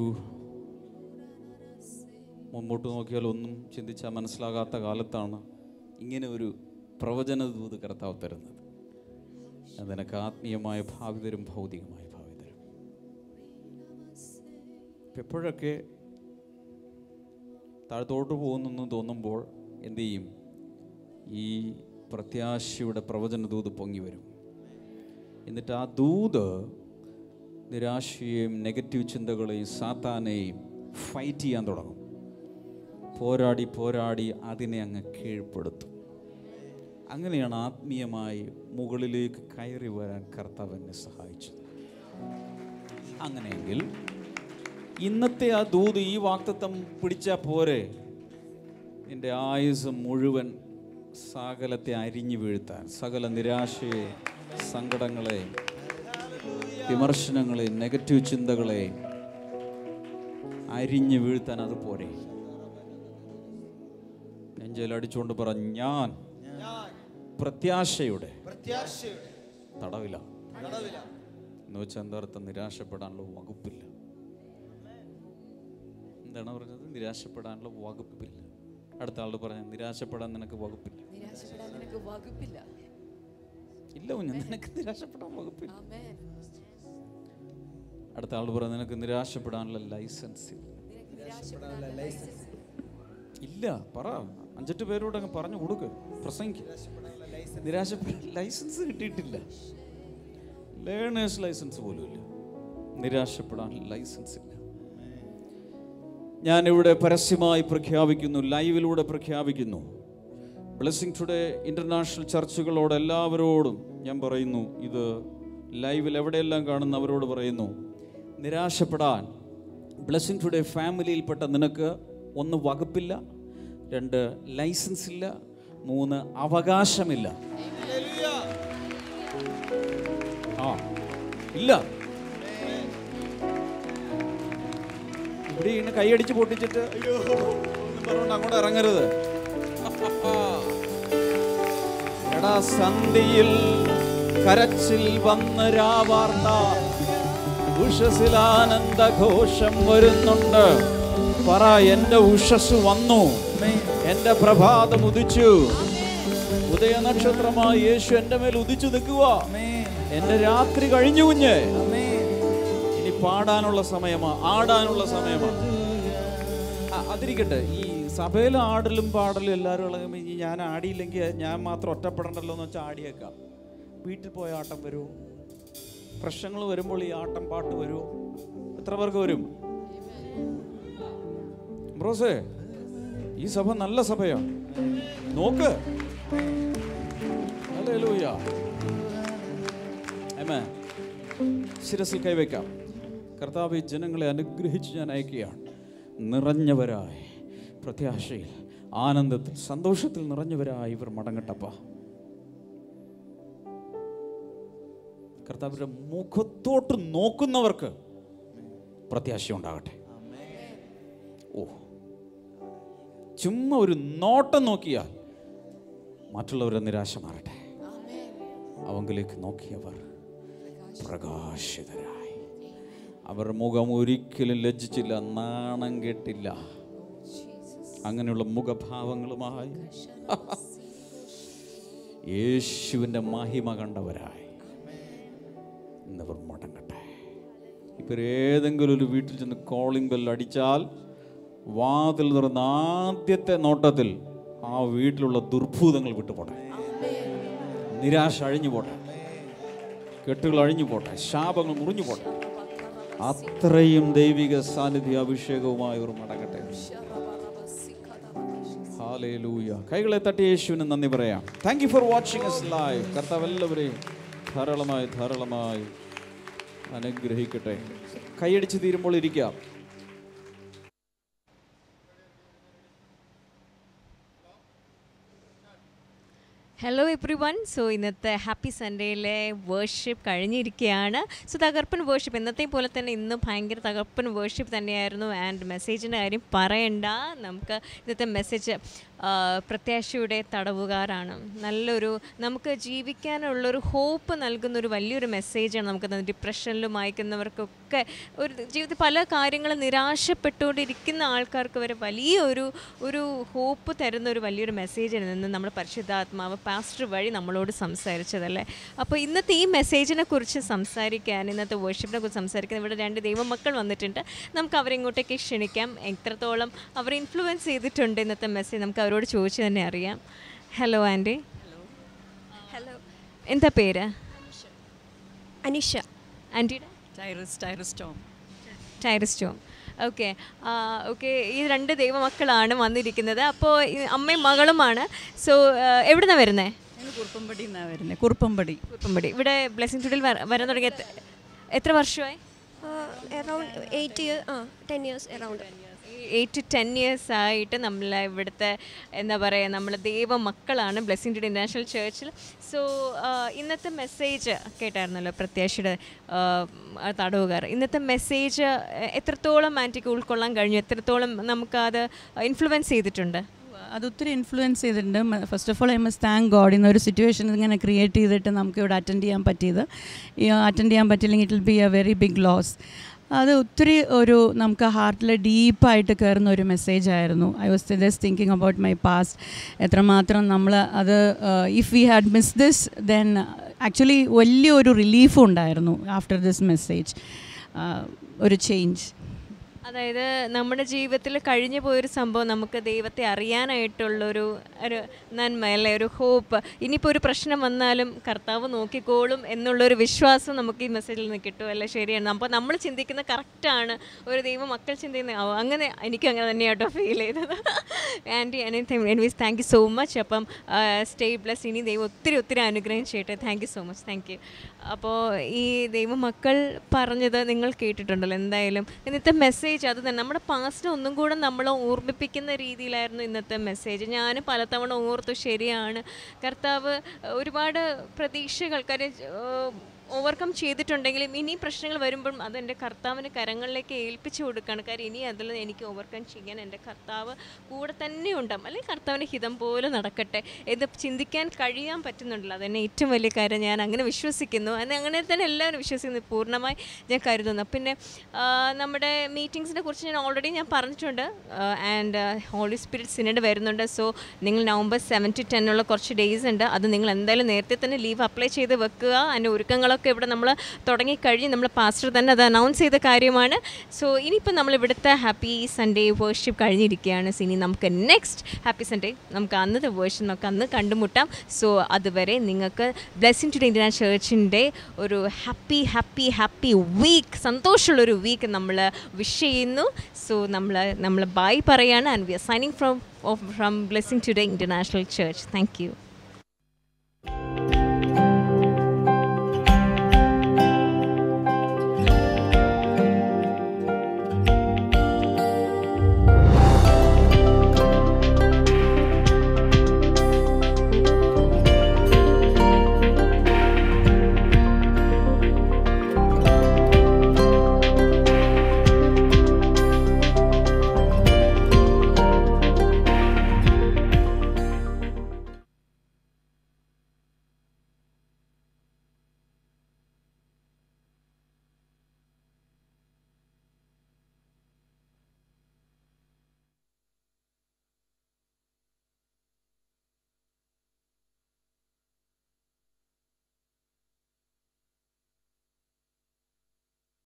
മുമ്പോട്ട് നോക്കിയാൽ ഒന്നും ചിന്തിച്ചാൽ മനസ്സിലാകാത്ത കാലത്താണ് ഇങ്ങനെ ഒരു പ്രവചന ദൂത് കർത്താവ് തരുന്നത് ഞാൻ നിനക്ക് ആത്മീയമായ ഭാവി തരും ഭൗതികമായ ഭാവി തരും ഇപ്പം എപ്പോഴൊക്കെ താഴത്തോട്ട് പോകുന്നെന്ന് തോന്നുമ്പോൾ എന്തു ചെയ്യും ഈ പ്രത്യാശയുടെ പ്രവചന ദൂത് പൊങ്ങി വരും എന്നിട്ട് ആ ദൂത് നിരാശയെയും നെഗറ്റീവ് ചിന്തകളെയും സാത്താനെയും ഫൈറ്റ് ചെയ്യാൻ തുടങ്ങും പോരാടി പോരാടി അതിനെ അങ്ങ് കീഴ്പ്പെടുത്തും അങ്ങനെയാണ് ആത്മീയമായി മുകളിലേക്ക് കയറി വരാൻ കർത്താവ് എന്നെ സഹായിച്ചത് അങ്ങനെയെങ്കിൽ ഇന്നത്തെ ആ ദൂത് ഈ വാക്തത്വം പിടിച്ചാൽ പോരെ എൻ്റെ ആയുസ് മുഴുവൻ സകലത്തെ അരിഞ്ഞു വീഴ്ത്താൻ സകല നിരാശയെ സങ്കടങ്ങളെ വിമർശനങ്ങളെ നെഗറ്റീവ് ചിന്തകളെ അരിഞ്ഞു വീഴ്ത്താൻ അത് പോരെ നെഞ്ചലടിച്ചുകൊണ്ട് പറഞ്ഞു ഞാൻ പ്രത്യാശയുടെ പ്രത്യാശയുടെ തടവില തടവില എന്ന് വെച്ചാൽ എന്താ അർത്ഥം നിരാശപ്പെടാനുള്ള വകുപ്പില്ല എന്താണ് പറഞ്ഞത് നിരാശപ്പെടാനുള്ള വകുപ്പില്ല അടുത്ത ആളോട് പറഞ്ഞ നിരാശപ്പെടാൻ നിനക്ക് വകുപ്പില്ല നിരാശപ്പെടാൻ നിനക്ക് വകുപ്പില്ല ഇല്ല കുഞ്ഞ് നിനക്ക് നിരാശപ്പെടാൻ വകുപ്പില്ല ആമേൻ അടുത്ത ആളോട് പറഞ്ഞ നിനക്ക് നിരാശപ്പെടാനുള്ള ലൈസൻസ് ഇല്ല നിനക്ക് നിരാശപ്പെടാനുള്ള ലൈസൻസ് ഇല്ല പറ അഞ്ചെട്ട് പേരോട് അങ്ങ് പറഞ്ഞു കൊടുക്ക് പ്രസംഗിക്ക് നിരാശപ്പെടാൻ ലൈസൻസ് കിട്ടിയിട്ടില്ല ലേണേഴ്സ് ലൈസൻസ് പോലും ഇല്ല നിരാശപ്പെടാൻ ലൈസൻസ് ഇല്ല ഞാനിവിടെ പരസ്യമായി പ്രഖ്യാപിക്കുന്നു ലൈവിലൂടെ പ്രഖ്യാപിക്കുന്നു ബ്ലെസ്സിങ് ടുഡേ ഇൻ്റർനാഷണൽ ചർച്ചുകളോട് എല്ലാവരോടും ഞാൻ പറയുന്നു ഇത് ലൈവിൽ എവിടെയെല്ലാം കാണുന്നവരോട് പറയുന്നു നിരാശപ്പെടാൻ ബ്ലെസ്സിങ് ടുഡേ ഫാമിലിയിൽപ്പെട്ട നിനക്ക് ഒന്ന് വകുപ്പില്ല രണ്ട് ലൈസൻസ് ഇല്ല മൂന്ന് അവകാശമില്ല ആ ഇല്ല ഇവിടെ ഇങ്ങനെ കൈയടിച്ച് പൊട്ടിച്ചിട്ട് അയ്യോ എന്നും പറഞ്ഞുകൊണ്ട് അങ്ങോട്ട് ഇറങ്ങരുത് എടാ സന്ധിയിൽ കരച്ചിൽ വന്ന് രാവാർത്ത ഉഷസിലാനന്ദ ഘോഷം വരുന്നുണ്ട് പറ എന്റെ ഉഷസ് വന്നു എന്റെ പ്രഭാതം ഉദിച്ചു ഉദയ നക്ഷത്രമായി യേശു എന്റെ മേൽ ഉദിച്ചു നിൽക്കുക എന്റെ രാത്രി കഴിഞ്ഞു കുഞ്ഞ് ഇനി പാടാനുള്ള സമയമാ ആടാനുള്ള സമയമാ ആ, അതിരിക്കട്ടെ ഈ സഭയിൽ ആടലും പാടലും എല്ലാവരും ഇളകുമ്പോൾ ഇനി ഞാൻ ആടിയില്ലെങ്കിൽ ഞാൻ മാത്രം ഒറ്റപ്പെടണ്ടല്ലോ എന്ന് വെച്ചാൽ ആടിയേക്കാം വീട്ടിൽ പോയ ആട്ടം വരുമോ പ്രശ്നങ്ങൾ വരുമ്പോൾ ഈ ആട്ടം പാട്ട് വരുമോ എത്ര പേർക്ക് വരും ബ്രോസേ ഈ സഭ നല്ല സഭയാ നോക്ക് ഹല്ലേലൂയ ആമേൻ ശിരസിൽ കൈവയ്ക്കാം കർത്താവ് ഈ ജനങ്ങളെ അനുഗ്രഹിച്ച് ഞാൻ അയക്കുകയാണ് നിറഞ്ഞവരായി പ്രത്യാശയിൽ ആനന്ദത്തിൽ സന്തോഷത്തിൽ നിറഞ്ഞവരായി ഇവർ മടങ്ങട്ടപ്പ കർത്താവിൻ്റെ മുഖത്തോട്ട് നോക്കുന്നവർക്ക് പ്രത്യാശ ഉണ്ടാകട്ടെ ഓ ചുമ്മാ ഒരു നോട്ടം നോക്കിയാൽ മറ്റുള്ളവരുടെ നിരാശ മാറട്ടെ അവങ്കിലേക്ക് നോക്കിയവർ പ്രകാശിതരായി അവരുടെ മുഖം ഒരിക്കലും ലജ്ജിച്ചില്ല നാണം കെട്ടില്ല അങ്ങനെയുള്ള മുഖഭാവങ്ങളുമായി യേശുവിൻ്റെ മഹിമ കണ്ടവരായി ഇന്നവർ മടങ്ങട്ടെ ഇപ്പം ഏതെങ്കിലും ഒരു വീട്ടിൽ ചെന്ന് കോളിംഗ് ബെൽ അടിച്ചാൽ വാതിൽ തുറന്ന ആദ്യത്തെ നോട്ടത്തിൽ ആ വീട്ടിലുള്ള ദുർഭൂതങ്ങൾ വിട്ടുപോട്ടെ നിരാശ അഴിഞ്ഞു പോട്ടെ കെട്ടുകൾ അഴിഞ്ഞു പോട്ടെ ശാപങ്ങൾ മുറിഞ്ഞു പോട്ടെ അത്രയും ദൈവിക സാന്നിധ്യ അഭിഷേകവുമായി ഇവർ മടങ്ങട്ടെ ഹാലേലൂയ കൈകളെ തട്ടി യേശുവിന് നന്ദി പറയാം thank you for watching us live കർത്താവ് എല്ലാവരെയും ധാരാളമായി ധാരാളമായി അനുഗ്രഹിക്കട്ടെ കൈയടിച്ച് തീരുമ്പോൾ ഇരിക്കാം ഹലോ എവ്രി വൺ സോ ഇന്നത്തെ ഹാപ്പി സൺഡേയിലെ വേർഷിപ്പ് കഴിഞ്ഞിരിക്കുകയാണ് സോ തകർപ്പൻ വേർഷിപ്പ് ഇന്നത്തെ പോലെ തന്നെ ഇന്ന് ഭയങ്കര തകർപ്പൻ വേർഷിപ്പ് തന്നെയായിരുന്നു ആൻഡ് മെസ്സേജിൻ്റെ കാര്യം പറയണ്ട നമുക്ക് ഇന്നത്തെ മെസ്സേജ് പ്രത്യാശയുടെ തടവുകാരാണ് നല്ലൊരു നമുക്ക് ജീവിക്കാനുള്ളൊരു ഹോപ്പ് നൽകുന്നൊരു വലിയൊരു മെസ്സേജാണ് നമുക്ക് തന്നത് ഡിപ്രഷനിലും അയക്കുന്നവർക്കൊക്കെ ഒരു ജീവിതത്തിൽ പല കാര്യങ്ങളും നിരാശപ്പെട്ടുകൊണ്ടിരിക്കുന്ന ആൾക്കാർക്ക് വരെ വലിയൊരു ഒരു ഹോപ്പ് തരുന്ന ഒരു വലിയൊരു മെസ്സേജാണ് ഇന്ന് നമ്മൾ പരിശുദ്ധാത്മാവ് പാസ്റ്റർ വഴി നമ്മളോട് സംസാരിച്ചതല്ലേ അപ്പോൾ ഇന്നത്തെ ഈ മെസ്സേജിനെ കുറിച്ച് സംസാരിക്കാൻ ഇന്നത്തെ വേർഷിപ്പിനെ കുറിച്ച് സംസാരിക്കാൻ ഇവിടെ രണ്ട് ദൈവമക്കൾ വന്നിട്ടുണ്ട് നമുക്ക് അവരെ ഇങ്ങോട്ടേക്ക് ക്ഷണിക്കാം എത്രത്തോളം അവരെ ഇൻഫ്ലുവൻസ് ചെയ്തിട്ടുണ്ട് ഇന്നത്തെ മെസ്സേജ് നമുക്ക് അവരോട് ചോദിച്ചു തന്നെ അറിയാം ഹലോ ആൻറ്റി ഹലോ എന്താ പേര് അനിഷ ആൻറ്റിയുടെ ടൈറസ് ടൈറസ് ടോം ടൈറിസ്റ്റോം ഓക്കെ ഓക്കെ ഈ രണ്ട് ദൈവമക്കളാണ് വന്നിരിക്കുന്നത് അപ്പോൾ അമ്മയും മകളുമാണ് സോ എവിടെ നിന്നാണ് വരുന്നത് ഞങ്ങൾ കുറുപ്പമ്പടി നിന്നാണ് വരുന്നത് കുറുപ്പമ്പടി കുറുപ്പമ്പടി ഇവിടെ ബ്ലെസ്സിങ് ടുഡിൽ വരാൻ തുടങ്ങിയ എത്ര- എത്ര വർഷമായി around eight year uh ten years around eight to ten years ആയിട്ട് നമ്മൾ ഇവിടുത്തെ എന്താ പറയുക നമ്മൾ ദൈവ മക്കളാണ് ബ്ലെസ്സിങ് ടുഡേ ഇൻ്റർനാഷണൽ ചേർച്ചിൽ സോ ഇന്നത്തെ മെസ്സേജ് കേട്ടായിരുന്നല്ലോ പ്രത്യാശയുടെ ആ, തടവുകാർ ഇന്നത്തെ മെസ്സേജ് എത്രത്തോളം ആൻറ്റിക്ക് ഉൾക്കൊള്ളാൻ കഴിഞ്ഞു എത്രത്തോളം നമുക്കത് ഇൻഫ്ലുവൻസ് ചെയ്തിട്ടുണ്ട് അത് ഒത്തിരി ഇൻഫ്ലുവൻസ് ചെയ്തിട്ടുണ്ട് first of all I must thank God ഇന്നൊരു സിറ്റുവേഷൻ ഇങ്ങനെ ക്രിയേറ്റ് ചെയ്തിട്ട് നമുക്ക് ഇവിടെ അറ്റൻഡ് ചെയ്യാൻ പറ്റിയത് അറ്റൻഡ് ചെയ്യാൻ പറ്റില്ലെങ്കിൽ it will be a very big loss അത് ഒത്തിരി ഒരു നമുക്ക് ഹാർട്ടിൽ ഡീപ്പായിട്ട് കയറുന്ന ഒരു മെസ്സേജ് ആയിരുന്നു I was just thinking about my past എത്രമാത്രം നമ്മൾ അത് if we had miss this then actually വലിയൊരു റിലീഫും ഉണ്ടായിരുന്നു ആഫ്റ്റർ ദിസ് മെസ്സേജ് ഒരു ചേഞ്ച് അതായത് നമ്മുടെ ജീവിതത്തിൽ കഴിഞ്ഞു പോയൊരു സംഭവം നമുക്ക് ദൈവത്തെ അറിയാനായിട്ടുള്ളൊരു ഒരു നന്മ അല്ലേ ഒരു ഹോപ്പ് ഇനിയിപ്പോൾ ഒരു പ്രശ്നം വന്നാലും കർത്താവ് നോക്കിക്കോളും എന്നുള്ളൊരു വിശ്വാസം നമുക്ക് ഈ മെസ്സേജിൽ നിന്ന് കിട്ടും അല്ലേ ശരിയാണ് അപ്പോൾ നമ്മൾ ചിന്തിക്കുന്ന കറക്റ്റാണ് ഒരു ദൈവം മക്കൾ ചിന്തിക്കുന്ന ആ, അങ്ങനെ എനിക്കും അങ്ങനെ തന്നെയാട്ടോ ഫീൽ ചെയ്തത് aunty anything anyways thank you so much അപ്പം സ്റ്റേ പ്ലസ് ഇനി ദൈവം ഒത്തിരി ഒത്തിരി അനുഗ്രഹം ചെയ്യട്ടെ thank you so much thank you അപ്പോൾ ഈ ദൈവമക്കൾ പറഞ്ഞത് നിങ്ങൾ കേട്ടിട്ടുണ്ടല്ലോ എന്തായാലും ഇന്നത്തെ മെസ്സേജ് അത് തന്നെ നമ്മുടെ പാസ്റ്റ് ഒന്നും കൂടെ നമ്മളെ ഓർമ്മിപ്പിക്കുന്ന രീതിയിലായിരുന്നു ഇന്നത്തെ മെസ്സേജ് ഞാൻ പലതവണ ഓർത്തു ശരിയാണ് കർത്താവ് ഒരുപാട് പ്രതീക്ഷകൾ കാര്യം ഓവർകം ചെയ്തിട്ടുണ്ടെങ്കിലും ഇനി പ്രശ്നങ്ങൾ വരുമ്പോഴും അത് എൻ്റെ കർത്താവിന് കരങ്ങളിലേക്ക് ഏൽപ്പിച്ചു കൊടുക്കുകയാണ് കാര്യം ഇനി അതിൽ എനിക്ക് ഓവർകം ചെയ്യാൻ എൻ്റെ കർത്താവ് കൂടെ തന്നെ ഉണ്ടാകും അല്ലെങ്കിൽ കർത്താവിൻ്റെ ഹിതം പോലെ നടക്കട്ടെ ഇത് ചിന്തിക്കാൻ കഴിയാൻ പറ്റുന്നുണ്ടല്ലോ അതെന്നെ ഏറ്റവും വലിയ കാര്യം ഞാൻ അങ്ങനെ വിശ്വസിക്കുന്നു അത് അങ്ങനെ തന്നെ എല്ലാവരും വിശ്വസിക്കുന്നു പൂർണ്ണമായി ഞാൻ കരുതുന്നു പിന്നെ ആ, നമ്മുടെ മീറ്റിങ്സിനെ കുറിച്ച് ഞാൻ ഓൾറെഡി ഞാൻ പറഞ്ഞിട്ടുണ്ട് ആൻഡ് ഹോളി സ്പിരിറ്റ് സിനഡ് വരുന്നുണ്ട് സോ നിങ്ങൾ നവംബർ സെവൻ ടു ടെൻ ഉള്ള കുറച്ച് ഡേയ്സ് ഉണ്ട് അത് നിങ്ങൾ എന്തായാലും നേരത്തെ തന്നെ ലീവ് അപ്ലൈ ചെയ്ത് വെക്കുക അതിൻ്റെ ഒരുക്കങ്ങളൊക്കെ ഇവിടെ നമ്മൾ തുടങ്ങിക്കഴിഞ്ഞ് നമ്മൾ പാസ്റ്റർ തന്നെ അത് അനൗൺസ് ചെയ്ത കാര്യമാണ് സോ ഇനിയിപ്പോൾ നമ്മൾ ഇവിടുത്തെ ഹാപ്പി സൺഡേ വേർഷിപ്പ് കഴിഞ്ഞിരിക്കുകയാണ് സോ ഇനി നമുക്ക് നെക്സ്റ്റ് ഹാപ്പി സൺഡേ നമുക്ക് അന്നത്തെ വേർഷൻ നമുക്ക് അന്ന് കണ്ടുമുട്ടാം സോ അതുവരെ നിങ്ങൾക്ക് ബ്ലെസ്സിങ് ടു ഇന്ത്യൻ ചേർച്ചിൻ്റെ ഒരു ഹാപ്പി ഹാപ്പി ഹാപ്പി വീക്ക് സന്തോഷമുള്ളൊരു വീക്ക് നമ്മൾ വിഷ് ചെയ്യുന്നു സോ നമ്മൾ നമ്മൾ ബൈ പറയാണ് and we are signing from from blessing today international church thank U